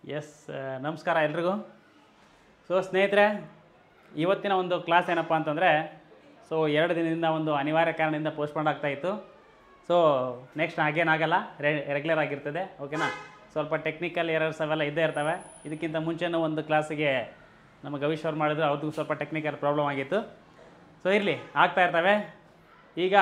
S ನಮಸ್ಕಾರ ಎಲ್ರಿಗೂ so ಸ್ನೇಹಿತರೆ ಇವತ್ತಿನ ಒಂದು ಕ್ಲಾಸ್ ಏನಪ್ಪ ಅಂತಂದರೆ ಸೊ ಎರಡು ದಿನದಿಂದ ಒಂದು ಅನಿವಾರ್ಯ ಕಾರಣದಿಂದ ಪೋಸ್ಟ್ಪೋನ್ ಆಗ್ತಾಯಿತ್ತು ಸೊ ನೆಕ್ಸ್ಟ್ ಹಾಗೇನಾಗಲ್ಲ ರೆ ರೆಗ್ಯುಲರ್ ಆಗಿರ್ತದೆ ಓಕೆನಾ ಸ್ವಲ್ಪ ಟೆಕ್ನಿಕಲ್ ಎರರ್ಸ್ ಅವೆಲ್ಲ ಇದ್ದೇ ಇರ್ತವೆ ಇದಕ್ಕಿಂತ ಮುಂಚೆನೂ ಒಂದು ಕ್ಲಾಸಿಗೆ ನಮ್ಮ ಗವೀಶ್ ಅವ್ರು ಮಾಡಿದ್ರು ಅವ್ರಿಗೂ ಸ್ವಲ್ಪ ಟೆಕ್ನಿಕಲ್ ಪ್ರಾಬ್ಲಮ್ ಆಗಿತ್ತು ಸೊ ಇರಲಿ ಆಗ್ತಾ ಇರ್ತವೆ ಈಗ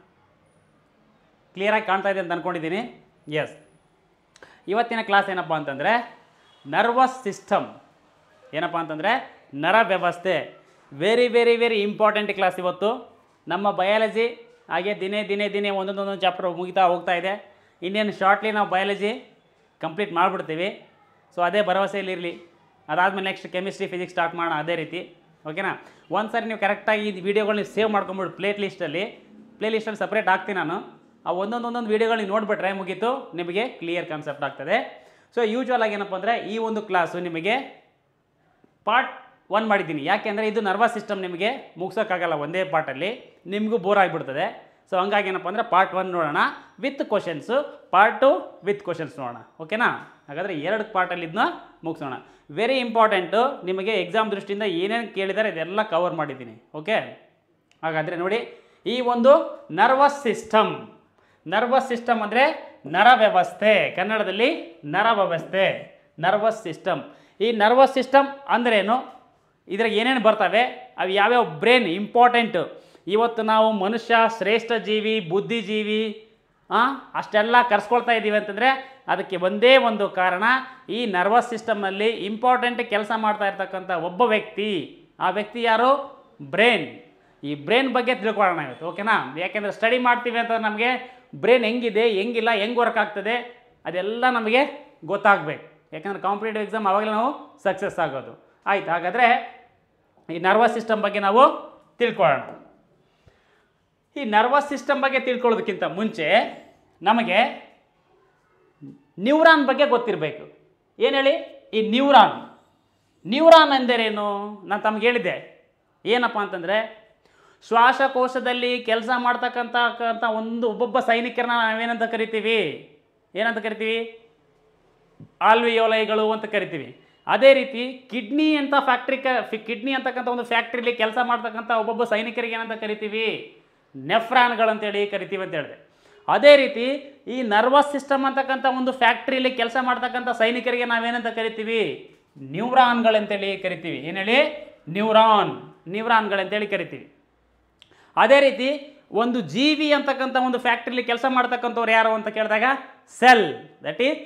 ಕ್ಲಿಯರಾಗಿ ಕಾಣ್ತಾ ಇದೆ ಅಂತ ಅಂದ್ಕೊಂಡಿದ್ದೀನಿ ಎಸ್ ಇವತ್ತಿನ ಕ್ಲಾಸ್ ಏನಪ್ಪ ಅಂತಂದರೆ ನರ್ವಸ್ ಸಿಸ್ಟಮ್ ಏನಪ್ಪ ಅಂತಂದರೆ ನರ ವ್ಯವಸ್ಥೆ very very very important class ಇವತ್ತು ನಮ್ಮ ಬಯಾಲಜಿ ಹಾಗೆ ದಿನೇ ದಿನೇ ದಿನೇ ಒಂದೊಂದೊಂದೊಂದು ಚಾಪ್ಟರ್ ಮುಗಿತಾ ಹೋಗ್ತಾ ಇದೆ ಇನ್ನೇನು ಶಾರ್ಟ್ಲಿ ನಾವು ಬಯಾಲಜಿ ಕಂಪ್ಲೀಟ್ ಮಾಡಿಬಿಡ್ತೀವಿ ಸೊ ಅದೇ ಭರವಸೆಯಲ್ಲಿರಲಿ ಅದಾದಮೇಲೆ ನೆಕ್ಸ್ಟ್ ಕೆಮಿಸ್ಟ್ರಿ ಫಿಸಿಕ್ಸ್ ಸ್ಟಾರ್ಟ್ ಮಾಡೋಣ ಅದೇ ರೀತಿ ಓಕೆನಾ ಒಂದು ಸಾರಿ ನೀವು ಕರೆಕ್ಟಾಗಿ ಈ ವಿಡಿಯೋಗಳನ್ನ ಸೇವ್ ಮಾಡ್ಕೊಂಬಿಡು ಪ್ಲೇಟ್ ಲಿಸ್ಟಲ್ಲಿ ಪ್ಲೇ ಲಿಸ್ಟಲ್ಲಿ ಸಪ್ರೇಟ್ ಹಾಕ್ತೀನಿ ನಾನು ಆ ಒಂದೊಂದು ಒಂದೊಂದು ವೀಡಿಯೋಗಳನ್ನ ನೋಡಿಬಿಟ್ರೆ ಮುಗೀತು ನಿಮಗೆ ಕ್ಲಿಯರ್ ಕಾನ್ಸೆಪ್ಟ್ ಆಗ್ತದೆ ಸೊ ಯೂಶ್ವಲ್ ಆಗಿ ಏನಪ್ಪ ಅಂದರೆ ಈ ಒಂದು ಕ್ಲಾಸು ನಿಮಗೆ ಪಾರ್ಟ್ ಒನ್ ಮಾಡಿದ್ದೀನಿ ಯಾಕೆಂದರೆ ಇದು ನರ್ವಸ್ ಸಿಸ್ಟಮ್ ನಿಮಗೆ ಮುಗ್ಸೋಕ್ಕಾಗಲ್ಲ ಒಂದೇ ಪಾರ್ಟಲ್ಲಿ ನಿಮಗೂ ಬೋರ್ ಆಗಿಬಿಡ್ತದೆ ಸೊ ಹಂಗಾಗಿ ಏನಪ್ಪ ಅಂದರೆ ಪಾರ್ಟ್ ಒನ್ ನೋಡೋಣ with questions part two with questions ನೋಡೋಣ ಓಕೆನಾ ಹಾಗಾದರೆ ಎರಡು ಪಾರ್ಟಲ್ಲಿ ಇದನ್ನ ಮುಗಿಸೋಣ ವೆರಿ ಇಂಪಾರ್ಟೆಂಟು ನಿಮಗೆ ಎಕ್ಸಾಮ್ ದೃಷ್ಟಿಯಿಂದ ಏನೇನು ಕೇಳಿದ್ದಾರೆ ಇದೆಲ್ಲ ಕವರ್ ಮಾಡಿದ್ದೀನಿ ಓಕೆ ಹಾಗಾದರೆ ನೋಡಿ ಈ ಒಂದು ನರ್ವಸ್ ಸಿಸ್ಟಮ್ ನರ್ವಸ್ ಸಿಸ್ಟಮ್ ಅಂದರೆ ನರ ವ್ಯವಸ್ಥೆ ಕನ್ನಡದಲ್ಲಿ ನರ ವ್ಯವಸ್ಥೆ ನರ್ವಸ್ ಸಿಸ್ಟಮ್ ಈ ನರ್ವಸ್ ಸಿಸ್ಟಮ್ ಅಂದ್ರೇನು ಇದ್ರಾಗ ಏನೇನು ಬರ್ತವೆ ಅವು ಯಾವ್ಯಾವ ಬ್ರೈನ್ ಇಂಪಾರ್ಟೆಂಟು ಇವತ್ತು ನಾವು ಮನುಷ್ಯ ಶ್ರೇಷ್ಠ ಜೀವಿ ಬುದ್ಧಿಜೀವಿ ಆ, ಅಷ್ಟೆಲ್ಲ ಕರ್ಸ್ಕೊಳ್ತಾ ಇದ್ದೀವಿ ಅಂತಂದರೆ ಅದಕ್ಕೆ ಒಂದೇ ಒಂದು ಕಾರಣ ಈ ನರ್ವಸ್ ಸಿಸ್ಟಮ್ನಲ್ಲಿ ಇಂಪಾರ್ಟೆಂಟ್ ಕೆಲಸ ಮಾಡ್ತಾ ಇರ್ತಕ್ಕಂಥ ಒಬ್ಬ ವ್ಯಕ್ತಿ ಆ ವ್ಯಕ್ತಿ ಯಾರು ಬ್ರೈನ್ ಈ ಬ್ರೈನ್ ಬಗ್ಗೆ ತಿಳ್ಕೊಳ್ಳೋಣ ಇವತ್ತು ಓಕೆನಾ ಯಾಕೆಂದರೆ ಸ್ಟಡಿ ಮಾಡ್ತೀವಿ ಅಂತ ನಮಗೆ ಬ್ರೈನ್ ಹೆಂಗಿದೆ ಹೆಂಗಿಲ್ಲ ಹೆಂಗೆ ವರ್ಕ್ ಆಗ್ತದೆ ಅದೆಲ್ಲ ನಮಗೆ ಗೊತ್ತಾಗಬೇಕು ಯಾಕಂದರೆ ಕಾಂಪಿಟೇಟಿವ್ ಎಕ್ಸಾಮ್ ಆವಾಗಲೇ ನಾವು ಸಕ್ಸಸ್ ಆಗೋದು ಆಯ್ತು ಹಾಗಾದರೆ ಈ ನರ್ವಸ್ ಸಿಸ್ಟಮ್ ಬಗ್ಗೆ ನಾವು ತಿಳ್ಕೊಳ್ಳೋಣ ಈ ನರ್ವಸ್ ಸಿಸ್ಟಮ್ ಬಗ್ಗೆ ತಿಳ್ಕೊಳ್ಳೋದಕ್ಕಿಂತ ಮುಂಚೆ ನಮಗೆ ನ್ಯೂರಾನ್ ಬಗ್ಗೆ ಗೊತ್ತಿರಬೇಕು ಏನು ಹೇಳಿ ಈ ನ್ಯೂರಾನ್ ನ್ಯೂರಾನ್ ಎಂದರೇನು ನಾನು ತಮ್ಗೆ ಹೇಳಿದ್ದೆ ಏನಪ್ಪ ಅಂತಂದರೆ ಶ್ವಾಸಕೋಶದಲ್ಲಿ ಕೆಲಸ ಮಾಡ್ತಕ್ಕಂಥ ಕಂಥ ಒಂದು ಒಬ್ಬೊಬ್ಬ ಸೈನಿಕರನ್ನ ನಾವೇನಂತ ಕರಿತೀವಿ ಏನಂತ ಕರಿತೀವಿ ಆಲ್ವಿಯೋಲೈಗಳು ಅಂತ ಕರಿತೀವಿ ಅದೇ ರೀತಿ ಕಿಡ್ನಿ ಅಂತ ಫ್ಯಾಕ್ಟ್ರಿ ಕ ಕಿಡ್ನಿ ಅಂತಕ್ಕಂಥ ಒಂದು ಫ್ಯಾಕ್ಟ್ರಿಲಿ ಕೆಲಸ ಮಾಡ್ತಕ್ಕಂಥ ಒಬ್ಬೊಬ್ಬ ಸೈನಿಕರಿಗೆ ಏನಂತ ಕರಿತೀವಿ ನೆಫ್ರಾನ್ಗಳಂತೇಳಿ ಕರಿತೀವಿ ಅಂತ ಹೇಳಿದೆ ಅದೇ ರೀತಿ ಈ ನರ್ವಸ್ ಸಿಸ್ಟಮ್ ಅಂತಕ್ಕಂಥ ಒಂದು ಫ್ಯಾಕ್ಟ್ರಿಲಿ ಕೆಲಸ ಮಾಡ್ತಕ್ಕಂಥ ಸೈನಿಕರಿಗೆ ನಾವೇನಂತ ಕರಿತೀವಿ ನ್ಯೂರಾನ್ಗಳಂತೇಳಿ ಕರಿತೀವಿ ಏನು ಹೇಳಿ ನ್ಯೂರಾನ್ ನ್ಯೂರಾನ್ಗಳಂತೇಳಿ ಕರಿತೀವಿ ಅದೇ ರೀತಿ ಒಂದು ಜೀವಿ ಅಂತಕ್ಕಂಥ ಒಂದು ಫ್ಯಾಕ್ಟ್ರಿಲಿ ಕೆಲಸ ಮಾಡ್ತಕ್ಕಂಥವ್ರು ಯಾರು ಅಂತ ಕೇಳಿದಾಗ ಸೆಲ್ ದಟ್ ಈಸ್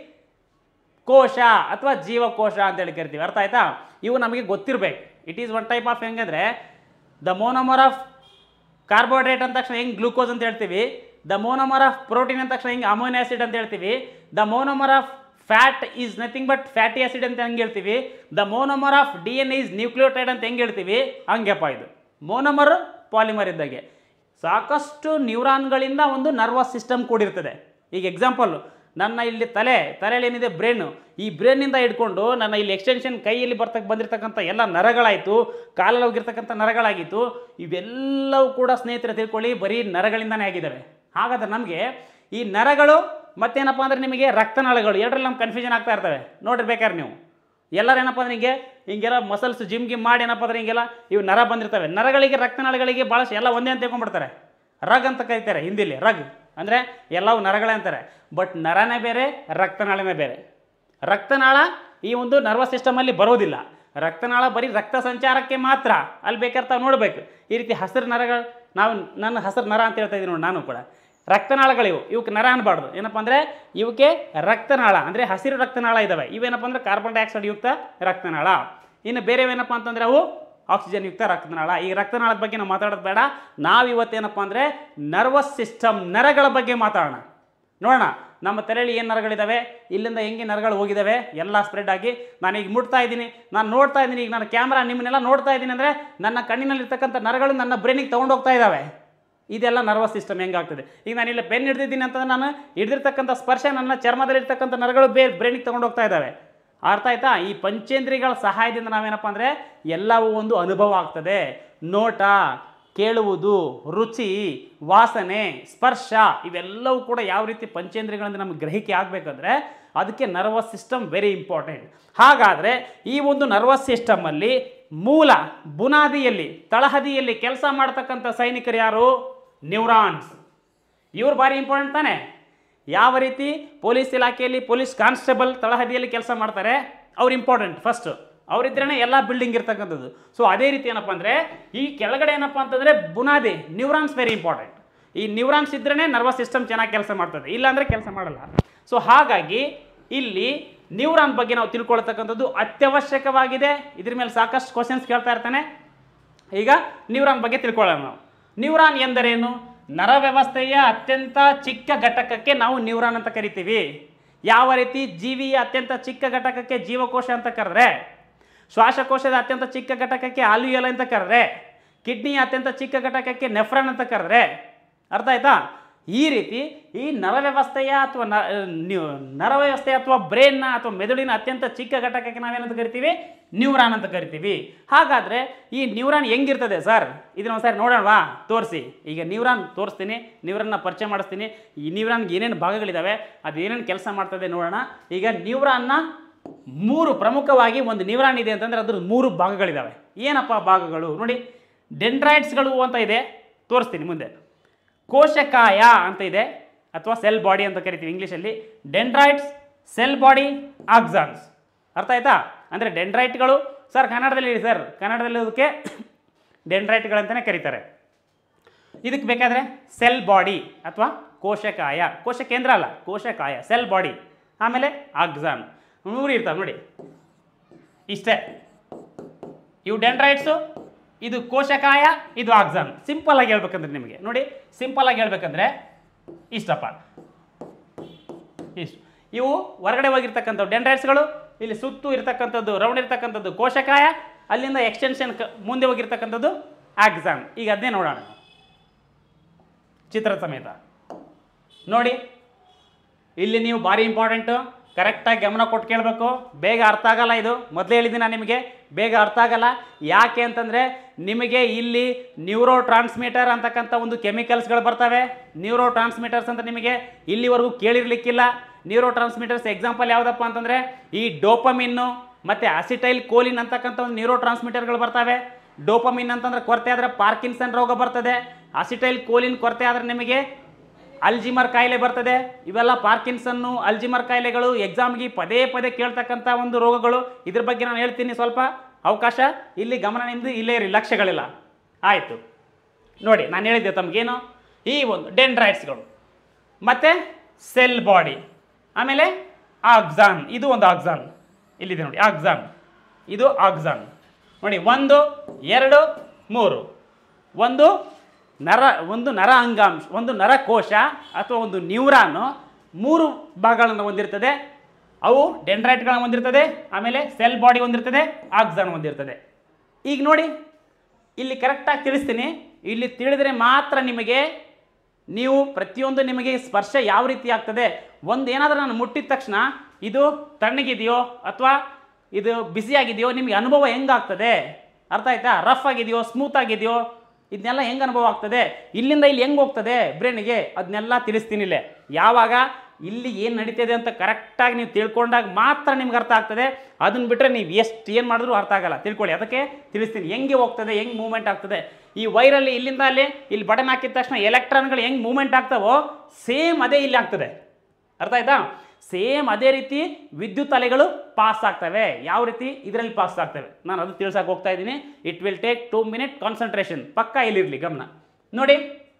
ಕೋಶ ಅಥವಾ ಜೀವಕೋಶ ಅಂತೇಳಿ ಕರಿತೀವಿ ಅರ್ಥ ಆಯ್ತಾ ಇವು ನಮಗೆ ಗೊತ್ತಿರಬೇಕು it is one type of ಹೆಂಗಂದ್ರೆ ದ ಮೋನೋಮರ್ ಆಫ್ ಕಾರ್ಬೋಹೈಡ್ರೇಟ್ ಅಂದ ತಕ್ಷಣ ಹೆಂಗೆ ಗ್ಲೂಕೋಸ್ ಅಂತ ಹೇಳ್ತೀವಿ ದ ಮೋನೋಮರ್ ಆಫ್ ಪ್ರೋಟೀನ್ ಅಂದ ತಕ್ಷಣ ಹೆಂಗೆ ಅಮೋನ್ ಆ್ಯಸಿಡ್ ಅಂತ ಹೇಳ್ತೀವಿ the monomer of fat is nothing but fatty acid ಅಂತ ಹೆಂಗೆ ಹೇಳ್ತೀವಿ the monomer of D N is nucleotide ಅಂತ ಹೆಂಗೆ ಹೇಳ್ತೀವಿ ಹಂಗೆಪ್ಪ ಇದು ಮೋನೋಮರ್ ಪಾಲಿಮರ್ ಇದ್ದಾಗೆ ಸಾಕಷ್ಟು ನ್ಯೂರಾನ್ಗಳಿಂದ ಒಂದು ನರ್ವಸ್ ಸಿಸ್ಟಮ್ ಕೂಡಿರ್ತದೆ ಈಗ ಎಕ್ಸಾಂಪಲ್ ನನ್ನ ಇಲ್ಲಿ ತಲೆ ತಲೆಯಲ್ಲಿ ಏನಿದೆ ಬ್ರೈನು ಈ ಬ್ರೈನಿಂದ ಹಿಡ್ಕೊಂಡು ನನ್ನ ಇಲ್ಲಿ ಎಕ್ಸ್ಟೆನ್ಷನ್ ಕೈಯಲ್ಲಿ ಬರ್ತಕ್ಕ ಬಂದಿರತಕ್ಕಂಥ ಎಲ್ಲ ನರಗಳಾಯಿತು ಕಾಲಲ್ಲಿ ಹೋಗಿರ್ತಕ್ಕಂಥ ನರಗಳಾಗಿತ್ತು ಇವೆಲ್ಲವೂ ಕೂಡ ಸ್ನೇಹಿತರೆ ತಿಳ್ಕೊಳ್ಳಿ ಬರೀ ನರಗಳಿಂದನೇ ಆಗಿದ್ದಾವೆ ಹಾಗಾದ್ರೆ ನಮಗೆ ಈ ನರಗಳು ಮತ್ತೇನಪ್ಪ ಅಂದರೆ ನಿಮಗೆ ರಕ್ತನಾಳಗಳು ಎರಡರಲ್ಲಿ ನಮ್ಗೆ ಕನ್ಫ್ಯೂಷನ್ ಆಗ್ತಾ ಇರ್ತವೆ ನೋಡಿರ್ಬೇಕಾದ್ರೆ ನೀವು ಎಲ್ಲರೂ ಏನಪ್ಪ ಅಂದ್ರೆ ಹಿಂಗೆ ಹಿಂಗೆಲ್ಲ ಮಸಲ್ಸ್ ಜಿಮ್ ಗಿಮ್ ಮಾಡಿ ಏನಪ್ಪ ಅಂದ್ರೆ ಹಿಂಗೆಲ್ಲ ಇವು ನರ ಬಂದಿರ್ತವೆ ನರಗಳಿಗೆ ರಕ್ತನಾಳಗಳಿಗೆ ಭಾಳಷ್ಟು ಎಲ್ಲ ಒಂದೇ ಅಂತ ತಿಳ್ಕೊಂಡ್ಬಿಡ್ತಾರೆ ರಗ್ ಅಂತ ಕರೀತಾರೆ ಹಿಂದಿಲಿ ರಗ್ ಅಂದರೆ ಎಲ್ಲವೂ ನರಗಳೇ ಅಂತಾರೆ ಬಟ್ ನರನೇ ಬೇರೆ ರಕ್ತನಾಳನೇ ಬೇರೆ ರಕ್ತನಾಳ ಈ ಒಂದು ನರ್ವಸ್ ಸಿಸ್ಟಮಲ್ಲಿ ಬರೋದಿಲ್ಲ ರಕ್ತನಾಳ ಬರೀ ರಕ್ತ ಸಂಚಾರಕ್ಕೆ ಮಾತ್ರ ಅಲ್ಲಿ ಬೇಕಾದ್ರೆ ತಾವು ನೋಡಬೇಕು ಈ ರೀತಿ ಹಸಿರು ನರಗಳು ನಾವು ನನ್ನ ಹಸಿರು ನರ ಅಂತ ಹೇಳ್ತಾ ಇದ್ದೀನಿ ನೋಡಿ ನಾನು ಕೂಡ ರಕ್ತನಾಳಗಳಿವು ಇವಕ್ಕೆ ನರ ಅನ್ಬಾರ್ದು ಏನಪ್ಪ ಅಂದರೆ ಇವಕ್ಕೆ ರಕ್ತನಾಳ ಅಂದರೆ ಹಸಿರು ರಕ್ತನಾಳ ಇದ್ದಾವೆ ಇವೇನಪ್ಪ ಅಂದರೆ ಕಾರ್ಬನ್ ಡೈಆಕ್ಸೈಡ್ ಯುಕ್ತ ರಕ್ತನಾಳ ಇನ್ನು ಬೇರೆವೇನಪ್ಪ ಅಂತಂದರೆ ಅವು ಆಕ್ಸಿಜನ್ ಯುಕ್ತ ರಕ್ತನಾಳ ಈ ರಕ್ತನಾಳದ ಬಗ್ಗೆ ನಾವು ಮಾತಾಡೋದು ಬೇಡ ನಾವು ಇವತ್ತೇನಪ್ಪ ಅಂದರೆ ನರ್ವಸ್ ಸಿಸ್ಟಮ್ ನರಗಳ ಬಗ್ಗೆ ಮಾತಾಡೋಣ ನೋಡೋಣ ನಮ್ಮ ತಲೆಯಲ್ಲಿ ಏನು ನರಗಳಿದ್ದಾವೆ ಇಲ್ಲಿಂದ ಹೆಂಗೆ ನರಗಳು ಹೋಗಿದ್ದಾವೆ ಎಲ್ಲ ಸ್ಪ್ರೆಡ್ ಆಗಿ ನಾನೀಗ ಮುಟ್ತಾ ಇದ್ದೀನಿ ನಾನು ನೋಡ್ತಾ ಇದ್ದೀನಿ ಈಗ ನನ್ನ ಕ್ಯಾಮ್ರಾ ನಿಮ್ಮನ್ನೆಲ್ಲ ನೋಡ್ತಾ ಇದ್ದೀನಿ ಅಂದರೆ ನನ್ನ ಕಣ್ಣಿನಲ್ಲಿರ್ತಕ್ಕಂಥ ನರಗಳು ನನ್ನ ಬ್ರೈನಿಗೆ ತೊಗೊಂಡು ಹೋಗ್ತಾ ಇದ್ದಾವೆ ಇದೆಲ್ಲ ನರ್ವಸ್ ಸಿಸ್ಟಮ್ ಹೆಂಗಾಗ್ತದೆ ಈಗ ನಾನು ಇಲ್ಲಿ ಪೆನ್ ಹಿಡ್ದಿದ್ದೀನಿ ಅಂತಂದ್ರೆ ನಾನು ಹಿಡಿದಿರ್ತಕ್ಕಂಥ ಸ್ಪರ್ಶ ನನ್ನ ಚರ್ಮದಲ್ಲಿರ್ತಕ್ಕಂಥ ನರಗಳು ಬೇರೆ ಬ್ರೈನಿಗೆ ತೊಗೊಂಡು ಹೋಗ್ತಾ ಇದ್ದಾವೆ ಅರ್ಥ ಆಯ್ತಾ ಈ ಪಂಚೇಂದ್ರಿಯಗಳ ಸಹಾಯದಿಂದ ನಾವೇನಪ್ಪ ಅಂದರೆ ಎಲ್ಲವೂ ಒಂದು ಅನುಭವ ಆಗ್ತದೆ ನೋಟ ಕೇಳುವುದು ರುಚಿ ವಾಸನೆ ಸ್ಪರ್ಶ ಇವೆಲ್ಲವೂ ಕೂಡ ಯಾವ ರೀತಿ ಪಂಚೇಂದ್ರಿಯಗಳಿಂದ ನಮಗೆ ಗ್ರಹಿಕೆ ಆಗಬೇಕಂದ್ರೆ ಅದಕ್ಕೆ ನರ್ವಸ್ ಸಿಸ್ಟಮ್ ವೆರಿ ಇಂಪಾರ್ಟೆಂಟ್ ಹಾಗಾದರೆ ಈ ಒಂದು ನರ್ವಸ್ ಸಿಸ್ಟಮಲ್ಲಿ ಮೂಲ ಬುನಾದಿಯಲ್ಲಿ ತಳಹದಿಯಲ್ಲಿ ಕೆಲಸ ಮಾಡ್ತಕ್ಕಂಥ ಸೈನಿಕರು ಯಾರು ನ್ಯೂರಾನ್ಸ್ ಇವ್ರು ಭಾರಿ ಇಂಪಾರ್ಟೆಂಟ್ ತಾನೆ ಯಾವ ರೀತಿ ಪೊಲೀಸ್ ಇಲಾಖೆಯಲ್ಲಿ ಪೊಲೀಸ್ ಕಾನ್ಸ್ಟೇಬಲ್ ತಳಹದಿಯಲ್ಲಿ ಕೆಲಸ ಮಾಡ್ತಾರೆ ಅವ್ರು ಇಂಪಾರ್ಟೆಂಟ್ ಫಸ್ಟ್ ಅವರಿದ್ರೇ ಎಲ್ಲ ಬಿಲ್ಡಿಂಗ್ ಇರ್ತಕ್ಕಂಥದ್ದು ಸೊ ಅದೇ ರೀತಿ ಏನಪ್ಪ ಅಂದರೆ ಈ ಕೆಳಗಡೆ ಏನಪ್ಪ ಅಂತಂದರೆ ಬುನಾದಿ ನ್ಯೂರಾನ್ಸ್ ವೆರಿ ಇಂಪಾರ್ಟೆಂಟ್ ಈ ನ್ಯೂರಾನ್ಸ್ ಇದ್ರೇ ನರ್ವಸ್ ಸಿಸ್ಟಮ್ ಚೆನ್ನಾಗಿ ಕೆಲಸ ಮಾಡ್ತದೆ ಇಲ್ಲಾಂದರೆ ಕೆಲಸ ಮಾಡಲ್ಲ ಸೊ ಹಾಗಾಗಿ ಇಲ್ಲಿ ನ್ಯೂರಾನ್ ಬಗ್ಗೆ ನಾವು ತಿಳ್ಕೊಳ್ತಕ್ಕಂಥದ್ದು ಅತ್ಯವಶ್ಯಕವಾಗಿದೆ ಇದ್ರ ಮೇಲೆ ಸಾಕಷ್ಟು ಕ್ವಶನ್ಸ್ ಕೇಳ್ತಾ ಇರ್ತಾನೆ ಈಗ ನ್ಯೂರಾನ್ ಬಗ್ಗೆ ತಿಳ್ಕೊಳ್ಳೋಣ ನಾವು ನ್ಯೂರಾನ್ ಎಂದರೇನು ನರ ವ್ಯವಸ್ಥೆಯ ಅತ್ಯಂತ ಚಿಕ್ಕ ಘಟಕಕ್ಕೆ ನಾವು ನ್ಯೂರಾನ್ ಅಂತ ಕರಿತೀವಿ ಯಾವ ರೀತಿ ಜೀವಿಯ ಅತ್ಯಂತ ಚಿಕ್ಕ ಘಟಕಕ್ಕೆ ಜೀವಕೋಶ ಅಂತ ಕರೆದ್ರೆ ಶ್ವಾಸಕೋಶದ ಅತ್ಯಂತ ಚಿಕ್ಕ ಘಟಕಕ್ಕೆ ಆಲ್ವಿಯಲ್ ಅಂತ ಕರೆದ್ರೆ ಕಿಡ್ನಿಯ ಅತ್ಯಂತ ಚಿಕ್ಕ ಘಟಕಕ್ಕೆ ನೆಫ್ರಾನ್ ಅಂತ ಕರೆದ್ರೆ ಅರ್ಥ ಆಯ್ತಾ ಈ ರೀತಿ ಈ ನರವ್ಯವಸ್ಥೆಯ ಅಥವಾ ನ ನ್ಯೂ- ನರವ್ಯವಸ್ಥೆ ಅಥವಾ ಬ್ರೈನ್ನ ಅಥವಾ ಮೆದುಳಿನ ಅತ್ಯಂತ ಚಿಕ್ಕ ಘಟಕಕ್ಕೆ ನಾವೇನಂತ ಕರಿತೀವಿ ನ್ಯೂರಾನ್ ಅಂತ ಕರಿತೀವಿ ಹಾಗಾದರೆ ಈ ನ್ಯೂರಾನ್ ಹೆಂಗಿರ್ತದೆ ಸರ್ ಇದನ್ನ ಒಂದ್ಸರಿ ನೋಡೋಣವಾ ತೋರಿಸಿ ಈಗ ನ್ಯೂರಾನ್ ತೋರಿಸ್ತೀನಿ ನ್ಯೂರಾನ್ನ ಪರಿಚಯ ಮಾಡಿಸ್ತೀನಿ ಈ ನ್ಯೂರಾನ್ಗೆ ಏನೇನು ಭಾಗಗಳಿದ್ದಾವೆ ಅದು ಏನೇನು ಕೆಲಸ ಮಾಡ್ತದೆ ನೋಡೋಣ ಈಗ ನ್ಯೂರಾನ್ನ ಮೂರು ಪ್ರಮುಖವಾಗಿ ಒಂದು ನ್ಯೂರಾನ್ ಇದೆ ಅಂತಂದರೆ ಅದ್ರ ಮೂರು ಭಾಗಗಳಿದ್ದಾವೆ ಏನಪ್ಪ ಭಾಗಗಳು ನೋಡಿ ಡೆಂಡ್ರೈಟ್ಸ್ಗಳು ಅಂತ ಇದೆ ತೋರಿಸ್ತೀನಿ ಮುಂದೆ ಕೋಶಕಾಯ ಅಂತ ಇದೆ ಅಥವಾ ಸೆಲ್ ಬಾಡಿ ಅಂತ ಕರಿತೀವಿ ಇಂಗ್ಲೀಷಲ್ಲಿ ಡೆಂಡ್ರೈಟ್ಸ್ ಸೆಲ್ ಬಾಡಿ ಆಕ್ಸಾನ್ಸ್ ಅರ್ಥ ಆಯ್ತಾ ಅಂದರೆ ಡೆಂಡ್ರೈಟ್ಗಳು ಸರ್ ಕನ್ನಡದಲ್ಲಿ ಹೇಳಿ ಸರ್ ಕನ್ನಡದಲ್ಲಿ ಅದಕ್ಕೆ ಡೆಂಡ್ರೈಟ್ಗಳಂತಲೇ ಕರೀತಾರೆ ಇದಕ್ಕೆ ಬೇಕಾದರೆ ಸೆಲ್ ಬಾಡಿ ಅಥವಾ ಕೋಶಕಾಯ ಕೋಶ ಕೇಂದ್ರ ಅಲ್ಲ ಕೋಶಕಾಯ ಸೆಲ್ ಬಾಡಿ ಆಮೇಲೆ ಆಕ್ಸಾನ್ ಮೂರು ಇರ್ತಾವೆ ನೋಡಿ ಇಷ್ಟೇ ಇವು ಡೆಂಡ್ರೈಟ್ಸು ಇದು ಕೋಶಕಾಯ ಇದು ಆಕ್ಸಾನ್ ಸಿಂಪಲ್ ಆಗಿ ಹೇಳ್ಬೇಕಂದ್ರೆ ನಿಮಗೆ ನೋಡಿ ಸಿಂಪಲ್ ಆಗಿ ಹೇಳ್ಬೇಕಂದ್ರೆ ಇಷ್ಟಪ್ಪ ಇಷ್ಟು ಇವು ಹೊರಗಡೆ ಹೋಗಿರ್ತಕ್ಕಂಥವು ಡೆಂಡ್ರೈಟ್ಸ್ಗಳು ಇಲ್ಲಿ ಸುತ್ತು ಇರ್ತಕ್ಕಂಥದ್ದು ರೌಂಡ್ ಇರ್ತಕ್ಕಂಥದ್ದು ಕೋಶಕಾಯ ಅಲ್ಲಿಂದ ಎಕ್ಸ್ಟೆನ್ಷನ್ ಕ ಮುಂದೆ ಹೋಗಿರ್ತಕ್ಕಂಥದ್ದು ಆಕ್ಸಾನ್ ಈಗ ಅದನ್ನೇ ನೋಡೋಣ ಚಿತ್ರ ಸಮೇತ ನೋಡಿ ಇಲ್ಲಿ ನೀವು ಭಾರಿ ಇಂಪಾರ್ಟೆಂಟು ಕರೆಕ್ಟಾಗಿ ಗಮನ ಕೊಟ್ಟು ಕೇಳಬೇಕು ಬೇಗ ಅರ್ಥ ಆಗಲ್ಲ ಇದು ಮೊದಲೇ ಹೇಳಿದ್ದೀನಿ ನಾನು ನಿಮಗೆ ಬೇಗ ಅರ್ಥ ಆಗಲ್ಲ ಯಾಕೆ ಅಂತಂದರೆ ನಿಮಗೆ ಇಲ್ಲಿ ನ್ಯೂರೋ ಟ್ರಾನ್ಸ್ಮಿಟರ್ ಅಂತಕ್ಕಂಥ ಒಂದು ಕೆಮಿಕಲ್ಸ್ಗಳು ಬರ್ತವೆ ನ್ಯೂರೋ ಟ್ರಾನ್ಸ್ಮಿಟರ್ಸ್ ಅಂತ ನಿಮಗೆ ಇಲ್ಲಿವರೆಗೂ ಕೇಳಿರ್ಲಿಕ್ಕಿಲ್ಲ ನ್ಯೂರೋ ಟ್ರಾನ್ಸ್ಮಿಟರ್ಸ್ ಎಕ್ಸಾಂಪಲ್ ಯಾವುದಪ್ಪ ಅಂತಂದರೆ ಈ ಡೋಪಮಿನ್ನು ಮತ್ತು ಅಸಿಟೈಲ್ ಕೋಲಿನ್ ಅಂತಕ್ಕಂಥ ಒಂದು ನ್ಯೂರೋ ಟ್ರಾನ್ಸ್ಮಿಟರ್ಗಳು ಬರ್ತವೆ ಡೋಪಮಿನ್ ಅಂತಂದ್ರೆ ಕೊರತೆ ಆದರೆ ಪಾರ್ಕಿನ್ಸನ್ ರೋಗ ಬರ್ತದೆ ಅಸಿಟೈಲ್ ಕೋಲಿನ್ ಕೊರತೆ ಆದರೆ ನಿಮಗೆ ಅಲ್ಜಿಮರ್ ಕಾಯಿಲೆ ಬರ್ತದೆ ಇವೆಲ್ಲ ಪಾರ್ಕಿನ್ಸನ್ನು ಅಲ್ಜಿಮರ್ ಕಾಯಿಲೆಗಳು ಎಕ್ಸಾಮ್ಗೆ ಪದೇ ಪದೇ ಕೇಳ್ತಕ್ಕಂಥ ಒಂದು ರೋಗಗಳು ಇದ್ರ ಬಗ್ಗೆ ನಾನು ಹೇಳ್ತೀನಿ ಸ್ವಲ್ಪ ಅವಕಾಶ ಇಲ್ಲಿ ಗಮನ ನಿಮ್ಮದು ಇಲ್ಲೇ ಇರಿ ಲಕ್ಷ್ಯಗಳಿಲ್ಲ ಆಯಿತು ನೋಡಿ ನಾನು ಹೇಳಿದ್ದೆ ತಮಗೇನು ಈ ಒಂದು ಡೆಂಡ್ರೈಟ್ಸ್ಗಳು ಮತ್ತು ಸೆಲ್ ಬಾಡಿ ಆಮೇಲೆ ಆಕ್ಸಾನ್ ಇದು ಒಂದು ಆಕ್ಸಾನ್ ಇಲ್ಲಿದೆ ನೋಡಿ ಆಕ್ಸಾನ್ ಇದು ಆಕ್ಸಾನ್ ನೋಡಿ ಒಂದು ಎರಡು ಮೂರು ಒಂದು ನರ ಒಂದು ನರ ಅಂಗಾಂಶ ಒಂದು ನರಕೋಶ ಅಥವಾ ಒಂದು ನ್ಯೂರಾನು ಮೂರು ಭಾಗಗಳನ್ನು ಹೊಂದಿರ್ತದೆ ಅವು ಡೆಂಡ್ರೈಟ್ಗಳನ್ನು ಹೊಂದಿರ್ತದೆ ಆಮೇಲೆ ಸೆಲ್ ಬಾಡಿ ಹೊಂದಿರ್ತದೆ ಆಕ್ಸಾನ್ ಹೊಂದಿರ್ತದೆ ಈಗ ನೋಡಿ ಇಲ್ಲಿ ಕರೆಕ್ಟಾಗಿ ತಿಳಿಸ್ತೀನಿ ಇಲ್ಲಿ ತಿಳಿದ್ರೆ ಮಾತ್ರ ನಿಮಗೆ ನೀವು ಪ್ರತಿಯೊಂದು ನಿಮಗೆ ಸ್ಪರ್ಶ ಯಾವ ರೀತಿ ಆಗ್ತದೆ ಒಂದು ಏನಾದರೂ ನಾನು ಮುಟ್ಟಿದ ತಕ್ಷಣ ಇದು ತಣ್ಣಗಿದೆಯೋ ಅಥವಾ ಇದು ಬಿಸಿಯಾಗಿದೆಯೋ ನಿಮಗೆ ಅನುಭವ ಹೆಂಗಾಗ್ತದೆ ಅರ್ಥ ಆಯ್ತಾ ರಫ್ ಆಗಿದೆಯೋ ಸ್ಮೂತ್ ಆಗಿದೆಯೋ ಇದನ್ನೆಲ್ಲ ಹೆಂಗೆ ಅನುಭವ ಆಗ್ತದೆ ಇಲ್ಲಿಂದ ಇಲ್ಲಿ ಹೆಂಗೆ ಹೋಗ್ತದೆ ಬ್ರೈನಿಗೆ ಅದನ್ನೆಲ್ಲ ತಿಳಿಸ್ತೀನಿ ಇಲ್ಲೇ ಯಾವಾಗ ಇಲ್ಲಿ ಏನು ನಡೀತಿದೆ ಅಂತ ಕರೆಕ್ಟಾಗಿ ನೀವು ತಿಳ್ಕೊಂಡಾಗ ಮಾತ್ರ ನಿಮ್ಗೆ ಅರ್ಥ ಆಗ್ತದೆ ಅದನ್ನ ಬಿಟ್ಟರೆ ನೀವು ಎಷ್ಟು ಏನು ಮಾಡಿದ್ರೂ ಅರ್ಥ ಆಗಲ್ಲ ತಿಳ್ಕೊಳ್ಳಿ ಅದಕ್ಕೆ ತಿಳಿಸ್ತೀನಿ ಹೆಂಗೆ ಹೋಗ್ತದೆ ಹೆಂಗೆ ಮೂವ್ಮೆಂಟ್ ಆಗ್ತದೆ ಈ ವೈರಲ್ಲಿ ಇಲ್ಲಿಂದ ಅಲ್ಲಿ ಇಲ್ಲಿ ಬಟನ್ ಹಾಕಿದ ತಕ್ಷಣ ಎಲೆಕ್ಟ್ರಾನ್ಗಳು ಹೆಂಗೆ ಮೂವ್ಮೆಂಟ್ ಆಗ್ತಾವೋ ಸೇಮ್ ಅದೇ ಇಲ್ಲಿ ಆಗ್ತದೆ ಅರ್ಥ ಆಯ್ತಾ ಸೇಮ್ ಅದೇ ರೀತಿ ವಿದ್ಯುತ್ ಅಲೆಗಳು ಪಾಸ್ ಆಗ್ತವೆ ಯಾವ ರೀತಿ ಇದರಲ್ಲಿ ಪಾಸ್ ಆಗ್ತವೆ ನಾನು ಅದು ತಿಳ್ಸಕ್ಕೆ ಹೋಗ್ತಾ ಇದ್ದೀನಿ it will take two minute concentration ಪಕ್ಕ ಇಲ್ಲಿರಲಿ ಗಮನ ನೋಡಿ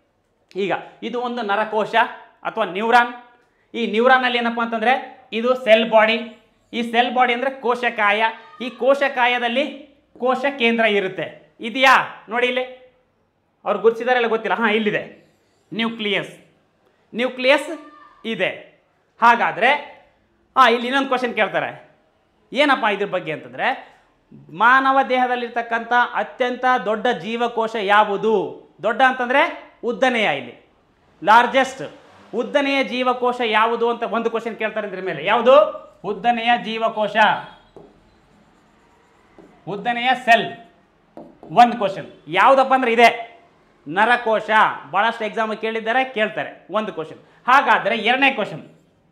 ಈಗ ಇದು ಒಂದು ನರಕೋಶ ಅಥವಾ ನ್ಯೂರಾನ್ ಈ ನ್ಯೂರಾನಲ್ಲಿ ಏನಪ್ಪ ಅಂತಂದರೆ ಇದು ಸೆಲ್ ಬಾಡಿ ಈ ಸೆಲ್ ಬಾಡಿ ಅಂದರೆ ಕೋಶಕಾಯ ಈ ಕೋಶಕಾಯದಲ್ಲಿ ಕೋಶ ಕೇಂದ್ರ ಇರುತ್ತೆ ಇದೆಯಾ ನೋಡಿ ಇಲ್ಲಿ ಅವ್ರು ಗುರುತಿಸಿದಾರೆ ಇಲ್ಲ ಗೊತ್ತಿಲ್ಲ ಹಾಂ ಇಲ್ಲಿದೆ ನ್ಯೂಕ್ಲಿಯಸ್ ನ್ಯೂಕ್ಲಿಯಸ್ ಇದೆ ಹಾಗಾದರೆ ಹಾಂ ಇಲ್ಲಿ ಇನ್ನೊಂದು ಕ್ವಶನ್ ಕೇಳ್ತಾರೆ ಏನಪ್ಪ ಇದ್ರ ಬಗ್ಗೆ ಅಂತಂದರೆ ಮಾನವ ದೇಹದಲ್ಲಿರ್ತಕ್ಕಂಥ ಅತ್ಯಂತ ದೊಡ್ಡ ಜೀವಕೋಶ ಯಾವುದು ದೊಡ್ಡ ಅಂತಂದರೆ ಉದ್ದನೆಯ ಇಲ್ಲಿ ಲಾರ್ಜೆಸ್ಟ್ ಉದ್ದನೆಯ ಜೀವಕೋಶ ಯಾವುದು ಅಂತ ಒಂದು ಕ್ವಶನ್ ಕೇಳ್ತಾರೆ ಇದ್ರ ಮೇಲೆ ಯಾವುದು ಉದ್ದನೆಯ ಜೀವಕೋಶ ಉದ್ದನೆಯ ಸೆಲ್ ಒಂದು ಕ್ವಶನ್ ಯಾವುದಪ್ಪ ಅಂದ್ರೆ ಇದೆ ನರಕೋಶ ಭಾಳಷ್ಟು ಎಕ್ಸಾಮ್ ಕೇಳಿದ್ದಾರೆ ಕೇಳ್ತಾರೆ ಒಂದು ಕ್ವಶನ್ ಹಾಗಾದರೆ ಎರಡನೇ ಕ್ವಶನ್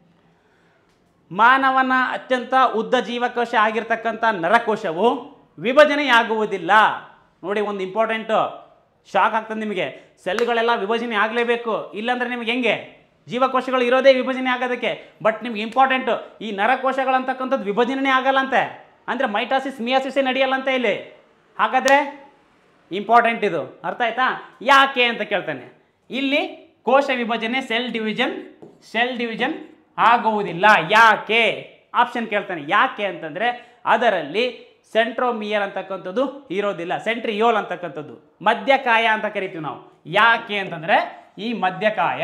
ಮಾನವನ ಅತ್ಯಂತ ಉದ್ದ ಜೀವಕೋಶ ಆಗಿರ್ತಕ್ಕಂಥ ನರಕೋಶವು ವಿಭಜನೆಯಾಗುವುದಿಲ್ಲ ನೋಡಿ ಒಂದು ಇಂಪಾರ್ಟೆಂಟು ಶಾಕ್ ಆಗ್ತದೆ ನಿಮಗೆ ಸೆಲ್ಗಳೆಲ್ಲ ವಿಭಜನೆ ಆಗಲೇಬೇಕು ಇಲ್ಲಾಂದ್ರೆ ನಿಮ್ಗೆ ಹೆಂಗೆ ಜೀವಕೋಶಗಳು ಇರೋದೇ ವಿಭಜನೆ ಆಗೋದಕ್ಕೆ ಬಟ್ ನಿಮ್ಗೆ ಇಂಪಾರ್ಟೆಂಟು ಈ ನರಕೋಶಗಳಂತಕ್ಕಂಥದ್ದು ವಿಭಜನೆ ಆಗಲ್ಲಂತೆ ಅಂದರೆ ಮೈಟಾಸಿಸ್ ಮಿಯಾಸಿಸೇ ನಡೆಯಲ್ಲಂತೆ ಇಲ್ಲಿ ಹಾಗಾದರೆ ಇಂಪಾರ್ಟೆಂಟ್ ಇದು ಅರ್ಥ ಆಯ್ತಾ ಯಾಕೆ ಅಂತ ಕೇಳ್ತಾನೆ ಇಲ್ಲಿ ಕೋಶ ವಿಭಜನೆ ಸೆಲ್ ಡಿವಿಷನ್ ಸೆಲ್ ಡಿವಿಷನ್ ಆಗುವುದಿಲ್ಲ ಯಾಕೆ ಆಪ್ಷನ್ ಕೇಳ್ತಾನೆ ಯಾಕೆ ಅಂತಂದರೆ ಅದರಲ್ಲಿ ಸೆಂಟ್ರೋಮಿಯರ್ ಅಂತಕ್ಕಂಥದ್ದು ಇರೋದಿಲ್ಲ ಸೆಂಟ್ರಿಯೋಲ್ ಅಂತಕ್ಕಂಥದ್ದು ಮಧ್ಯಕಾಯ ಅಂತ ಕರಿತೀವಿ ನಾವು ಯಾಕೆ ಅಂತಂದರೆ ಈ ಮಧ್ಯಕಾಯ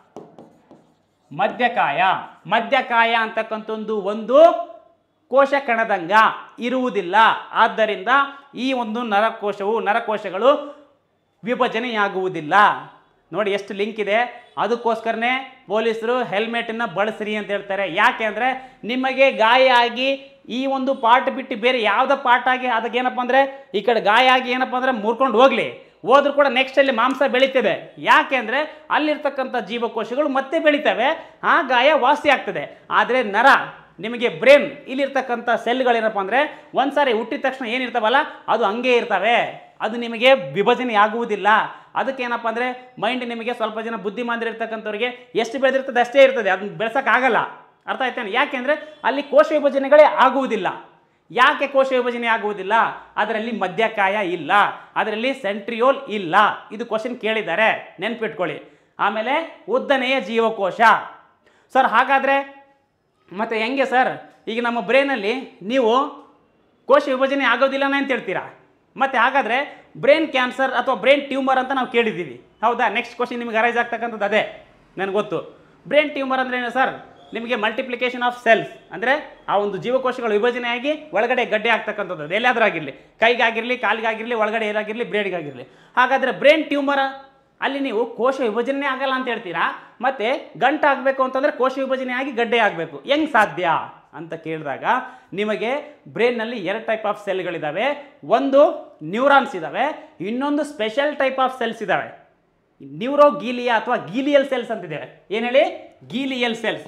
ಮಧ್ಯಕಾಯ ಮಧ್ಯಕಾಯ ಅಂತಕ್ಕಂಥದ್ದು ಒಂದು ಕೋಶ ಕಣದಂಗ ಇರುವುದಿಲ್ಲ ಆದ್ದರಿಂದ ಈ ಒಂದು ನರಕೋಶವು ನರಕೋಶಗಳು ವಿಭಜನೆಯಾಗುವುದಿಲ್ಲ ನೋಡಿ ಎಷ್ಟು ಲಿಂಕ್ ಇದೆ ಅದಕ್ಕೋಸ್ಕರನೇ ಪೊಲೀಸರು ಹೆಲ್ಮೆಟನ್ನು ಬಳಸ್ರಿ ಅಂತ ಹೇಳ್ತಾರೆ ಯಾಕೆ ಅಂದರೆ ನಿಮಗೆ ಗಾಯ ಆಗಿ ಈ ಒಂದು ಪಾರ್ಟ್ ಬಿಟ್ಟು ಬೇರೆ ಯಾವುದೋ ಪಾರ್ಟ್ ಆಗಿ ಅದಕ್ಕೆ ಏನಪ್ಪ ಅಂದರೆ ಈ ಕಡೆ ಗಾಯ ಆಗಿ ಏನಪ್ಪ ಅಂದರೆ ಮುರ್ಕೊಂಡು ಹೋಗಲಿ ಹೋದ್ರೂ ಕೂಡ ನೆಕ್ಸ್ಟ್ ಅಲ್ಲಿ ಮಾಂಸ ಬೆಳೀತದೆ ಯಾಕೆ ಅಂದರೆ ಅಲ್ಲಿರ್ತಕ್ಕಂಥ ಜೀವಕೋಶಗಳು ಮತ್ತೆ ಬೆಳಿತವೆ ಆ ಗಾಯ ವಾಸಿ ಆಗ್ತದೆ ಆದರೆ ನರ ನಿಮಗೆ ಬ್ರೇನ್ ಇಲ್ಲಿರ್ತಕ್ಕಂಥ ಸೆಲ್ಗಳೇನಪ್ಪ ಅಂದರೆ ಒಂದು ಸಾರಿ ಹುಟ್ಟಿದ ತಕ್ಷಣ ಏನಿರ್ತಾವಲ್ಲ ಅದು ಹಂಗೆ ಇರ್ತವೆ ಅದು ನಿಮಗೆ ವಿಭಜನೆ ಆಗುವುದಿಲ್ಲ ಅದಕ್ಕೇನಪ್ಪ ಅಂದರೆ ಮೈಂಡ್ ನಿಮಗೆ ಸ್ವಲ್ಪ ಜನ ಬುದ್ಧಿಮಾಂದ್ರ ಇರ್ತಕ್ಕಂಥವ್ರಿಗೆ ಎಷ್ಟು ಬೆಳೆದಿರ್ತದೆ ಅಷ್ಟೇ ಇರ್ತದೆ ಅದನ್ನ ಬೆಳೆಸೋಕ್ಕಾಗಲ್ಲ ಅರ್ಥ ಆಯ್ತಾನೆ ಯಾಕೆಂದರೆ ಅಲ್ಲಿ ಕೋಶ ವಿಭಜನೆಗಳೇ ಆಗುವುದಿಲ್ಲ ಯಾಕೆ ಕೋಶ ವಿಭಜನೆ ಆಗುವುದಿಲ್ಲ ಅದರಲ್ಲಿ ಮಧ್ಯಕಾಯ ಇಲ್ಲ ಅದರಲ್ಲಿ ಸೆಂಟ್ರಿಯೋಲ್ ಇಲ್ಲ ಇದು ಕ್ವಶನ್ ಕೇಳಿದ್ದಾರೆ ನೆನ್ಪಿಟ್ಕೊಳ್ಳಿ ಆಮೇಲೆ ಉದ್ದನೆಯ ಜೀವಕೋಶ ಸರ್ ಹಾಗಾದರೆ ಮತ್ತು ಹೆಂಗೆ ಸರ್ ಈಗ ನಮ್ಮ ಬ್ರೈನಲ್ಲಿ ನೀವು ಕೋಶ ವಿಭಜನೆ ಆಗೋದಿಲ್ಲನೇ ಅಂತ ಹೇಳ್ತೀರಾ ಮತ್ತು ಹಾಗಾದರೆ ಬ್ರೈನ್ ಕ್ಯಾನ್ಸರ್ ಅಥವಾ ಬ್ರೈನ್ ಟ್ಯೂಮರ್ ಅಂತ ನಾವು ಕೇಳಿದ್ದೀವಿ ಹೌದಾ ನೆಕ್ಸ್ಟ್ ಕ್ವಶನ್ ನಿಮಗೆ ಅರೈಸ್ ಆಗ್ತಕ್ಕಂಥದ್ದು ಅದೇ ನನಗೆ ಗೊತ್ತು ಬ್ರೈನ್ ಟ್ಯೂಮರ್ ಅಂದರೆ ಏನು ಸರ್ ನಿಮಗೆ ಮಲ್ಟಿಪ್ಲಿಕೇಶನ್ ಆಫ್ ಸೆಲ್ಸ್ ಅಂದರೆ ಆ ಒಂದು ಜೀವಕೋಶಗಳು ವಿಭಜನೆಯಾಗಿ ಒಳಗಡೆ ಗಡ್ಡೆ ಆಗ್ತಕ್ಕಂಥದ್ದು ಅದು ಎಲ್ಲಾದರೂ ಆಗಿರಲಿ ಕೈಗಾಗಿರಲಿ ಕಾಲಿಗಾಗಿರಲಿ ಒಳಗಡೆ ಏನಾಗಿರಲಿ ಬ್ರೇಡ್ಗಾಗಿರಲಿ ಹಾಗಾದರೆ ಬ್ರೈನ್ ಟ್ಯೂಮರ್ ಅಲ್ಲಿ ನೀವು ಕೋಶ ವಿಭಜನೆ ಆಗಲ್ಲ ಅಂತ ಹೇಳ್ತೀರಾ ಮತ್ತೆ ಗಂಟು ಆಗಬೇಕು ಅಂತಂದರೆ ಕೋಶ ವಿಭಜನೆ ಆಗಿ ಗಡ್ಡೆ ಆಗಬೇಕು ಹೆಂಗೆ ಸಾಧ್ಯ ಅಂತ ಕೇಳಿದಾಗ ನಿಮಗೆ ಬ್ರೈನ್ನಲ್ಲಿ ಎರಡು ಟೈಪ್ ಆಫ್ ಸೆಲ್ಗಳಿದ್ದಾವೆ ಒಂದು ನ್ಯೂರಾನ್ಸ್ ಇದ್ದಾವೆ ಇನ್ನೊಂದು ಸ್ಪೆಷಲ್ ಟೈಪ್ ಆಫ್ ಸೆಲ್ಸ್ ಇದ್ದಾವೆ ನ್ಯೂರೋಗೀಲಿಯಾ ಅಥವಾ ಗೀಲಿಯಲ್ ಸೆಲ್ಸ್ ಅಂತಿದೆ ಏನು ಹೇಳಿ ಗೀಲಿಯಲ್ ಸೆಲ್ಸ್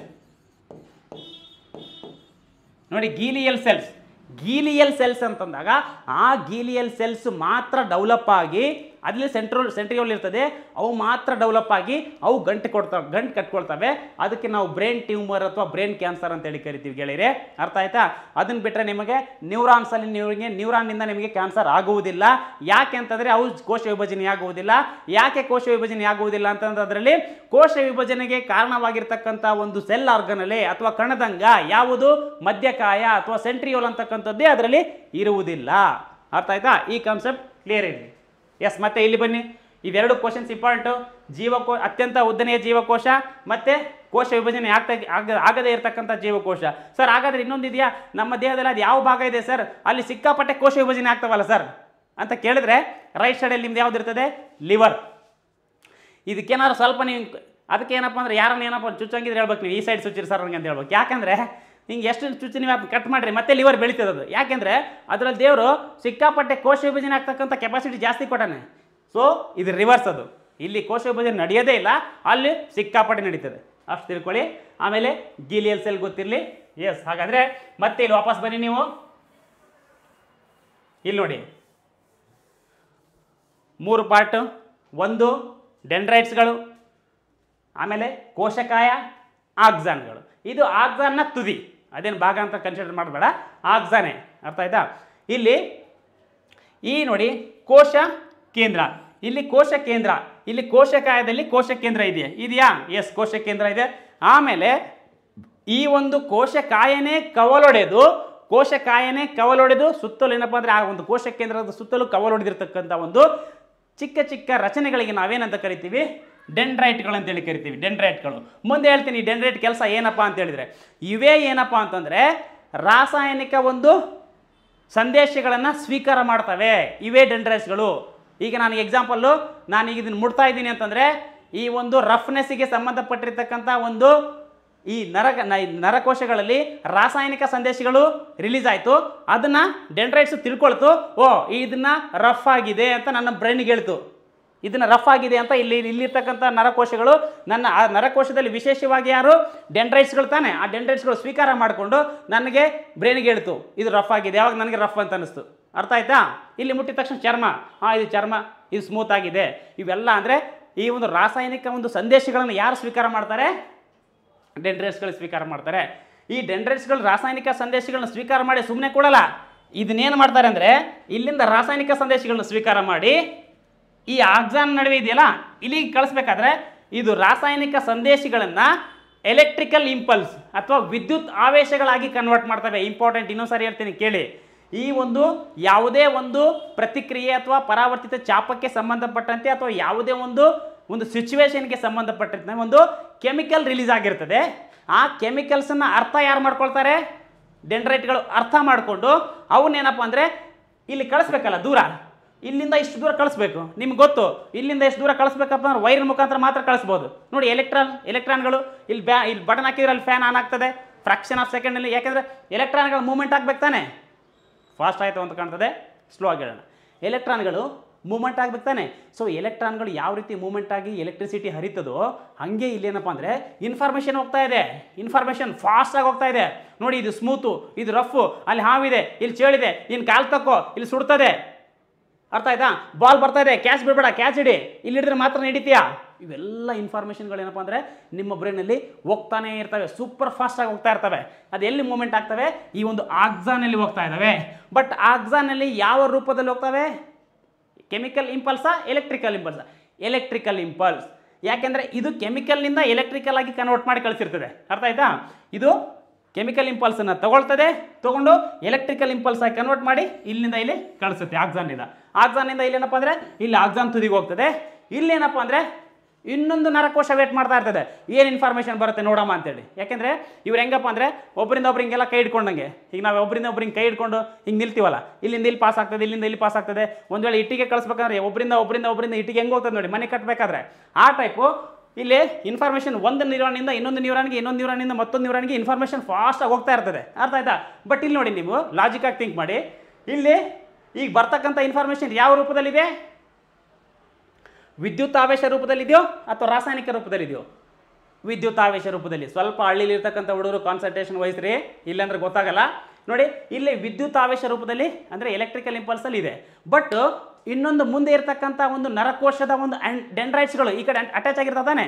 ನೋಡಿ ಗೀಲಿಯಲ್ ಸೆಲ್ಸ್ ಗೀಲಿಯಲ್ ಸೆಲ್ಸ್ ಅಂತಂದಾಗ ಆ ಗೀಲಿಯಲ್ ಸೆಲ್ಸ್ ಮಾತ್ರ ಡೆವಲಪ್ ಆಗಿ ಅಲ್ಲಿ ಸೆಂಟ್ರೋಲ್ ಸೆಂಟ್ರಿಯೋಲ್ ಇರ್ತದೆ ಅವು ಮಾತ್ರ ಡೆವಲಪ್ ಆಗಿ ಅವು ಗಂಟು ಕೊಡ್ತವೆ ಗಂಟು ಕಟ್ಕೊಳ್ತವೆ ಅದಕ್ಕೆ ನಾವು ಬ್ರೈನ್ ಟ್ಯೂಮರ್ ಅಥವಾ ಬ್ರೈನ್ ಕ್ಯಾನ್ಸರ್ ಅಂತ ಹೇಳಿ ಕರಿತೀವಿ ಗೆಳೆಯರೆ ಅರ್ಥ ಆಯ್ತಾ ಅದನ್ನ ಬಿಟ್ಟರೆ ನಿಮಗೆ ನ್ಯೂರಾನ್ಸಲ್ಲಿ ನಿಮಗೆ ನ್ಯೂರಾನ್ನಿಂದ ನಿಮಗೆ ಕ್ಯಾನ್ಸರ್ ಆಗುವುದಿಲ್ಲ ಯಾಕೆ ಅಂತಂದರೆ ಅವು ಕೋಶ ವಿಭಜನೆ ಆಗುವುದಿಲ್ಲ ಯಾಕೆ ಕೋಶ ವಿಭಜನೆ ಆಗುವುದಿಲ್ಲ ಅಂತಂದ್ರೆ ಅದರಲ್ಲಿ ಕೋಶ ವಿಭಜನೆಗೆ ಕಾರಣವಾಗಿರ್ತಕ್ಕಂಥ ಒಂದು ಸೆಲ್ ಆರ್ಗನಲ್ಲಿ ಅಥವಾ ಕಣದಂಗ ಯಾವುದು ಮಧ್ಯಕಾಯ ಅಥವಾ ಸೆಂಟ್ರಿಯೋಲ್ ಅಂತಕ್ಕಂಥದ್ದೇ ಅದರಲ್ಲಿ ಇರುವುದಿಲ್ಲ ಅರ್ಥ ಆಯ್ತಾ ಈ ಕಾನ್ಸೆಪ್ಟ್ ಕ್ಲಿಯರ್ ಇದೆ ಎಸ್ ಮತ್ತೆ ಇಲ್ಲಿ ಬನ್ನಿ ಇವೆರಡು ಕ್ವಶನ್ಸ್ ಇಂಪಾರ್ಟೆಂಟು ಜೀವಕೋ ಅತ್ಯಂತ ಉದ್ದನೆಯ ಜೀವಕೋಶ ಮತ್ತೆ ಕೋಶ ವಿಭಜನೆ ಆಗ್ತಾ ಆಗ ಆಗದೇ ಇರತಕ್ಕಂಥ ಜೀವಕೋಶ ಸರ್ ಹಾಗಾದ್ರೆ ಇನ್ನೊಂದು ಇದೆಯಾ ನಮ್ಮ ದೇಹದಲ್ಲಿ ಅದು ಯಾವ ಭಾಗ ಇದೆ ಸರ್ ಅಲ್ಲಿ ಸಿಕ್ಕಾಪಟ್ಟೆ ಕೋಶ ವಿಭಜನೆ ಆಗ್ತಾವಲ್ಲ ಸರ್ ಅಂತ ಕೇಳಿದ್ರೆ ರೈಟ್ ಸೈಡಲ್ಲಿ ನಿಮ್ದು ಯಾವ್ದು ಇರ್ತದೆ ಲಿವರ್ ಇದಕ್ಕೇನಾದ್ರು ಸ್ವಲ್ಪ ನೀವು ಅದಕ್ಕೆ ಏನಪ್ಪ ಅಂದ್ರೆ ಯಾರನ್ನ ಏನಪ್ಪ ಚುಚ್ಚಂಗಿದ್ರೆ ಹೇಳ್ಬೇಕು ನೀವು ಈ ಸೈಡ್ ಚುಚ್ಚಿರಿ ಸರ್ ನನಗೆ ಅಂತ ಹೇಳ್ಬೇಕು ಯಾಕಂದ್ರೆ ಹಿಂಗೆ ಎಷ್ಟು ಚುಚ್ಚಿ ನೀವು ಅದನ್ನ ಕಟ್ ಮಾಡಿರಿ ಮತ್ತೆ ಲಿವರ್ ಬೆಳೀತದೆ ಅದು ಯಾಕೆಂದರೆ ಅದರಲ್ಲಿ ದೇವರು ಸಿಕ್ಕಾಪಟ್ಟೆ ಕೋಶ ವಿಭಜನೆ ಆಗ್ತಕ್ಕಂಥ ಕೆಪಾಸಿಟಿ ಜಾಸ್ತಿ ಕೊಟ್ಟಾನೆ ಸೊ ಇದು ರಿವರ್ಸ್ ಅದು ಇಲ್ಲಿ ಕೋಶ ವಿಭಜನೆ ನಡೆಯೋದೇ ಇಲ್ಲ ಅಲ್ಲಿ ಸಿಕ್ಕಾಪಟ್ಟೆ ನಡೀತದೆ ಅಷ್ಟು ತಿಳ್ಕೊಳ್ಳಿ ಆಮೇಲೆ ಗೀಲಿಯಲ್ ಸೆಲ್ ಗೊತ್ತಿರಲಿ ಎಸ್ ಹಾಗಾದರೆ ಮತ್ತೆ ಇಲ್ಲಿ ವಾಪಸ್ ಬನ್ನಿ ನೀವು ಇಲ್ಲಿ ನೋಡಿ ಮೂರು ಪಾರ್ಟ್ ಒಂದು ಡೆಂಡ್ರೈಟ್ಸ್ಗಳು ಆಮೇಲೆ ಕೋಶಕಾಯ ಆಕ್ಸಾನ್ಗಳು ಇದು ಆಕ್ಸಾನ್ನ ತುದಿ ಅದೇನು ಭಾಗ ಅಂತ ಕನ್ಸಿಡರ್ ಮಾಡಬೇಡ ಆಕ್ಸಾನೆ ಅರ್ಥ ಆಯ್ತಾ ಇಲ್ಲಿ ಈ ನೋಡಿ ಕೋಶ ಕೇಂದ್ರ ಇಲ್ಲಿ ಕೋಶ ಕೇಂದ್ರ ಇಲ್ಲಿ ಕೋಶಕಾಯದಲ್ಲಿ ಕೋಶ ಕೇಂದ್ರ ಇದೆಯಾ ಇದೆಯಾ ಎಸ್ ಕೋಶ ಕೇಂದ್ರ ಇದೆ ಆಮೇಲೆ ಈ ಒಂದು ಕೋಶಕಾಯನೇ ಕವಲೊಡೆದು ಕೋಶಕಾಯನೇ ಕವಲೊಡೆದು ಸುತ್ತಲೂ ಏನಪ್ಪ ಅಂದರೆ ಆ ಒಂದು ಕೋಶ ಕೇಂದ್ರದ ಸುತ್ತಲೂ ಕವಲೊಡೆದಿರ್ತಕ್ಕಂಥ ಒಂದು ಚಿಕ್ಕ ಚಿಕ್ಕ ರಚನೆಗಳಿಗೆ ನಾವೇನಂತ ಕರಿತೀವಿ ಡೆಂಡ್ರೈಟ್ಗಳು ಅಂತೇಳಿ ಕರಿತೀವಿ ಡೆಂಡ್ರೈಟ್ಗಳು ಮುಂದೆ ಹೇಳ್ತೀನಿ ಈ ಡೆಂಡ್ರೈಟ್ ಕೆಲಸ ಏನಪ್ಪ ಅಂತ ಹೇಳಿದ್ರೆ ಇವೇ ಏನಪ್ಪ ಅಂತಂದರೆ ರಾಸಾಯನಿಕ ಒಂದು ಸಂದೇಶಗಳನ್ನು ಸ್ವೀಕಾರ ಮಾಡ್ತವೆ ಇವೇ ಡೆಂಡ್ರೈಟ್ಸ್ಗಳು ಈಗ ನನಗೆ ಎಕ್ಸಾಂಪಲ್ಲು ನಾನು ಈಗ ಇದನ್ನು ಮುಡ್ತಾ ಇದ್ದೀನಿ ಅಂತಂದರೆ ಈ ಒಂದು ರಫ್ನೆಸ್ಸಿಗೆ ಸಂಬಂಧಪಟ್ಟಿರ್ತಕ್ಕಂಥ ಒಂದು ಈ ನರ ನ- ನರಕೋಶಗಳಲ್ಲಿ ರಾಸಾಯನಿಕ ಸಂದೇಶಗಳು ರಿಲೀಸ್ ಆಯಿತು ಅದನ್ನು ಡೆಂಡ್ರೈಟ್ಸ್ ತಿಳ್ಕೊಳ್ತು ಓ ಇದನ್ನ ರಫ್ ಆಗಿದೆ ಅಂತ ನನ್ನ ಬ್ರೈನ್ಗೆ ಹೇಳ್ತು ಇದನ್ನು ರಫ್ ಆಗಿದೆ ಅಂತ ಇಲ್ಲಿ ಇಲ್ಲಿರ್ತಕ್ಕಂಥ ನರಕೋಶಗಳು ನನ್ನ ಆ ನರಕೋಶದಲ್ಲಿ ವಿಶೇಷವಾಗಿ ಯಾರು ಡೆಂಡ್ರೈಟ್ಸ್ಗಳು ತಾನೆ ಆ ಡೆಂಡ್ರೈಟ್ಸ್ಗಳು ಸ್ವೀಕಾರ ಮಾಡಿಕೊಂಡು ನನಗೆ ಬ್ರೈನ್ಗೆ ಹೇಳ್ತು ಇದು ರಫ್ ಆಗಿದೆ ಯಾವಾಗ ನನಗೆ ರಫ್ ಅಂತ ಅನಿಸ್ತು ಅರ್ಥ ಆಯ್ತಾ ಇಲ್ಲಿ ಮುಟ್ಟಿದ ತಕ್ಷಣ ಚರ್ಮ ಹಾಂ ಇದು ಚರ್ಮ ಇದು ಸ್ಮೂತ್ ಆಗಿದೆ ಇವೆಲ್ಲ ಅಂದರೆ ಈ ಒಂದು ರಾಸಾಯನಿಕ ಒಂದು ಸಂದೇಶಗಳನ್ನು ಯಾರು ಸ್ವೀಕಾರ ಮಾಡ್ತಾರೆ ಡೆಂಡ್ರೈಟ್ಸ್ಗಳು ಸ್ವೀಕಾರ ಮಾಡ್ತಾರೆ ಈ ಡೆಂಡ್ರೈಟ್ಸ್ಗಳು ರಾಸಾಯನಿಕ ಸಂದೇಶಗಳನ್ನ ಸ್ವೀಕಾರ ಮಾಡಿ ಸುಮ್ಮನೆ ಕೊಡಲ್ಲ ಇದನ್ನೇನು ಮಾಡ್ತಾರೆ ಅಂದರೆ ಇಲ್ಲಿಂದ ರಾಸಾಯನಿಕ ಸಂದೇಶಗಳನ್ನ ಸ್ವೀಕಾರ ಮಾಡಿ ಈ ಆಕ್ಸಾನ್ ನಡುವೆ ಇದೆಯಲ್ಲ ಇಲ್ಲಿಗೆ ಕಳಿಸ್ಬೇಕಾದ್ರೆ ಇದು ರಾಸಾಯನಿಕ ಸಂದೇಶಗಳನ್ನು ಎಲೆಕ್ಟ್ರಿಕಲ್ ಇಂಪಲ್ಸ್ ಅಥವಾ ವಿದ್ಯುತ್ ಆವೇಶಗಳಾಗಿ ಕನ್ವರ್ಟ್ ಮಾಡ್ತವೆ ಇಂಪಾರ್ಟೆಂಟ್ ಇನ್ನೊಂದು ಸಾರಿ ಹೇಳ್ತೀನಿ ಕೇಳಿ ಈ ಒಂದು ಯಾವುದೇ ಒಂದು ಪ್ರತಿಕ್ರಿಯೆ ಅಥವಾ ಪರಾವರ್ತಿತ ಚಾಪಕ್ಕೆ ಸಂಬಂಧಪಟ್ಟಂತೆ ಅಥವಾ ಯಾವುದೇ ಒಂದು ಒಂದು ಸಿಚುವೇಶನ್ಗೆ ಸಂಬಂಧಪಟ್ಟಂತೆ ಒಂದು ಕೆಮಿಕಲ್ ರಿಲೀಸ್ ಆಗಿರ್ತದೆ ಆ ಕೆಮಿಕಲ್ಸನ್ನು ಅರ್ಥ ಯಾರು ಮಾಡ್ಕೊಳ್ತಾರೆ ಡೆಂಡ್ರೈಟ್ಗಳು ಅರ್ಥ ಮಾಡಿಕೊಂಡು ಅವನ್ನೇನಪ್ಪ ಅಂದರೆ ಇಲ್ಲಿ ಕಳಿಸ್ಬೇಕಲ್ಲ ದೂರ ಇಲ್ಲಿಂದ ಇಷ್ಟು ದೂರ ಕಳಿಸ್ಬೇಕು ನಿಮ್ಗೆ ಗೊತ್ತು ಇಲ್ಲಿಂದ ಎಷ್ಟು ದೂರ ಕಳಿಸ್ಬೇಕಪ್ಪ ಅಂದ್ರೆ ವೈರ್ ಮುಖಾಂತರ ಮಾತ್ರ ಕಳಿಸ್ಬೋದು ನೋಡಿ ಎಲೆಕ್ಟ್ರಾನ್ ಎಲೆಕ್ಟ್ರಾನ್ಗಳು ಇಲ್ಲಿ ಬ್ಯಾ ಇಲ್ಲಿ ಬಟನ್ ಹಾಕಿದ್ರೆ ಅಲ್ಲಿ ಫ್ಯಾನ್ ಆನ್ ಆಗ್ತದೆ ಫ್ರಾಕ್ಷನ್ ಆಫ್ ಸೆಕೆಂಡಲ್ಲಿ ಯಾಕೆಂದರೆ ಎಲೆಕ್ಟ್ರಾನ್ಗಳು ಮೂವ್ಮೆಂಟ್ ಆಗ್ಬೇಕು ತಾನೆ ಫಾಸ್ಟ್ ಆಯಿತು ಅಂತ ಕಾಣ್ತದೆ ಸ್ಲೋ ಆಗಿ ಹೇಳೋಣ ಎಲೆಕ್ಟ್ರಾನ್ಗಳು ಮೂಮೆಂಟ್ ಆಗ್ಬೇಕು ತಾನೆ ಸೊ ಎಲೆಕ್ಟ್ರಾನ್ಗಳು ಯಾವ ರೀತಿ ಮೂಮೆಂಟ್ ಆಗಿ ಎಲೆಕ್ಟ್ರಿಸಿಟಿ ಹರಿತದೋ ಹಾಗೆ ಇಲ್ಲೇನಪ್ಪ ಅಂದರೆ ಇನ್ಫಾರ್ಮೇಷನ್ ಹೋಗ್ತಾ ಇದೆ ಇನ್ಫಾರ್ಮೇಷನ್ ಫಾಸ್ಟಾಗಿ ಹೋಗ್ತಾ ಇದೆ ನೋಡಿ ಇದು ಸ್ಮೂತು ಇದು ರಫು ಅಲ್ಲಿ ಹಾವಿದೆ ಇಲ್ಲಿ ಚೇಳಿದೆ ಇನ್ನು ಕಾಲು ತಕ್ಕೋ ಇಲ್ಲಿ ಸುಡ್ತದೆ ಅರ್ಥ ಆಯ್ತಾ ಬಾಲ್ ಬರ್ತಾ ಇದೆ ಕ್ಯಾಚ್ ಬಿಡಬೇಡ ಕ್ಯಾಚ್ ಇಡಿ ಇಲ್ಲಿ ಹಿಡಿದ್ರೆ ಮಾತ್ರ ನಡೀತೀಯಾ ಇವೆಲ್ಲ ಇನ್ಫಾರ್ಮೇಷನ್ಗಳೇನಪ್ಪ ಅಂದರೆ ನಿಮ್ಮ ಬ್ರೈನಲ್ಲಿ ಹೋಗ್ತಾನೆ ಇರ್ತವೆ ಸೂಪರ್ ಫಾಸ್ಟಾಗಿ ಹೋಗ್ತಾ ಇರ್ತವೆ ಅದು ಎಲ್ಲಿ ಮೂಮೆಂಟ್ ಆಗ್ತವೆ ಈ ಒಂದು ಆಕ್ಸಾನಲ್ಲಿ ಹೋಗ್ತಾ ಇದ್ದಾವೆ ಬಟ್ ಆಕ್ಸಾನಲ್ಲಿ ಯಾವ ರೂಪದಲ್ಲಿ ಹೋಗ್ತವೆ ಕೆಮಿಕಲ್ ಇಂಪಲ್ಸಾ ಎಲೆಕ್ಟ್ರಿಕಲ್ ಇಂಪಲ್ಸ ಎಲೆಕ್ಟ್ರಿಕಲ್ ಇಂಪಲ್ಸ್ ಯಾಕೆಂದರೆ ಇದು ಕೆಮಿಕಲ್ನಿಂದ ಎಲೆಕ್ಟ್ರಿಕಲ್ ಆಗಿ ಕನ್ವರ್ಟ್ ಮಾಡಿ ಕಳಿಸಿರ್ತದೆ ಅರ್ಥ ಆಯ್ತಾ ಇದು ಕೆಮಿಕಲ್ ಇಂಪಲ್ಸನ್ನು ತಗೊಳ್ತದೆ ತಗೊಂಡು ಎಲೆಕ್ಟ್ರಿಕಲ್ ಇಂಪಲ್ಸ್ ಆಗಿ ಕನ್ವರ್ಟ್ ಮಾಡಿ ಇಲ್ಲಿಂದ ಇಲ್ಲಿ ಕಳಿಸುತ್ತೆ ಆಕ್ಸಾನ್ನಿಂದ ಆಕ್ಸಾನ್ನಿಂದ ಇಲ್ಲೇನಪ್ಪ ಅಂದರೆ ಇಲ್ಲಿ ಆಕ್ಸಾನ್ ತುದಿಗೆ ಹೋಗ್ತದೆ ಇಲ್ಲೇನಪ್ಪ ಅಂದರೆ ಇನ್ನೊಂದು ನರಕೋಶ ವೇಟ್ ಮಾಡ್ತಾ ಇರ್ತದೆ ಏನು ಇನ್ಫಾರ್ಮೇಷನ್ ಬರುತ್ತೆ ನೋಡಮ್ಮ ಅಂತೇಳಿ ಯಾಕೆಂದರೆ ಇವ್ರು ಹೆಂಗಪ್ಪ ಅಂದರೆ ಒಬ್ಬರಿಂದ ಒಬ್ರಿಂಗೆಲ್ಲ ಕೈ ಹಿಡ್ಕೊಂಡಂಗೆ ಈಗ ನಾವು ಒಬ್ಬರಿಂದ ಒಬ್ರಿಗೆ ಕೈ ಹಿಡ್ಕೊಂಡು ಹಿಂಗೆ ನಿಲ್ತೀವಲ್ಲ ಇಲ್ಲಿಂದ ಇಲ್ಲಿ ಪಾಸ್ ಆಗ್ತದೆ ಇಲ್ಲಿಂದ ಇಲ್ಲಿ ಪಾಸ್ ಆಗ್ತದೆ ಒಂದು ವೇಳೆ ಇಟ್ಟಿಗೆ ಕಳಿಸ್ಬೇಕಂದ್ರೆ ಒಬ್ಬರಿಂದ ಒಬ್ಬರಿಂದ ಒಬ್ಬರಿಂದ ಇಟ್ಟಿಗೆ ಹೆಂಗೆ ಹೋಗ್ತದೆ ನೋಡಿ ಮನೆ ಕಟ್ಟಬೇಕಾದ್ರೆ ಆ ಟೈಪು ಇಲ್ಲಿ ಇನ್ಫಾರ್ಮೇಷನ್ ಒಂದು ನ್ಯೂರಾನಿಂದ ಇನ್ನೊಂದು ನ್ಯೂರಾನ್ಗೆ ಇನ್ನೊಂದು ನ್ಯೂರಾನಿಂದ ಮತ್ತೊಂದು ನ್ಯೂರಾನ್ಗೆ ಇನ್ಫಾರ್ಮೇಷನ್ ಫಾಸ್ಟಾಗಿ ಹೋಗ್ತಾ ಇರ್ತದೆ ಅರ್ಥ ಆಯ್ತಾ ಬಟ್ ಇಲ್ಲಿ ನೋಡಿ ನೀವು ಲಾಜಿಕಾಗಿ ಥಿಂಕ್ ಮಾಡಿ ಇಲ್ಲಿ ಈಗ ಬರ್ತಕ್ಕಂಥ ಇನ್ಫಾರ್ಮೇಷನ್ ಯಾವ ರೂಪದಲ್ಲಿದೆ ವಿದ್ಯುತ್ ಆವೇಶ ರೂಪದಲ್ಲಿದೆಯೋ ಅಥವಾ ರಾಸಾಯನಿಕ ರೂಪದಲ್ಲಿದೆಯೋ ವಿದ್ಯುತ್ ಆವೇಶ ರೂಪದಲ್ಲಿ ಸ್ವಲ್ಪ ಹಳ್ಳಿಲಿ ಇರ್ತಕ್ಕಂಥ ಹುಡುಗರು ಕಾನ್ಸಂಟ್ರೇಷನ್ ವಹಿಸ್ರಿ ಇಲ್ಲಾಂದ್ರೆ ಗೊತ್ತಾಗಲ್ಲ ನೋಡಿ ಇಲ್ಲಿ ವಿದ್ಯುತ್ ಆವೇಶ ರೂಪದಲ್ಲಿ ಅಂದರೆ ಎಲೆಕ್ಟ್ರಿಕಲ್ ಇಂಪಲ್ಸಲ್ಲಿ ಇದೆ ಬಟ್ ಇನ್ನೊಂದು ಮುಂದೆ ಇರ್ತಕ್ಕಂಥ ಒಂದು ನರಕೋಶದ ಒಂದು ಡೆಂಡ್ರೈಟ್ಸ್ಗಳು ಈ ಕಡೆ ಅಟ್ಯಾಚ್ ಆಗಿರ್ತದಾನೆ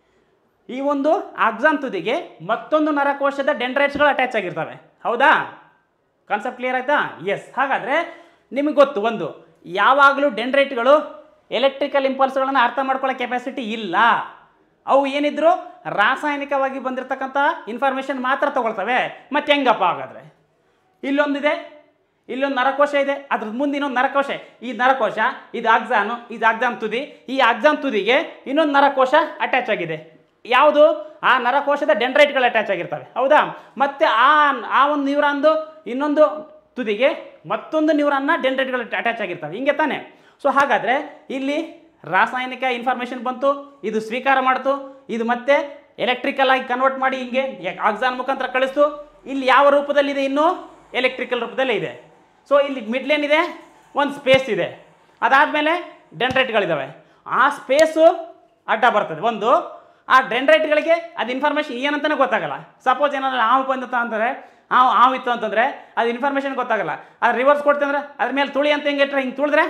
ಈ ಒಂದು ಆಕ್ಸಾನ್ ತುದಿಗೆ ಮತ್ತೊಂದು ನರಕೋಶದ ಡೆಂಡ್ರೈಟ್ಸ್ಗಳು ಅಟ್ಯಾಚ್ ಆಗಿರ್ತವೆ ಹೌದಾ ಕಾನ್ಸೆಪ್ಟ್ ಕ್ಲಿಯರ್ ಆಯ್ತಾ ಎಸ್ ಹಾಗಾದರೆ ನಿಮಗೆ ಗೊತ್ತು ಒಂದು ಯಾವಾಗಲೂ ಡೆಂಡ್ರೈಟ್ಗಳು ಎಲೆಕ್ಟ್ರಿಕಲ್ ಇಂಪಲ್ಸ್ಗಳನ್ನು ಅರ್ಥ ಮಾಡ್ಕೊಳ್ಳೋ ಕೆಪಾಸಿಟಿ ಇಲ್ಲ ಅವು ಏನಿದ್ರು ರಾಸಾಯನಿಕವಾಗಿ ಬಂದಿರತಕ್ಕಂಥ ಇನ್ಫಾರ್ಮೇಷನ್ ಮಾತ್ರ ತಗೊಳ್ತವೆ ಮತ್ತೆ ಹೆಂಗಪ್ಪ ಹಾಗಾದರೆ ಇಲ್ಲೊಂದಿದೆ ಇಲ್ಲೊಂದು ನರಕೋಶ ಇದೆ ಅದ್ರ ಮುಂದೆ ಇನ್ನೊಂದು ನರಕೋಶ ಈ ನರಕೋಶ ಇದು ಆಕ್ಸಾನು ಇದು ಆಕ್ಸಾನ್ ತುದಿ ಈ ಆಕ್ಸಾನ್ ತುದಿಗೆ ಇನ್ನೊಂದು ನರಕೋಶ ಅಟ್ಯಾಚ್ ಆಗಿದೆ ಯಾವುದು ಆ ನರಕೋಶದ ಡೆಂಡ್ರೈಟ್ಗಳು ಅಟ್ಯಾಚ್ ಆಗಿರ್ತವೆ ಹೌದಾ ಮತ್ತೆ ಆ ಆ ಒಂದು ನ್ಯೂರಾನ್ದು ಇನ್ನೊಂದು ತುದಿಗೆ ಮತ್ತೊಂದು ನ್ಯೂರಾನ್ನ ಡೆಂಡ್ರೈಟ್ಗಳು ಅಟ್ಯಾಚ್ ಆಗಿರ್ತವೆ ಹಿಂಗೆ ತಾನೆ ಸೊ ಹಾಗಾದರೆ ಇಲ್ಲಿ ರಾಸಾಯನಿಕ ಇನ್ಫಾರ್ಮೇಷನ್ ಬಂತು ಇದು ಸ್ವೀಕಾರ ಮಾಡ್ತು ಇದು ಮತ್ತೆ ಎಲೆಕ್ಟ್ರಿಕಲ್ ಆಗಿ ಕನ್ವರ್ಟ್ ಮಾಡಿ ಹಿಂಗೆ ಆಕ್ಸಾನ್ ಮುಖಾಂತರ ಕಳಿಸ್ತು ಇಲ್ಲಿ ಯಾವ ರೂಪದಲ್ಲಿದೆ ಇನ್ನು ಎಲೆಕ್ಟ್ರಿಕಲ್ ರೂಪದಲ್ಲೇ ಇದೆ ಸೊ ಇಲ್ಲಿ ಮಿಡ್ಲೇನ್ ಇದೆ ಒಂದು ಸ್ಪೇಸ್ ಇದೆ ಅದಾದಮೇಲೆ ಡೆಂಡ್ರೈಟ್ಗಳಿದ್ದಾವೆ ಆ ಸ್ಪೇಸು ಅಡ್ಡ ಬರ್ತದೆ ಒಂದು ಆ ಡೆಂಡ್ರೈಟ್ಗಳಿಗೆ ಅದು ಇನ್ಫಾರ್ಮೇಷನ್ ಏನಂತಲೇ ಗೊತ್ತಾಗಲ್ಲ ಸಪೋಸ್ ಏನಾದ್ರು ಹಾವು ಬಂದಿತ್ತು ಅಂತಂದರೆ ಹಾವು ಹಾವು ಇತ್ತು ಅಂತಂದರೆ ಅದು ಇನ್ಫಾರ್ಮೇಷನ್ ಗೊತ್ತಾಗಲ್ಲ ಅದು ರಿವರ್ಸ್ ಕೊಡ್ತಂದ್ರೆ ಅದ್ರ ಮೇಲೆ ತುಳಿ ಅಂತ ಹೆಂಗೆ ಇಟ್ಟರೆ ಹಿಂಗೆ ತುಳಿದ್ರೆ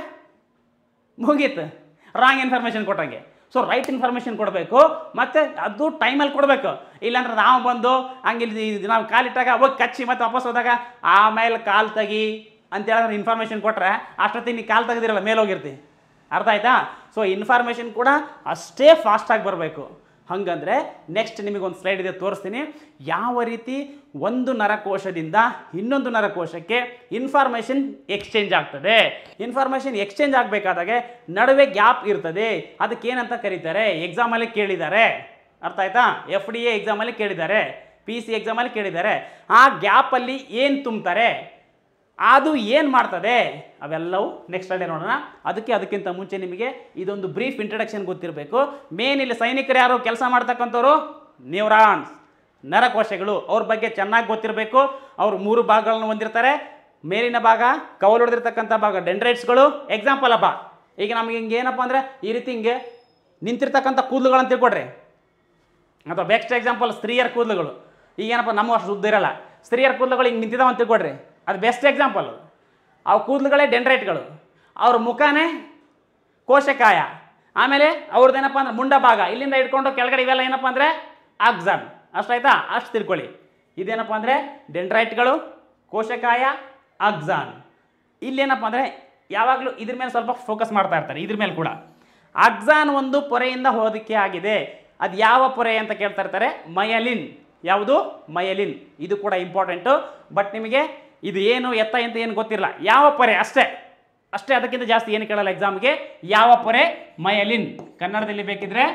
ಮುಗೀತು ರಾಂಗ್ ಇನ್ಫಾರ್ಮೇಷನ್ ಕೊಟ್ಟಂಗೆ ಸೊ ರೈಟ್ ಇನ್ಫಾರ್ಮೇಷನ್ ಕೊಡಬೇಕು ಮತ್ತು ಅದು ಟೈಮಲ್ಲಿ ಕೊಡಬೇಕು ಇಲ್ಲಾಂದ್ರೆ ನಾವು ಬಂದು ಹಂಗೆ ಇಲ್ಲಿ ಇದು ನಾವು ಕಾಲಿಟ್ಟಾಗ ಹೋಗಿ ಕಚ್ಚಿ ಮತ್ತೆ ವಾಪಸ್ ಹೋದಾಗ ಆಮೇಲೆ ಕಾಲು ತೆಗಿ ಅಂತೇಳಿದ್ರೆ ಇನ್ಫಾರ್ಮೇಷನ್ ಕೊಟ್ಟರೆ ಅಷ್ಟೊತ್ತಿಗೆ ನೀ ಕಾಲು ತೆಗೆದಿರಲ್ಲ ಮೇಲೆ ಹೋಗಿರ್ತಿ ಅರ್ಥ ಆಯ್ತಾ ಸೊ ಇನ್ಫಾರ್ಮೇಷನ್ ಕೂಡ ಅಷ್ಟೇ ಫಾಸ್ಟಾಗಿ ಬರಬೇಕು ಹಾಗಂದ್ರೆ ನೆಕ್ಸ್ಟ್ ನಿಮಗೊಂದು ಸ್ಲೈಡ್ ಇದೆ ತೋರಿಸ್ತೀನಿ ಯಾವ ರೀತಿ ಒಂದು ನರಕೋಶದಿಂದ ಇನ್ನೊಂದು ನರಕೋಶಕ್ಕೆ ಇನ್ಫಾರ್ಮೇಷನ್ ಎಕ್ಸ್ಚೇಂಜ್ ಆಗ್ತದೆ ಇನ್ಫಾರ್ಮೇಷನ್ ಎಕ್ಸ್ಚೇಂಜ್ ಆಗಬೇಕಾದಾಗೆ ನಡುವೆ ಗ್ಯಾಪ್ ಇರ್ತದೆ ಅದಕ್ಕೆ ಏನಂತ ಕರೀತಾರೆ ಎಕ್ಸಾಮಲ್ಲಿ ಕೇಳಿದ್ದಾರೆ ಅರ್ಥ ಆಯ್ತಾ ಎಫ್ ಡಿ ಎ ಎಕ್ಸಾಮಲ್ಲಿ ಕೇಳಿದ್ದಾರೆ ಪಿ ಸಿ ಎಕ್ಸಾಮಲ್ಲಿ ಕೇಳಿದ್ದಾರೆ ಆ ಗ್ಯಾಪಲ್ಲಿ ಏನು ತುಂಬ್ತಾರೆ ಅದು ಏನು ಮಾಡ್ತದೆ ಅವೆಲ್ಲವೂ ನೆಕ್ಸ್ಟ್ ಅಲ್ಲೇ ನೋಡೋಣ ಅದಕ್ಕೆ ಅದಕ್ಕಿಂತ ಮುಂಚೆ ನಿಮಗೆ ಇದೊಂದು ಬ್ರೀಫ್ ಇಂಟ್ರಡಕ್ಷನ್ ಗೊತ್ತಿರಬೇಕು ಮೇನ್ ಇಲ್ಲಿ ಸೈನಿಕರು ಯಾರು ಕೆಲಸ ಮಾಡ್ತಕ್ಕಂಥವ್ರು ನ್ಯೂರಾನ್ಸ್ ನರಕೋಶಗಳು ಅವ್ರ ಬಗ್ಗೆ ಚೆನ್ನಾಗಿ ಗೊತ್ತಿರಬೇಕು ಅವರು ಮೂರು ಭಾಗಗಳನ್ನು ಹೊಂದಿರ್ತಾರೆ ಮೇಲಿನ ಭಾಗ ಕವಲು ಹೊಡೆದಿರ್ತಕ್ಕಂಥ ಭಾಗ ಡೆಂಡ್ರೈಟ್ಸ್ಗಳು ಎಕ್ಸಾಂಪಲ್ ಅಪ್ಪ ಈಗ ನಮಗೆ ಹಿಂಗೆ ಏನಪ್ಪ ಅಂದರೆ ಈ ರೀತಿ ಹಿಂಗೆ ನಿಂತಿರ್ತಕ್ಕಂಥ ಕೂದಲುಗಳಂತ ತಿಳ್ಕೊಡ್ರಿ ಅಥವಾ ಬೆಸ್ಟ್ ಎಕ್ಸಾಂಪಲ್ ಸ್ತ್ರೀಯರ ಕೂದಲುಗಳು ಈಗ ಏನಪ್ಪ ನಮ್ಮ ಅಷ್ಟು ಉದ್ದ ಇರಲ್ಲ ಸ್ತ್ರೀಯರ ಕೂದಲುಗಳು ಹಿಂಗೆ ನಿಂತಿದ್ದಾವೆ ಅಂತ ತಿಳ್ಕೊಡ್ರಿ ಅದು ಬೆಸ್ಟ್ ಎಕ್ಸಾಂಪಲ್ ಅವು ಕೂದಲುಗಳೇ ಡೆಂಡ್ರೈಟ್ಗಳು ಅವ್ರ ಮುಖನೇ ಕೋಶಕಾಯ ಆಮೇಲೆ ಅವ್ರದ್ದೇನಪ್ಪ ಅಂದ್ರೆ ಮುಂಡ ಭಾಗ ಇಲ್ಲಿಂದ ಇಟ್ಕೊಂಡು ಕೆಳಗಡೆ ಇವೆಲ್ಲ ಏನಪ್ಪ ಅಂದರೆ ಆಕ್ಸಾನ್ ಅಷ್ಟಾಯ್ತಾ ಅಷ್ಟು ತಿಳ್ಕೊಳ್ಳಿ ಇದೇನಪ್ಪ ಅಂದರೆ ಡೆಂಡ್ರೈಟ್ಗಳು ಕೋಶಕಾಯ ಆಕ್ಸಾನ್ ಇಲ್ಲೇನಪ್ಪ ಅಂದರೆ ಯಾವಾಗಲೂ ಇದ್ರ ಮೇಲೆ ಸ್ವಲ್ಪ ಫೋಕಸ್ ಮಾಡ್ತಾ ಇರ್ತಾರೆ ಇದ್ರ ಮೇಲೆ ಕೂಡ ಅಕ್ಸಾನ್ ಒಂದು ಪೊರೆಯಿಂದ ಹೋದಕ್ಕೆ ಆಗಿದೆ ಅದು ಯಾವ ಪೊರೆ ಅಂತ ಕೇಳ್ತಾ ಇರ್ತಾರೆ ಮಯಲಿನ್ ಯಾವುದು ಮಯಲಿನ್ ಇದು ಕೂಡ ಇಂಪಾರ್ಟೆಂಟು ಬಟ್ ನಿಮಗೆ ಇದು ಏನು ಎತ್ತ ಅಂತ ಏನು ಗೊತ್ತಿರಲ್ಲ ಯಾವ ಪೊರೆ ಅಷ್ಟೇ ಅಷ್ಟೇ ಅದಕ್ಕಿಂತ ಜಾಸ್ತಿ ಏನು ಕೇಳಲ್ಲ ಎಕ್ಸಾಮ್ಗೆ ಯಾವ ಪೊರೆ ಮಯಲಿನ್ ಕನ್ನಡದಲ್ಲಿ ಬೇಕಿದ್ರೆ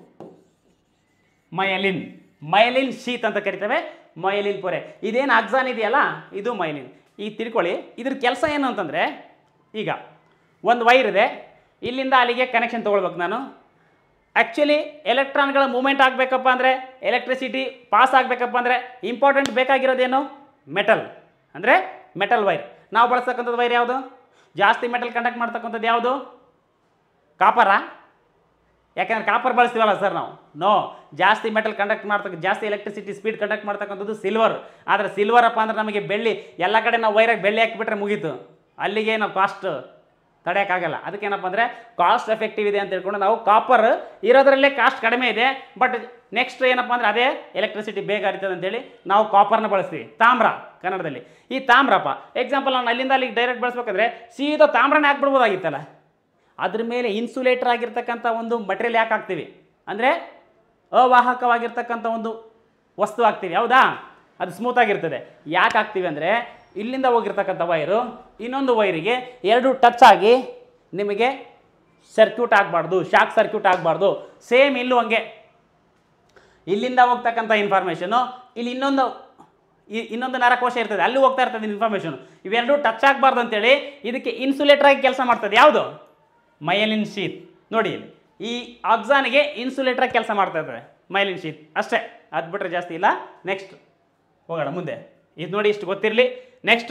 ಮಯಲಿನ್ ಮಯಲಿನ್ ಶೀತ್ ಅಂತ ಕರಿತೇವೆ ಮಯಲಿನ್ ಪೊರೆ ಇದೇನು ಅಕ್ಸಾನ್ ಇದೆಯಲ್ಲ ಇದು ಮಯಲಿನ್ ಈಗ ತಿಳ್ಕೊಳ್ಳಿ ಇದ್ರ ಕೆಲಸ ಏನು ಅಂತಂದರೆ ಈಗ ಒಂದು ವೈರ್ ಇದೆ ಇಲ್ಲಿಂದ ಅಲ್ಲಿಗೆ ಕನೆಕ್ಷನ್ ತೊಗೊಳ್ಬೇಕು ನಾನು ಆ್ಯಕ್ಚುಲಿ ಎಲೆಕ್ಟ್ರಾನ್ಗಳ ಮೂಮೆಂಟ್ ಆಗಬೇಕಪ್ಪ ಅಂದರೆ ಎಲೆಕ್ಟ್ರಿಸಿಟಿ ಪಾಸ್ ಆಗಬೇಕಪ್ಪ ಅಂದರೆ ಇಂಪಾರ್ಟೆಂಟ್ ಬೇಕಾಗಿರೋದೇನು ಮೆಟಲ್ ಅಂದರೆ ಮೆಟಲ್ ವೈರ್ ನಾವು ಬಳಸ್ತಕ್ಕಂಥದ್ದು ವೈರ್ ಯಾವುದು ಜಾಸ್ತಿ ಮೆಟಲ್ ಕಂಡಕ್ಟ್ ಮಾಡ್ತಕ್ಕಂಥದ್ದು ಯಾವುದು ಕಾಪರಾ ಯಾಕಂದ್ರೆ ಕಾಪರ್ ಬಳಸ್ತೀವಲ್ಲ ಸರ್ ನಾವು ನೋ ಜಾಸ್ತಿ ಮೆಟಲ್ ಕಂಡಕ್ಟ್ ಮಾಡ್ತಕ್ಕ ಜಾಸ್ತಿ ಎಲೆಕ್ಟ್ರಿಸಿಟಿ ಸ್ಪೀಡ್ ಕಂಡಕ್ಟ್ ಮಾಡ್ತಕ್ಕಂಥದ್ದು ಸಿಲ್ವರ್ ಆದರೆ ಸಿಲ್ವರ್ ಅಪ್ಪ ಅಂದ್ರೆ ನಮಗೆ ಬೆಳ್ಳಿ ಎಲ್ಲ ಕಡೆ ನಾವು ವೈರಾಗಿ ಬೆಳ್ಳಿ ಹಾಕಿಬಿಟ್ರೆ ಮುಗೀತು ಅಲ್ಲಿಗೆ ನಾವು ಕಾಸ್ಟ್ ತಡೆಯೋಕ್ಕಾಗಲ್ಲ ಅದಕ್ಕೇನಪ್ಪ ಅಂದರೆ ಕಾಸ್ಟ್ ಎಫೆಕ್ಟಿವ್ ಇದೆ ಅಂತ ಹೇಳ್ಕೊಂಡು ನಾವು ಕಾಪರ್ ಇರೋದ್ರಲ್ಲೇ ಕಾಸ್ಟ್ ಕಡಿಮೆ ಇದೆ ಬಟ್ ನೆಕ್ಸ್ಟ್ ಏನಪ್ಪ ಅಂದರೆ ಅದೇ ಎಲೆಕ್ಟ್ರಿಸಿಟಿ ಬೇಗ ಹರಿತದೆ ಅಂತೇಳಿ ನಾವು ಕಾಪರ್ನ ಬಳಸ್ತೀವಿ ತಾಮ್ರ ಕನ್ನಡದಲ್ಲಿ ಈ ತಾಮ್ರಪ್ಪ ಎಕ್ಸಾಂಪಲ್ ನಾನು ಅಲ್ಲಿಂದ ಅಲ್ಲಿಗೆ ಡೈರೆಕ್ಟ್ ಬಳಸ್ಬೇಕಂದ್ರೆ ಸೀದಾ ತಾಮ್ರನೇ ಹಾಕ್ಬಿಡ್ಬೋದಾಗಿತ್ತಲ್ಲ ಅದ್ರ ಮೇಲೆ ಇನ್ಸುಲೇಟರ್ ಆಗಿರ್ತಕ್ಕಂಥ ಒಂದು ಮಟೀರಿಯಲ್ ಯಾಕೆ ಹಾಕ್ತೀವಿ ಅಂದರೆ ಅವಾಹಕವಾಗಿರ್ತಕ್ಕಂಥ ಒಂದು ವಸ್ತು ಹಾಕ್ತೀವಿ ಹೌದಾ ಅದು ಸ್ಮೂತ್ ಆಗಿರ್ತದೆ ಯಾಕೆ ಹಾಕ್ತೀವಿ ಅಂದರೆ ಇಲ್ಲಿಂದ ಹೋಗಿರ್ತಕ್ಕಂಥ ವೈರು ಇನ್ನೊಂದು ವೈರಿಗೆ ಎರಡು ಟಚ್ ಆಗಿ ನಿಮಗೆ ಸರ್ಕ್ಯೂಟ್ ಆಗಬಾರ್ದು ಶಾಕ್ ಸರ್ಕ್ಯೂಟ್ ಆಗಬಾರ್ದು ಸೇಮ್ ಇಲ್ಲೂ ಹಂಗೆ ಇಲ್ಲಿಂದ ಹೋಗ್ತಕ್ಕಂಥ ಇನ್ಫಾರ್ಮೇಷನು ಇಲ್ಲಿ ಇನ್ನೊಂದು ಈ ಇನ್ನೊಂದು ನರಕೋಶ ಇರ್ತದೆ ಅಲ್ಲಿ ಹೋಗ್ತಾ ಇರ್ತದೆ ಇನ್ಫಾರ್ಮೇಷನ್ ಇವೆರಡೂ ಟಚ್ ಆಗಬಾರ್ದು ಅಂತೇಳಿ ಇದಕ್ಕೆ ಇನ್ಸುಲೇಟರ್ ಆಗಿ ಕೆಲಸ ಮಾಡ್ತದೆ ಯಾವುದು ಮಯಲಿನ್ ಶೀತ್ ನೋಡಿ ಇಲ್ಲಿ ಈ ಆಕ್ಸಾನಿಗೆ ಇನ್ಸುಲೇಟರ್ ಆಗಿ ಕೆಲಸ ಮಾಡ್ತಾ ಇರ್ತದೆ ಮಯಲಿನ್ ಶೀತ್ ಅಷ್ಟೇ ಅದು ಬಿಟ್ಟರೆ ಜಾಸ್ತಿ ಇಲ್ಲ ನೆಕ್ಸ್ಟ್ ಹೋಗೋಣ ಮುಂದೆ ಇದು ನೋಡಿ ಇಷ್ಟು ಗೊತ್ತಿರಲಿ ನೆಕ್ಸ್ಟು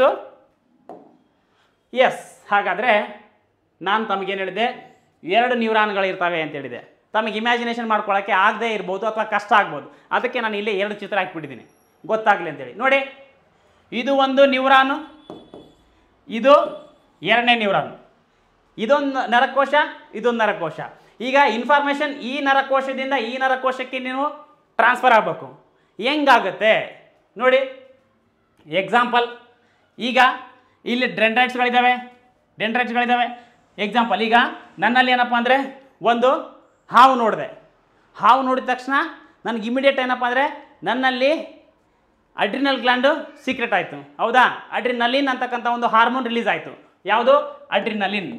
ಎಸ್ ಹಾಗಾದರೆ ನಾನು ತಮಗೇನು ಹೇಳಿದೆ ಎರಡು ನ್ಯೂರಾನ್ಗಳಿರ್ತವೆ ಅಂತ ಹೇಳಿದೆ ತಮಗೆ ಇಮ್ಯಾಜಿನೇಷನ್ ಮಾಡ್ಕೊಳ್ಳೋಕ್ಕೆ ಆಗದೇ ಇರ್ಬೋದು ಅಥವಾ ಕಷ್ಟ ಆಗ್ಬೋದು ಅದಕ್ಕೆ ನಾನು ಇಲ್ಲೇ ಎರಡು ಚಿತ್ರ ಹಾಕ್ಬಿಟ್ಟಿದ್ದೀನಿ ಗೊತ್ತಾಗಲಿ ಅಂತೇಳಿ ನೋಡಿ ಇದು ಒಂದು ನ್ಯೂರಾನು ಇದು ಎರಡನೇ ನ್ಯೂರಾನ್ ಇದೊಂದು ನರಕೋಶ ಇದೊಂದು ನರಕೋಶ ಈಗ ಇನ್ಫಾರ್ಮೇಷನ್ ಈ ನರಕೋಶದಿಂದ ಈ ನರಕೋಶಕ್ಕೆ ನೀವು ಟ್ರಾನ್ಸ್ಫರ್ ಆಗಬೇಕು ಹೆಂಗಾಗುತ್ತೆ ನೋಡಿ ಎಕ್ಸಾಂಪಲ್ ಈಗ ಇಲ್ಲಿ ಡೆಂಡ್ರೈಟ್ಸ್ಗಳಿದ್ದಾವೆ ಡೆಂಡ್ರೈಟ್ಸ್ಗಳಿದ್ದಾವೆ ಎಕ್ಸಾಂಪಲ್ ಈಗ ನನ್ನಲ್ಲಿ ಏನಪ್ಪ ಅಂದರೆ ಒಂದು ಹಾವು ನೋಡಿದೆ ಹಾವು ನೋಡಿದ ತಕ್ಷಣ ನನಗೆ ಇಮಿಡಿಯೇಟ್ ಏನಪ್ಪ ಅಂದರೆ ನನ್ನಲ್ಲಿ ಅಡ್ರಿನಲ್ ಗ್ಲ್ಯಾಂಡು ಸೀಕ್ರೆಟ್ ಆಯಿತು ಹೌದಾ ಅಡ್ರಿನಲಿನ್ ಅಂತಕ್ಕಂಥ ಒಂದು ಹಾರ್ಮೋನ್ ರಿಲೀಸ್ ಆಯಿತು ಯಾವುದು ಅಡ್ರಿನಲಿನ್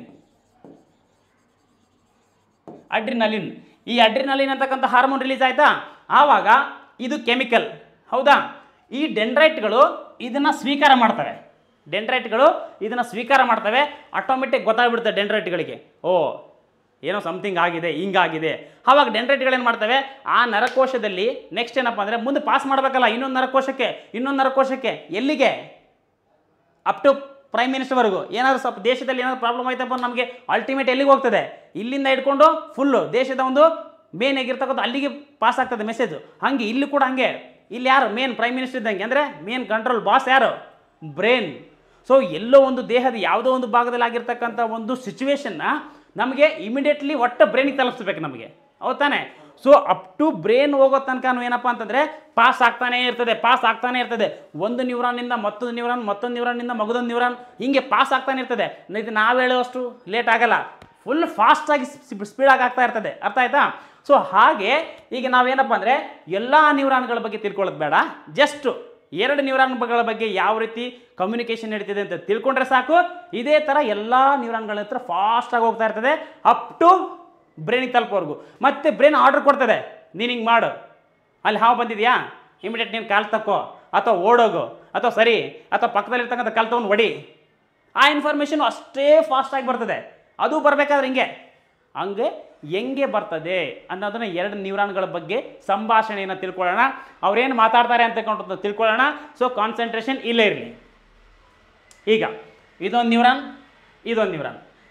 ಅಡ್ರಿನಲಿನ್ ಈ ಅಡ್ರಿನಲಿನ್ ಅಂತಕ್ಕಂಥ ಹಾರ್ಮೋನ್ ರಿಲೀಸ್ ಆಯಿತಾ ಆವಾಗ ಇದು ಕೆಮಿಕಲ್ ಹೌದಾ ಈ ಡೆಂಡ್ರೈಟ್ಗಳು ಇದನ್ನು ಸ್ವೀಕಾರ ಮಾಡ್ತವೆ ಡೆಂಡ್ರೈಟ್ಗಳು ಇದನ್ನು ಸ್ವೀಕಾರ ಮಾಡ್ತವೆ ಆಟೋಮೆಟಿಕ್ ಗೊತ್ತಾಗ್ಬಿಡುತ್ತೆ ಡೆಂಡ್ರೈಟ್ಗಳಿಗೆ ಓ ಏನೋ ಸಮಥಿಂಗ್ ಆಗಿದೆ ಹಿಂಗಾಗಿದೆ ಆವಾಗ ಡೆಂಡ್ರೈಟ್ಗಳೇನು ಮಾಡ್ತವೆ ಆ ನರಕೋಶದಲ್ಲಿ ನೆಕ್ಸ್ಟ್ ಏನಪ್ಪ ಅಂದರೆ ಮುಂದೆ ಪಾಸ್ ಮಾಡಬೇಕಲ್ಲ ಇನ್ನೊಂದು ನರಕೋಶಕ್ಕೆ ಇನ್ನೊಂದು ನರಕೋಶಕ್ಕೆ ಎಲ್ಲಿಗೆ ಅಪ್ ಟು ಪ್ರೈಮ್ ಮಿನಿಸ್ಟರ್ವರೆಗೂ ಏನಾದ್ರು ಸ್ವಲ್ಪ ದೇಶದಲ್ಲಿ ಏನಾದ್ರು ಪ್ರಾಬ್ಲಮ್ ಆಯ್ತಪ್ಪ ನಮಗೆ ಅಲ್ಟಿಮೇಟ್ ಎಲ್ಲಿಗೆ ಹೋಗ್ತದೆ ಇಲ್ಲಿಂದ ಇಟ್ಕೊಂಡು ಫುಲ್ಲು ದೇಶದ ಒಂದು ಮೇನ್ ಆಗಿರ್ತಕ್ಕಂಥ ಅಲ್ಲಿಗೆ ಪಾಸ್ ಆಗ್ತದೆ ಮೆಸೇಜು ಹಾಗೆ ಇಲ್ಲಿ ಕೂಡ ಹಾಗೆ ಇಲ್ಲಿ ಯಾರು ಮೇನ್ ಪ್ರೈಮ್ ಮಿನಿಸ್ಟರ್ ಇದ್ದಂಗೆ ಅಂದರೆ ಮೇನ್ ಕಂಟ್ರೋಲ್ ಬಾಸ್ ಯಾರು ಬ್ರೇನ್ ಸೊ ಎಲ್ಲೋ ಒಂದು ದೇಹದ ಯಾವುದೋ ಒಂದು ಭಾಗದಲ್ಲಿ ಆಗಿರ್ತಕ್ಕಂಥ ಒಂದು ಸಿಚುವೇಶನ್ನ ನಮಗೆ ಇಮಿಡಿಯೇಟ್ಲಿ ಒಟ್ಟು ಬ್ರೈನಿಗೆ ತಲುಪಿಸ್ಬೇಕು ನಮಗೆ ಹೌದ್ ತಾನೆ ಸೊ ಅಪ್ ಟು ಬ್ರೇನ್ ಹೋಗೋ ತನಕ ಏನಪ್ಪ ಅಂತಂದರೆ ಪಾಸ್ ಆಗ್ತಾನೇ ಇರ್ತದೆ ಪಾಸ್ ಆಗ್ತಾನೆ ಇರ್ತದೆ ಒಂದು ನ್ಯೂರಾನಿಂದ ಮತ್ತೊಂದು ನ್ಯೂರಾನ್ ಮತ್ತೊಂದು ನ್ಯೂರಾನಿಂದ ಮಗದೊಂದು ನ್ಯೂರಾನ್ ಹಿಂಗೆ ಪಾಸ್ ಆಗ್ತಾನೆ ಇರ್ತದೆ ಇದು ನಾವು ಹೇಳೋಷ್ಟು ಲೇಟ್ ಆಗಲ್ಲ ಫುಲ್ ಫಾಸ್ಟಾಗಿ ಸ್ಪೀಡಾಗಿ ಆಗ್ತಾ ಇರ್ತದೆ ಅರ್ಥ ಆಯ್ತಾ ಸೊ ಹಾಗೆ ಈಗ ನಾವೇನಪ್ಪ ಅಂದರೆ ಎಲ್ಲ ನ್ಯೂರಾನ್ಗಳ ಬಗ್ಗೆ ತಿಳ್ಕೊಳ್ಳೋದು ಬೇಡ ಜಸ್ಟ್ ಎರಡು ನ್ಯೂರಾನ್ಗಳ ಬಗ್ಗೆ ಯಾವ ರೀತಿ ಕಮ್ಯುನಿಕೇಷನ್ ನಡೀತಿದೆ ಅಂತ ತಿಳ್ಕೊಂಡ್ರೆ ಸಾಕು ಇದೇ ಥರ ಎಲ್ಲ ನ್ಯೂರಾನ್ಗಳ ಹತ್ರ ಫಾಸ್ಟಾಗಿ ಹೋಗ್ತಾ ಇರ್ತದೆ ಅಪ್ ಟು ಬ್ರೈನಿಗೆ ತಲುಪೋರ್ಗು ಮತ್ತೆ ಬ್ರೈನ್ ಆರ್ಡರ್ ಕೊಡ್ತದೆ ನೀನು ಹಿಂಗೆ ಮಾಡು ಅಲ್ಲಿ ಹಾವು ಬಂದಿದೆಯಾ ಇಮಿಡಿಯೇಟ್ ನೀನು ಕಾಲು ತಕ್ಕೋ ಅಥವಾ ಓಡೋಗು ಅಥವಾ ಸರಿ ಅಥವಾ ಪಕ್ಕದಲ್ಲಿರ್ತಕ್ಕಂಥ ಕಾಲು ತೊಗೊಂಡು ಹೊಡಿ ಆ ಇನ್ಫಾರ್ಮೇಷನ್ ಅಷ್ಟೇ ಫಾಸ್ಟಾಗಿ ಬರ್ತದೆ ಅದು ಬರಬೇಕಾದ್ರೆ ಹಿಂಗೆ ಹಂಗೆ ಹೆಂಗೆ ಬರ್ತದೆ ಅನ್ನೋದನ್ನ ಎರಡು ನ್ಯೂರಾನ್ಗಳ ಬಗ್ಗೆ ಸಂಭಾಷಣೆಯನ್ನು ತಿಳ್ಕೊಳ್ಳೋಣ ಅವ್ರೇನು ಮಾತಾಡ್ತಾರೆ ಅಂತ ತಿಳ್ಕೊಳ್ಳೋಣ ಸೊ ಕಾನ್ಸಂಟ್ರೇಷನ್ ಇಲ್ಲೇ ಇರಲಿ ಈಗ ಇದೊಂದು ನ್ಯೂರಾನ್ ಇದೊಂದು ನ್ಯೂರಾನ್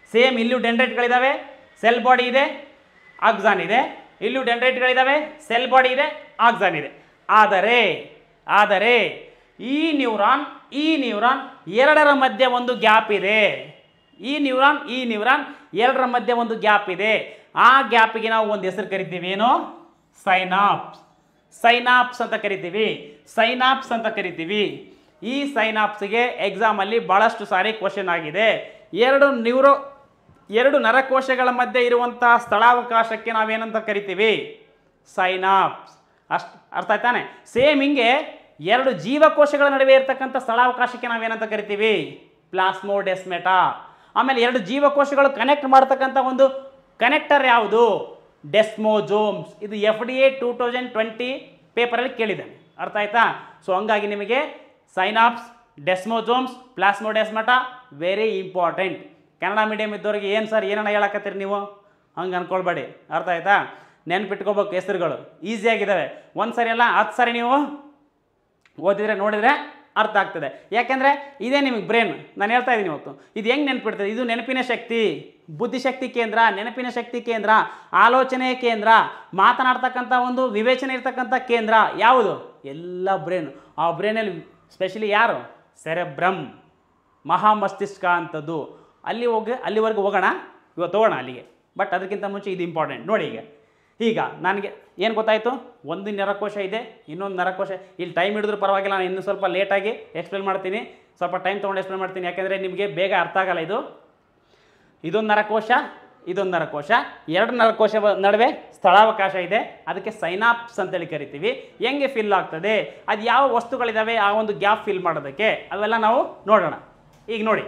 ಸೇಮ್ ಇಲ್ಲೂ ಡೆಂಡ್ರೈಟ್ಗಳಿದ್ದಾವೆ ಸೆಲ್ ಬಾಡಿ ಇದೆ ಆಕ್ಸಾನ್ ಇದೆ ಇಲ್ಲೂ ಡೆಂಡ್ರೈಟ್ಗಳಿದ್ದಾವೆ ಸೆಲ್ ಬಾಡಿ ಇದೆ ಆಕ್ಸಾನ್ ಇದೆ ಆದರೆ ಆದರೆ ಈ ನ್ಯೂರಾನ್ ಈ ನ್ಯೂರಾನ್ ಎರಡರ ಮಧ್ಯೆ ಒಂದು ಗ್ಯಾಪ್ ಇದೆ ಈ ನ್ಯೂರಾನ್ ಈ ನ್ಯೂರಾನ್ ಎರಡರ ಮಧ್ಯೆ ಒಂದು ಗ್ಯಾಪ್ ಇದೆ ಆ ಗ್ಯಾಪಿಗೆ ನಾವು ಒಂದು ಹೆಸರು ಕರಿತೀವಿ ಏನು ಸೈನಾಪ್ಸ್ ಸೈನಾಪ್ಸ್ ಅಂತ ಕರಿತೀವಿ ಸೈನಾಪ್ಸ್ ಅಂತ ಕರಿತೀವಿ ಈ ಸೈನಾಪ್ಸ್ಗೆ ಎಕ್ಸಾಮಲ್ಲಿ ಭಾಳಷ್ಟು ಸಾರಿ ಕ್ವಶನ್ ಆಗಿದೆ ಎರಡು ನ್ಯೂರೋ ಎರಡು ನರಕೋಶಗಳ ಮಧ್ಯೆ ಇರುವಂತಹ ಸ್ಥಳಾವಕಾಶಕ್ಕೆ ನಾವೇನಂತ ಕರಿತೀವಿ ಸೈನಾಪ್ಸ್ ಅಷ್ಟು ಅರ್ಥ ಆಯ್ತಾನೆ ಸೇಮ್ ಹಿಂಗೆ ಎರಡು ಜೀವಕೋಶಗಳ ನಡುವೆ ಇರತಕ್ಕಂಥ ಸ್ಥಳಾವಕಾಶಕ್ಕೆ ನಾವೇನಂತ ಕರಿತೀವಿ ಪ್ಲಾಸ್ಮೋಡೆಸ್ಮೆಟಾ ಆಮೇಲೆ ಎರಡು ಜೀವಕೋಶಗಳು ಕನೆಕ್ಟ್ ಮಾಡ್ತಕ್ಕಂಥ ಒಂದು ಕನೆಕ್ಟರ್ ಯಾವುದು ಡೆಸ್ಮೋಜೋಮ್ಸ್ ಇದು F D A two thousand twenty ಪೇಪರಲ್ಲಿ ಕೇಳಿದ್ದಾನೆ ಅರ್ಥ ಆಯ್ತಾ ಸೊ ಹಂಗಾಗಿ ನಿಮಗೆ synapse desmosomes plasmodesmata very important Kannada medium ಇದ್ದವ್ರಿಗೆ ಏನು ಸರ್ ಏನನ್ನ ಹೇಳಕತ್ತೀರಿ ನೀವು ಹಂಗೆ ಅನ್ಕೊಳ್ಬೇಡಿ ಅರ್ಥ ಆಯ್ತಾ ನೆನ್ಪಿಟ್ಕೋಬೇಕು ಹೆಸರುಗಳು ಈಸಿಯಾಗಿದ್ದಾವೆ ಒಂದು ಸರಿ ಅಲ್ಲ ಹತ್ತು ಸರಿ ನೀವು ಓದಿದ್ರೆ ನೋಡಿದರೆ ಅರ್ಥ ಆಗ್ತದೆ ಯಾಕೆಂದರೆ ಇದೇ ನಿಮಗೆ ಬ್ರೈನ್ ನಾನು ಹೇಳ್ತಾ ಇದ್ದೀನಿ ಇವತ್ತು ಇದು ಹೆಂಗೆ ನೆನಪಿಡ್ತದೆ ಇದು ನೆನಪಿನ ಶಕ್ತಿ ಬುದ್ಧಿಶಕ್ತಿ ಕೇಂದ್ರ ನೆನಪಿನ ಶಕ್ತಿ ಕೇಂದ್ರ ಆಲೋಚನೆಯ ಕೇಂದ್ರ ಮಾತನಾಡ್ತಕ್ಕಂಥ ಒಂದು ವಿವೇಚನೆ ಇರ್ತಕ್ಕಂಥ ಕೇಂದ್ರ ಯಾವುದು ಎಲ್ಲ ಬ್ರೈನ್ ಆ ಬ್ರೈನಲ್ಲಿ ಸ್ಪೆಷಲಿ ಯಾರು ಸೆರೆಬ್ರಮ್ ಮಹಾಮಸ್ತಿಷ್ಕ ಅಂಥದ್ದು ಅಲ್ಲಿ ಹೋಗಿ ಅಲ್ಲಿವರೆಗೂ ಹೋಗೋಣ ಇವತ್ತು ಹೋಗೋಣ ಅಲ್ಲಿಗೆ ಬಟ್ ಅದಕ್ಕಿಂತ ಮುಂಚೆ ಇದು ಇಂಪಾರ್ಟೆಂಟ್ ನೋಡಿ ಈಗ ಈಗ ನನಗೆ ಏನು ಗೊತ್ತಾಯಿತು ಒಂದು ನರಕೋಶ ಇದೆ ಇನ್ನೊಂದು ನರಕೋಶ ಇಲ್ಲಿ ಟೈಮ್ ಹಿಡಿದ್ರೂ ಪರವಾಗಿಲ್ಲ ನಾನು ಇನ್ನೂ ಸ್ವಲ್ಪ ಲೇಟಾಗಿ ಎಕ್ಸ್ಪ್ಲೇನ್ ಮಾಡ್ತೀನಿ ಸ್ವಲ್ಪ ಟೈಮ್ ತೊಗೊಂಡು ಎಕ್ಸ್ಪ್ಲೇನ್ ಮಾಡ್ತೀನಿ ಯಾಕೆಂದರೆ ನಿಮಗೆ ಬೇಗ ಅರ್ಥ ಆಗಲ್ಲ ಇದು ಇದೊಂದು ನರಕೋಶ ಇದೊಂದು ನರಕೋಶ ಎರಡು ನರಕೋಶ ನಡುವೆ ಸ್ಥಳಾವಕಾಶ ಇದೆ ಅದಕ್ಕೆ ಸೈನಾಪ್ಸ್ ಅಂತೇಳಿ ಕರಿತೀವಿ ಹೆಂಗೆ ಫಿಲ್ ಆಗ್ತದೆ ಅದು ಯಾವ ವಸ್ತುಗಳಿದ್ದಾವೆ ಆ ಒಂದು ಗ್ಯಾಪ್ ಫಿಲ್ ಮಾಡೋದಕ್ಕೆ ಅವೆಲ್ಲ ನಾವು ನೋಡೋಣ ಈಗ ನೋಡಿ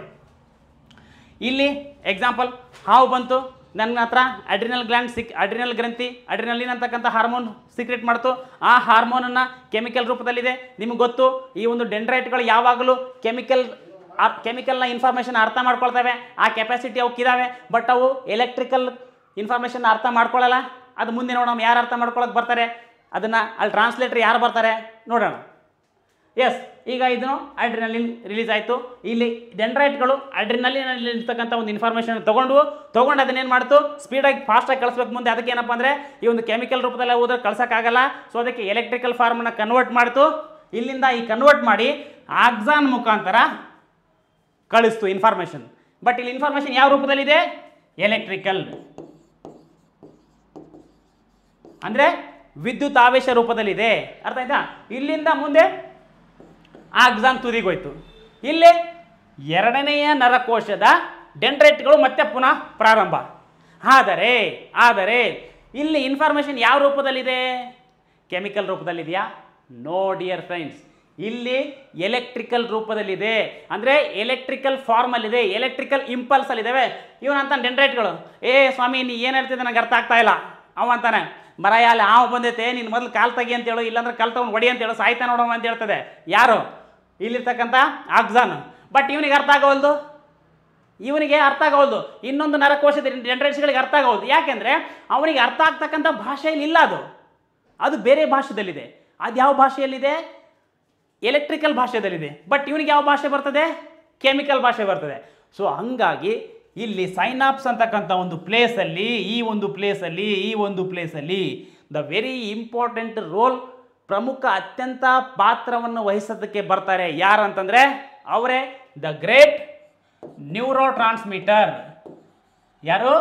ಇಲ್ಲಿ ಎಕ್ಸಾಂಪಲ್ ಹಾವು ಬಂತು ನನ್ನ ಹತ್ರ ಅಡ್ರಿನಲ್ ಗ್ಲ್ಯಾಂಡ್ ಸಿಕ್ ಅಡ್ರಿನಲ್ ಗ್ರಂಥಿ ಅಡ್ರಿನಲಿನ್ ಅಂತಕ್ಕಂಥ ಹಾರ್ಮೋನ್ ಸೀಕ್ರೆಟ್ ಮಾಡ್ತು ಆ ಹಾರ್ಮೋನನ್ನು ಕೆಮಿಕಲ್ ರೂಪದಲ್ಲಿದೆ ನಿಮಗೆ ಗೊತ್ತು ಈ ಒಂದು ಡೆಂಡ್ರೈಟ್ಗಳು ಯಾವಾಗಲೂ ಕೆಮಿಕಲ್ ಕೆಮಿಕಲ್ನ ಇನ್ಫಾರ್ಮೇಷನ್ ಅರ್ಥ ಮಾಡ್ಕೊಳ್ತವೆ ಆ ಕೆಪಾಸಿಟಿ ಅವಕ್ಕಿದ್ದಾವೆ ಬಟ್ ಅವು ಎಲೆಕ್ಟ್ರಿಕಲ್ ಇನ್ಫಾರ್ಮೇಷನ್ ಅರ್ಥ ಮಾಡ್ಕೊಳ್ಳಲ್ಲ ಅದು ಮುಂದೆ ನೋಡೋಣ ಯಾರು ಅರ್ಥ ಮಾಡ್ಕೊಳಕ್ಕೆ ಬರ್ತಾರೆ ಅದನ್ನು ಅಲ್ಲಿ ಟ್ರಾನ್ಸ್ಲೇಟರ್ ಯಾರು ಬರ್ತಾರೆ ನೋಡೋಣ ಎಸ್ ಈಗ ಇದು ಅಡ್ರಿನಲಿನ್ ರಿಲೀಸ್ ಆಯಿತು ಇಲ್ಲಿ ಡೆಂಡ್ರೈಟ್ಗಳು ಅಡ್ರಿನಲಿನಲ್ಲಿ ಇರ್ತಕ್ಕಂಥ ಒಂದು ಇನ್ಫಾರ್ಮೇಷನ್ ತೊಗೊಂಡು ತೊಗೊಂಡು ಅದನ್ನೇನು ಮಾಡ್ತು ಸ್ಪೀಡಾಗಿ ಫಾಸ್ಟಾಗಿ ಕಳಿಸ್ಬೇಕು ಮುಂದೆ ಅದಕ್ಕೆ ಏನಪ್ಪ ಅಂದರೆ ಈ ಒಂದು ಕೆಮಿಕಲ್ ರೂಪದಲ್ಲಿ ಹೋದ್ರೆ ಕಳ್ಸೋಕ್ಕಾಗಲ್ಲ ಸೊ ಅದಕ್ಕೆ ಎಲೆಕ್ಟ್ರಿಕಲ್ ಫಾರ್ಮನ್ನ ಕನ್ವರ್ಟ್ ಮಾಡ್ತು ಇಲ್ಲಿಂದ ಈ ಕನ್ವರ್ಟ್ ಮಾಡಿ ಆಕ್ಸಾನ್ ಮುಖಾಂತರ ಕಳಿಸ್ತು ಇನ್ಫಾರ್ಮೇಷನ್ ಬಟ್ ಇಲ್ಲಿ ಇನ್ಫಾರ್ಮೇಷನ್ ಯಾವ ರೂಪದಲ್ಲಿದೆ ಎಲೆಕ್ಟ್ರಿಕಲ್ ಅಂದರೆ ವಿದ್ಯುತ್ ಆವೇಶ ರೂಪದಲ್ಲಿದೆ ಅರ್ಥ ಆಯ್ತಾ ಇಲ್ಲಿಂದ ಮುಂದೆ ಆಕ್ಸಾನ್ ತುದಿಗೋಯ್ತು ಇಲ್ಲಿ ಎರಡನೆಯ ನರಕೋಶದ ಡೆಂಡ್ರೈಟ್ಗಳು ಮತ್ತೆ ಪುನಃ ಪ್ರಾರಂಭ ಆದರೆ ಆದರೆ ಇಲ್ಲಿ ಇನ್ಫಾರ್ಮೇಷನ್ ಯಾವ ರೂಪದಲ್ಲಿದೆ ಕೆಮಿಕಲ್ ರೂಪದಲ್ಲಿದೆಯಾ ನೋ ಡಿಯರ್ ಫ್ರೆಂಡ್ಸ್ ಇಲ್ಲಿ ಎಲೆಕ್ಟ್ರಿಕಲ್ ರೂಪದಲ್ಲಿದೆ ಅಂದರೆ ಎಲೆಕ್ಟ್ರಿಕಲ್ ಫಾರ್ಮಲ್ಲಿದೆ ಎಲೆಕ್ಟ್ರಿಕಲ್ ಇಂಪಲ್ಸಲ್ಲಿದ್ದಾವೆ ಇವನಂತ ಡೆಂಡ್ರೈಟ್ಗಳು ಏ ಸ್ವಾಮಿ ನೀ ಏನು ಹೇಳ್ತಿದ್ದೆ ನನಗೆ ಅರ್ಥ ಆಗ್ತಾ ಇಲ್ಲ ಅವ ಅಂತಾನೆ ಮರಾಯ ಅಲ್ಲಿ ಹಾವು ಬಂದೈತೆ ನೀನು ಮೊದಲು ಕಾಲ್ ತೆಗಿ ಅಂತ ಹೇಳು ಇಲ್ಲಾಂದ್ರೆ ಕಾಲ್ ತಗೊಂಡು ಹೊಡಿ ಅಂತ ಹೇಳು ಸಾಯ್ತಾ ನೋಡೋಣ ಅಂತ ಹೇಳ್ತದೆ ಯಾರು ಇಲ್ಲಿರ್ತಕ್ಕಂಥ ಆಕ್ಸಾನ್ ಬಟ್ ಇವನಿಗೆ ಅರ್ಥ ಆಗೋಲ್ದು ಇವನಿಗೆ ಅರ್ಥ ಆಗೋಲ್ದು ಇನ್ನೊಂದು ನರಕೋಶದ ಡೆಂಡ್ರೈಟ್ಸ್ಗಳಿಗೆ ಅರ್ಥ ಆಗೋಲ್ದು ಯಾಕೆಂದರೆ ಅವನಿಗೆ ಅರ್ಥ ಆಗ್ತಕ್ಕಂಥ ಭಾಷೆಯಲ್ಲಿ ಇಲ್ಲ ಅದು ಅದು ಬೇರೆ ಭಾಷೆದಲ್ಲಿದೆ ಅದು ಯಾವ ಭಾಷೆಯಲ್ಲಿದೆ ಎಲೆಕ್ಟ್ರಿಕಲ್ ಭಾಷೆದಲ್ಲಿದೆ ಬಟ್ ಇವನಿಗೆ ಯಾವ ಭಾಷೆ ಬರ್ತದೆ ಕೆಮಿಕಲ್ ಭಾಷೆ ಬರ್ತದೆ ಸೊ ಹಂಗಾಗಿ ಇಲ್ಲಿ ಸೈನಾಪ್ಸ್ ಅಂತಕ್ಕಂಥ ಒಂದು ಪ್ಲೇಸಲ್ಲಿ ಈ ಒಂದು ಪ್ಲೇಸಲ್ಲಿ ಈ ಒಂದು ಪ್ಲೇಸಲ್ಲಿ ದ ವೆರಿ ಇಂಪಾರ್ಟೆಂಟ್ ರೋಲ್ ಪ್ರಮುಖ ಅತ್ಯಂತ ಪಾತ್ರವನ್ನು ವಹಿಸೋದಕ್ಕೆ ಬರ್ತಾರೆ ಯಾರು ಅಂತಂದರೆ ಅವರೇ ದ ಗ್ರೇಟ್ ನ್ಯೂರೋ ಟ್ರಾನ್ಸ್ಮಿಟರ್ ಯಾರು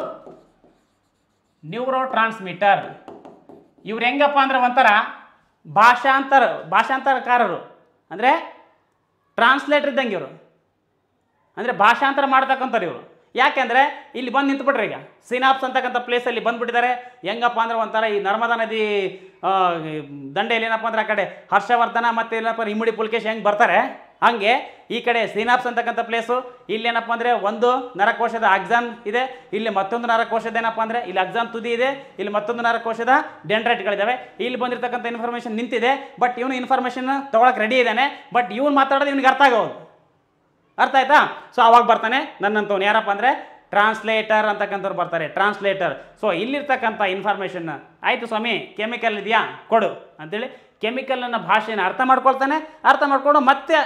ನ್ಯೂರೋ ಟ್ರಾನ್ಸ್ಮಿಟರ್ ಇವ್ರು ಹೆಂಗಪ್ಪ ಅಂದ್ರೆ ಒಂಥರ ಭಾಷಾಂತರ ಭಾಷಾಂತರಕಾರರು ಅಂದರೆ ಟ್ರಾನ್ಸ್ಲೇಟರ್ ಇದ್ದಂಗೆ ಇವರು ಅಂದರೆ ಭಾಷಾಂತರ ಮಾಡ್ತಕ್ಕಂಥವ್ರು ಇವರು ಯಾಕೆಂದರೆ ಇಲ್ಲಿ ಬಂದು ನಿಂತ್ಬಿಟ್ರೆ ಈಗ ಸಿನಾಪ್ಸ್ ಅಂತಕ್ಕಂಥ ಪ್ಲೇಸಲ್ಲಿ ಬಂದುಬಿಟ್ಟಿದ್ದಾರೆ ಹೆಂಗಪ್ಪ ಅಂದ್ರೆ ಒಂಥರ ಈ ನರ್ಮದಾ ನದಿ ಆ, ಈ ದಂಡೆಯಲ್ಲಿ ಏನಪ್ಪ ಅಂದ್ರೆ ಆ ಕಡೆ ಹರ್ಷವರ್ಧನ ಮತ್ತು ಏನಪ್ಪ ಅಂದ್ರೆ ಇಮ್ಮಡಿ ಪುಲ್ಕೇಶ್ ಹೆಂಗೆ ಬರ್ತಾರೆ ಹಾಗೆ ಈ ಕಡೆ ಸಿನಾಪ್ಸ್ ಅಂತಕ್ಕಂಥ ಪ್ಲೇಸು ಇಲ್ಲೇನಪ್ಪ ಅಂದರೆ ಒಂದು ನರಕೋಶದ ಅಕ್ಸಾನ್ ಇದೆ ಇಲ್ಲಿ ಮತ್ತೊಂದು ನರಕೋಶದ ಏನಪ್ಪ ಅಂದರೆ ಇಲ್ಲಿ ಅಕ್ಸಾನ್ ತುದಿ ಇದೆ ಇಲ್ಲಿ ಮತ್ತೊಂದು ನರಕೋಶದ ಡೆಂಡ್ರೈಟ್ಗಳಿದ್ದಾವೆ ಇಲ್ಲಿ ಬಂದಿರತಕ್ಕಂಥ ಇನ್ಫಾರ್ಮೇಷನ್ ನಿಂತಿದೆ ಬಟ್ ಇವನು ಇನ್ಫಾರ್ಮೇಷನ್ ತೊಗೊಳಕ್ಕೆ ರೆಡಿ ಇದ್ದಾನೆ ಬಟ್ ಇವನು ಮಾತಾಡೋದು ಇವನಿಗೆ ಅರ್ಥ ಆಗೋದು ಅರ್ಥ ಆಯ್ತಾ ಸೊ ಅವಾಗ ಬರ್ತಾನೆ ನನ್ನಂತವ್ನು ಯಾರಪ್ಪ ಅಂದರೆ ಟ್ರಾನ್ಸ್ಲೇಟರ್ ಅಂತಕ್ಕಂಥವ್ರು ಬರ್ತಾರೆ ಟ್ರಾನ್ಸ್ಲೇಟರ್ ಸೊ ಇಲ್ಲಿರ್ತಕ್ಕಂಥ ಇನ್ಫಾರ್ಮೇಷನ್ ಆಯಿತು ಸ್ವಾಮಿ ಕೆಮಿಕಲ್ ಇದೆಯಾ ಕೊಡು ಅಂತೇಳಿ ಕೆಮಿಕಲನ್ನ ಭಾಷೆನ ಅರ್ಥ ಮಾಡ್ಕೊಳ್ತಾನೆ ಅರ್ಥ ಮಾಡ್ಕೊಂಡು ಮತ್ತೆ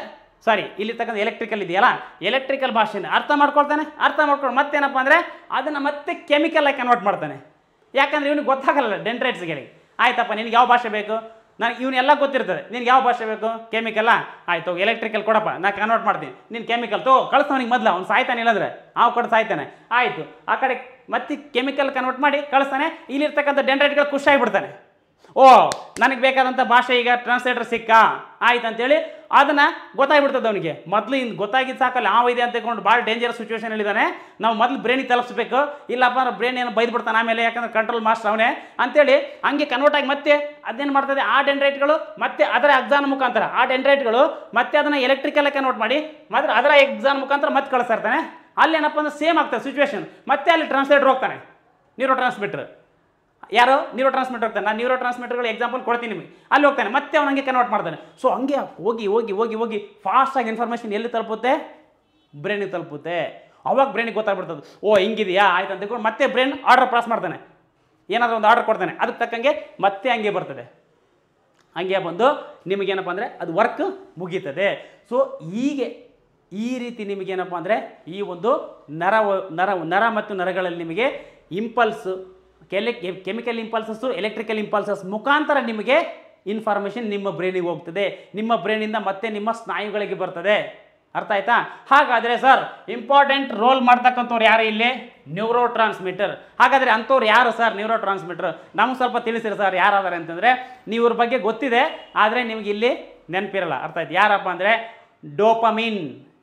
ಸಾರಿ ಇಲ್ಲಿರ್ತಕ್ಕಂಥ ಎಲೆಕ್ಟ್ರಿಕಲ್ ಇದೆಯಲ್ಲ ಎಲೆಕ್ಟ್ರಿಕಲ್ ಭಾಷೆನ ಅರ್ಥ ಮಾಡ್ಕೊಳ್ತಾನೆ ಅರ್ಥ ಮಾಡ್ಕೊಂಡು ಮತ್ತೇನಪ್ಪ ಅಂದರೆ ಅದನ್ನು ಮತ್ತೆ ಕೆಮಿಕಲ್ ಆಗಿ ಕನ್ವರ್ಟ್ ಮಾಡ್ತಾನೆ ಯಾಕಂದ್ರೆ ಇವನಿಗೆ ಗೊತ್ತಾಗಲ್ಲ ಡೆಂಟ್ರೇಟ್ಸ್ಗಳಿಗೆ ಆಯ್ತಪ್ಪ ನಿನಗೆ ಯಾವ ಭಾಷೆ ಬೇಕು ನನಗೆ ಇವನ್ನೆಲ್ಲ ಗೊತ್ತಿರ್ತದೆ ನಿನ್ಗೆ ಯಾವ ಭಾಷೆ ಬೇಕು ಕೆಮಿಕಲ್ಲ ಆಯ್ತು ಎಲೆಕ್ಟ್ರಿಕಲ್ ಕೊಡಪ್ಪ ನಾನು ಕನ್ವರ್ಟ್ ಮಾಡ್ತೀನಿ ನೀನು ಕೆಮಿಕಲ್ ತಗೋ ಕಳಿಸ್ತವನಿಗೆ ಮೊದಲು ಅವ್ನು ಸಾಯ್ತಾನೆ ಇಲ್ಲಂದ್ರೆ ಅವ್ ಕಡೆ ಸಾಯ್ತಾನೆ ಆಯಿತು ಆ ಕಡೆ ಮತ್ತೆ ಕೆಮಿಕಲ್ ಕನ್ವರ್ಟ್ ಮಾಡಿ ಕಳಿಸ್ತಾನೆ ಇಲ್ಲಿರ್ತಕ್ಕಂಥ ಡೆಂಟ್ರೇಟ್ಗಳು ಖುಷಿಯಾಗಿಬಿಡ್ತಾನೆ ಓ ನನಗೆ ಬೇಕಾದಂಥ ಭಾಷೆ ಈಗ ಟ್ರಾನ್ಸ್ಲೇಟರ್ ಸಿಕ್ಕ ಆಯ್ತು ಅಂತೇಳಿ ಅದನ್ನು ಗೊತ್ತಾಗ್ಬಿಡ್ತದೆ ಅವನಿಗೆ ಮೊದಲು ಇನ್ನು ಗೊತ್ತಾಗಿದ್ದು ಸಾಕಲ್ಲ ಯಾವ ಇದೆ ಅಂತ ತಿಳ್ಕೊಂಡು ಭಾಳ ಡೇಂಜರಸ್ ಸಿಚುವೇಶನ್ ಇದ್ದಾನೆ ನಾವು ಮೊದಲು ಬ್ರೇನಿಗೆ ತಲುಪಿಸ್ಬೇಕು ಇಲ್ಲಪ್ಪ ಅಂದ್ರೆ ಬ್ರೇನ್ ಏನು ಬೈದು ಬಿಡ್ತಾನೆ ಆಮೇಲೆ ಯಾಕಂದ್ರೆ ಕಂಟ್ರೋಲ್ ಮಾಸ್ಟರ್ ಅವನೇ ಅಂತೇಳಿ ಹಂಗೆ ಕನ್ವರ್ಟ್ ಆಗಿ ಮತ್ತೆ ಅದೇನು ಮಾಡ್ತದೆ ಆ ಡೆಂಡ್ರೈಟ್ಗಳು ಮತ್ತೆ ಅದರ ಎಕ್ಸಾಮ್ ಮುಖಾಂತರ ಆ ಡೆಂಡ್ರೈಟ್ಗಳು ಮತ್ತೆ ಅದನ್ನು ಎಲೆಕ್ಟ್ರಿಕಲ್ ಕನ್ವರ್ಟ್ ಮಾಡಿ ಮತ್ತೆ ಅದರ ಎಕ್ಸಾಮ್ ಮುಖಾಂತರ ಮತ್ತೆ ಕಳಿಸ್ತಾ ಇರ್ತಾನೆ ಅಲ್ಲಿ ಏನಪ್ಪ ಅಂದ್ರೆ ಸೇಮ್ ಆಗ್ತದೆ ಸಿಚುವೇಶನ್ ಮತ್ತೆ ಅಲ್ಲಿ ಟ್ರಾನ್ಸ್ಲೇಟರ್ ಹೋಗ್ತಾನೆ ನ್ಯೂರೋ ಟ್ರಾನ್ಸ್ಮಿಟರ್ ಯಾರು ನ್ಯೂರೋ ಟ್ರಾನ್ಸ್ಮಿಟರ್ ಹೋಗ್ತಾನೆ ನಾನು ನ್ಯೂರೋ ಟ್ರಾನ್ಸ್ಮಿಟರ್ಗಳು ಎಕ್ಸಾಂಪಲ್ ಕೊಡ್ತೀನಿ ನಿಮಗೆ ಅಲ್ಲಿ ಹೋಗ್ತಾನೆ ಮತ್ತೆ ಅವ್ನು ಹಂಗೆ ಕನ್ವರ್ಟ್ ಮಾಡ್ತಾನೆ ಸೊ ಹಂಗೆ ಹೋಗಿ ಹೋಗಿ ಹೋಗಿ ಹೋಗಿ ಫಾಸ್ಟಾಗಿ ಇನ್ಫಾರ್ಮೇಷನ್ ಎಲ್ಲಿ ತಲುಪುತ್ತೆ ಬ್ರೈನಿಗೆ ತಲುಪುತ್ತೆ ಅವಾಗ ಬ್ರೈನಿಗೆ ಗೊತ್ತಾಗ್ಬಿಡ್ತದೆ ಓ ಹಿಂಗಿದೆಯಾ ಆಯ್ತು ಅಂತ ತಿಳ್ಕೊಂಡು ಮತ್ತೆ ಬ್ರೈನ್ ಆರ್ಡರ್ ಪಾಸ್ ಮಾಡ್ತಾನೆ ಏನಾದರೂ ಒಂದು ಆರ್ಡರ್ ಕೊಡ್ತಾನೆ ಅದಕ್ಕೆ ತಕ್ಕಂಗೆ ಮತ್ತೆ ಹಂಗೆ ಬರ್ತದೆ ಹಂಗೆ ಬಂದು ನಿಮಗೇನಪ್ಪ ಅಂದರೆ ಅದು ವರ್ಕ್ ಮುಗೀತದೆ ಸೊ ಹೀಗೆ ಈ ರೀತಿ ನಿಮಗೇನಪ್ಪ ಅಂದರೆ ಈ ಒಂದು ನರ ನರ ನರ ಮತ್ತು ನರಗಳಲ್ಲಿ ನಿಮಗೆ ಇಂಪಲ್ಸ್ ಕೆಲೆ ಕೆಮಿಕಲ್ ಇಂಪಲ್ಸಸ್ಸು ಎಲೆಕ್ಟ್ರಿಕಲ್ ಇಂಪಲ್ಸಸ್ ಮುಖಾಂತರ ನಿಮಗೆ ಇನ್ಫಾರ್ಮೇಷನ್ ನಿಮ್ಮ ಬ್ರೈನಿಗೆ ಹೋಗ್ತದೆ ನಿಮ್ಮ ಬ್ರೈನಿಂದ ಮತ್ತೆ ನಿಮ್ಮ ಸ್ನಾಯುಗಳಿಗೆ ಬರ್ತದೆ ಅರ್ಥ ಆಯ್ತಾ ಹಾಗಾದರೆ ಸರ್ ಇಂಪಾರ್ಟೆಂಟ್ ರೋಲ್ ಮಾಡ್ತಕ್ಕಂಥವ್ರು ಯಾರು ಇಲ್ಲಿ ನ್ಯೂರೋ ಟ್ರಾನ್ಸ್ಮಿಟರ್ ಹಾಗಾದರೆ ಅಂಥವ್ರು ಯಾರು ಸರ್ ನ್ಯೂರೋ ಟ್ರಾನ್ಸ್ಮಿಟರ್ ನಮಗೆ ಸ್ವಲ್ಪ ತಿಳಿಸಿರಿ ಸರ್ ಯಾರಾದಾರೆ ಅಂತಂದರೆ ನೀವು ಇವ್ರ ಬಗ್ಗೆ ಗೊತ್ತಿದೆ ಆದರೆ ನಿಮ್ಗೆ ಇಲ್ಲಿ ನೆನಪಿರಲ್ಲ ಅರ್ಥ ಆಯ್ತು ಯಾರಪ್ಪ ಅಂದರೆ ಡೋಪಮಿನ್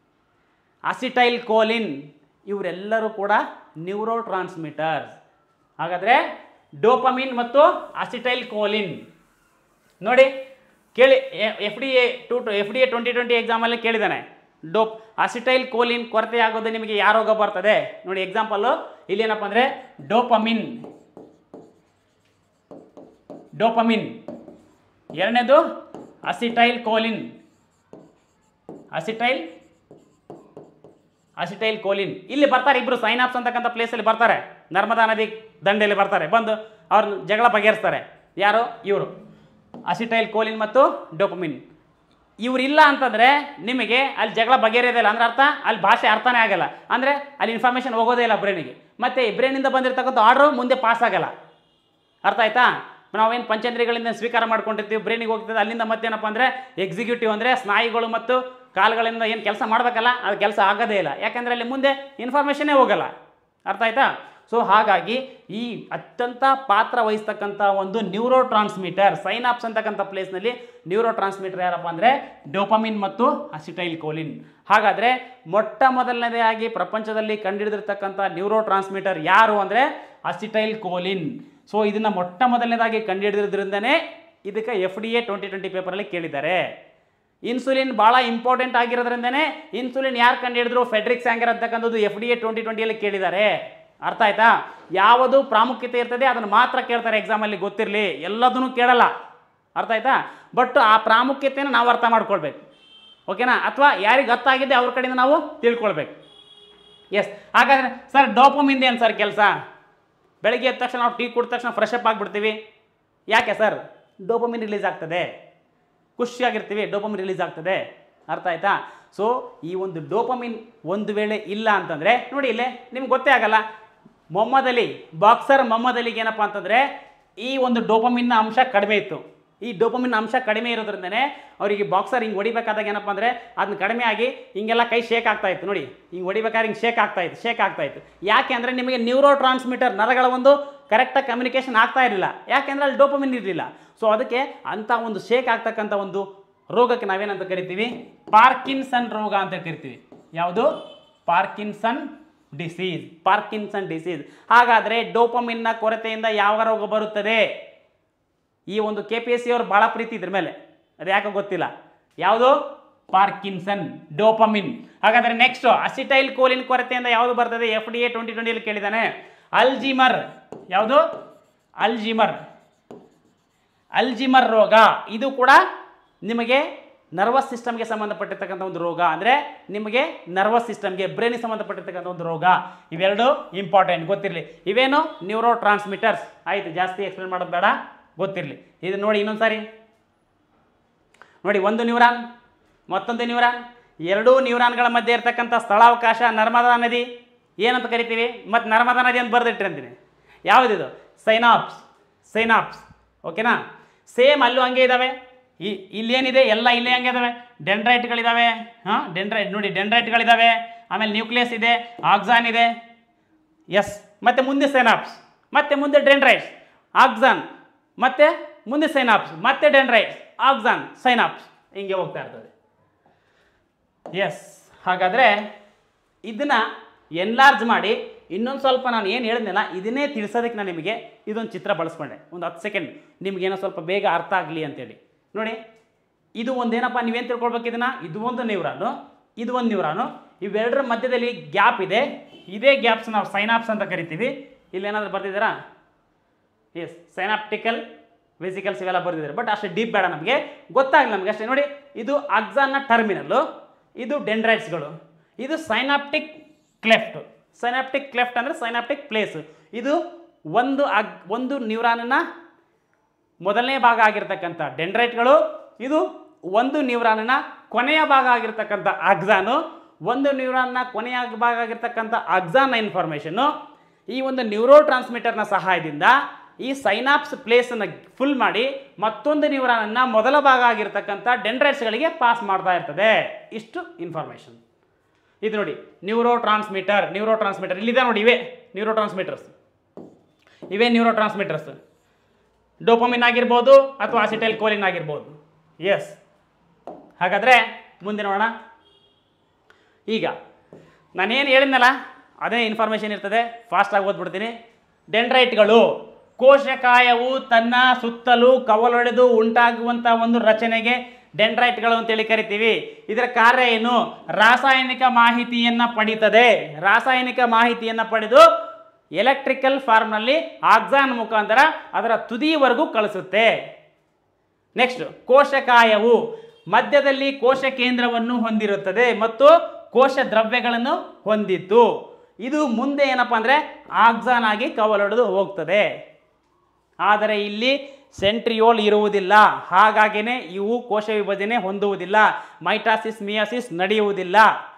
ಅಸಿಟೈಲ್ ಕೋಲಿನ್ ಇವರೆಲ್ಲರೂ ಕೂಡ ನ್ಯೂರೋ ಟ್ರಾನ್ಸ್ಮಿಟರ್ಸ್ ಹಾಗಾದರೆ ಡೋಪಮಿನ್ ಮತ್ತು ಅಸಿಟೈಲ್ ಕೋಲಿನ್ ನೋಡಿ ಕೇಳಿ F D A two two F D A twenty twenty ಎಕ್ಸಾಮಲ್ಲಿ ಕೇಳಿದ್ದಾನೆ ಡೋಪ್ ಅಸಿಟೈಲ್ ಕೋಲಿನ್ ಕೊರತೆ ಆಗೋದು ನಿಮಗೆ ಯಾವ ರೋಗ ಬರ್ತದೆ ನೋಡಿ ಎಕ್ಸಾಂಪಲ್ಲು ಇಲ್ಲೇನಪ್ಪ ಅಂದರೆ ಡೋಪಮಿನ್ ಡೋಪಮಿನ್ ಎರಡನೇದು acetylcholine acetyl acetylcholine ಇಲ್ಲಿ ಬರ್ತಾರೆ ಇಬ್ಬರು ಸೈನಾಪ್ಸ್ ಅಂತಕ್ಕಂಥ ಪ್ಲೇಸಲ್ಲಿ ಬರ್ತಾರೆ ನರ್ಮದಾ ನದಿ ದಂಡೆಯಲ್ಲಿ ಬರ್ತಾರೆ ಬಂದು ಅವ್ರನ್ನ ಜಗಳ ಬಗೆಹರಿಸ್ತಾರೆ ಯಾರು ಇವರು ಅಸಿಟೈಲ್ ಕೋಲಿನ್ ಮತ್ತು ಡೋಪಮಿನ್ ಇವ್ರು ಇಲ್ಲ ಅಂತಂದರೆ ನಿಮಗೆ ಅಲ್ಲಿ ಜಗಳ ಬಗೆಹರಿಯೋದಿಲ್ಲ ಅಂದ್ರೆ ಅರ್ಥ ಅಲ್ಲಿ ಭಾಷೆ ಅರ್ಥನೇ ಆಗಲ್ಲ ಅಂದರೆ ಅಲ್ಲಿ ಇನ್ಫಾರ್ಮೇಷನ್ ಹೋಗೋದೇ ಇಲ್ಲ ಬ್ರೈನಿಗೆ ಮತ್ತು ಬ್ರೈನಿಂದ ಬಂದಿರತಕ್ಕಂಥ ಆರ್ಡ್ರು ಮುಂದೆ ಪಾಸ್ ಆಗಲ್ಲ ಅರ್ಥ ಆಯ್ತಾ ನಾವೇನು ಪಂಚೇಂದ್ರಿಯಗಳಿಂದ ಸ್ವೀಕಾರ ಮಾಡ್ಕೊಂಡಿರ್ತೀವಿ ಬ್ರೈನಿಗೆ ಹೋಗ್ತದೆ ಅಲ್ಲಿಂದ ಮತ್ತೇನಪ್ಪ ಅಂದರೆ ಎಕ್ಸಿಕ್ಯೂಟಿವ್ ಅಂದರೆ ಸ್ನಾಯುಗಳು ಮತ್ತು ಕಾಲುಗಳಿಂದ ಏನು ಕೆಲಸ ಮಾಡಬೇಕಲ್ಲ ಅದು ಕೆಲಸ ಆಗೋದೇ ಇಲ್ಲ ಯಾಕೆಂದರೆ ಅಲ್ಲಿ ಮುಂದೆ ಇನ್ಫಾರ್ಮೇಷನ್ನೇ ಹೋಗಲ್ಲ ಅರ್ಥ ಆಯ್ತಾ ಸೊ ಹಾಗಾಗಿ ಈ ಅತ್ಯಂತ ಪಾತ್ರ ವಹಿಸ್ತಕ್ಕಂಥ ಒಂದು ನ್ಯೂರೋ ಟ್ರಾನ್ಸ್ಮಿಟರ್ ಸೈನಾಪ್ಸ್ ಅಂತಕ್ಕಂಥ ಪ್ಲೇಸ್ನಲ್ಲಿ ನ್ಯೂರೋ ಟ್ರಾನ್ಸ್ಮಿಟರ್ ಯಾರಪ್ಪ ಅಂದರೆ ಡೋಪಮಿನ್ ಮತ್ತು ಅಸಿಟೈಲ್ ಕೋಲಿನ್ ಹಾಗಾದರೆ ಮೊಟ್ಟ ಮೊದಲನೇದಾಗಿ ಪ್ರಪಂಚದಲ್ಲಿ ಕಂಡುಹಿಡಿದಿರ್ತಕ್ಕಂಥ ನ್ಯೂರೋ ಟ್ರಾನ್ಸ್ಮಿಟರ್ ಯಾರು ಅಂದರೆ ಅಸಿಟೈಲ್ ಕೋಲಿನ್ ಸೊ ಇದನ್ನು ಮೊಟ್ಟ ಮೊದಲನೇದಾಗಿ ಕಂಡುಹಿಡಿದ್ರಿಂದನೇ ಇದಕ್ಕೆ F D A twenty twenty ಪೇಪರಲ್ಲಿ ಕೇಳಿದ್ದಾರೆ ಇನ್ಸುಲಿನ್ ಭಾಳ ಇಂಪಾರ್ಟೆಂಟ್ ಆಗಿರೋದ್ರಿಂದನೇ ಇನ್ಸುಲಿನ್ ಯಾರು ಕಂಡುಹಿಡಿದ್ರು ಫೆಡ್ರಿಕ್ ಸ್ಯಾಂಗರ್ ಅಂತಕ್ಕಂಥದ್ದು ಎಫ್ ಡಿ ಎ ಟ್ವೆಂಟಿ ಟ್ವೆಂಟಿಯಲ್ಲಿ ಕೇಳಿದ್ದಾರೆ ಅರ್ಥ ಆಯ್ತಾ ಯಾವುದು ಪ್ರಾಮುಖ್ಯತೆ ಇರ್ತದೆ ಅದನ್ನು ಮಾತ್ರ ಕೇಳ್ತಾರೆ ಎಕ್ಸಾಮಲ್ಲಿ ಗೊತ್ತಿರಲಿ ಎಲ್ಲದನ್ನು ಕೇಳಲ್ಲ ಅರ್ಥ ಆಯ್ತಾ ಬಟ್ ಆ ಪ್ರಾಮುಖ್ಯತೆಯನ್ನು ನಾವು ಅರ್ಥ ಮಾಡ್ಕೊಳ್ಬೇಕು ಓಕೆನಾ ಅಥವಾ ಯಾರಿಗೆ ಗೊತ್ತಾಗಿದೆ ಅವ್ರ ಕಡೆಯಿಂದ ನಾವು ತಿಳ್ಕೊಳ್ಬೇಕು ಎಸ್ ಹಾಗಾದ್ರೆ ಸರ್ ಡೋಪಮಿಂದ ಏನು ಸರ್ ಕೆಲಸ ಬೆಳಗ್ಗೆ ಎದ್ದ ತಕ್ಷಣ ನಾವು ಟೀ ಕುಡಿದ ತಕ್ಷಣ ಫ್ರೆಶ್ ಅಪ್ ಆಗಿಬಿಡ್ತೀವಿ ಯಾಕೆ ಸರ್ ಡೋಪಮಿನ್ ರಿಲೀಸ್ ಆಗ್ತದೆ ಖುಷಿಯಾಗಿರ್ತೀವಿ ಡೋಪಮಿನ್ ರಿಲೀಸ್ ಆಗ್ತದೆ ಅರ್ಥ ಆಯ್ತಾ ಸೊ ಈ ಒಂದು ಡೋಪಮಿನ್ ಒಂದು ವೇಳೆ ಇಲ್ಲ ಅಂತಂದರೆ ನೋಡಿ ಇಲ್ಲೇ ನಿಮ್ಗೆ ಗೊತ್ತೇ ಆಗಲ್ಲ ಮೊಹಮ್ಮದ್ ಅಲಿ ಬಾಕ್ಸರ್ ಮೊಹಮ್ಮದ್ ಅಲಿಗೆ ಏನಪ್ಪ ಅಂತಂದರೆ ಈ ಒಂದು ಡೋಪಮಿನ್ನ ಅಂಶ ಕಡಿಮೆ ಇತ್ತು ಈ ಡೋಪಮಿನ್ ಅಂಶ ಕಡಿಮೆ ಇರೋದ್ರಿಂದನೇ ಅವರಿಗೆ ಬಾಕ್ಸರ್ ಹಿಂಗೆ ಹೊಡಿಬೇಕಾದಾಗ ಏನಪ್ಪ ಅಂದರೆ ಅದನ್ನ ಕಡಿಮೆ ಆಗಿ ಹಿಂಗೆಲ್ಲ ಕೈ ಶೇಕ್ ಆಗ್ತಾ ಇತ್ತು ನೋಡಿ ಹಿಂಗೆ ಹೊಡಿಬೇಕಾದ್ರೆ ಹಿಂಗೆ ಶೇಕ್ ಆಗ್ತಾ ಇತ್ತು ಶೇಕ್ ಆಗ್ತಾ ಇತ್ತು ಯಾಕೆ ಅಂದರೆ ನಿಮಗೆ ನ್ಯೂರೋ ಟ್ರಾನ್ಸ್ಮಿಟರ್ ನರಗಳ ಒಂದು ಕರೆಕ್ಟಾಗಿ ಕಮ್ಯುನಿಕೇಷನ್ ಆಗ್ತಾ ಇರಲಿಲ್ಲ ಯಾಕೆಂದರೆ ಅಲ್ಲಿ ಡೋಪಮಿನ್ ಇರಲಿಲ್ಲ ಸೊ ಅದಕ್ಕೆ ಅಂಥ ಒಂದು ಶೇಕ್ ಆಗ್ತಕ್ಕಂಥ ಒಂದು ರೋಗಕ್ಕೆ ನಾವೇನಂತ ಕರಿತೀವಿ ಪಾರ್ಕಿನ್ಸನ್ ರೋಗ ಅಂತ ಕರಿತೀವಿ ಯಾವುದು ಪಾರ್ಕಿನ್ಸನ್ ಡಿಸೀಸ್ ಪಾರ್ಕಿನ್ಸನ್ ಡಿಸೀಸ್ ಹಾಗಾದರೆ ಡೋಪಮಿನ್ನ ಕೊರತೆಯಿಂದ ಯಾವ ರೋಗ ಬರುತ್ತದೆ ಈ ಒಂದು ಕೆ ಪಿ ಎಸ್ ಸಿ ಅವ್ರು ಭಾಳ ಪ್ರೀತಿ ಇದ್ರ ಮೇಲೆ ಅದು ಯಾಕೆ ಗೊತ್ತಿಲ್ಲ ಯಾವುದು ಪಾರ್ಕಿನ್ಸನ್ ಡೋಪಮಿನ್ ಹಾಗಾದರೆ ನೆಕ್ಸ್ಟ್ ಅಸಿಟೈಲ್ ಕೋಲಿನ್ ಕೊರತೆಯಿಂದ ಯಾವುದು ಬರ್ತದೆ ಎಫ್ ಡಿ ಎ ಟ್ವೆಂಟಿ ಟ್ವೆಂಟಿಯಲ್ಲಿ ಕೇಳಿದ್ದಾನೆ ಅಲ್ಜಿಮರ್ ಯಾವುದು ಅಲ್ಜಿಮರ್ ಅಲ್ಜಿಮರ್ ರೋಗ ಇದು ಕೂಡ ನಿಮಗೆ ನರ್ವಸ್ ಸಿಸ್ಟಮ್ಗೆ ಸಂಬಂಧಪಟ್ಟಿರ್ತಕ್ಕಂಥ ಒಂದು ರೋಗ ಅಂದರೆ ನಿಮಗೆ ನರ್ವಸ್ ಸಿಸ್ಟಮ್ಗೆ ಬ್ರೈನಿಗೆ ಸಂಬಂಧಪಟ್ಟಿರ್ತಕ್ಕಂಥ ಒಂದು ರೋಗ ಇವೆರಡು ಇಂಪಾರ್ಟೆಂಟ್ ಗೊತ್ತಿರಲಿ ಇವೇನು ನ್ಯೂರೋ ಟ್ರಾನ್ಸ್ಮಿಟರ್ಸ್ ಆಯಿತು ಜಾಸ್ತಿ ಎಕ್ಸ್ಪ್ಲೇನ್ ಮಾಡೋದು ಬೇಡ ಗೊತ್ತಿರಲಿ ಇದು ನೋಡಿ ಇನ್ನೊಂದು ಸಾರಿ ನೋಡಿ ಒಂದು ನ್ಯೂರಾನ್ ಮತ್ತೊಂದು ನ್ಯೂರಾನ್ ಎರಡೂ ನ್ಯೂರಾನ್ಗಳ ಮಧ್ಯೆ ಇರ್ತಕ್ಕಂಥ ಸ್ಥಳಾವಕಾಶ ನರ್ಮದಾ ನದಿ ಏನಂತ ಕರಿತೀವಿ ಮತ್ತು ನರ್ಮದಾ ನದಿ ಅಂತ ಬರೆದಿಟ್ರಿ ಅಂತೀನಿ ಯಾವುದಿದು ಸೈನಾಪ್ಸ್ ಸೈನಾಪ್ಸ್ ಓಕೆನಾ ಸೇಮ್ ಅಲ್ಲೂ ಹಂಗೆ ಇದ್ದಾವೆ ಈ ಇಲ್ಲೇನಿದೆ ಎಲ್ಲ ಇಲ್ಲೇ ಹಂಗೆ ಇದ್ದಾವೆ ಡೆಂಡ್ರೈಟ್ಗಳಿದ್ದಾವೆ ಹಾಂ ಡೆಂಡ್ರೈಟ್ ನೋಡಿ ಡೆಂಡ್ರೈಟ್ಗಳಿದ್ದಾವೆ ಆಮೇಲೆ ನ್ಯೂಕ್ಲಿಯಸ್ ಇದೆ ಆಕ್ಸಾನ್ ಇದೆ ಎಸ್ ಮತ್ತೆ ಮುಂದೆ ಸೈನಾಪ್ಸ್ ಮತ್ತೆ ಮುಂದೆ ಡೆಂಡ್ರೈಟ್ಸ್ ಆಕ್ಸಾನ್ ಮತ್ತೆ ಮುಂದೆ ಸೈನಾಪ್ಸ್ ಮತ್ತೆ ಡೆಂಡ್ರೈಟ್ಸ್ ಆಕ್ಸಾನ್ ಸೈನಾಪ್ಸ್ ಹಿಂಗೆ ಹೋಗ್ತಾ ಇರ್ತದೆ ಎಸ್ ಹಾಗಾದರೆ ಇದನ್ನು ಎನ್ಲಾರ್ಜ್ ಮಾಡಿ ಇನ್ನೊಂದು ಸ್ವಲ್ಪ ನಾನು ಏನು ಹೇಳಿದ್ನಲ್ಲ ಇದನ್ನೇ ತಿಳಿಸೋದಕ್ಕೆ ನಾನು ನಿಮಗೆ ಇದೊಂದು ಚಿತ್ರ ಬಳಸ್ಕೊಂಡೆ ಒಂದು ಹತ್ತು ಸೆಕೆಂಡ್ ನಿಮಗೇನೋ ಸ್ವಲ್ಪ ಬೇಗ ಅರ್ಥ ಆಗಲಿ ಅಂತೇಳಿ ನೋಡಿ ಇದು ಒಂದೇನಪ್ಪ ನೀವೇನು ತಿಳ್ಕೊಳ್ಬೇಕು ಇದನ್ನು ಇದು ಒಂದು ನ್ಯೂರಾನು ಇದು ಒಂದು ನ್ಯೂರಾನು ಇವೆರಡರ ಮಧ್ಯದಲ್ಲಿ ಗ್ಯಾಪ್ ಇದೆ ಇದೇ ಗ್ಯಾಪ್ಸ್ ನಾವು ಸೈನಾಪ್ಸ್ ಅಂತ ಕರಿತೀವಿ ಇಲ್ಲೇನಾದರೂ ಬರ್ತಿದ್ದೀರಾ ಎಸ್ ಸೈನಾಪ್ಟಿಕಲ್ ವೆಸಿಕಲ್ಸ್ ಇವೆಲ್ಲ ಬರ್ದಿದ್ದಾರೆ ಬಟ್ ಅಷ್ಟು ಡೀಪ್ ಬೇಡ ನಮಗೆ ಗೊತ್ತಾಗಲಿ ನಮಗೆ ಅಷ್ಟೇ ನೋಡಿ ಇದು ಅಕ್ಸಾನ್ನ ಟರ್ಮಿನಲ್ಲು ಇದು ಡೆಂಡ್ರೈಟ್ಸ್ಗಳು ಇದು ಸೈನಾಪ್ಟಿಕ್ ಕ್ಲೆಫ್ಟ್ ಸೈನಾಪ್ಟಿಕ್ ಕ್ಲೆಫ್ಟ್ ಅಂದರೆ ಸೈನಾಪ್ಟಿಕ್ ಪ್ಲೇಸ್ ಇದು ಒಂದು ಅಗ್ ಒಂದು ನ್ಯೂರಾನ್ನ ಮೊದಲನೇ ಭಾಗ ಆಗಿರ್ತಕ್ಕಂಥ ಡೆಂಡ್ರೈಟ್ಗಳು ಇದು ಒಂದು ನ್ಯೂರಾನ್ನ ಕೊನೆಯ ಭಾಗ ಆಗಿರ್ತಕ್ಕಂಥ ಅಕ್ಸಾನು ಒಂದು ನ್ಯೂರಾನ್ನ ಕೊನೆಯ ಭಾಗ ಆಗಿರ್ತಕ್ಕಂಥ ಅಕ್ಸಾನ್ನ ಇನ್ಫಾರ್ಮೇಷನ್ನು ಈ ಒಂದು ನ್ಯೂರೋ ಟ್ರಾನ್ಸ್ಮಿಟರ್ನ ಸಹಾಯದಿಂದ ಈ ಸೈನಾಪ್ಸ್ ಪ್ಲೇಸನ್ನು ಫುಲ್ ಮಾಡಿ ಮತ್ತೊಂದು ನ್ಯೂರಾನನ್ನು ಮೊದಲ ಭಾಗ ಆಗಿರ್ತಕ್ಕಂಥ ಡೆಂಡ್ರೈಟ್ಸ್ಗಳಿಗೆ ಪಾಸ್ ಮಾಡ್ತಾ ಇರ್ತದೆ ಇಷ್ಟು ಇನ್ಫಾರ್ಮೇಷನ್ ಇದು ನೋಡಿ ನ್ಯೂರೋ ಟ್ರಾನ್ಸ್ಮಿಟರ್ ನ್ಯೂರೋ ಟ್ರಾನ್ಸ್ಮಿಟರ್ ಇಲ್ಲಿದೆ ನೋಡಿ ಇವೆ ನ್ಯೂರೋ ಟ್ರಾನ್ಸ್ಮಿಟರ್ಸ್ ಇವೇ ನ್ಯೂರೋ ಟ್ರಾನ್ಸ್ಮಿಟರ್ಸ್ ಡೋಪಮಿನ್ ಆಗಿರ್ಬೋದು ಅಥವಾ ಅಸಿಟೈಲ್ ಕೋಲಿನ್ ಆಗಿರ್ಬೋದು ಎಸ್ ಹಾಗಾದರೆ ಮುಂದೆ ನೋಡೋಣ ಈಗ ನಾನೇನು ಹೇಳಿದ್ನಲ್ಲ ಅದೇ ಇನ್ಫಾರ್ಮೇಷನ್ ಇರ್ತದೆ ಫಾಸ್ಟಾಗಿ ಓದ್ಬಿಡ್ತೀನಿ ಡೆಂಡ್ರೈಟ್ಗಳು ಕೋಶಕಾಯವು ತನ್ನ ಸುತ್ತಲೂ ಕವಲೊಡೆದು ಉಂಟಾಗುವಂಥ ಒಂದು ರಚನೆಗೆ ಡೆಂಡ್ರೈಟ್ಗಳು ಅಂತೇಳಿ ಕರಿತೀವಿ ಇದರ ಕಾರ್ಯ ಏನು ರಾಸಾಯನಿಕ ಮಾಹಿತಿಯನ್ನು ಪಡೀತದೆ ರಾಸಾಯನಿಕ ಮಾಹಿತಿಯನ್ನು ಪಡೆದು ಎಲೆಕ್ಟ್ರಿಕಲ್ ಫಾರ್ಮ್ನಲ್ಲಿ ಆಕ್ಸಾನ್ ಮುಖಾಂತರ ಅದರ ತುದಿಯವರೆಗೂ ಕಳಿಸುತ್ತೆ ನೆಕ್ಸ್ಟ್ ಕೋಶಕಾಯವು ಮಧ್ಯದಲ್ಲಿ ಕೋಶ ಕೇಂದ್ರವನ್ನು ಹೊಂದಿರುತ್ತದೆ ಮತ್ತು ಕೋಶ ದ್ರವ್ಯಗಳನ್ನು ಹೊಂದಿತ್ತು ಇದು ಮುಂದೆ ಏನಪ್ಪ ಅಂದರೆ ಆಕ್ಸಾನ್ ಆಗಿ ಕವಲೊಡೆದು ಹೋಗ್ತದೆ ಆದರೆ ಇಲ್ಲಿ ಸೆಂಟ್ರಿಯೋಲ್ ಇರುವುದಿಲ್ಲ ಹಾಗಾಗಿನೇ ಇವು ಕೋಶ ವಿಭಜನೆ ಹೊಂದುವುದಿಲ್ಲ ಮೈಟಾಸಿಸ್ ಮಿಯಾಸಿಸ್ ನಡೆಯುವುದಿಲ್ಲ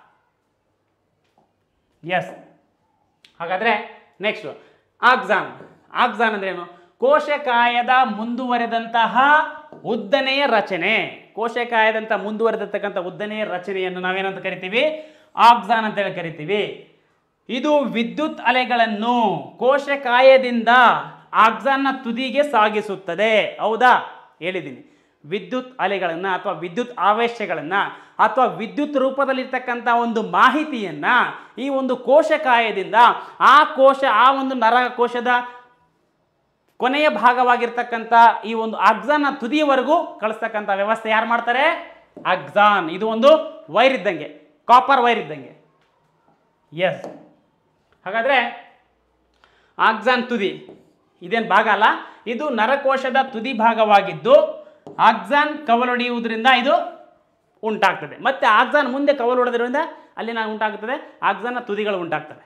ಎಸ್ ಹಾಗಾದರೆ ನೆಕ್ಸ್ಟ್ ಆಕ್ಸಾನ್ ಆಕ್ಸಾನ್ ಅಂದ್ರೇನು ಕೋಶಕಾಯದ ಮುಂದುವರೆದಂತಹ ಉದ್ದನೆಯ ರಚನೆ ಕೋಶಕಾಯದಂಥ ಮುಂದುವರೆದಿರ್ತಕ್ಕಂಥ ಉದ್ದನೆಯ ರಚನೆಯನ್ನು ನಾವೇನಂತ ಕರಿತೀವಿ ಆಕ್ಸಾನ್ ಅಂತೇಳಿ ಕರಿತೀವಿ ಇದು ವಿದ್ಯುತ್ ಅಲೆಗಳನ್ನು ಕೋಶಕಾಯದಿಂದ ಆಕ್ಸಾನ್ನ ತುದಿಗೆ ಸಾಗಿಸುತ್ತದೆ ಹೌದಾ ಹೇಳಿದ್ದೀನಿ ವಿದ್ಯುತ್ ಅಲೆಗಳನ್ನು ಅಥವಾ ವಿದ್ಯುತ್ ಆವೇಶಗಳನ್ನು ಅಥವಾ ವಿದ್ಯುತ್ ರೂಪದಲ್ಲಿರ್ತಕ್ಕಂಥ ಒಂದು ಮಾಹಿತಿಯನ್ನು ಈ ಒಂದು ಕೋಶಕಾಯದಿಂದ ಆ ಕೋಶ ಆ ಒಂದು ನರ ಕೋಶದ ಕೊನೆಯ ಭಾಗವಾಗಿರ್ತಕ್ಕಂಥ ಈ ಒಂದು ಅಕ್ಸಾನ್ನ ತುದಿಯವರೆಗೂ ಕಳಿಸ್ತಕ್ಕಂಥ ವ್ಯವಸ್ಥೆ ಯಾರು ಮಾಡ್ತಾರೆ ಅಕ್ಸಾನ್ ಇದು ಒಂದು ವೈರ್ ಇದ್ದಂಗೆ ಕಾಪರ್ ವೈರ್ ಇದ್ದಂಗೆ ಎಸ್ ಹಾಗಾದರೆ ಆಕ್ಸಾನ್ ತುದಿ ಇದೇನು ಭಾಗ ಅಲ್ಲ ಇದು ನರಕೋಶದ ತುದಿ ಭಾಗವಾಗಿದ್ದು ಆಕ್ಸಾನ್ ಕವಲೊಡೆಯುವುದರಿಂದ ಇದು ಉಂಟಾಗ್ತದೆ ಮತ್ತೆ ಆಕ್ಸಾನ್ ಮುಂದೆ ಕವಲೊಡೆದ್ರಿಂದ ಅಲ್ಲಿ ನಾನು ಉಂಟಾಗುತ್ತದೆ ಆಕ್ಸಾನ್ನ ತುದಿಗಳು ಉಂಟಾಗ್ತವೆ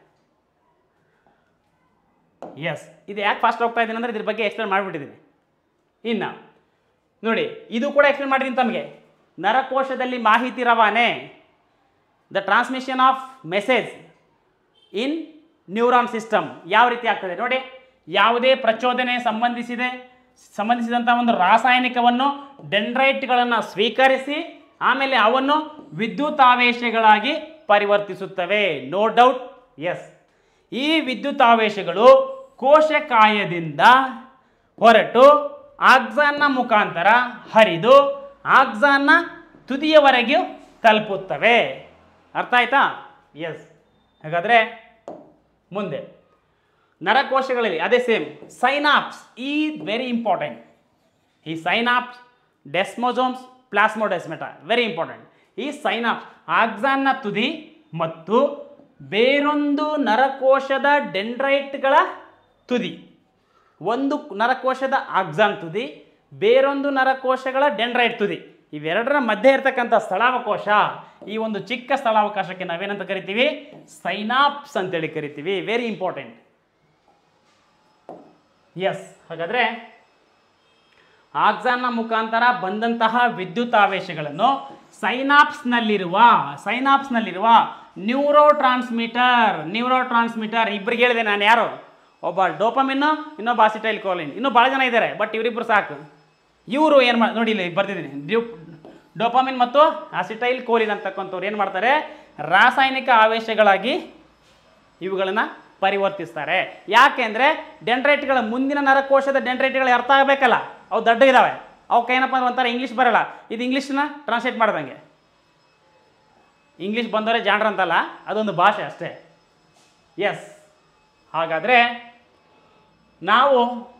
ಎಸ್ ಇದು ಯಾಕೆ ಫಾಸ್ಟ್ ಹೋಗ್ತಾ ಇದ್ದೀನಿ ಅಂದರೆ ಇದ್ರ ಬಗ್ಗೆ ಎಕ್ಸ್ಪ್ಲೇನ್ ಮಾಡಿಬಿಟ್ಟಿದ್ದೀನಿ ಇನ್ನು ನೋಡಿ ಇದು ಕೂಡ ಎಕ್ಸ್ಪ್ಲೇನ್ ಮಾಡಿದ್ದೀನಿ ತಮಗೆ ನರಕೋಶದಲ್ಲಿ ಮಾಹಿತಿ ರವಾನೆ the transmission of message in neuron system ಯಾವ ರೀತಿ ಆಗ್ತದೆ ನೋಡಿ ಯಾವುದೇ ಪ್ರಚೋದನೆ ಸಂಬಂಧಿಸಿದೆ ಸಂಬಂಧಿಸಿದಂಥ ಒಂದು ರಾಸಾಯನಿಕವನ್ನು ಡೆಂಡ್ರೈಟ್ಗಳನ್ನು ಸ್ವೀಕರಿಸಿ ಆಮೇಲೆ ಅವನ್ನು ವಿದ್ಯುತಾವೇಶಗಳಾಗಿ ಪರಿವರ್ತಿಸುತ್ತವೆ ನೋ ಡೌಟ್ ಎಸ್ ಈ ವಿದ್ಯುತಾವೇಶಗಳು ಕೋಶಕಾಯದಿಂದ ಹೊರಟು ಆಕ್ಸಾನ್ನ ಮುಖಾಂತರ ಹರಿದು ಆಕ್ಸಾನ್ನ ತುದಿಯವರೆಗೂ ತಲುಪುತ್ತವೆ ಅರ್ಥ ಆಯ್ತಾ ಎಸ್ ಹಾಗಾದರೆ ಮುಂದೆ ನರಕೋಶಗಳಲ್ಲಿ ಅದೇ ಸೇಮ್ ಸೈನಾಪ್ಸ್ ಈ ವೆರಿ ಇಂಪಾರ್ಟೆಂಟ್ ಈ synapse desmosomes plasmodesmata very important ಈ ಸೈನಾಪ್ಸ್ ಆಕ್ಸಾನ್ನ ತುದಿ ಮತ್ತು ಬೇರೊಂದು ನರಕೋಶದ ಡೆಂಡ್ರೈಟ್ಗಳ ತುದಿ ಒಂದು ನರಕೋಶದ ಆಕ್ಸಾನ್ ತುದಿ ಬೇರೊಂದು ನರಕೋಶಗಳ ಡೆಂಡ್ರೈಟ್ ತುದಿ ಇವೆರಡರ ಮಧ್ಯೆ ಇರತಕ್ಕಂಥ ಸ್ಥಳಾವಕಾಶ ಈ ಒಂದು ಚಿಕ್ಕ ಸ್ಥಳಾವಕಾಶಕ್ಕೆ ನಾವೇನಂತ ಕರಿತೀವಿ ಸೈನಾಪ್ಸ್ ಅಂತೇಳಿ ಕರಿತೀವಿ ವೆರಿ ಇಂಪಾರ್ಟೆಂಟ್ ಎಸ್ ಹಾಗಾದರೆ ಆಕ್ಸಾನ್ನ ಮುಖಾಂತರ ಬಂದಂತಹ ವಿದ್ಯುತ್ ಆವೇಶಗಳನ್ನು ಸೈನಾಪ್ಸ್ನಲ್ಲಿರುವ ಸೈನಾಪ್ಸ್ನಲ್ಲಿರುವ ನ್ಯೂರೋ ಟ್ರಾನ್ಸ್ಮಿಟರ್ ನ್ಯೂರೋ ಟ್ರಾನ್ಸ್ಮಿಟರ್ ಇಬ್ಬರಿಗೆ ಹೇಳಿದೆ ನಾನು ಯಾರು ಒಬ್ಬ ಡೋಪಮಿನ್ನು ಇನ್ನೊಬ್ಬ ಅಸಿಟೈಲ್ ಕೋಲಿನ್ ಇನ್ನೂ ಭಾಳ ಜನ ಇದ್ದಾರೆ ಬಟ್ ಇವರಿಬ್ಬರು ಸಾಕು ಇವರು ಏನು ಮಾಡಿ ನೋಡಿ ಇಲ್ಲಿ ಬರ್ತಿದ್ದೀನಿ ಡ್ಯೂ ಡೋಪಾಮಿನ್ ಮತ್ತು ಅಸಿಟೈಲ್ ಕೋಲಿನ್ ಅಂತಕ್ಕಂಥವ್ರು ಏನು ಮಾಡ್ತಾರೆ ರಾಸಾಯನಿಕ ಆವೇಶಗಳಾಗಿ ಇವುಗಳನ್ನು ಪರಿವರ್ತಿಸ್ತಾರೆ ಯಾಕೆಂದರೆ ಡೆಂಡ್ರೈಟ್ಗಳ ಮುಂದಿನ ನರಕೋಶದ ಡೆಂಡ್ರೈಟ್ಗಳು ಅರ್ಥ ಆಗಬೇಕಲ್ಲ ಅವು ದೊಡ್ಡ ಇದ್ದಾವೆ ಅವಕ್ಕೆ ಏನಪ್ಪ ಅಂದ್ರೆ ಒಂಥರ ಇಂಗ್ಲೀಷ್ ಬರಲ್ಲ ಇದು ಇಂಗ್ಲೀಷ್ನ ಟ್ರಾನ್ಸ್ಲೇಟ್ ಮಾಡ್ದಂಗೆ ಇಂಗ್ಲೀಷ್ ಬಂದವರೇ ಜಾಣ್ರ ಅಂತಲ್ಲ ಅದೊಂದು ಭಾಷೆ ಅಷ್ಟೇ ಎಸ್ ಹಾಗಾದರೆ ನಾವು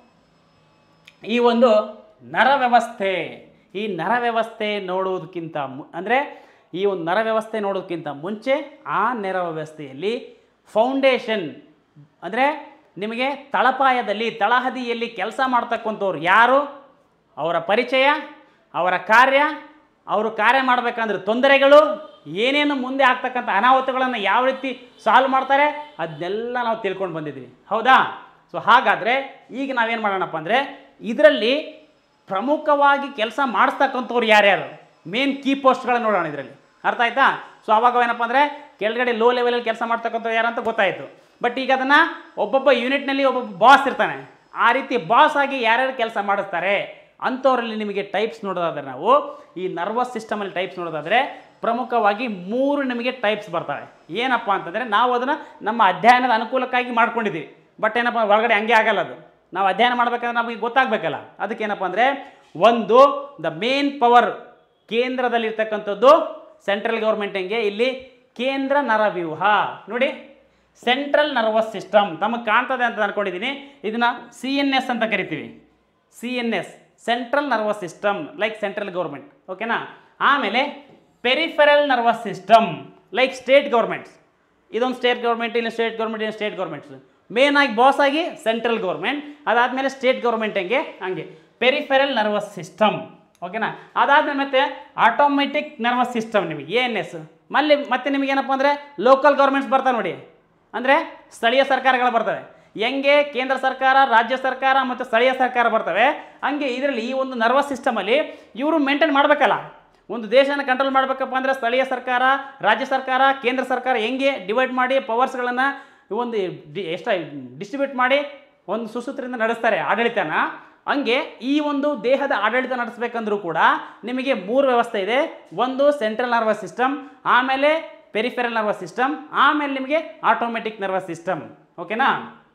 ಈ ಒಂದು ನರ ವ್ಯವಸ್ಥೆ ಈ ನರ ವ್ಯವಸ್ಥೆ ನೋಡುವುದಕ್ಕಿಂತ ಮು ಅಂದರೆ ಈ ಒಂದು ನರ ವ್ಯವಸ್ಥೆ ನೋಡೋದಕ್ಕಿಂತ ಮುಂಚೆ ಆ ನರ ವ್ಯವಸ್ಥೆಯಲ್ಲಿ ಫೌಂಡೇಶನ್ ಅಂದರೆ ನಿಮಗೆ ತಳಪಾಯದಲ್ಲಿ ತಳಹದಿಯಲ್ಲಿ ಕೆಲಸ ಮಾಡ್ತಕ್ಕಂಥವ್ರು ಯಾರು ಅವರ ಪರಿಚಯ ಅವರ ಕಾರ್ಯ ಅವರು ಕಾರ್ಯ ಮಾಡಬೇಕಂದ್ರೆ ತೊಂದರೆಗಳು ಏನೇನು ಮುಂದೆ ಆಗ್ತಕ್ಕಂಥ ಅನಾಹುತಗಳನ್ನು ಯಾವ ರೀತಿ ಸಾಲ್ವ್ ಮಾಡ್ತಾರೆ ಅದನ್ನೆಲ್ಲ ನಾವು ತಿಳ್ಕೊಂಡು ಬಂದಿದ್ದೀವಿ ಹೌದಾ ಸೊ ಹಾಗಾದರೆ ಈಗ ನಾವೇನು ಮಾಡೋಣಪ್ಪ ಅಂದರೆ ಇದರಲ್ಲಿ ಪ್ರಮುಖವಾಗಿ ಕೆಲಸ ಮಾಡಿಸ್ತಕ್ಕಂಥವ್ರು ಯಾರ್ಯಾರು ಮೇನ್ ಕೀ ಪೋಸ್ಟ್ಗಳನ್ನ ನೋಡೋಣ ಇದರಲ್ಲಿ ಅರ್ಥ ಆಯ್ತಾ ಸೊ ಅವಾಗ ಏನಪ್ಪ ಅಂದರೆ ಕೆಳಗಡೆ ಲೋ ಲೆವೆಲಲ್ಲಿ ಕೆಲಸ ಮಾಡ್ತಕ್ಕಂಥವ್ರು ಯಾರು ಅಂತ ಗೊತ್ತಾಯಿತು ಬಟ್ ಈಗ ಅದನ್ನು ಒಬ್ಬೊಬ್ಬ ಯೂನಿಟ್ನಲ್ಲಿ ಒಬ್ಬೊಬ್ಬ ಬಾಸ್ ಇರ್ತಾನೆ ಆ ರೀತಿ ಬಾಸ್ ಆಗಿ ಯಾರ್ಯಾರು ಕೆಲಸ ಮಾಡಿಸ್ತಾರೆ ಅಂಥವರಲ್ಲಿ ನಿಮಗೆ ಟೈಪ್ಸ್ ನೋಡೋದಾದ್ರೆ ನಾವು ಈ ನರ್ವಸ್ ಸಿಸ್ಟಮಲ್ಲಿ ಟೈಪ್ಸ್ ನೋಡೋದಾದರೆ ಪ್ರಮುಖವಾಗಿ ಮೂರು ನಿಮಗೆ ಟೈಪ್ಸ್ ಬರ್ತವೆ ಏನಪ್ಪ ಅಂತಂದರೆ ನಾವು ಅದನ್ನು ನಮ್ಮ ಅಧ್ಯಯನದ ಅನುಕೂಲಕ್ಕಾಗಿ ಮಾಡ್ಕೊಂಡಿದ್ದೀವಿ ಬಟ್ ಏನಪ್ಪ ಒಳಗಡೆ ಹಂಗೆ ಆಗಲ್ಲ ಅದು ನಾವು ಅಧ್ಯಯನ ಮಾಡ್ಬೇಕಂದ್ರೆ ನಮಗೆ ಗೊತ್ತಾಗಬೇಕಲ್ಲ ಅದಕ್ಕೆ ಏನಪ್ಪ ಅಂದರೆ ಒಂದು ದ ಮೇನ್ ಪವರ್ ಕೇಂದ್ರದಲ್ಲಿರ್ತಕ್ಕಂಥದ್ದು ಸೆಂಟ್ರಲ್ ಗೌರ್ಮೆಂಟ್ ಹೆಂಗೆ ಇಲ್ಲಿ ಕೇಂದ್ರ ನರವ್ಯೂಹ ನೋಡಿ ಸೆಂಟ್ರಲ್ ನರ್ವಸ್ ಸಿಸ್ಟಮ್ ತಮಗೆ ಕಾಣ್ತದೆ ಅಂತ ಅನ್ಕೊಂಡಿದ್ದೀನಿ ಇದನ್ನ ಸಿ ಎನ್ ಎಸ್ ಅಂತ ಕರಿತೀವಿ C N S central nervous system like central government ಓಕೆನಾ ಆಮೇಲೆ peripheral nervous system like state governments ಇದೊಂದು ಸ್ಟೇಟ್ ಗೌರ್ಮೆಂಟ್ ಇಲ್ಲಿ ಸ್ಟೇಟ್ ಗೌರ್ಮೆಂಟ್ ಇಲ್ಲಿ ಸ್ಟೇಟ್ ಗೌರ್ಮೆಂಟ್ಸ್ ಮೇನ್ ಆಗಿ ಬಾಸ್ ಆಗಿ ಸೆಂಟ್ರಲ್ ಗೌರ್ಮೆಂಟ್ ಅದಾದಮೇಲೆ ಸ್ಟೇಟ್ ಗೌರ್ಮೆಂಟ್ ಹೆಂಗೆ ಹಂಗೆ ಪೆರಿಫೆರಲ್ ನರ್ವಸ್ ಸಿಸ್ಟಮ್ ಓಕೆನಾ ಅದಾದಮೇಲೆ ಮತ್ತೆ ಆಟೋಮೆಟಿಕ್ ನರ್ವಸ್ ಸಿಸ್ಟಮ್ ನಿಮಗೆ ಎ ಎನ್ ಎಸ್ ಮಲ್ಲಿ ಮತ್ತೆ ನಿಮಗೆ ಏನಪ್ಪ ಅಂದರೆ ಲೋಕಲ್ ಗೌರ್ಮೆಂಟ್ಸ್ ಬರ್ತಾವೆ ನೋಡಿ ಅಂದರೆ ಸ್ಥಳೀಯ ಸರ್ಕಾರಗಳು ಬರ್ತವೆ ಹೆಂಗೆ ಕೇಂದ್ರ ಸರ್ಕಾರ ರಾಜ್ಯ ಸರ್ಕಾರ ಮತ್ತು ಸ್ಥಳೀಯ ಸರ್ಕಾರ ಬರ್ತವೆ ಹಂಗೆ ಇದರಲ್ಲಿ ಈ ಒಂದು ನರ್ವಸ್ ಸಿಸ್ಟಮಲ್ಲಿ ಇವರು ಮೇಂಟೈನ್ ಮಾಡಬೇಕಲ್ಲ ಒಂದು ದೇಶನ ಕಂಟ್ರೋಲ್ ಮಾಡಬೇಕಪ್ಪ ಅಂದರೆ ಸ್ಥಳೀಯ ಸರ್ಕಾರ ರಾಜ್ಯ ಸರ್ಕಾರ ಕೇಂದ್ರ ಸರ್ಕಾರ ಹೆಂಗೆ ಡಿವೈಡ್ ಮಾಡಿ ಪವರ್ಸ್ಗಳನ್ನು ಒಂದು ಡಿ ಎಷ್ಟ ಡಿಸ್ಟ್ರಿಬ್ಯೂಟ್ ಮಾಡಿ ಒಂದು ಸುಸೂತ್ರದಿಂದ ನಡೆಸ್ತಾರೆ ಆಡಳಿತನ ಹಂಗೆ ಈ ಒಂದು ದೇಹದ ಆಡಳಿತ ನಡೆಸಬೇಕಂದ್ರೂ ಕೂಡ ನಿಮಗೆ ಮೂರು ವ್ಯವಸ್ಥೆ ಇದೆ ಒಂದು ಸೆಂಟ್ರಲ್ ನರ್ವಸ್ ಸಿಸ್ಟಮ್ ಆಮೇಲೆ ಪೆರಿಫೆರಲ್ ನರ್ವಸ್ ಸಿಸ್ಟಮ್ ಆಮೇಲೆ ನಿಮಗೆ ಆಟೋಮೆಟಿಕ್ ನರ್ವಸ್ ಸಿಸ್ಟಮ್ ಓಕೆನಾ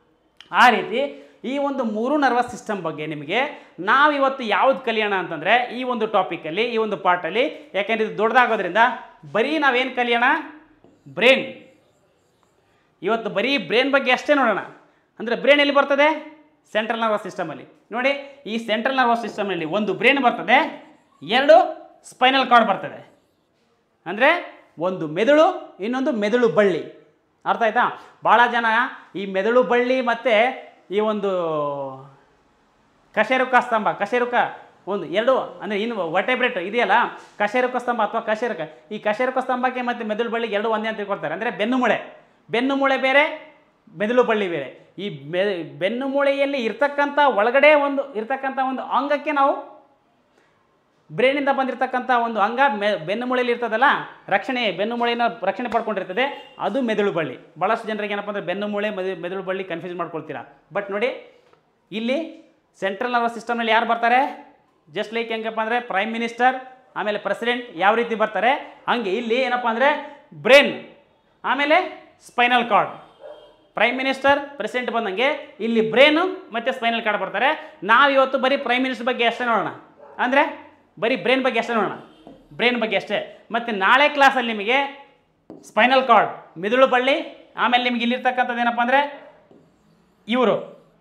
ಆ ರೀತಿ ಈ ಒಂದು ಮೂರು ನರ್ವಸ್ ಸಿಸ್ಟಮ್ ಬಗ್ಗೆ ನಿಮಗೆ ನಾವು ಇವತ್ತು ಯಾವ್ದು ಕಲಿಯೋಣ ಅಂತಂದರೆ ಈ ಒಂದು ಟಾಪಿಕಲ್ಲಿ ಈ ಒಂದು ಪಾರ್ಟಲ್ಲಿ ಯಾಕೆಂದರೆ ಇದು ದೊಡ್ಡದಾಗೋದ್ರಿಂದ ಬರೀ ನಾವೇನು ಕಲಿಯೋಣ ಬ್ರೈನ್ ಇವತ್ತು ಬರೀ ಬ್ರೈನ್ ಬಗ್ಗೆ ಅಷ್ಟೇ ನೋಡೋಣ ಅಂದರೆ ಬ್ರೈನ್ ಎಲ್ಲಿ ಬರ್ತದೆ ಸೆಂಟ್ರಲ್ ನರ್ವಸ್ ಸಿಸ್ಟಮಲ್ಲಿ ನೋಡಿ ಈ ಸೆಂಟ್ರಲ್ ನರ್ವಸ್ ಸಿಸ್ಟಮಲ್ಲಿ ಒಂದು ಬ್ರೈನ್ ಬರ್ತದೆ ಎರಡು ಸ್ಪೈನಲ್ ಕಾರ್ಡ್ ಬರ್ತದೆ ಅಂದರೆ ಒಂದು ಮೆದುಳು ಇನ್ನೊಂದು ಮೆದುಳು ಬಳ್ಳಿ ಅರ್ಥ ಆಯ್ತಾ ಭಾಳ ಜನ ಈ ಮೆದುಳು ಬಳ್ಳಿ ಮತ್ತು ಈ ಒಂದು ಕಶೇರುಕ ಸ್ತಂಭ ಕಶೇರುಕ ಒಂದು ಎರಡು ಅಂದರೆ ಇನ್ನು ವಟೆಬ್ರೆಟ್ ಇದೆಯಲ್ಲ ಕಶೇರುಕ ಸ್ತಂಭ ಅಥವಾ ಕಶೇರುಕ ಈ ಕಶೇರುಕ ಸ್ತಂಭಕ್ಕೆ ಮತ್ತು ಮೆದುಳು ಬಳ್ಳಿಗೆ ಎರಡು ಒಂದೇ ಅಂತ ತಿಳ್ಕೊಳ್ತಾರೆ ಅಂದರೆ ಬೆನ್ನು ಮೂಳೆ ಬೆನ್ನು ಮೂಳೆ ಬೇರೆ ಮೆದುಳು ಬಳ್ಳಿ ಬೇರೆ ಈ ಮೆ ಬೆನ್ನು ಮೂಳೆಯಲ್ಲಿ ಇರ್ತಕ್ಕಂಥ ಒಳಗಡೆ ಒಂದು ಇರ್ತಕ್ಕಂಥ ಒಂದು ಅಂಗಕ್ಕೆ ನಾವು ಬ್ರೈನಿಂದ ಬಂದಿರತಕ್ಕಂಥ ಒಂದು ಅಂಗ ಮೆ ಬೆನ್ನು ಮೂಳೆಯಲ್ಲಿ ಇರ್ತದಲ್ಲ ರಕ್ಷಣೆ ಬೆನ್ನು ಮೂಳೆಯನ್ನು ರಕ್ಷಣೆ ಪಡ್ಕೊಂಡಿರ್ತದೆ ಅದು ಮೆದುಳು ಬಳ್ಳಿ ಭಾಳಷ್ಟು ಜನರಿಗೆ ಏನಪ್ಪ ಅಂದರೆ ಬೆನ್ನು ಮೂಳೆ ಮೆದು ಮೆದುಳು ಬಳ್ಳಿ ಕನ್ಫ್ಯೂಸ್ ಮಾಡ್ಕೊಳ್ತೀರಾ ಬಟ್ ನೋಡಿ ಇಲ್ಲಿ ಸೆಂಟ್ರಲ್ ನರ್ವಸ್ ಸಿಸ್ಟಮ್ನಲ್ಲಿ ಯಾರು ಬರ್ತಾರೆ ಜಸ್ಟ್ ಲೈಕ್ ಹೆಂಗಪ್ಪ ಅಂದರೆ ಪ್ರೈಮ್ ಮಿನಿಸ್ಟರ್ ಆಮೇಲೆ ಪ್ರೆಸಿಡೆಂಟ್ ಯಾವ ರೀತಿ ಬರ್ತಾರೆ ಹಂಗೆ ಇಲ್ಲಿ ಏನಪ್ಪ ಅಂದರೆ ಬ್ರೈನ್ ಆಮೇಲೆ spinal cord prime minister president ಬಂದಂಗೆ ಇಲ್ಲಿ ಬ್ರೈನು ಮತ್ತು ಸ್ಪೈನಲ್ ಕಾರ್ಡ್ ಬರ್ತಾರೆ ನಾವು ಇವತ್ತು ಬರೀ ಪ್ರೈಮ್ ಮಿನಿಸ್ಟರ್ ಬಗ್ಗೆ ಅಷ್ಟೇ ನೋಡೋಣ ಅಂದರೆ ಬರೀ ಬ್ರೈನ್ ಬಗ್ಗೆ ಅಷ್ಟೇ ನೋಡೋಣ ಬ್ರೈನ್ ಬಗ್ಗೆ ಅಷ್ಟೇ ಮತ್ತು ನಾಳೆ ಕ್ಲಾಸಲ್ಲಿ ನಿಮಗೆ ಸ್ಪೈನಲ್ ಕಾರ್ಡ್ ಮಿದುಳು ಬಳ್ಳಿ ಆಮೇಲೆ ನಿಮ್ಗೆ ಇಲ್ಲಿರ್ತಕ್ಕಂಥದ್ದು ಏನಪ್ಪ ಅಂದರೆ ಇವರು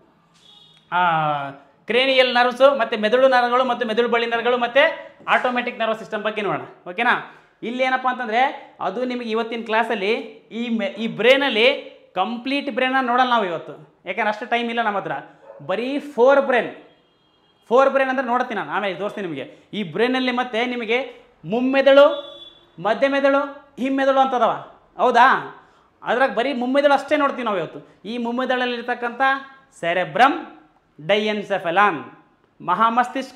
ಕ್ರೇನಿಯಲ್ ನರ್ವ್ಸು ಮತ್ತು ಮೆದುಳು ನರಗಳು ಮತ್ತು ಮೆದುಳು ಬಳ್ಳಿ ನರಗಳು ಮತ್ತು ಆಟೋಮೆಟಿಕ್ ನರ್ವ್ ಸಿಸ್ಟಮ್ ಬಗ್ಗೆ ನೋಡೋಣ ಓಕೆನಾ ಇಲ್ಲಿ ಏನಪ್ಪ ಅಂತಂದರೆ ಅದು ನಿಮಗೆ ಇವತ್ತಿನ ಕ್ಲಾಸಲ್ಲಿ ಈ ಮೆ ಈ ಬ್ರೈನಲ್ಲಿ ಕಂಪ್ಲೀಟ್ ಬ್ರೈನ ನೋಡಲ್ಲ ನಾವು ಇವತ್ತು ಯಾಕಂದ್ರೆ ಅಷ್ಟು ಟೈಮ್ ಇಲ್ಲ ನಮ್ಮ ಹತ್ರ ಬರೀ ಫೋರ್ ಬ್ರೈನ್ ಫೋರ್ ಬ್ರೈನ್ ಅಂದರೆ ನೋಡ್ತೀನಿ ನಾನು ಆಮೇಲೆ ತೋರಿಸ್ತೀನಿ ನಿಮಗೆ ಈ ಬ್ರೈನಲ್ಲಿ ಮತ್ತೆ ನಿಮಗೆ ಮುಮ್ಮೆದುಳು ಮಧ್ಯ ಮೆದುಳು ಹಿಮ್ಮೆದುಳು ಅಂತದವ ಹೌದಾ ಅದ್ರಾಗ ಬರೀ ಮುಮ್ಮೆದುಳು ಅಷ್ಟೇ ನೋಡ್ತೀವಿ ನಾವು ಇವತ್ತು ಈ ಮುಮ್ಮೆದುಳಲ್ಲಿರ್ತಕ್ಕಂಥ ಸೆರೆಬ್ರಮ್ ಡೈಯನ್ಸೆಫೆಲಾನ್ ಮಹಾಮಸ್ತಿಷ್ಕ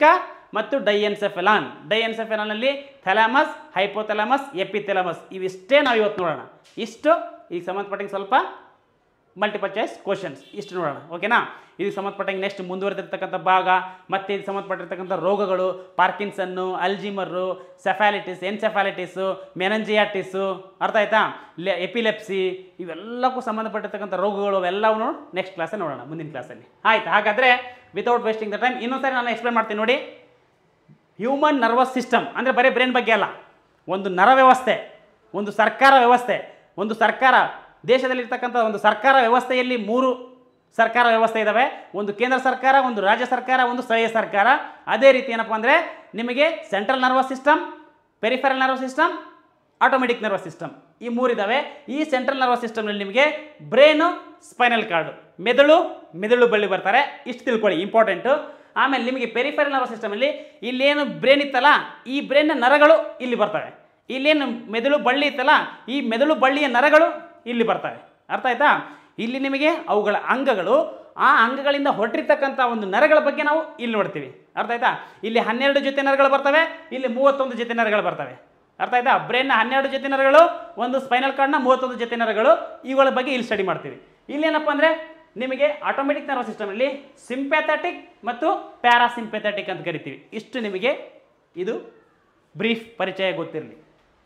ಮತ್ತು ಡೈಎನ್ಸೆಫೆಲಾನ್ ಡೈಎನ್ಸೆಫೆಲಾನಲ್ಲಿ ಥೆಲಾಮಸ್ ಹೈಪೋಥೆಲಾಮಸ್ ಎಪಿಥೆಲಾಮಸ್ ಇವಿಷ್ಟೇ ನಾವು ಇವತ್ತು ನೋಡೋಣ ಇಷ್ಟು ಈಗ ಸಂಬಂಧಪಟ್ಟಂಗೆ ಸ್ವಲ್ಪ ಮಲ್ಟಿಪಲ್ ಚಾಯ್ಸ್ ಕ್ವಶನ್ಸ್ ಇಷ್ಟು ನೋಡೋಣ ಓಕೆನಾ ಇದಕ್ಕೆ ಸಂಬಂಧಪಟ್ಟಂಗೆ ನೆಕ್ಸ್ಟ್ ಮುಂದುವರೆದಿರ್ತಕ್ಕಂಥ ಭಾಗ ಮತ್ತು ಇದಕ್ಕೆ ಸಂಬಂಧಪಟ್ಟಿರ್ತಕ್ಕಂಥ ರೋಗಗಳು ಪಾರ್ಕಿನ್ಸನ್ನು ಅಲ್ಜಿಮರು ಸೆಫಾಲಿಟಿಸ್ ಎನ್ಸೆಫಾಲಿಟಿಸು ಮೆನಂಜಿಯಾಟಿಸು ಅರ್ಥ ಆಯ್ತಾ ಲೆ ಎಪಿಲೆಪ್ಸಿ ಇವೆಲ್ಲಕ್ಕೂ ಸಂಬಂಧಪಟ್ಟಿರ್ತಕ್ಕಂಥ ರೋಗಗಳು ಅವೆಲ್ಲವೂ ನೆಕ್ಸ್ಟ್ ಕ್ಲಾಸಲ್ಲಿ ನೋಡೋಣ ಮುಂದಿನ ಕ್ಲಾಸಲ್ಲಿ ಆಯ್ತು ಹಾಗಾದರೆ ವಿತೌಟ್ ವೇಸ್ಟಿಂಗ್ ದ ಟೈಮ್ ಇನ್ನೊಂದ್ಸರಿ ನಾನು ಎಕ್ಸ್ಪ್ಲೇನ್ ಮಾಡ್ತೀನಿ ನೋಡಿ ಹ್ಯೂಮನ್ ನರ್ವಸ್ ಸಿಸ್ಟಮ್ ಅಂದರೆ ಬರೀ ಬ್ರೈನ್ ಬಗ್ಗೆ ಅಲ್ಲ ಒಂದು ನರ ವ್ಯವಸ್ಥೆ ಒಂದು ಸರ್ಕಾರ ವ್ಯವಸ್ಥೆ ಒಂದು ಸರ್ಕಾರ ದೇಶದಲ್ಲಿರ್ತಕ್ಕಂಥ ಒಂದು ಸರ್ಕಾರ ವ್ಯವಸ್ಥೆಯಲ್ಲಿ ಮೂರು ಸರ್ಕಾರ ವ್ಯವಸ್ಥೆ ಇದ್ದಾವೆ ಒಂದು ಕೇಂದ್ರ ಸರ್ಕಾರ ಒಂದು ರಾಜ್ಯ ಸರ್ಕಾರ ಒಂದು ಸ್ಥಳೀಯ ಸರ್ಕಾರ ಅದೇ ರೀತಿ ಏನಪ್ಪ ಅಂದರೆ ನಿಮಗೆ central nervous system peripheral nervous system automatic nervous system ಈ ಮೂರಿದ್ದಾವೆ ಈ ಸೆಂಟ್ರಲ್ ನರ್ವಸ್ ಸಿಸ್ಟಮ್ನಲ್ಲಿ ನಿಮಗೆ ಬ್ರೇನು ಸ್ಪೈನಲ್ ಕಾರ್ಡು ಮೆದುಳು ಮೆದುಳು ಬಳ್ಳಿ ಬರ್ತಾರೆ ಇಷ್ಟು ತಿಳ್ಕೊಳ್ಳಿ ಇಂಪಾರ್ಟೆಂಟು ಆಮೇಲೆ ನಿಮಗೆ ಪೆರಿಫೆರಲ್ ನರ್ವಸ್ ಸಿಸ್ಟಮಲ್ಲಿ ಇಲ್ಲೇನು ಬ್ರೇನ್ ಇತ್ತಲ್ಲ ಈ ಬ್ರೇನ್ನ ನರಗಳು ಇಲ್ಲಿ ಬರ್ತವೆ ಇಲ್ಲೇನು ಮೆದುಳು ಬಳ್ಳಿ ಇತ್ತಲ್ಲ ಈ ಮೆದುಳು ಬಳ್ಳಿಯ ನರಗಳು ಇಲ್ಲಿ ಬರ್ತವೆ ಅರ್ಥ ಆಯ್ತಾ ಇಲ್ಲಿ ನಿಮಗೆ ಅವುಗಳ ಅಂಗಗಳು ಆ ಅಂಗಗಳಿಂದ ಹೊರಟಿರ್ತಕ್ಕಂಥ ಒಂದು ನರಗಳ ಬಗ್ಗೆ ನಾವು ಇಲ್ಲಿ ನೋಡ್ತೀವಿ ಅರ್ಥ ಆಯ್ತಾ ಇಲ್ಲಿ ಹನ್ನೆರಡು ಜೊತೆ ನರಗಳು ಬರ್ತವೆ ಇಲ್ಲಿ ಮೂವತ್ತೊಂದು ಜೊತೆ ನರಗಳು ಬರ್ತವೆ ಅರ್ಥ ಆಯ್ತಾ ಬ್ರೈನ್ನ ಹನ್ನೆರಡು ಜೊತೆ ನರಗಳು ಒಂದು ಸ್ಪೈನಲ್ ಕಾರ್ಡ್ನ ಮೂವತ್ತೊಂದು ಜೊತೆ ನರಗಳು ಇವುಗಳ ಬಗ್ಗೆ ಇಲ್ಲಿ ಸ್ಟಡಿ ಮಾಡ್ತೀವಿ ಇಲ್ಲೇನಪ್ಪ ಅಂದರೆ ನಿಮಗೆ ಆಟೋಮೆಟಿಕ್ ನರ್ವಸ್ ಸಿಸ್ಟಮಲ್ಲಿ ಸಿಂಪ್ಯಾಥೆಟಿಕ್ ಮತ್ತು ಪ್ಯಾರಾಸಿಂಪ್ಯಾಥೆಟಿಕ್ ಅಂತ ಕರಿತೀವಿ ಇಷ್ಟು ನಿಮಗೆ ಇದು ಬ್ರೀಫ್ ಪರಿಚಯ ಗೊತ್ತಿರಲಿ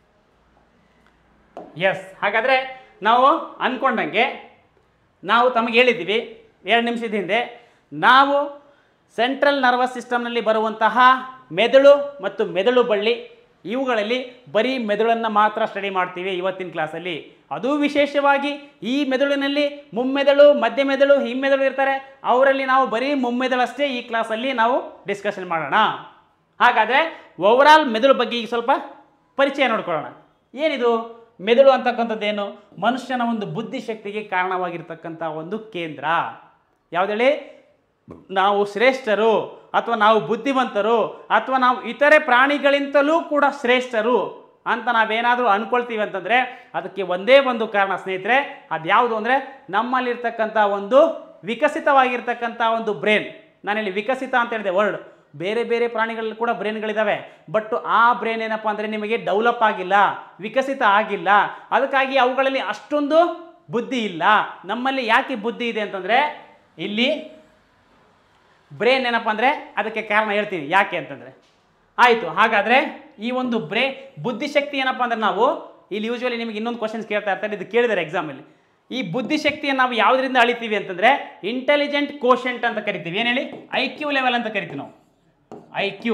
ಎಸ್ ಹಾಗಾದರೆ ನಾವು ಅಂದ್ಕೊಂಡಂಗೆ ನಾವು ತಮಗೆ ಹೇಳಿದ್ದೀವಿ ಎರಡು ನಿಮಿಷದ ಹಿಂದೆ ನಾವು ಸೆಂಟ್ರಲ್ ನರ್ವಸ್ ಸಿಸ್ಟಮ್ನಲ್ಲಿ ಬರುವಂತಹ ಮೆದುಳು ಮತ್ತು ಮೆದುಳು ಬಳ್ಳಿ ಇವುಗಳಲ್ಲಿ ಬರೀ ಮೆದುಳನ್ನು ಮಾತ್ರ ಸ್ಟಡಿ ಮಾಡ್ತೀವಿ ಇವತ್ತಿನ ಕ್ಲಾಸಲ್ಲಿ ಅದು ವಿಶೇಷವಾಗಿ ಈ ಮೆದುಳಿನಲ್ಲಿ ಮುಮ್ಮೆದುಳು ಮಧ್ಯ ಮೆದುಳು ಹಿಮ್ಮೆದುಳು ಇರ್ತಾರೆ ಅವರಲ್ಲಿ ನಾವು ಬರೀ ಮುಮ್ಮೆದುಳಷ್ಟೇ ಈ ಕ್ಲಾಸಲ್ಲಿ ನಾವು ಡಿಸ್ಕಷನ್ ಮಾಡೋಣ ಹಾಗಾದರೆ ಓವರಾಲ್ ಮೆದುಳು ಬಗ್ಗೆ ಈಗ ಸ್ವಲ್ಪ ಪರಿಚಯ ನೋಡ್ಕೊಳ್ಳೋಣ ಏನಿದು ಮೆದುಳು ಅಂತಕ್ಕಂಥದ್ದೇನು ಮನುಷ್ಯನ ಒಂದು ಬುದ್ಧಿಶಕ್ತಿಗೆ ಕಾರಣವಾಗಿರ್ತಕ್ಕಂಥ ಒಂದು ಕೇಂದ್ರ ಯಾವುದೇಳಿ ನಾವು ಶ್ರೇಷ್ಠರು ಅಥವಾ ನಾವು ಬುದ್ಧಿವಂತರು ಅಥವಾ ನಾವು ಇತರೆ ಪ್ರಾಣಿಗಳಿಂತಲೂ ಕೂಡ ಶ್ರೇಷ್ಠರು ಅಂತ ನಾವೇನಾದರೂ ಅಂದ್ಕೊಳ್ತೀವಿ ಅಂತಂದರೆ ಅದಕ್ಕೆ ಒಂದೇ ಒಂದು ಕಾರಣ ಸ್ನೇಹಿತರೆ ಅದು ಯಾವುದು ಅಂದರೆ ನಮ್ಮಲ್ಲಿರ್ತಕ್ಕಂಥ ಒಂದು ವಿಕಸಿತವಾಗಿರ್ತಕ್ಕಂಥ ಒಂದು ಬ್ರೇನ್ ನಾನಿಲ್ಲಿ ವಿಕಸಿತ ಅಂತ ಹೇಳಿದೆ ವರ್ಡ್ ಬೇರೆ ಬೇರೆ ಪ್ರಾಣಿಗಳಲ್ಲಿ ಕೂಡ ಬ್ರೇನ್ಗಳಿದ್ದಾವೆ ಬಟ್ ಆ ಬ್ರೇನ್ ಏನಪ್ಪ ಅಂದರೆ ನಿಮಗೆ ಡೆವಲಪ್ ಆಗಿಲ್ಲ ವಿಕಸಿತ ಆಗಿಲ್ಲ ಅದಕ್ಕಾಗಿ ಅವುಗಳಲ್ಲಿ ಅಷ್ಟೊಂದು ಬುದ್ಧಿ ಇಲ್ಲ ನಮ್ಮಲ್ಲಿ ಯಾಕೆ ಬುದ್ಧಿ ಇದೆ ಅಂತಂದರೆ ಇಲ್ಲಿ ಬ್ರೇನ್ ಏನಪ್ಪ ಅಂದರೆ ಅದಕ್ಕೆ ಕಾರಣ ಹೇಳ್ತೀವಿ ಯಾಕೆ ಅಂತಂದರೆ ಆಯಿತು ಹಾಗಾದರೆ ಈ ಒಂದು ಬ್ರೇ ಬುದ್ಧಿಶಕ್ತಿ ಏನಪ್ಪ ಅಂದರೆ ನಾವು ಇಲ್ಲಿ ಯೂಶ್ವಲಿ ನಿಮಗೆ ಇನ್ನೊಂದು ಕ್ವಶನ್ಸ್ ಕೇಳ್ತಾ ಇರ್ತಾರೆ ಇದು ಕೇಳಿದ್ದಾರೆ ಎಕ್ಸಾಮಲ್ಲಿ ಈ ಬುದ್ಧಿಶಕ್ತಿಯನ್ನು ನಾವು ಯಾವುದರಿಂದ ಅಳಿತೀವಿ ಅಂತಂದರೆ ಇಂಟೆಲಿಜೆಂಟ್ ಕೋಶೆಂಟ್ ಅಂತ ಕರಿತೀವಿ ಏನು ಹೇಳಿ ಐ ಕ್ಯೂ ಲೆವೆಲ್ ಅಂತ ಕರಿತೀವಿ ನಾವು I Q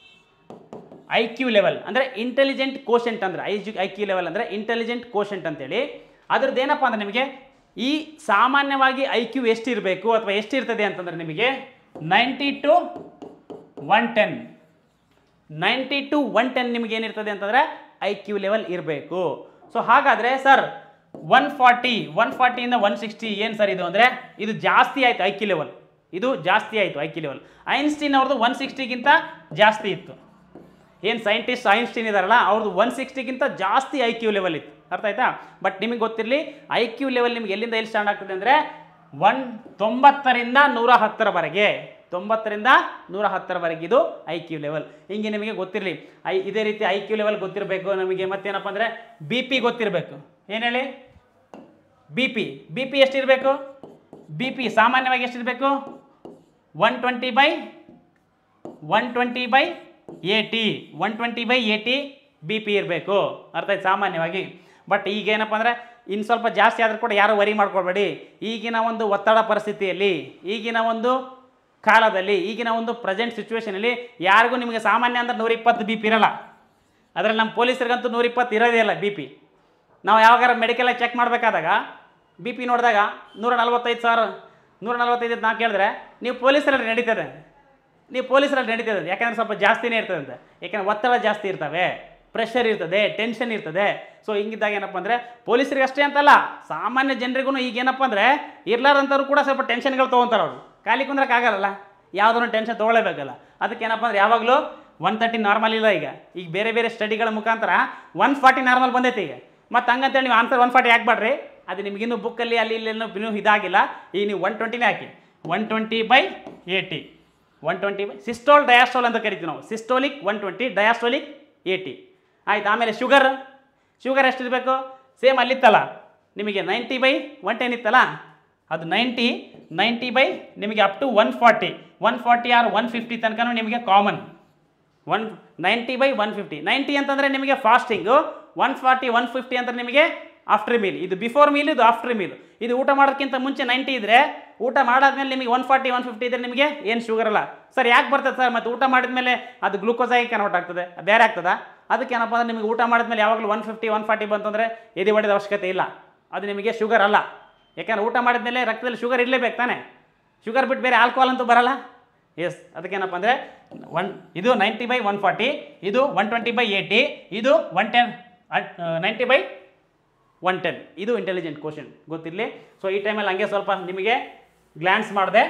I Q level ಅಂದರೆ ಇಂಟೆಲಿಜೆಂಟ್ ಕೋಶೆಂಟ್ ಅಂದರೆ I Q I Q level ಅಂದರೆ ಇಂಟೆಲಿಜೆಂಟ್ ಕೋಶೆಂಟ್ ಅಂತೇಳಿ ಅದ್ರದ್ದು ಏನಪ್ಪ ಅಂದರೆ ನಿಮಗೆ ಈ ಸಾಮಾನ್ಯವಾಗಿ ಐ ಕ್ಯೂ ಎಷ್ಟಿರಬೇಕು ಅಥವಾ ಎಷ್ಟಿರ್ತದೆ ಅಂತಂದರೆ ನಿಮಗೆ ninety to one ten ninety to one ten ನಿಮ್ಗೆ ಏನಿರ್ತದೆ ಅಂತಂದರೆ ಐ ಕ್ಯೂ ಲೆವೆಲ್ ಇರಬೇಕು ಸೊ ಹಾಗಾದರೆ ಸರ್ ಒನ್ ಫಾರ್ಟಿ ಒನ್ ಫಾರ್ಟಿಯಿಂದ ಒನ್ ಸಿಕ್ಸ್ಟಿ ಏನು ಸರ್ ಇದು ಅಂದರೆ ಇದು ಜಾಸ್ತಿ ಆಯಿತು ಐ ಕ್ಯೂ ಲೆವೆಲ್ ಇದು ಜಾಸ್ತಿ ಆಯಿತು ಐ ಕ್ಯೂ ಲೆವೆಲ್ ಐನ್ಸ್ಟೀನ್ ಅವ್ರದ್ದು ಒನ್ ಸಿಕ್ಸ್ಟಿಗಿಂತ ಜಾಸ್ತಿ ಇತ್ತು ಏನು ಸೈಂಟಿಸ್ಟ್ ಐನ್ಸ್ಟೀನ್ ಇದಾರಲ್ಲ ಅವ್ರದ್ದು ಒನ್ ಸಿಕ್ಸ್ಟಿಗಿಂತ ಜಾಸ್ತಿ ಐ ಕ್ಯೂ ಲೆವೆಲ್ ಇತ್ತು ಅರ್ಥ ಆಯ್ತಾ ಬಟ್ ನಿಮಗೆ ಗೊತ್ತಿರಲಿ ಐ ಕ್ಯೂ ಲೆವೆಲ್ ನಿಮ್ಗೆ ಎಲ್ಲಿಂದ ಎಲ್ಲಿ ಸ್ಟಾರ್ಟ್ ಆಗ್ತದೆ ಅಂದರೆ ಒನ್ ತೊಂಬತ್ತರಿಂದ ನೂರ ಹತ್ತರವರೆಗೆ ತೊಂಬತ್ತರಿಂದ ನೂರ ಹತ್ತರವರೆಗೆ ಇದು ಐ ಕ್ಯೂ ಲೆವೆಲ್ ಹಿಂಗೆ ನಿಮಗೆ ಗೊತ್ತಿರಲಿ ಐ ಇದೇ ರೀತಿ ಐ ಕ್ಯೂ ಲೆವೆಲ್ ಗೊತ್ತಿರಬೇಕು ನಮಗೆ ಮತ್ತೇನಪ್ಪ ಅಂದರೆ ಬಿ ಪಿ ಗೊತ್ತಿರಬೇಕು ಏನು ಹೇಳಿ ಬಿ ಪಿ ಬಿ ಪಿ ಎಷ್ಟಿರಬೇಕು ಬಿ ಪಿ ಸಾಮಾನ್ಯವಾಗಿ ಎಷ್ಟಿರಬೇಕು one twenty by one twenty by eighty one twenty by eighty B P ಇರಬೇಕು ಅರ್ಥ ಆಯ್ತು ಸಾಮಾನ್ಯವಾಗಿ ಬಟ್ ಈಗ ಏನಪ್ಪ ಅಂದರೆ ಇನ್ನು ಸ್ವಲ್ಪ ಜಾಸ್ತಿ ಆದರೂ ಕೂಡ ಯಾರು ವರಿ ಮಾಡ್ಕೊಳ್ಬೇಡಿ ಈಗಿನ ಒಂದು ಒತ್ತಡ ಪರಿಸ್ಥಿತಿಯಲ್ಲಿ ಈಗಿನ ಒಂದು ಕಾಲದಲ್ಲಿ ಈಗಿನ ಒಂದು ಪ್ರೆಸೆಂಟ್ ಸಿಚುವೇಷನಲ್ಲಿ ಯಾರಿಗೂ ನಿಮಗೆ ಸಾಮಾನ್ಯ ಅಂದ್ರೆ ನೂರ ಇಪ್ಪತ್ತು ಬಿ ಪಿ ಇರಲ್ಲ ಅದರಲ್ಲಿ ನಮ್ಮ ಪೊಲೀಸರಿಗಂತೂ ನೂರ ಇಪ್ಪತ್ತು ಇರೋದೇ ಇಲ್ಲ ಬಿ ಪಿ ನಾವು ಯಾವಾಗಾರ ಮೆಡಿಕಲಾಗಿ ಚೆಕ್ ಮಾಡಬೇಕಾದಾಗ ಬಿ ಪಿ ನೋಡಿದಾಗ ನೂರ ನಲ್ವತ್ತೈದು ಸಾವಿರ ನೂರ ನಲ್ವತ್ತೈದು ನಾ ಕೇಳಿದ್ರೆ ನೀವು ಪೊಲೀಸರಲ್ಲಿ ನಡೀತದೆ ನೀವು ಪೊಲೀಸರಲ್ಲಿ ನಡೀತದೆ ಯಾಕಂದರೆ ಸ್ವಲ್ಪ ಜಾಸ್ತಿನೇ ಇರ್ತದೆ ಅಂತ ಯಾಕಂದರೆ ಒತ್ತಡ ಜಾಸ್ತಿ ಇರ್ತವೆ ಪ್ರೆಷರ್ ಇರ್ತದೆ ಟೆನ್ಷನ್ ಇರ್ತದೆ ಸೊ ಹಿಂಗಿದ್ದಾಗ ಏನಪ್ಪ ಅಂದರೆ ಪೊಲೀಸರಿಗೆ ಅಷ್ಟೇ ಅಂತಲ್ಲ ಸಾಮಾನ್ಯ ಜನರಿಗೂ ಈಗ ಏನಪ್ಪ ಅಂದರೆ ಇರ್ಲಾರ್ದಂಥವ್ರು ಕೂಡ ಸ್ವಲ್ಪ ಟೆನ್ಷನ್ಗಳು ತೊಗೊತಾರೆ ಅವರು ಖಾಲಿ ಕುಂದ್ರಕ್ಕಾಗಲ್ಲ ಯಾವುದನ್ನು ಟೆನ್ಷನ್ ತೊಗೊಳ್ಳೇಬೇಕಲ್ಲ ಅದಕ್ಕೆ ಏನಪ್ಪ ಅಂದರೆ ಯಾವಾಗಲೂ ಒನ್ ತರ್ಟಿ ನಾರ್ಮಲ್ ಇಲ್ಲ ಈಗ ಈಗ ಬೇರೆ ಬೇರೆ ಸ್ಟಡಿಗಳ ಮುಖಾಂತರ ಒನ್ ಫಾರ್ಟಿ ನಾರ್ಮಲ್ ಬಂದೈತೆ ಈಗ ಮತ್ತು ಹಂಗಂತೇಳಿ ನೀವು ಆನ್ಸರ್ ಒನ್ ಫಾರ್ಟಿ ಹಾಕ್ಬೇಡ್ರಿ ಅದು ನಿಮಗಿನ್ನೂ ಬುಕ್ಕಲ್ಲಿ ಅಲ್ಲಿ ಇಲ್ಲಿ ಇನ್ನೂ ಇನ್ನೂ ಇದಾಗಿಲ್ಲ ಈಗ ನೀವು ಒನ್ ಟ್ವೆಂಟಿನೇ ಹಾಕಿ one twenty by eighty one twenty by systole diastole ಅಂತ ಕರಿತೀವಿ ನಾವು systolic one twenty diastolic eighty ಆಯ್ತು ಆಮೇಲೆ ಶುಗರ್ ಶುಗರ್ ಎಷ್ಟಿರಬೇಕು ಸೇಮ್ ಅಲ್ಲಿತ್ತಲ್ಲ ನಿಮಗೆ ನೈಂಟಿ ಬೈ ಒನ್ ಟೆನ್ ಇತ್ತಲ್ಲ ಅದು ನೈಂಟಿ ನೈಂಟಿ ಬೈ ನಿಮಗೆ up to one forty one forty or one fifty ತನಕ ನಿಮಗೆ common one ninety by one fifty ninety ಅಂತಂದರೆ ನಿಮಗೆ fasting one forty one fifty ಅಂತ ನಿಮಗೆ ಆಫ್ಟರ್ ಮೀಲ್ ಇದು ಬಿಫೋರ್ ಮೀಲ್ ಇದು ಆಫ್ಟರ್ ಮೀಲ್ ಇದು ಊಟ ಮಾಡೋದಕ್ಕಿಂತ ಮುಂಚೆ ನೈಂಟಿ ಇದ್ದರೆ ಊಟ ಮಾಡಾದ್ಮೇಲೆ ನಿಮಗೆ ಒನ್ ಫಾರ್ಟಿ ಒನ್ ಫಿಫ್ಟಿ ಇದ್ದರೆ ನಿಮಗೆ ಏನು ಶುಗರ್ ಅಲ್ಲ ಸರ್ ಯಾಕೆ ಬರ್ತದೆ ಸರ್ ಮತ್ತು ಊಟ ಮಾಡಿದ್ಮೇಲೆ ಅದು ಗ್ಲೂಕೋಸ್ ಆಗಿ ಕನ್ವರ್ಟ್ ಆಗ್ತದೆ ಬೇರೆ ಆಗ್ತದಾ ಅದಕ್ಕೆ ಏನಪ್ಪ ಅಂದ್ರೆ ನಿಮಗೆ ಊಟ ಮಾಡಿದ್ಮೇಲೆ ಯಾವಾಗಲೂ ಒನ್ ಫಿಫ್ಟಿ ಒನ್ ಫಾರ್ಟಿ ಬಂತಂದರೆ ಎದೆ ಹೊಡೆದ ಅವಶ್ಯಕತೆ ಇಲ್ಲ ಅದು ನಿಮಗೆ ಶುಗರ್ ಅಲ್ಲ ಯಾಕಂದ್ರೆ ಊಟ ಮಾಡಿದ್ಮೇಲೆ ರಕ್ತದಲ್ಲಿ ಶುಗರ್ ಇರಲೇಬೇಕು ತಾನೆ ಶುಗರ್ ಬಿಟ್ಟು ಬೇರೆ ಆಲ್ಕೋಹಾಲ್ ಅಂತೂ ಬರಲ್ಲ ಎಸ್ ಅದಕ್ಕೇನಪ್ಪ ಅಂದರೆ ಒನ್ ಇದು ನೈಂಟಿ ಬೈ ಒನ್ ಫಾರ್ಟಿ ಇದು ಒನ್ ಟ್ವೆಂಟಿ ಬೈ ಏಯ್ಟಿ ಇದು one ten ninety by one ten ಇದು ಇಂಟೆಲಿಜೆಂಟ್ ಕ್ವಶನ್ ಗೊತ್ತಿರಲಿ ಸೊ ಈ ಟೈಮಲ್ಲಿ ಹಂಗೆ ಸ್ವಲ್ಪ ನಿಮಗೆ ಗ್ಲ್ಯಾನ್ಸ್ ಮಾಡಿದೆ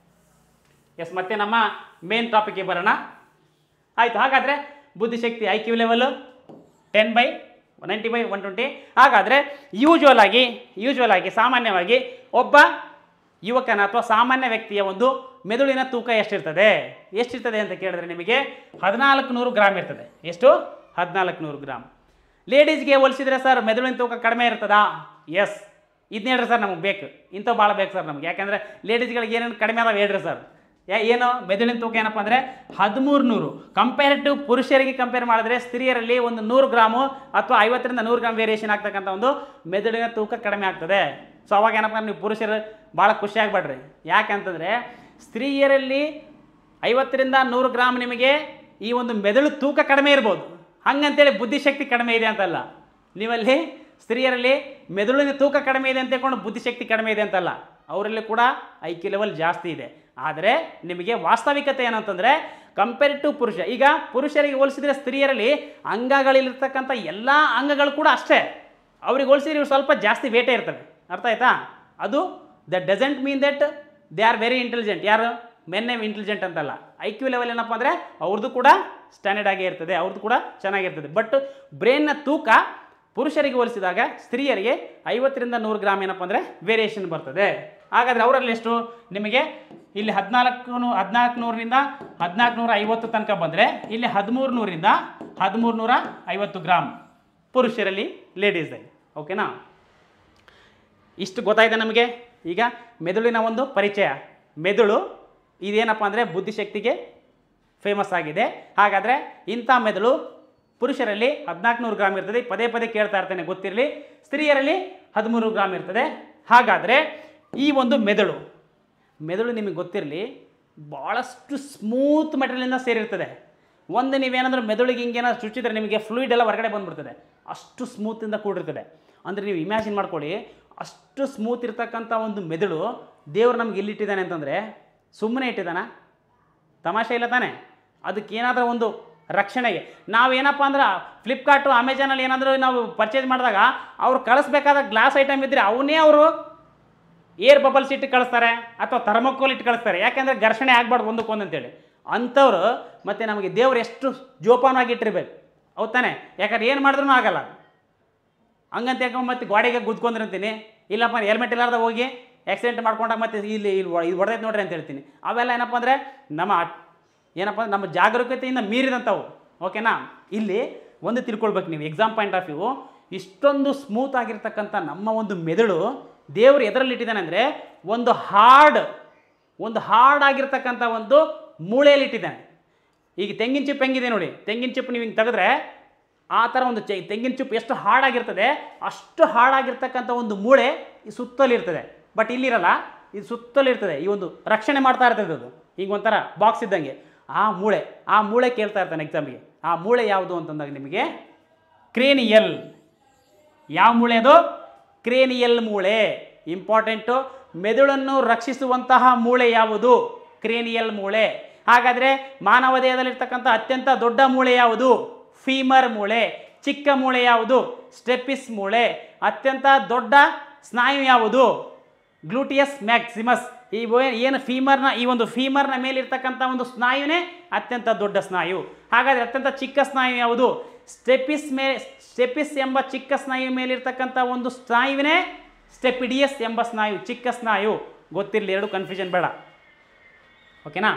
ಎಸ್ ಮತ್ತೆ ನಮ್ಮ ಮೇನ್ ಟಾಪಿಕ್ಗೆ ಬರೋಣ ಆಯಿತು ಹಾಗಾದರೆ ಬುದ್ಧಿಶಕ್ತಿ I Q level ten by ninety by one twenty ಹಾಗಾದರೆ ಯೂಶ್ವಲ್ ಆಗಿ ಯೂಶ್ವಲ್ ಆಗಿ ಸಾಮಾನ್ಯವಾಗಿ ಒಬ್ಬ ಯುವಕನ ಅಥವಾ ಸಾಮಾನ್ಯ ವ್ಯಕ್ತಿಯ ಒಂದು ಮೆದುಳಿನ ತೂಕ ಎಷ್ಟಿರ್ತದೆ ಎಷ್ಟಿರ್ತದೆ ಅಂತ ಕೇಳಿದ್ರೆ ನಿಮಗೆ ಹದಿನಾಲ್ಕು ನೂರು ಗ್ರಾಮ್ ಇರ್ತದೆ ಎಷ್ಟು ಹದಿನಾಲ್ಕು ನೂರು ಗ್ರಾಮ್ ಲೇಡೀಸ್ಗೆ ಹೋಲಿಸಿದ್ರೆ ಸರ್ ಮೆದುಳಿನ ತೂಕ ಕಡಿಮೆ ಇರ್ತದಾ ಎಸ್ ಇದನ್ನ ಹೇಳ್ರಿ ಸರ್ ನಮಗೆ ಬೇಕು ಇಂಥವು ಭಾಳ ಬೇಕು ಸರ್ ನಮ್ಗೆ ಯಾಕಂದರೆ ಲೇಡೀಸ್ಗಳಿಗೆ ಏನೇನು ಕಡಿಮೆ ಅದಾವೆ ಹೇಳ್ರಿ ಸರ್ ಯಾ ಏನು ಮೆದುಳಿನ ತೂಕ ಏನಪ್ಪ ಅಂದರೆ ಹದಿಮೂರು ನೂರು ಕಂಪೇರ್ ಟು ಪುರುಷರಿಗೆ ಕಂಪೇರ್ ಮಾಡಿದ್ರೆ ಸ್ತ್ರೀಯರಲ್ಲಿ ಒಂದು ನೂರು ಗ್ರಾಮು ಅಥವಾ ಐವತ್ತರಿಂದ ನೂರು ಗ್ರಾಮ್ ವೇರಿಯೇಷನ್ ಆಗ್ತಕ್ಕಂಥ ಒಂದು ಮೆದುಳಿನ ತೂಕ ಕಡಿಮೆ ಆಗ್ತದೆ ಸೊ ಅವಾಗ ಏನಪ್ಪ ಅಂದ್ರೆ ನೀವು ಪುರುಷರು ಭಾಳ ಖುಷಿ ಆಗ್ಬೇಡ್ರಿ ಯಾಕಂತಂದರೆ ಸ್ತ್ರೀಯರಲ್ಲಿ ಐವತ್ತರಿಂದ ನೂರು ಗ್ರಾಮ್ ನಿಮಗೆ ಈ ಒಂದು ಮೆದುಳು ತೂಕ ಕಡಿಮೆ ಇರ್ಬೋದು ಹಂಗಂತೇಳಿ ಬುದ್ಧಿಶಕ್ತಿ ಕಡಿಮೆ ಇದೆ ಅಂತಲ್ಲ ನೀವಲ್ಲಿ ಸ್ತ್ರೀಯರಲ್ಲಿ ಮೆದುಳಿನ ತೂಕ ಕಡಿಮೆ ಇದೆ ಅಂತ ಹೇಳ್ಕೊಂಡು ಬುದ್ಧಿಶಕ್ತಿ ಕಡಿಮೆ ಇದೆ ಅಂತಲ್ಲ ಅವರಲ್ಲಿ ಕೂಡ ಐ ಕ್ಯೂ ಲೆವೆಲ್ ಜಾಸ್ತಿ ಇದೆ ಆದರೆ ನಿಮಗೆ ವಾಸ್ತವಿಕತೆ ಏನಂತಂದರೆ ಕಂಪೇರ್ ಟು ಪುರುಷ ಈಗ ಪುರುಷರಿಗೆ ಹೋಲಿಸಿದ್ರೆ ಸ್ತ್ರೀಯರಲ್ಲಿ ಅಂಗಗಳಿರ್ತಕ್ಕಂಥ ಎಲ್ಲ ಅಂಗಗಳು ಕೂಡ ಅಷ್ಟೇ ಅವ್ರಿಗೆ ಹೋಲಿಸಿದ್ರೆ ಇವು ಸ್ವಲ್ಪ ಜಾಸ್ತಿ ವೇಟೇ ಇರ್ತವೆ ಅರ್ಥ ಆಯ್ತಾ ಅದು that doesn't mean that they are very intelligent ಯಾರು ಮೆನ್ನೆ ಇಂಟೆಲಿಜೆಂಟ್ ಅಂತಲ್ಲ ಐ ಕ್ಯೂ ಲೆವೆಲ್ ಏನಪ್ಪ ಅಂದರೆ ಅವ್ರದ್ದು ಕೂಡ ಸ್ಟ್ಯಾಂಡರ್ಡ್ ಆಗೇ ಇರ್ತದೆ ಅವ್ರದ್ದು ಕೂಡ ಚೆನ್ನಾಗಿರ್ತದೆ ಬಟ್ ಬ್ರೈನ್ನ ತೂಕ ಪುರುಷರಿಗೆ ಹೋಲಿಸಿದಾಗ ಸ್ತ್ರೀಯರಿಗೆ ಐವತ್ತರಿಂದ ನೂರು ಗ್ರಾಮ್ ಏನಪ್ಪ ಅಂದರೆ ವೇರಿಯೇಷನ್ ಬರ್ತದೆ ಹಾಗಾದರೆ ಅವರಲ್ಲಿ ಎಷ್ಟು ನಿಮಗೆ ಇಲ್ಲಿ ಹದಿನಾಲ್ಕು ನೂ ಹದಿನಾಲ್ಕು ನೂರರಿಂದ ಹದಿನಾಲ್ಕು ನೂರ ಐವತ್ತು ತನಕ ಬಂದರೆ ಇಲ್ಲಿ ಹದಿಮೂರು ನೂರಿಂದ ಹದಿಮೂರು ನೂರ ಐವತ್ತು ಗ್ರಾಮ್ ಪುರುಷರಲ್ಲಿ ಲೇಡೀಸಲ್ಲಿ ಓಕೆನಾ ಇಷ್ಟು ಗೊತ್ತಾಯಿದೆ ನಮಗೆ ಈಗ ಮೆದುಳಿನ ಒಂದು ಪರಿಚಯ ಮೆದುಳು ಇದೇನಪ್ಪ ಅಂದರೆ ಬುದ್ಧಿಶಕ್ತಿಗೆ ಫೇಮಸ್ ಆಗಿದೆ ಹಾಗಾದರೆ ಇಂಥ ಮೆದುಳು ಪುರುಷರಲ್ಲಿ ಹದಿನಾಲ್ಕು ನೂರು ಗ್ರಾಮ್ ಇರ್ತದೆ ಪದೇ ಪದೇ ಕೇಳ್ತಾ ಇರ್ತೇನೆ ಗೊತ್ತಿರಲಿ ಸ್ತ್ರೀಯರಲ್ಲಿ ಹದಿಮೂರು ಗ್ರಾಮ್ ಇರ್ತದೆ ಹಾಗಾದರೆ ಈ ಒಂದು ಮೆದುಳು ಮೆದುಳು ನಿಮಗೆ ಗೊತ್ತಿರಲಿ ಭಾಳಷ್ಟು ಸ್ಮೂತ್ ಮೆಟೀರಿಯಲಿಂದ ಸೇರಿರ್ತದೆ ಒಂದು ನೀವೇನಾದರೂ ಮೆದುಳಿಗೆ ಹಿಂಗೇನಾದ್ರು ಚುಚ್ಚಿದ್ರೆ ನಿಮಗೆ ಫ್ಲೂಯಿಡ್ ಎಲ್ಲ ಹೊರಗಡೆ ಬಂದ್ಬಿಡ್ತದೆ ಅಷ್ಟು ಸ್ಮೂತಿಂದ ಕೂಡಿರ್ತದೆ ಅಂದರೆ ನೀವು ಇಮ್ಯಾಜಿನ್ ಮಾಡ್ಕೊಳ್ಳಿ ಅಷ್ಟು ಸ್ಮೂತ್ ಇರ್ತಕ್ಕಂಥ ಒಂದು ಮೆದುಳು ದೇವ್ರು ನಮ್ಗೆ ಎಲ್ಲಿಟ್ಟಿದ್ದಾನೆ ಅಂತಂದರೆ ಸುಮ್ಮನೆ ಇಟ್ಟಿದ್ದಾನ ತಮಾಷೆ ಇಲ್ಲ ತಾನೆ ಅದಕ್ಕೆ ಏನಾದರೂ ಒಂದು ರಕ್ಷಣೆಗೆ ನಾವೇನಪ್ಪ ಅಂದ್ರೆ ಫ್ಲಿಪ್ಕಾರ್ಟು ಅಮೆಜಾನಲ್ಲಿ ಏನಾದರೂ ನಾವು ಪರ್ಚೇಸ್ ಮಾಡಿದಾಗ ಅವ್ರು ಕಳಿಸ್ಬೇಕಾದ ಗ್ಲಾಸ್ ಐಟಮ್ ಇದ್ದರೆ ಅವನ್ನೇ ಅವರು ಏರ್ ಬಬಲ್ಸ್ ಇಟ್ಟು ಕಳಿಸ್ತಾರೆ ಅಥವಾ ಥರ್ಮೋಕೋಲ್ ಇಟ್ಟು ಕಳಿಸ್ತಾರೆ ಯಾಕೆಂದರೆ ಘರ್ಷಣೆ ಆಗ್ಬಾರ್ದು ಒಂದಕ್ಕೊಂದು ಅಂತೇಳಿ ಅಂಥವ್ರು ಮತ್ತು ನಮಗೆ ದೇವ್ರು ಎಷ್ಟು ಜೋಪಾನವಾಗಿ ಇಟ್ಟಿರ್ಬೇಕು ಹೌದ್ ತಾನೆ ಯಾಕಂದ್ರೆ ಏನು ಮಾಡಿದ್ರೂ ಆಗಲ್ಲ ಹಂಗಂತ ಹೇಳ್ಕೊಂಡು ಮತ್ತೆ ಗಾಡಿಗೆ ಗುದ್ಕೊಂಡ್ರಂತೀನಿ ಇಲ್ಲಪ್ಪ ಹೆಲ್ಮೆಟ್ ಇಲ್ಲಾರ್ದ ಹೋಗಿ ಆಕ್ಸಿಡೆಂಟ್ ಮಾಡ್ಕೊಂಡಾಗ ಮತ್ತೆ ಇಲ್ಲಿ ಇಲ್ಲಿ ಒ- ಇದು ಹೊಡೆದೈತೆ ನೋಡ್ರಿ ಅಂತ ಹೇಳ್ತೀನಿ ಅವೆಲ್ಲ ಏನಪ್ಪ ಅಂದರೆ ನಮ್ಮ ಏನಪ್ಪ ಅಂದ್ರೆ ನಮ್ಮ ಜಾಗರೂಕತೆಯಿಂದ ಮೀರಿದಂಥವು ಓಕೆನಾ ಇಲ್ಲಿ ಒಂದು ತಿಳ್ಕೊಳ್ಬೇಕು ನೀವು ಎಕ್ಸಾಮ್ ಪಾಯಿಂಟ್ ಆಫ್ ವ್ಯೂ ಇಷ್ಟೊಂದು ಸ್ಮೂತ್ ಆಗಿರ್ತಕ್ಕಂಥ ನಮ್ಮ ಒಂದು ಮೆದುಳು ದೇವರು ಎದರಲ್ಲಿ ಇಟ್ಟಿದ್ದಾನೆ ಅಂದರೆ ಒಂದು ಹಾರ್ಡ್ ಒಂದು ಹಾರ್ಡ್ ಆಗಿರ್ತಕ್ಕಂಥ ಒಂದು ಮೂಳೆಯಲ್ಲಿ ಇಟ್ಟಿದ್ದಾನೆ ಈಗ ತೆಂಗಿನ ಚಿಪ್ ಹೆಂಗಿದೆ ನೋಡಿ ತೆಂಗಿನ ಚಿಪ್ ನೀವು ಹಿಂಗೆ ತೆಗೆದ್ರೆ ಆ ಥರ ಒಂದು ಚೆ ತೆಂಗಿನ ಚಿಪ್ ಎಷ್ಟು ಹಾರ್ಡ್ ಆಗಿರ್ತದೆ ಅಷ್ಟು ಹಾರ್ಡ್ ಆಗಿರ್ತಕ್ಕಂಥ ಒಂದು ಮೂಳೆ ಈ ಸುತ್ತಲಿರ್ತದೆ ಬಟ್ ಇಲ್ಲಿರಲ್ಲ ಇದು ಸುತ್ತಲಿರ್ತದೆ ಈ ಒಂದು ರಕ್ಷಣೆ ಮಾಡ್ತಾ ಇರ್ತದೆ ಅದು ಈಗ ಒಂಥರ ಬಾಕ್ಸ್ ಇದ್ದಂಗೆ ಆ ಮೂಳೆ ಆ ಮೂಳೆ ಕೇಳ್ತಾ ಇರ್ತಾನೆ ಎಕ್ಸಾಮಿಗೆ ಆ ಮೂಳೆ ಯಾವುದು ಅಂತಂದಾಗ ನಿಮಗೆ ಕ್ರೇನಿಯಲ್ ಯಾವ ಮೂಳೆ ಅದು ಕ್ರೇನಿಯಲ್ ಮೂಳೆ ಇಂಪಾರ್ಟೆಂಟು ಮೆದುಳನ್ನು ರಕ್ಷಿಸುವಂತಹ ಮೂಳೆ ಯಾವುದು ಕ್ರೇನಿಯಲ್ ಮೂಳೆ ಹಾಗಾದರೆ ಮಾನವ ದೇಹದಲ್ಲಿರ್ತಕ್ಕಂಥ ಅತ್ಯಂತ ದೊಡ್ಡ ಮೂಳೆ ಯಾವುದು ಫೀಮರ್ ಮೂಳೆ ಚಿಕ್ಕ ಮೂಳೆ ಯಾವುದು ಸ್ಟೆಪಿಸ್ ಮೂಳೆ ಅತ್ಯಂತ ದೊಡ್ಡ ಸ್ನಾಯು ಯಾವುದು ಗ್ಲೂಟಿಯಸ್ ಮ್ಯಾಕ್ಸಿಮಸ್ ಈ ವೇ- ಏನು ಫೀಮರ್ನ ಈ ಒಂದು ಫೀಮರ್ನ ಮೇಲಿರ್ತಕ್ಕಂಥ ಒಂದು ಸ್ನಾಯುನೇ ಅತ್ಯಂತ ದೊಡ್ಡ ಸ್ನಾಯು ಹಾಗಾದರೆ ಅತ್ಯಂತ ಚಿಕ್ಕ ಸ್ನಾಯು ಯಾವುದು ಸ್ಟೆಪಿಸ್ ಮೇ ಸ್ಟೆಪಿಸ್ ಎಂಬ ಚಿಕ್ಕ ಸ್ನಾಯು ಮೇಲಿರ್ತಕ್ಕಂಥ ಒಂದು ಸ್ನಾಯುವಿನೇ ಸ್ಟೆಪಿಡಿಯಸ್ ಎಂಬ ಸ್ನಾಯು ಚಿಕ್ಕ ಸ್ನಾಯು ಗೊತ್ತಿರಲಿ ಎರಡು ಕನ್ಫ್ಯೂಷನ್ ಬೇಡ ಓಕೆನಾ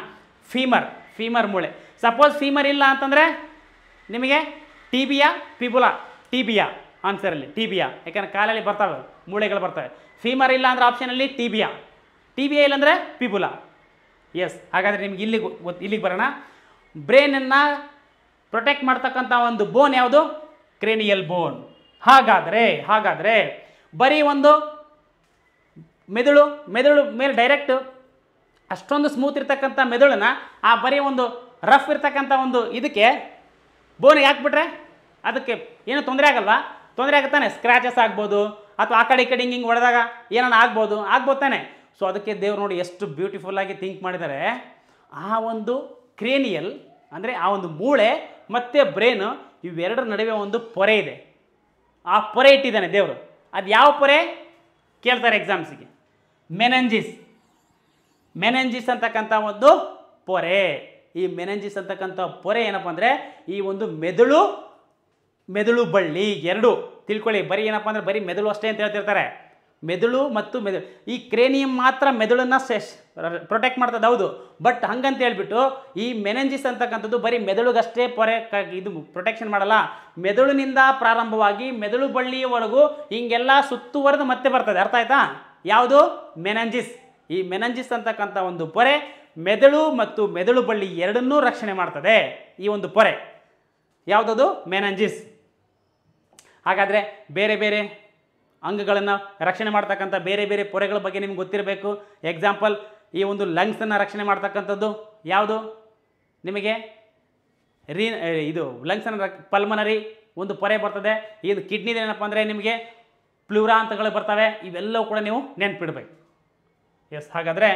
ಫೀಮರ್ ಫೀಮರ್ ಮೂಳೆ ಸಪೋಸ್ ಫೀಮರ್ ಇಲ್ಲ ಅಂತಂದರೆ ನಿಮಗೆ ಟಿಬಿಯಾ ಪಿಬುಲಾ ಟಿಬಿಯಾ ಆನ್ಸರಲ್ಲಿ ಟಿಬಿಯಾ ಯಾಕಂದ್ರೆ ಕಾಲಲ್ಲಿ ಬರ್ತವೆ ಮೂಳೆಗಳು ಬರ್ತವೆ ಫೀಮರ್ ಇಲ್ಲ ಅಂದ್ರೆ ಆಪ್ಷನಲ್ಲಿ ಟಿಬಿಯಾ ಟಿಬಿಯಾ ಇಲ್ಲಾಂದರೆ ಪಿಬುಲಾ ಎಸ್ ಹಾಗಾದರೆ ನಿಮ್ಗೆ ಇಲ್ಲಿಗೆ ಗೊತ್ತು ಇಲ್ಲಿಗೆ ಬರೋಣ ಬ್ರೈನನ್ನು ಪ್ರೊಟೆಕ್ಟ್ ಮಾಡ್ತಕ್ಕಂಥ ಒಂದು ಬೋನ್ ಯಾವುದು ಕ್ರೇನಿಯಲ್ ಬೋನ್ ಹಾಗಾದರೆ ಹಾಗಾದರೆ ಬರೀ ಒಂದು ಮೆದುಳು ಮೆದುಳು ಮೇಲೆ ಡೈರೆಕ್ಟ್ ಅಷ್ಟೊಂದು ಸ್ಮೂತ್ ಇರ್ತಕ್ಕಂಥ ಮೆದುಳನ್ನ ಆ ಬರೀ ಒಂದು ರಫ್ ಇರ್ತಕ್ಕಂಥ ಒಂದು ಇದಕ್ಕೆ ಬೋನಿಗೆ ಹಾಕ್ಬಿಟ್ರೆ ಅದಕ್ಕೆ ಏನು ತೊಂದರೆ ಆಗಲ್ವಾ ತೊಂದರೆ ಆಗುತ್ತಾನೆ ಸ್ಕ್ರ್ಯಾಚಸ್ ಆಗ್ಬೋದು ಅಥವಾ ಆ ಕಡೆ ಈ ಕಡೆ ಹಿಂಗೆ ಹಿಂಗೆ ಹೊಡೆದಾಗ ಏನಾನ ಆಗ್ಬೋದು ಆಗ್ಬೋದು ತಾನೆ ಸೊ ಅದಕ್ಕೆ ದೇವ್ರು ನೋಡಿ ಎಷ್ಟು ಬ್ಯೂಟಿಫುಲ್ಲಾಗಿ ಥಿಂಕ್ ಮಾಡಿದ್ದಾರೆ ಆ ಒಂದು ಕ್ರೇನಿಯಲ್ ಅಂದರೆ ಆ ಒಂದು ಮೂಳೆ ಮತ್ತು ಬ್ರೈನು ಇವೆರಡರ ನಡುವೆ ಒಂದು ಪೊರೆ ಇದೆ ಆ ಪೊರೆ ಇಟ್ಟಿದ್ದಾನೆ ದೇವರು ಅದು ಯಾವ ಪೊರೆ ಕೇಳ್ತಾರೆ ಎಕ್ಸಾಮ್ಸಿಗೆ ಮೆನಂಜಿಸ್ ಮೆನೆಂಜಿಸ್ ಅಂತಕ್ಕಂಥ ಒಂದು ಪೊರೆ ಈ ಮೆನೆಂಜಿಸ್ ಅಂತಕ್ಕಂಥ ಪೊರೆ ಏನಪ್ಪ ಅಂದರೆ ಈ ಒಂದು ಮೆದುಳು ಮೆದುಳು ಬಳ್ಳಿ ಎರಡು ತಿಳ್ಕೊಳ್ಳಿ ಬರೀ ಏನಪ್ಪ ಅಂದರೆ ಬರೀ ಮೆದುಳು ಅಷ್ಟೇ ಅಂತ ಹೇಳ್ತಿರ್ತಾರೆ ಮೆದುಳು ಮತ್ತು ಮೆದುಳು ಈ ಕ್ರೇನಿಯಂ ಮಾತ್ರ ಮೆದುಳನ್ನು ಸೆಸ್ ಪ್ರೊಟೆಕ್ಟ್ ಮಾಡ್ತದೆ ಹೌದು ಬಟ್ ಹಂಗಂತ ಹೇಳ್ಬಿಟ್ಟು ಈ ಮೆನೆಂಜಿಸ್ ಅಂತಕ್ಕಂಥದ್ದು ಬರೀ ಮೆದುಳಿಗಷ್ಟೇ ಪೊರೆ ಕ ಇದು ಪ್ರೊಟೆಕ್ಷನ್ ಮಾಡಲ್ಲ ಮೆದುಳಿನಿಂದ ಪ್ರಾರಂಭವಾಗಿ ಮೆದುಳು ಬಳ್ಳಿಯವರೆಗೂ ಹಿಂಗೆಲ್ಲ ಸುತ್ತುವರೆದು ಮತ್ತೆ ಬರ್ತದೆ ಅರ್ಥ ಆಯ್ತಾ ಯಾವುದು ಮೆನಂಜಿಸ್ ಈ ಮೆನಂಜಿಸ್ ಅಂತಕ್ಕಂಥ ಒಂದು ಪೊರೆ ಮೆದುಳು ಮತ್ತು ಮೆದುಳು ಬಳ್ಳಿ ಎರಡನ್ನೂ ರಕ್ಷಣೆ ಮಾಡ್ತದೆ ಈ ಒಂದು ಪೊರೆ ಯಾವುದದು ಮೆನಂಜಿಸ್ ಹಾಗಾದರೆ ಬೇರೆ ಬೇರೆ ಅಂಗಗಳನ್ನು ರಕ್ಷಣೆ ಮಾಡ್ತಕ್ಕಂಥ ಬೇರೆ ಬೇರೆ ಪೊರೆಗಳ ಬಗ್ಗೆ ನಿಮ್ಗೆ ಗೊತ್ತಿರಬೇಕು ಎಕ್ಸಾಂಪಲ್ ಈ ಒಂದು ಲಂಗ್ಸನ್ನು ರಕ್ಷಣೆ ಮಾಡ್ತಕ್ಕಂಥದ್ದು ಯಾವುದು ನಿಮಗೆ ರೀ ಆ, ಇದು ಲಂಗ್ಸನ್ನು ಪಲ್ಮನರಿ ಒಂದು ಪೊರೆ ಬರ್ತದೆ ಇದು ಕಿಡ್ನಿದು ಏನಪ್ಪ ಅಂದರೆ ನಿಮಗೆ ಪ್ಲೂರಾ ಅಂತಗಳು ಬರ್ತವೆ ಇವೆಲ್ಲವೂ ಕೂಡ ನೀವು ನೆನ್ಪಿಡ್ಬೇಕು ಎಸ್ ಹಾಗಾದರೆ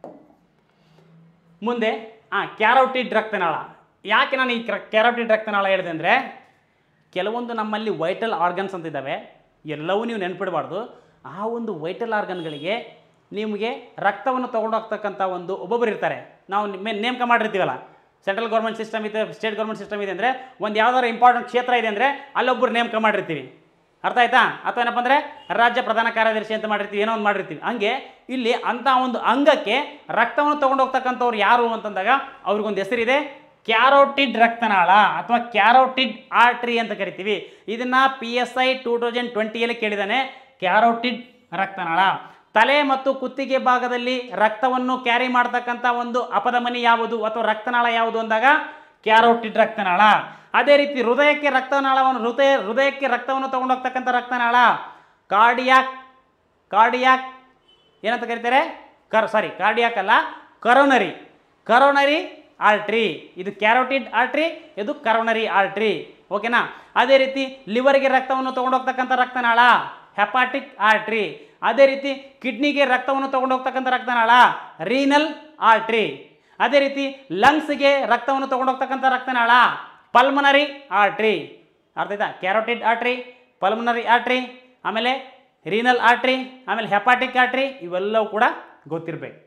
ಮುಂದೆ ಹಾಂ ಕ್ಯಾರೋಟಿಡ್ ರಕ್ತನಾಳ ಯಾಕೆ ನಾನು ಈ ಕ್ಯಾರೋಟಿಡ್ ರಕ್ತನಾಳ ಹೇಳಿದೆ ಅಂದರೆ ಕೆಲವೊಂದು ನಮ್ಮಲ್ಲಿ ವೈಟಲ್ ಆರ್ಗನ್ಸ್ ಅಂತ ಇದ್ದಾವೆ ಎಲ್ಲವೂ ನೀವು ನೆನ್ಪಿಡಬಾರ್ದು ಆ ಒಂದು ವೈಟಲ್ ಆರ್ಗನ್ಗಳಿಗೆ ನಿಮಗೆ ರಕ್ತವನ್ನು ತೊಗೊಂಡೋಗ್ತಕ್ಕಂಥ ಒಂದು ಒಬ್ಬೊಬ್ಬರು ಇರ್ತಾರೆ ನಾವು ಮೇ ನೇಮಕ ಮಾಡಿರ್ತೀವಲ್ಲ ಸೆಂಟ್ರಲ್ ಗೌರ್ಮೆಂಟ್ ಸಿಸ್ಟಮ್ ಇದೆ ಸ್ಟೇಟ್ ಗೌರ್ಮೆಂಟ್ ಸಿಸ್ಟಮ್ ಇದೆ ಅಂದರೆ ಒಂದು ಯಾವ್ದಾದ್ರು ಇಂಪಾರ್ಟೆಂಟ್ ಕ್ಷೇತ್ರ ಇದೆ ಅಂದರೆ ಅಲ್ಲೊಬ್ಬರು ನೇಮಕ ಮಾಡಿರ್ತೀವಿ ಅರ್ಥ ಆಯ್ತಾ ಅಥವಾ ಏನಪ್ಪ ಅಂದರೆ ರಾಜ್ಯ ಪ್ರಧಾನ ಕಾರ್ಯದರ್ಶಿ ಅಂತ ಮಾಡಿರ್ತೀವಿ ಏನೋ ಒಂದು ಮಾಡಿರ್ತೀವಿ ಹಂಗೆ ಇಲ್ಲಿ ಅಂಥ ಒಂದು ಅಂಗಕ್ಕೆ ರಕ್ತವನ್ನು ತೊಗೊಂಡು ಹೋಗ್ತಕ್ಕಂಥವ್ರು ಯಾರು ಅಂತಂದಾಗ ಅವ್ರಿಗೊಂದು ಹೆಸರಿದೆ ಕ್ಯಾರೋಟಿಡ್ ರಕ್ತನಾಳ ಅಥವಾ ಕ್ಯಾರೋಟಿಡ್ ಆರ್ಟ್ರಿ ಅಂತ ಕರಿತೀವಿ ಇದನ್ನ P S I two thousand ಟ್ವೆಂಟಿಯಲ್ಲಿ ಕೇಳಿದ್ದಾನೆ ಕ್ಯಾರೋಟಿಡ್ ರಕ್ತನಾಳ ತಲೆ ಮತ್ತು ಕುತ್ತಿಗೆ ಭಾಗದಲ್ಲಿ ರಕ್ತವನ್ನು ಕ್ಯಾರಿ ಮಾಡ್ತಕ್ಕಂಥ ಒಂದು ಅಪಧಮನಿ ಯಾವುದು ಅಥವಾ ರಕ್ತನಾಳ ಯಾವುದು ಅಂದಾಗ ಕ್ಯಾರೋಟಿಡ್ ರಕ್ತನಾಳ ಅದೇ ರೀತಿ ಹೃದಯಕ್ಕೆ ರಕ್ತನಾಳವನ್ನು ಹೃದಯ ಹೃದಯಕ್ಕೆ ರಕ್ತವನ್ನು ತಗೊಂಡೋಗ್ತಕ್ಕಂಥ ರಕ್ತನಾಳ ಕಾರ್ಡಿಯಾಕ್ ಕಾರ್ಡಿಯಾಕ್ ಏನಂತ ಕರೀತಾರೆ ಕರ್ ಸಾರಿ ಕಾರ್ಡಿಯಾಕ್ ಅಲ್ಲ ಕರೋನರಿ ಕರೋನರಿ ಆರ್ಟ್ರಿ ಇದು ಕ್ಯಾರೋಟಿಡ್ ಆರ್ಟ್ರಿ ಇದು ಕರೋನರಿ ಆರ್ಟ್ರಿ ಓಕೆನಾ ಅದೇ ರೀತಿ ಲಿವರ್ಗೆ ರಕ್ತವನ್ನು ತೊಗೊಂಡೋಗ್ತಕ್ಕಂಥ ರಕ್ತನಾಳ ಹೆಪಾಟಿಕ್ ಆರ್ಟ್ರಿ ಅದೇ ರೀತಿ ಕಿಡ್ನಿಗೆ ರಕ್ತವನ್ನು ತೊಗೊಂಡೋಗ್ತಕ್ಕಂಥ ರಕ್ತನಾಳ ರೀನಲ್ ಆರ್ಟ್ರಿ ಅದೇ ರೀತಿ ಲಂಗ್ಸ್ಗೆ ರಕ್ತವನ್ನು ತೊಗೊಂಡೋಗ್ತಕ್ಕಂಥ ರಕ್ತನಾಳ ಪಲ್ಮನರಿ ಆರ್ಟ್ರಿ ಅರ್ಥ ಆಯ್ತಾ ಕ್ಯಾರೋಟಿಡ್ ಆರ್ಟ್ರಿ ಪಲ್ಮನರಿ ಆರ್ಟ್ರಿ ಆಮೇಲೆ ರೀನಲ್ ಆರ್ಟ್ರಿ ಆಮೇಲೆ ಹೆಪಾಟಿಕ್ ಆರ್ಟ್ರಿ ಇವೆಲ್ಲವೂ ಕೂಡ ಗೊತ್ತಿರಬೇಕು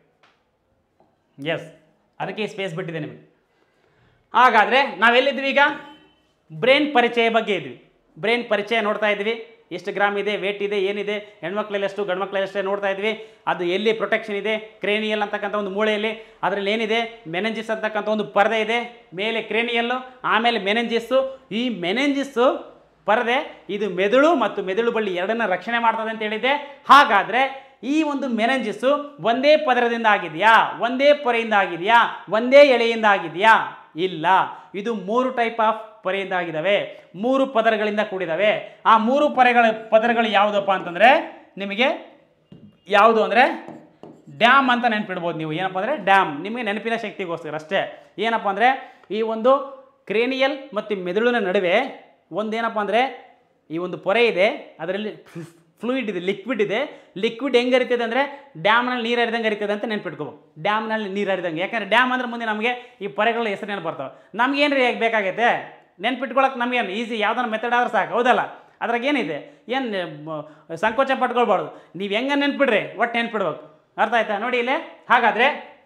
ಎಸ್ ಅದಕ್ಕೆ ಸ್ಪೇಸ್ ಬಿಟ್ಟಿದೆ ನಿಮಗೆ ಹಾಗಾದರೆ ನಾವೆಲ್ಲಿದ್ವಿ ಈಗ ಬ್ರೈನ್ ಪರಿಚಯ ಬಗ್ಗೆ ಇದ್ವಿ ಬ್ರೈನ್ ಪರಿಚಯ ನೋಡ್ತಾ ಇದ್ವಿ ಎಷ್ಟು ಗ್ರಾಮ್ ಇದೆ ವೇಟ್ ಇದೆ ಏನಿದೆ ಹೆಣ್ಮಕ್ಳಲ್ಲಿ ಎಷ್ಟು ಗಂಡು ಮಕ್ಕಳಲ್ಲಿ ಅಷ್ಟೇ ನೋಡ್ತಾ ಇದ್ವಿ ಅದು ಎಲ್ಲಿ ಪ್ರೊಟೆಕ್ಷನ್ ಇದೆ ಕ್ರೇನಿಯಲ್ ಅಂತಕ್ಕಂಥ ಒಂದು ಮೂಳೆಯಲ್ಲಿ ಅದರಲ್ಲಿ ಏನಿದೆ ಮೆನೆಂಜಿಸ್ ಅಂತಕ್ಕಂಥ ಒಂದು ಪರದೆ ಇದೆ ಮೇಲೆ ಕ್ರೇನಿಯಲ್ಲು ಆಮೇಲೆ ಮೆನೆಂಜಿಸ್ಸು ಈ ಮೆನೆಂಜಿಸ್ಸು ಪರದೆ ಇದು ಮೆದುಳು ಮತ್ತು ಮೆದುಳು ಬಳ್ಳಿ ಎರಡನ್ನ ರಕ್ಷಣೆ ಮಾಡ್ತದೆ ಅಂತ ಹೇಳಿದೆ ಹಾಗಾದರೆ ಈ ಒಂದು ಮೆನೆಂಜಿಸ್ಸು ಒಂದೇ ಪದರದಿಂದ ಆಗಿದೆಯಾ ಒಂದೇ ಪೊರೆಯಿಂದ ಆಗಿದೆಯಾ ಒಂದೇ ಎಳೆಯಿಂದ ಆಗಿದೆಯಾ ಇಲ್ಲ ಇದು ಮೂರು ಟೈಪ್ ಆಫ್ ಪೊರೆಯಿಂದ ಆಗಿದ್ದಾವೆ ಮೂರು ಪದರಗಳಿಂದ ಕೂಡಿದಾವೆ ಆ ಮೂರು ಪೊರೆಗಳ ಪದರಗಳು ಯಾವುದಪ್ಪ ಅಂತಂದರೆ ನಿಮಗೆ ಯಾವುದು ಅಂದರೆ ಡ್ಯಾಮ್ ಅಂತ ನೆನಪಿಡ್ಬೋದು ನೀವು ಏನಪ್ಪ ಅಂದರೆ ಡ್ಯಾಮ್ ನಿಮಗೆ ನೆನಪಿನ ಶಕ್ತಿಗೋಸ್ಕರ ಅಷ್ಟೇ ಏನಪ್ಪ ಅಂದರೆ ಈ ಒಂದು ಕ್ರೇನಿಯಲ್ ಮತ್ತು ಮೆದುಳಿನ ನಡುವೆ ಒಂದೇನಪ್ಪ ಅಂದರೆ ಈ ಒಂದು ಪೊರೆ ಇದೆ ಅದರಲ್ಲಿ ಫ್ಲೂಯಿಡ್ ಇದೆ ಲಿಕ್ವಿಡ್ ಇದೆ ಲಿಕ್ವಿಡ್ ಹೆಂಗೆ ಹರಿತದೆ ಅಂದರೆ ಡ್ಯಾಮ್ನಲ್ಲಿ ನೀರು ಹರಿದಂಗೆ ಹರಿತದೆ ಅಂತ ನೆನ್ಪಿಟ್ಕೋಬೇಕು ಡ್ಯಾಮ್ನಲ್ಲಿ ನೀರು ಹರಿದಂಗೆ ಯಾಕಂದರೆ ಡ್ಯಾಮ್ ಅಂದ್ರೆ ಮುಂದೆ ನಮಗೆ ಈ ಪೊರೆಗಳ ಹೆಸರು ನೆನಪು ಬರ್ತಾವೆ ನಮ್ಗೇನು ರೀ ಬೇಕಾಗೈತೆ ನೆನ್ಪಿಟ್ಕೊಳಕ್ಕೆ ನಮಗೇನು ಈಸಿ ಯಾವ್ದಾರ ಮೆಥಡ್ ಆದ್ರೆ ಸಾಕು ಹೌದಲ್ಲ ಅದ್ರಾಗ ಏನಿದೆ ಏನು ಸಂಕೋಚ ಪಟ್ಕೊಳ್ಬಾರ್ದು ನೀವು ಹೆಂಗೆ ನೆನ್ಪಿಡ್ರಿ ಒಟ್ಟು ನೆನ್ಪಿಡ್ಬೇಕು ಅರ್ಥ ಆಯ್ತಾ ನೋಡಿ ಇಲ್ಲೇ ಹಾಗಾದರೆ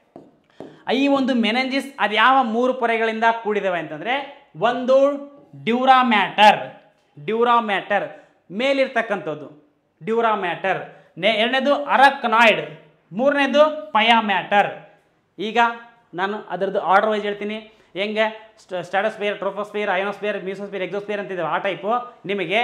ಈ ಒಂದು ಮೆನೆಂಜಿಸ್ ಅದು ಯಾವ ಮೂರು ಪೊರೆಗಳಿಂದ ಕೂಡಿದಾವೆ ಅಂತಂದರೆ ಒಂದು ಡ್ಯೂರಾ ಮ್ಯಾಟರ್ ಡ್ಯೂರಾ ಮ್ಯಾಟರ್ ಮೇಲಿರ್ತಕ್ಕಂಥದ್ದು ಡ್ಯೂರಾ ಮ್ಯಾಟರ್ ನೆ ಎರಡನೇದು ಅರಕ್ನಾಯ್ಡ್ ಮೂರನೇದು ಪಯಾ ಮ್ಯಾಟರ್ ಈಗ ನಾನು ಅದರದ್ದು ಆರ್ಡರ್ ವೈಸ್ ಹೇಳ್ತೀನಿ ಹೆಂಗೆ ಸ್ಟಾಟಸ್ಪಿಯರ್ ಟ್ರೋಫೋಸ್ಪಿಯರ್ ಅಯೋನೋಸ್ಪಿಯರ್ ಮ್ಯೂಸೋಸ್ಪಿಯರ್ ಎಕ್ಸೋಸ್ಪಿಯರ್ ಅಂತಿದೆ ಆ ಟೈಪು ನಿಮಗೆ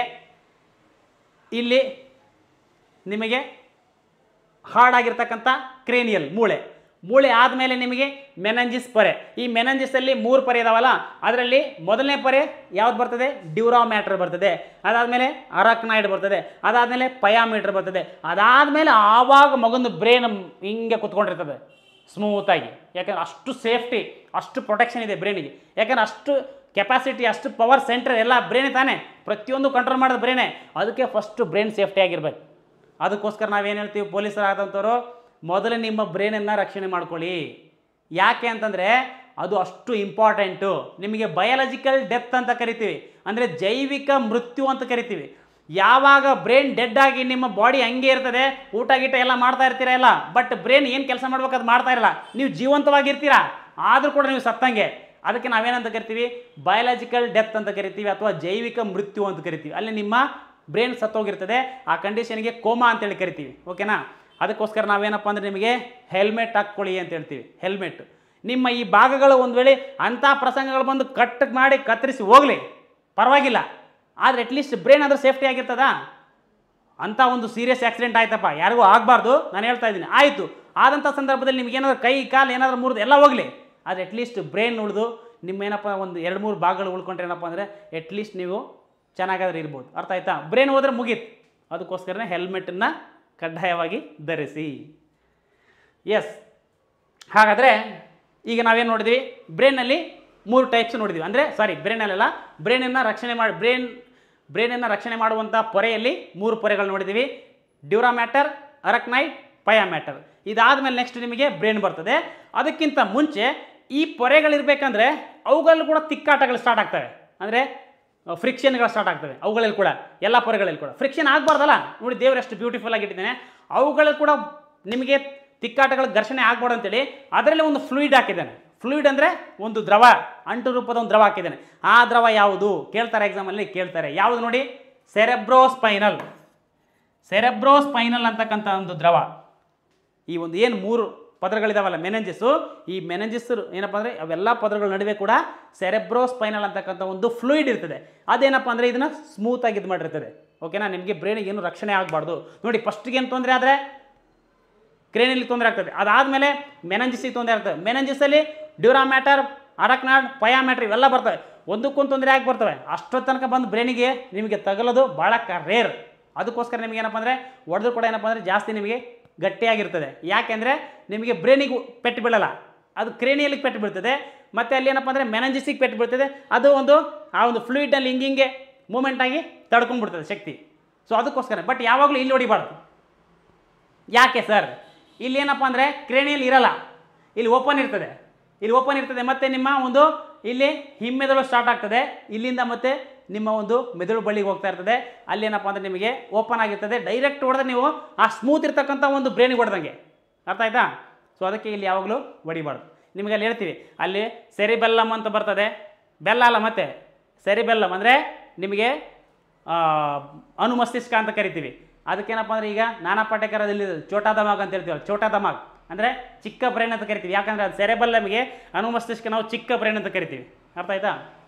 ಇಲ್ಲಿ ನಿಮಗೆ ಹಾರ್ಡಾಗಿರ್ತಕ್ಕಂಥ ಕ್ರೇನಿಯಲ್ ಮೂಳೆ ಮೂಳೆ ಆದಮೇಲೆ ನಿಮಗೆ ಮೆನಂಜಿಸ್ ಪೊರೆ ಈ ಮೆನಂಜಿಸಲ್ಲಿ ಮೂರು ಪೊರೆ ಇದಾವಲ್ಲ ಅದರಲ್ಲಿ ಮೊದಲನೇ ಪೊರೆ ಯಾವ್ದು ಬರ್ತದೆ ಡ್ಯೂರಾಮ್ಯಾಟ್ರ್ ಬರ್ತದೆ ಅದಾದಮೇಲೆ ಅರಕ್ನಾಯ್ಡ್ ಬರ್ತದೆ ಅದಾದಮೇಲೆ ಪಯಾಮೀಟ್ರ್ ಬರ್ತದೆ ಅದಾದಮೇಲೆ ಆವಾಗ ಮಗನ ಬ್ರೇನ್ ಹಿಂಗೆ ಕುತ್ಕೊಂಡಿರ್ತದೆ ಸ್ಮೂತಾಗಿ ಯಾಕಂದ್ರೆ ಅಷ್ಟು ಸೇಫ್ಟಿ ಅಷ್ಟು ಪ್ರೊಟೆಕ್ಷನ್ ಇದೆ ಬ್ರೈನಿಗೆ ಯಾಕಂದ್ರೆ ಅಷ್ಟು ಕೆಪಾಸಿಟಿ ಅಷ್ಟು ಪವರ್ ಸೆಂಟರ್ ಎಲ್ಲ ಬ್ರೈನ್ ತಾನೇ ಪ್ರತಿಯೊಂದು ಕಂಟ್ರೋಲ್ ಮಾಡೋದು ಬ್ರೈನೇ ಅದಕ್ಕೆ ಫಸ್ಟು ಬ್ರೈನ್ ಸೇಫ್ಟಿ ಆಗಿರ್ಬೇಕು ಅದಕ್ಕೋಸ್ಕರ ನಾವೇನು ಹೇಳ್ತೀವಿ ಪೊಲೀಸರಾದಂಥವ್ರು ಮೊದಲು ನಿಮ್ಮ ಬ್ರೈನನ್ನು ರಕ್ಷಣೆ ಮಾಡ್ಕೊಳ್ಳಿ ಯಾಕೆ ಅಂತಂದರೆ ಅದು ಅಷ್ಟು ಇಂಪಾರ್ಟೆಂಟು ನಿಮಗೆ ಬಯಾಲಜಿಕಲ್ ಡೆತ್ ಅಂತ ಕರಿತೀವಿ ಅಂದರೆ ಜೈವಿಕ ಮೃತ್ಯು ಅಂತ ಕರಿತೀವಿ ಯಾವಾಗ ಬ್ರೈನ್ ಡೆಡ್ ಆಗಿ ನಿಮ್ಮ ಬಾಡಿ ಹಂಗೆ ಇರ್ತದೆ ಊಟ ಗೀಟ ಎಲ್ಲ ಮಾಡ್ತಾ ಇರ್ತೀರ ಎಲ್ಲ ಬಟ್ ಬ್ರೈನ್ ಏನು ಕೆಲಸ ಮಾಡ್ಬೇಕು ಅದು ಮಾಡ್ತಾ ಇರಲ್ಲ ನೀವು ಜೀವಂತವಾಗಿರ್ತೀರಾ ಆದರೂ ಕೂಡ ನೀವು ಸತ್ತಂಗೆ ಅದಕ್ಕೆ ನಾವೇನಂತ ಕರಿತೀವಿ ಬಯಾಲಜಿಕಲ್ ಡೆತ್ ಅಂತ ಕರಿತೀವಿ ಅಥವಾ ಜೈವಿಕ ಮೃತ್ಯು ಅಂತ ಕರಿತೀವಿ ಅಲ್ಲಿ ನಿಮ್ಮ ಬ್ರೈನ್ ಸತ್ತೋಗಿರ್ತದೆ ಆ ಕಂಡೀಷನ್ಗೆ ಕೋಮಾ ಅಂತೇಳಿ ಕರಿತೀವಿ ಓಕೆನಾ ಅದಕ್ಕೋಸ್ಕರ ನಾವೇನಪ್ಪ ಅಂದರೆ ನಿಮಗೆ ಹೆಲ್ಮೆಟ್ ಹಾಕ್ಕೊಳ್ಳಿ ಅಂತ ಹೇಳ್ತೀವಿ ಹೆಲ್ಮೆಟ್ ನಿಮ್ಮ ಈ ಭಾಗಗಳು ಒಂದು ವೇಳೆ ಅಂಥ ಪ್ರಸಂಗಗಳು ಬಂದು ಕಟ್ ಮಾಡಿ ಕತ್ತರಿಸಿ ಹೋಗಲಿ ಪರವಾಗಿಲ್ಲ ಆದರೆ ಅಟ್ಲೀಸ್ಟ್ ಬ್ರೈನ್ ಆದರೂ ಸೇಫ್ಟಿ ಆಗಿರ್ತದಾ ಅಂಥ ಒಂದು ಸೀರಿಯಸ್ ಆಕ್ಸಿಡೆಂಟ್ ಆಯ್ತಪ್ಪ ಯಾರಿಗೂ ಆಗಬಾರ್ದು ನಾನು ಹೇಳ್ತಾ ಇದ್ದೀನಿ ಆಯಿತು ಆದಂಥ ಸಂದರ್ಭದಲ್ಲಿ ನಿಮ್ಗೆ ಏನಾದರೂ ಕೈ ಕಾಲು ಏನಾದರೂ ಮುರಿದು ಎಲ್ಲ ಹೋಗಲಿ ಆದರೆ ಅಟ್ಲೀಸ್ಟ್ ಬ್ರೈನ್ ಉಳಿದು ನಿಮ್ಮೇನಪ್ಪ ಒಂದು ಎರಡು ಮೂರು ಭಾಗಗಳು ಉಳ್ಕೊಂಡ್ರೆ ಏನಪ್ಪ ಅಂದರೆ ಅಟ್ಲೀಸ್ಟ್ ನೀವು ಚೆನ್ನಾಗಾದ್ರೆ ಇರ್ಬೋದು ಅರ್ಥ ಆಯ್ತಾ ಬ್ರೈನ್ ಹೋದ್ರೆ ಮುಗೀತು ಅದಕ್ಕೋಸ್ಕರನೇ ಹೆಲ್ಮೆಟನ್ನು ಕಡ್ಡಾಯವಾಗಿ ಧರಿಸಿ ಎಸ್ ಹಾಗಾದರೆ ಈಗ ನಾವೇನು ನೋಡಿದ್ವಿ ಬ್ರೈನಲ್ಲಿ ಮೂರು ಟೈಪ್ಸ್ ನೋಡಿದ್ವಿ ಅಂದರೆ ಸಾರಿ ಬ್ರೈನಲ್ಲೆಲ್ಲ ಬ್ರೈನನ್ನು ರಕ್ಷಣೆ ಮಾಡಿ ಬ್ರೈನ್ ಬ್ರೈನನ್ನು ರಕ್ಷಣೆ ಮಾಡುವಂಥ ಪೊರೆಯಲ್ಲಿ ಮೂರು ಪೊರೆಗಳು ನೋಡಿದ್ದೀವಿ ಡ್ಯೂರಾಮ್ಯಾಟರ್ ಅರಕ್ನೈಟ್ ಪಯಾಮ್ಯಾಟರ್ ಇದಾದಮೇಲೆ ನೆಕ್ಸ್ಟ್ ನಿಮಗೆ ಬ್ರೈನ್ ಬರ್ತದೆ ಅದಕ್ಕಿಂತ ಮುಂಚೆ ಈ ಪೊರೆಗಳಿರ್ಬೇಕಂದ್ರೆ ಅವುಗಳಲ್ಲಿ ಕೂಡ ತಿಕ್ಕಾಟಗಳು ಸ್ಟಾರ್ಟ್ ಆಗ್ತವೆ ಅಂದರೆ ಫ್ರಿಕ್ಷನ್ಗಳು ಸ್ಟಾರ್ಟ್ ಆಗ್ತವೆ ಅವುಗಳಲ್ಲಿ ಕೂಡ ಎಲ್ಲ ಪೊರೆಗಳಲ್ಲಿ ಕೂಡ ಫ್ರಿಕ್ಷನ್ ಆಗಬಾರ್ದಲ್ಲ ನೋಡಿ ದೇವರು ಎಷ್ಟು ಬ್ಯೂಟಿಫುಲ್ ಆಗಿಟ್ಟಿದ್ದಾನೆ ಅವುಗಳಲ್ಲಿ ಕೂಡ ನಿಮಗೆ ತಿಕ್ಕಾಟಗಳ ಘರ್ಷಣೆ ಆಗ್ಬಾರ್ದು ಅಂತೇಳಿ ಅದರಲ್ಲಿ ಒಂದು ಫ್ಲೂಯಿಡ್ ಹಾಕಿದ್ದಾನೆ ಫ್ಲೂಯಿಡ್ ಅಂದರೆ ಒಂದು ದ್ರವ ಅಂಟು ರೂಪದ ಒಂದು ದ್ರವ ಹಾಕಿದ್ದಾನೆ ಆ ದ್ರವ ಯಾವುದು ಕೇಳ್ತಾರೆ ಎಕ್ಸಾಮಲ್ಲಿ ಕೇಳ್ತಾರೆ ಯಾವುದು ನೋಡಿ ಸೆರೆಬ್ರೋಸ್ಪೈನಲ್ ಸೆರೆಬ್ರೋಸ್ಪೈನಲ್ ಅಂತಕ್ಕಂಥ ಒಂದು ದ್ರವ ಈ ಒಂದು ಏನು ಮೂರು ಪದರಗಳಿದಾವಲ್ಲ ಮೆನೆಂಜಿಸ್ಸು ಈ ಮೆನೆಂಜಿಸ್ ಏನಪ್ಪ ಅಂದರೆ ಅವೆಲ್ಲ ಪದರಗಳ ನಡುವೆ ಕೂಡ ಸೆರೆಬ್ರೋಸ್ಪೈನಲ್ ಅಂತಕ್ಕಂಥ ಒಂದು ಫ್ಲೂಯಿಡ್ ಇರ್ತದೆ ಅದೇನಪ್ಪ ಅಂದರೆ ಇದನ್ನು ಸ್ಮೂತಾಗಿ ಇದು ಮಾಡಿರ್ತದೆ ಓಕೆನಾ ನಿಮಗೆ ಬ್ರೈನಿಗೆ ಏನು ರಕ್ಷಣೆ ಆಗಬಾರ್ದು ನೋಡಿ ಫಸ್ಟಿಗೆ ಏನು ತೊಂದರೆ ಆದರೆ ಕ್ರೇನಲ್ಲಿ ತೊಂದರೆ ಆಗ್ತದೆ ಅದಾದಮೇಲೆ ಮೆನಂಜಿಸಿಗೆ ತೊಂದರೆ ಆಗ್ತದೆ ಮೆನಂಜಿಸಲ್ಲಿ ಡ್ಯೂರಾಮ್ಯಾಟರ್ ಅಡಕ್ನಾಡ್ ಪಯಾಮ್ಯಾಟ್ರ್ ಇವೆಲ್ಲ ಬರ್ತವೆ ಒಂದಕ್ಕೊಂದು ತೊಂದರೆ ಆಗಿ ಬರ್ತವೆ ಅಷ್ಟೊತ್ತು ತನಕ ಬಂದು ಬ್ರೈನಿಗೆ ನಿಮಗೆ ತಗಲೋದು ಭಾಳ ಕ ರೇರ್ ಅದಕ್ಕೋಸ್ಕರ ನಿಮಗೆ ಏನಪ್ಪ ಅಂದರೆ ಹೊಡೆದ್ರು ಕೂಡ ಏನಪ್ಪ ಅಂದರೆ ಜಾಸ್ತಿ ನಿಮಗೆ ಗಟ್ಟಿಯಾಗಿರ್ತದೆ ಯಾಕೆಂದರೆ ನಿಮಗೆ ಬ್ರೈನಿಗೆ ಪೆಟ್ಟು ಬೀಳಲ್ಲ ಅದು ಕ್ರೇನಿಯಲ್ಲಿ ಪೆಟ್ಟು ಬೀಳ್ತದೆ ಮತ್ತು ಅಲ್ಲಿ ಏನಪ್ಪ ಅಂದರೆ ಮೆನಂಜಿಸಿಗೆ ಪೆಟ್ಟು ಬೀಳ್ತದೆ ಅದು ಒಂದು ಆ ಒಂದು ಫ್ಲೂಯಿಡ್ನಲ್ಲಿ ಹಿಂಗಿಂಗೆ ಮೂಮೆಂಟ್ ಆಗಿ ತಡ್ಕೊಂಡ್ಬಿಡ್ತದೆ ಶಕ್ತಿ ಸೊ ಅದಕ್ಕೋಸ್ಕರ ಬಟ್ ಯಾವಾಗಲೂ ಇಲ್ಲಿ ಹೊಡಿಬಾರ್ದು ಯಾಕೆ ಸರ್ ಇಲ್ಲಿ ಏನಪ್ಪ ಅಂದರೆ ಕ್ರೇಣಿಯಲ್ಲಿ ಇರಲ್ಲ ಇಲ್ಲಿ ಓಪನ್ ಇರ್ತದೆ ಇಲ್ಲಿ ಓಪನ್ ಇರ್ತದೆ ಮತ್ತು ನಿಮ್ಮ ಒಂದು ಇಲ್ಲಿ ಹಿಮ್ಮೆದುಳು ಸ್ಟಾರ್ಟ್ ಆಗ್ತದೆ ಇಲ್ಲಿಂದ ಮತ್ತೆ ನಿಮ್ಮ ಒಂದು ಮೆದುಳು ಬಳ್ಳಿಗೆ ಹೋಗ್ತಾ ಇರ್ತದೆ ಅಲ್ಲಿ ಏನಪ್ಪ ಅಂದರೆ ನಿಮಗೆ ಓಪನ್ ಆಗಿರ್ತದೆ ಡೈರೆಕ್ಟ್ ಹೊಡೆದ್ರೆ ನೀವು ಆ ಸ್ಮೂತ್ ಇರ್ತಕ್ಕಂಥ ಒಂದು ಬ್ರೇನಿಗೆ ಹೊಡೆದಂಗೆ ಅರ್ಥ ಆಯ್ತಾ ಸೊ ಅದಕ್ಕೆ ಇಲ್ಲಿ ಯಾವಾಗಲೂ ಹೊಡಿಬಾರ್ದು ನಿಮಗೆ ಅಲ್ಲಿ ಹೇಳ್ತೀವಿ ಅಲ್ಲಿ ಸೆರಿಬೆಲ್ಲಮ್ ಅಂತ ಬರ್ತದೆ ಬೆಲ್ಲ ಅಲ್ಲ ಮತ್ತೆ ಸೆರಿಬೆಲ್ಲಮ್ ಅಂದರೆ ನಿಮಗೆ ಆ, ಅನುಮಸ್ತಿಷ್ಕ ಅಂತ ಕರಿತೀವಿ ಅದಕ್ಕೇನಪ್ಪ ಅಂದರೆ ಈಗ ನಾನಾ ಪಾಟೇಕರದಲ್ಲಿ ಚೋಟಾ ದಮಾಗ್ ಅಂತ ಹೇಳ್ತೀವಿ ಚೋಟಾ ದಮಾಗ್ ಅಂದರೆ ಚಿಕ್ಕ ಬ್ರೈನ್ ಅಂತ ಕರಿತೀವಿ ಯಾಕಂದರೆ ಅದು ಸೆರೆಬಲ್ ನಮಗೆ ಅನುಮಸ್ತಿಷ್ಕ ನಾವು ಚಿಕ್ಕ ಬ್ರೈನ್ ಅಂತ ಕರಿತೀವಿ ಅರ್ಥ ಆಯ್ತಾ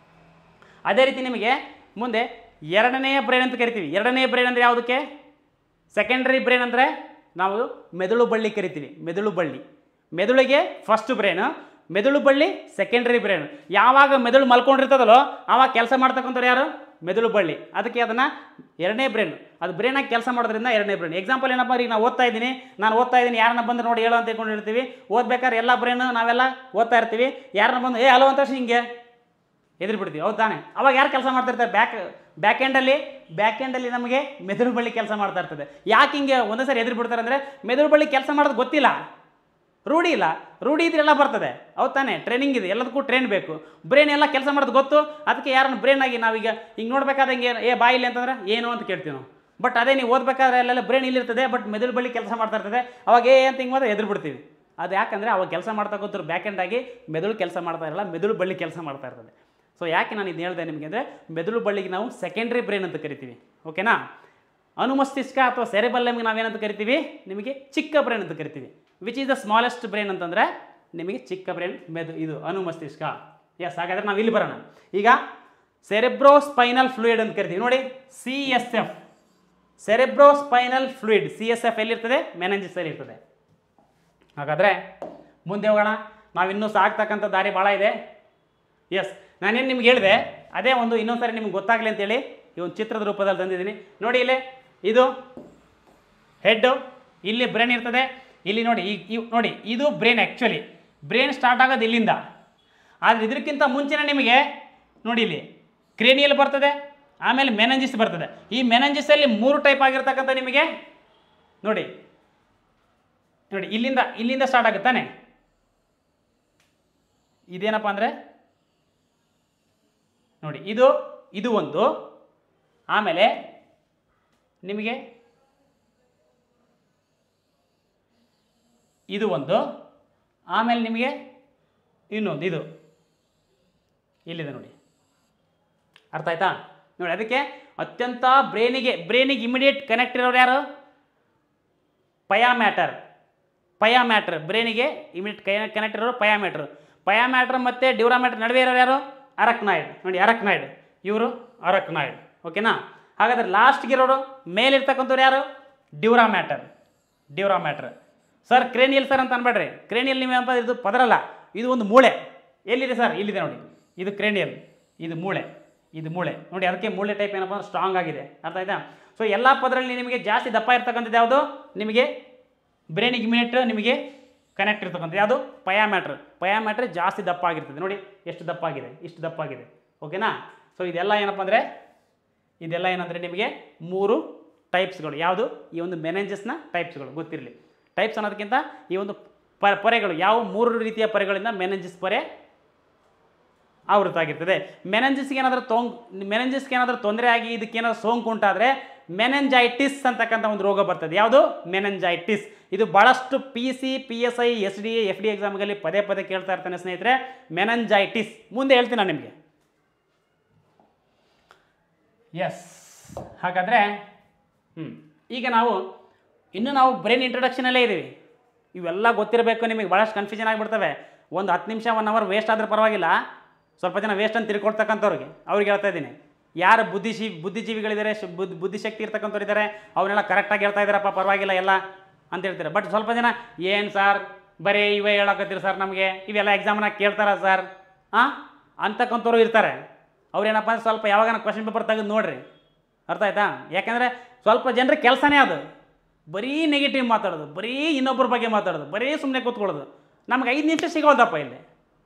ಅದೇ ರೀತಿ ನಿಮಗೆ ಮುಂದೆ ಎರಡನೆಯ ಬ್ರೈನ್ ಅಂತ ಕರಿತೀವಿ ಎರಡನೆಯ ಬ್ರೈನ್ ಅಂದರೆ ಯಾವುದಕ್ಕೆ ಸೆಕೆಂಡ್ರಿ ಬ್ರೈನ್ ಅಂದರೆ ನಾವು ಮೆದುಳು ಬಳ್ಳಿ ಕರಿತೀವಿ ಮೆದುಳು ಬಳ್ಳಿ ಮೆದುಳಿಗೆ ಫಸ್ಟ್ ಬ್ರೈನ್ ಮೆದುಳು ಬಳ್ಳಿ ಸೆಕೆಂಡ್ರಿ ಬ್ರೈನ್ ಯಾವಾಗ ಮೆದುಳು ಮಲ್ಕೊಂಡಿರ್ತದಲ್ಲೋ ಆವಾಗ ಕೆಲಸ ಮಾಡ್ತಕ್ಕಂಥವ್ರು ಯಾರು ಮೆದುಳು ಬಳ್ಳಿ ಅದಕ್ಕೆ ಅದನ್ನು ಎರಡನೇ ಬ್ರೈನ್ ಅದು ಬ್ರೈನಾಗಿ ಕೆಲಸ ಮಾಡೋದ್ರಿಂದ ಎರಡನೇ ಬ್ರೈನ್ ಎಕ್ಸಾಂಪಲ್ ಏನಪ್ಪ ಈಗ ನಾನು ಓದ್ತಾ ಇದ್ದೀನಿ ನಾನು ಓದ್ತಾ ಇದ್ದೀನಿ ಯಾರನ್ನ ಬಂದು ನೋಡಿ ಹೇಳೋ ಅಂತ ಹೇಳ್ಕೊಂಡಿರ್ತೀವಿ ಓದ್ಬೇಕಾದ್ರೆ ಎಲ್ಲ ಬ್ರೈನ್ ನಾವೆಲ್ಲ ಓದ್ತಾ ಇರ್ತೀವಿ ಯಾರನ್ನ ಬಂದು ಏ ಹಲೋ ಅಂತ ತಕ್ಷಣ ಹಿಂಗೆ ಎದುರು ಬಿಡ್ತೀವಿ ಹೌದು ತಾನೆ ಅವಾಗ ಯಾರು ಕೆಲಸ ಮಾಡ್ತಿರ್ತಾರೆ ಬ್ಯಾಕ್ ಬ್ಯಾಕ್ ಎಂಡಲ್ಲಿ ಬ್ಯಾಕ್ ಎಂಡಲ್ಲಿ ನಮಗೆ ಮೆದುಳು ಬಳ್ಳಿ ಕೆಲಸ ಮಾಡ್ತಾ ಇರ್ತದೆ ಯಾಕೆ ಹಿಂಗೆ ಒಂದೇ ಸರಿ ಎದುರು ಬಿಡ್ತಾರೆ ಅಂದರೆ ಮೆದುಳು ಬಳ್ಳಿ ಕೆಲಸ ಮಾಡೋದು ಗೊತ್ತಿಲ್ಲ ರೂಢಿ ಇಲ್ಲ ರೂಢಿ ಇದ್ರೆ ಎಲ್ಲ ಬರ್ತದೆ ಹೌದು ತಾನೆ ಟ್ರೈನಿಂಗ್ ಇದೆ ಎಲ್ಲದಕ್ಕೂ ಟ್ರೈನ್ ಬೇಕು ಬ್ರೈನ್ ಎಲ್ಲ ಕೆಲಸ ಮಾಡೋದು ಗೊತ್ತು ಅದಕ್ಕೆ ಯಾರನ್ನ ಬ್ರೈನ್ ಆಗಿ ನಾವೀಗ ಹಿಂಗೆ ನೋಡ್ಬೇಕಾದಂಗೆ ಏ ಬಾಯಿಲಿ ಅಂತಂದ್ರೆ ಏನು ಅಂತ ಕೇಳ್ತೀವಿ ನಾವು ಬಟ್ ಅದೇ ನೀವು ಓದಬೇಕಾದ್ರೆ ಅಲ್ಲೆಲ್ಲ ಬ್ರೈನ್ ಇಲ್ಲಿರ್ತದೆ ಬಟ್ ಮೆದುಳು ಬಳ್ಳಿ ಕೆಲಸ ಮಾಡ್ತಾ ಇರ್ತದೆ ಅವಾಗ ಏ ಅಂತ ಹಿಂಗೆ ಮಾತ್ರ ಎದುರು ಬಿಡ್ತೀವಿ ಅದು ಯಾಕಂದರೆ ಅವಾಗ ಕೆಲಸ ಮಾಡ್ತಾ ಕೂತರು ಬ್ಯಾಕ್ ಎಂಡ್ ಆಗಿ ಮೆದುಳು ಕೆಲಸ ಮಾಡ್ತಾ ಇರಲ್ಲ ಮೆದುಳು ಬಳ್ಳಿ ಕೆಲಸ ಮಾಡ್ತಾ ಇರ್ತದೆ ಸೊ ಯಾಕೆ ನಾನು ಇದು ಹೇಳಿದೆ ನಿಮಗೆ ಅಂದರೆ ಮೆದುಳು ಬಳ್ಳಿಗೆ ನಾವು ಸೆಕೆಂಡ್ರಿ ಬ್ರೈನ್ ಅಂತ ಕರಿತೀವಿ ಓಕೆನಾ ಅನುಮಸ್ತಿಷ್ಕ ಅಥವಾ ಸೆರೆಬಲ್ ನಮಗೆ ನಾವೇನಂತ ಕರಿತೀವಿ ನಿಮಗೆ ಚಿಕ್ಕ ಬ್ರೈನ್ ಅಂತ ಕರಿತೀವಿ which is the smallest brain ಅಂತಂದರೆ ನಿಮಗೆ ಚಿಕ್ಕ ಬ್ರೈನ್ ಮೆದು ಇದು ಅನುಮಸ್ತಿಷ್ಕ ಎಸ್ ಹಾಗಾದ್ರೆ ನಾವು ಇಲ್ಲಿ ಬರೋಣ ಈಗ ಸೆರೆಬ್ರೋಸ್ಪೈನಲ್ ಫ್ಲೂಯಿಡ್ ಅಂತ ಕರಿತೀವಿ ನೋಡಿ C S F cerebrospinal fluid C S F ಎಲ್ಲಿರ್ತದೆ ಮೆನಂಜಿಸ್ ಅಲ್ಲಿ ಇರ್ತದೆ ಹಾಗಾದರೆ ಮುಂದೆ ಹೋಗೋಣ ನಾವಿನ್ನೂ ಸಾಕ್ತಕ್ಕಂಥ ದಾರಿ ಭಾಳ ಇದೆ ಎಸ್ ನಾನೇನು ನಿಮ್ಗೆ ಹೇಳಿದೆ ಅದೇ ಒಂದು ಇನ್ನೊಂದು ಸಾರಿ ನಿಮ್ಗೆ ಗೊತ್ತಾಗಲಿ ಅಂತೇಳಿ ಈ ಒಂದು ಚಿತ್ರದ ರೂಪದಲ್ಲಿ ತಂದಿದ್ದೀನಿ ನೋಡಿ ಇಲ್ಲಿ ಇದು ಹೆಡ್ಡು ಇಲ್ಲಿ ಬ್ರೈನ್ ಇರ್ತದೆ ಇಲ್ಲಿ ನೋಡಿ ಈ ಇವ್- ನೋಡಿ ಇದು ಬ್ರೈನ್ ಆ್ಯಕ್ಚುಲಿ ಬ್ರೈನ್ ಸ್ಟಾರ್ಟ್ ಆಗೋದು ಇಲ್ಲಿಂದ ಆದರೆ ಇದಕ್ಕಿಂತ ಮುಂಚೆನೇ ನಿಮಗೆ ನೋಡಿ ಇಲ್ಲಿ ಕ್ರೇನಿಯಲ್ ಬರ್ತದೆ ಆಮೇಲೆ ಮೆನಂಜಿಸ್ ಬರ್ತದೆ ಈ ಮೆನಂಜಿಸಲ್ಲಿ ಮೂರು ಟೈಪ್ ಆಗಿರ್ತಕ್ಕಂಥ ನಿಮಗೆ ನೋಡಿ ನೋಡಿ ಇಲ್ಲಿಂದ ಇಲ್ಲಿಂದ ಸ್ಟಾರ್ಟ್ ಆಗುತ್ತಾನೆ ಇದೇನಪ್ಪ ಅಂದರೆ ನೋಡಿ ಇದು ಇದು ಒಂದು ಆಮೇಲೆ ನಿಮಗೆ ಇದು ಒಂದು ಆಮೇಲೆ ನಿಮಗೆ ಇನ್ನೊಂದು ಇದು ಇಲ್ಲಿದೆ ನೋಡಿ ಅರ್ಥ ಆಯ್ತಾ ನೋಡಿ ಅದಕ್ಕೆ ಅತ್ಯಂತ ಬ್ರೈನಿಗೆ ಬ್ರೈನಿಗೆ ಇಮಿಡಿಯೇಟ್ ಕನೆಕ್ಟ್ ಇರೋರು ಯಾರು ಪಯಾಮ್ಯಾಟರ್ ಪಯಾಮ್ಯಾಟ್ರ್ ಬ್ರೈನಿಗೆ ಇಮಿಡಿಯೇಟ್ ಕೈ ಕನೆಕ್ಟ್ ಇರೋರು ಪಯಾಮ್ಯಾಟ್ರ್ ಪಯಾಮ್ಯಾಟ್ರ್ ಮತ್ತು ಡ್ಯೂರಾಮ್ಯಾಟ್ರ್ ನಡುವೆ ಇರೋರು ಯಾರು ಅರಕ್ನಾಯ್ಡ್ ನೋಡಿ ಅರಕ್ನಾಯ್ಡ್ ಇವರು ಅರಕ್ನಾಯ್ಡ್ ಓಕೆನಾ ಹಾಗಾದ್ರೆ ಲಾಸ್ಟ್ಗೆ ಇರೋರು ಮೇಲಿರ್ತಕ್ಕಂಥವ್ರು ಯಾರು dura mater dura mater sir cranial sir ಅಂತ ಅನ್ಬೇಡ್ರಿ ಕ್ರೇನಿಯಲ್ ನೀವು ಇದು ಪದರಲ್ಲ ಇದು ಒಂದು ಮೂಳೆ ಎಲ್ಲಿದೆ ಸರ್ ಇಲ್ಲಿದೆ ನೋಡಿ ಇದು ಕ್ರೇನಿಯಲ್ ಇದು ಮೂಳೆ ಇದು ಮೂಳೆ ನೋಡಿ ಅದಕ್ಕೆ ಮೂಳೆ ಟೈಪ್ ಏನಪ್ಪ ಅಂದ್ರೆ ಸ್ಟ್ರಾಂಗ್ ಆಗಿದೆ ಅರ್ಥ ಆಯ್ತಾ ಸೊ ಎಲ್ಲ ಪದರಲ್ಲಿ ನಿಮಗೆ ಜಾಸ್ತಿ ದಪ್ಪ ಇರ್ತಕ್ಕಂಥದ್ದು ಯಾವುದು ನಿಮಗೆ ಬ್ರೈನಿಗೆ ಇಮಿಡಿಯೇಟ್ ನಿಮಗೆ ಕನೆಕ್ಟ್ ಇರ್ತಕ್ಕಂಥದ್ದು ಯಾವುದು ಪಯಾಮ್ಯಾಟ್ರ್ ಪಯಾಮ್ಯಾಟ್ರ್ ಜಾಸ್ತಿ ದಪ್ಪ ಆಗಿರ್ತದೆ ನೋಡಿ ಎಷ್ಟು ದಪ್ಪ ಆಗಿದೆ ಇಷ್ಟು ದಪ್ಪ ಆಗಿದೆ ಓಕೆನಾ ಸೊ ಇದೆಲ್ಲ ಏನಪ್ಪ ಅಂದರೆ ಇದೆಲ್ಲ ಏನಂದರೆ ನಿಮಗೆ ಮೂರು ಟೈಪ್ಸ್ಗಳು ಯಾವುದು ಈ ಒಂದು ಮೆನೆಂಜಸ್ನ ಟೈಪ್ಸ್ಗಳು ಗೊತ್ತಿರಲಿ ಟೈಪ್ಸ್ ಅನ್ನೋದಕ್ಕಿಂತ ಈ ಒಂದು ಪ ಪೊರೆಗಳು ಯಾವ ಮೂರು ರೀತಿಯ ಪೊರೆಗಳಿಂದ ಮೆನೆಂಜಿಸ್ ಪೊರೆ ಆವೃತ ಆಗಿರ್ತದೆ ಮೆನೆಂಜಿಸ್ಗೆ ಏನಾದರೂ ತೊಂಗ್ ಮೆನೆಂಜಿಸ್ಗೆ ಏನಾದರೂ ತೊಂದರೆ ಆಗಿ ಇದಕ್ಕೇನಾದರೂ ಸೋಂಕು ಉಂಟಾದರೆ ಮೆನೆಂಜೈಟಿಸ್ ಅಂತಕ್ಕಂಥ ಒಂದು ರೋಗ ಬರ್ತದೆ ಯಾವುದು ಮೆನೆಂಜೈಟಿಸ್ ಇದು ಭಾಳಷ್ಟು P C P S I S D F D ಎಕ್ಸಾಮ್ಗಳಲ್ಲಿ ಪದೇ ಪದೇ ಕೇಳ್ತಾ ಇರ್ತಾನೆ ಸ್ನೇಹಿತರೆ ಮೆನೆಂಜೈಟಿಸ್ ಮುಂದೆ ಹೇಳ್ತೀನಿ ನಾನು ನಿಮಗೆ ಎಸ್ ಹಾಗಾದರೆ ಹ್ಞೂ ಈಗ ನಾವು ಇನ್ನು ನಾವು ಬ್ರೈನ್ ಇಂಟ್ರೊಡಕ್ಷನಲ್ಲೇ ಇದ್ದೀವಿ ಇವೆಲ್ಲ ಗೊತ್ತಿರಬೇಕು ನಿಮಗೆ ಭಾಳಷ್ಟು ಕನ್ಫ್ಯೂಷನ್ ಆಗಿಬಿಡ್ತವೆ ಒಂದು ಹತ್ತು ನಿಮಿಷ ಒನ್ ಅವರ್ ವೇಸ್ಟ್ ಆದರೂ ಪರವಾಗಿಲ್ಲ ಸ್ವಲ್ಪ ಜನ ವೇಸ್ಟ್ ಅಂತ ತಿಳ್ಕೊಳ್ತಕ್ಕಂಥವ್ರಿಗೆ ಅವ್ರಿಗೆ ಹೇಳ್ತಾ ಇದ್ದೀನಿ ಯಾರು ಬುದ್ಧಿಜೀವಿ ಬುದ್ಧಿಜೀವಿಗಳಿದ್ದಾರೆ ಶ್- ಬುದ್ಧಿ ಬುದ್ಧಿಶಕ್ತಿ ಇರ್ತಕ್ಕಂಥವ್ರು ಇದ್ದಾರೆ ಅವನ್ನೆಲ್ಲ ಕರೆಕ್ಟಾಗಿ ಹೇಳ್ತಾ ಇದ್ದಾರಪ್ಪ ಪರವಾಗಿಲ್ಲ ಎಲ್ಲ ಅಂತ ಹೇಳ್ತಾರೆ ಬಟ್ ಸ್ವಲ್ಪ ಜನ ಏನು ಸರ್ ಬರೀ ಇವೇ ಹೇಳಕತ್ತೀರಿ ಸರ್ ನಮಗೆ ಇವೆಲ್ಲ ಎಕ್ಸಾಮ್ನಾಗ ಕೇಳ್ತಾರ ಸರ್ ಹಾಂ ಅಂತಕ್ಕಂಥವ್ರು ಇರ್ತಾರೆ ಅವ್ರೇನಪ್ಪ ಅಂದ್ರೆ ಸ್ವಲ್ಪ ಯಾವಾಗ ಕ್ವಶನ್ ಪೇಪರ್ ತೆಗೆದು ನೋಡ್ರಿ ಅರ್ಥ ಆಯ್ತಾ ಯಾಕೆಂದರೆ ಸ್ವಲ್ಪ ಜನರ ಕೆಲಸನೇ ಅದು ಬರೀ ನೆಗೆಟಿವ್ ಮಾತಾಡೋದು ಬರೀ ಇನ್ನೊಬ್ಬರ ಬಗ್ಗೆ ಮಾತಾಡೋದು ಬರೀ ಸುಮ್ಮನೆ ಕೂತ್ಕೊಳ್ಳೋದು ನಮ್ಗೆ ಐದು ನಿಮಿಷ ಸಿಗೋದಪ್ಪ ಇಲ್ಲಿ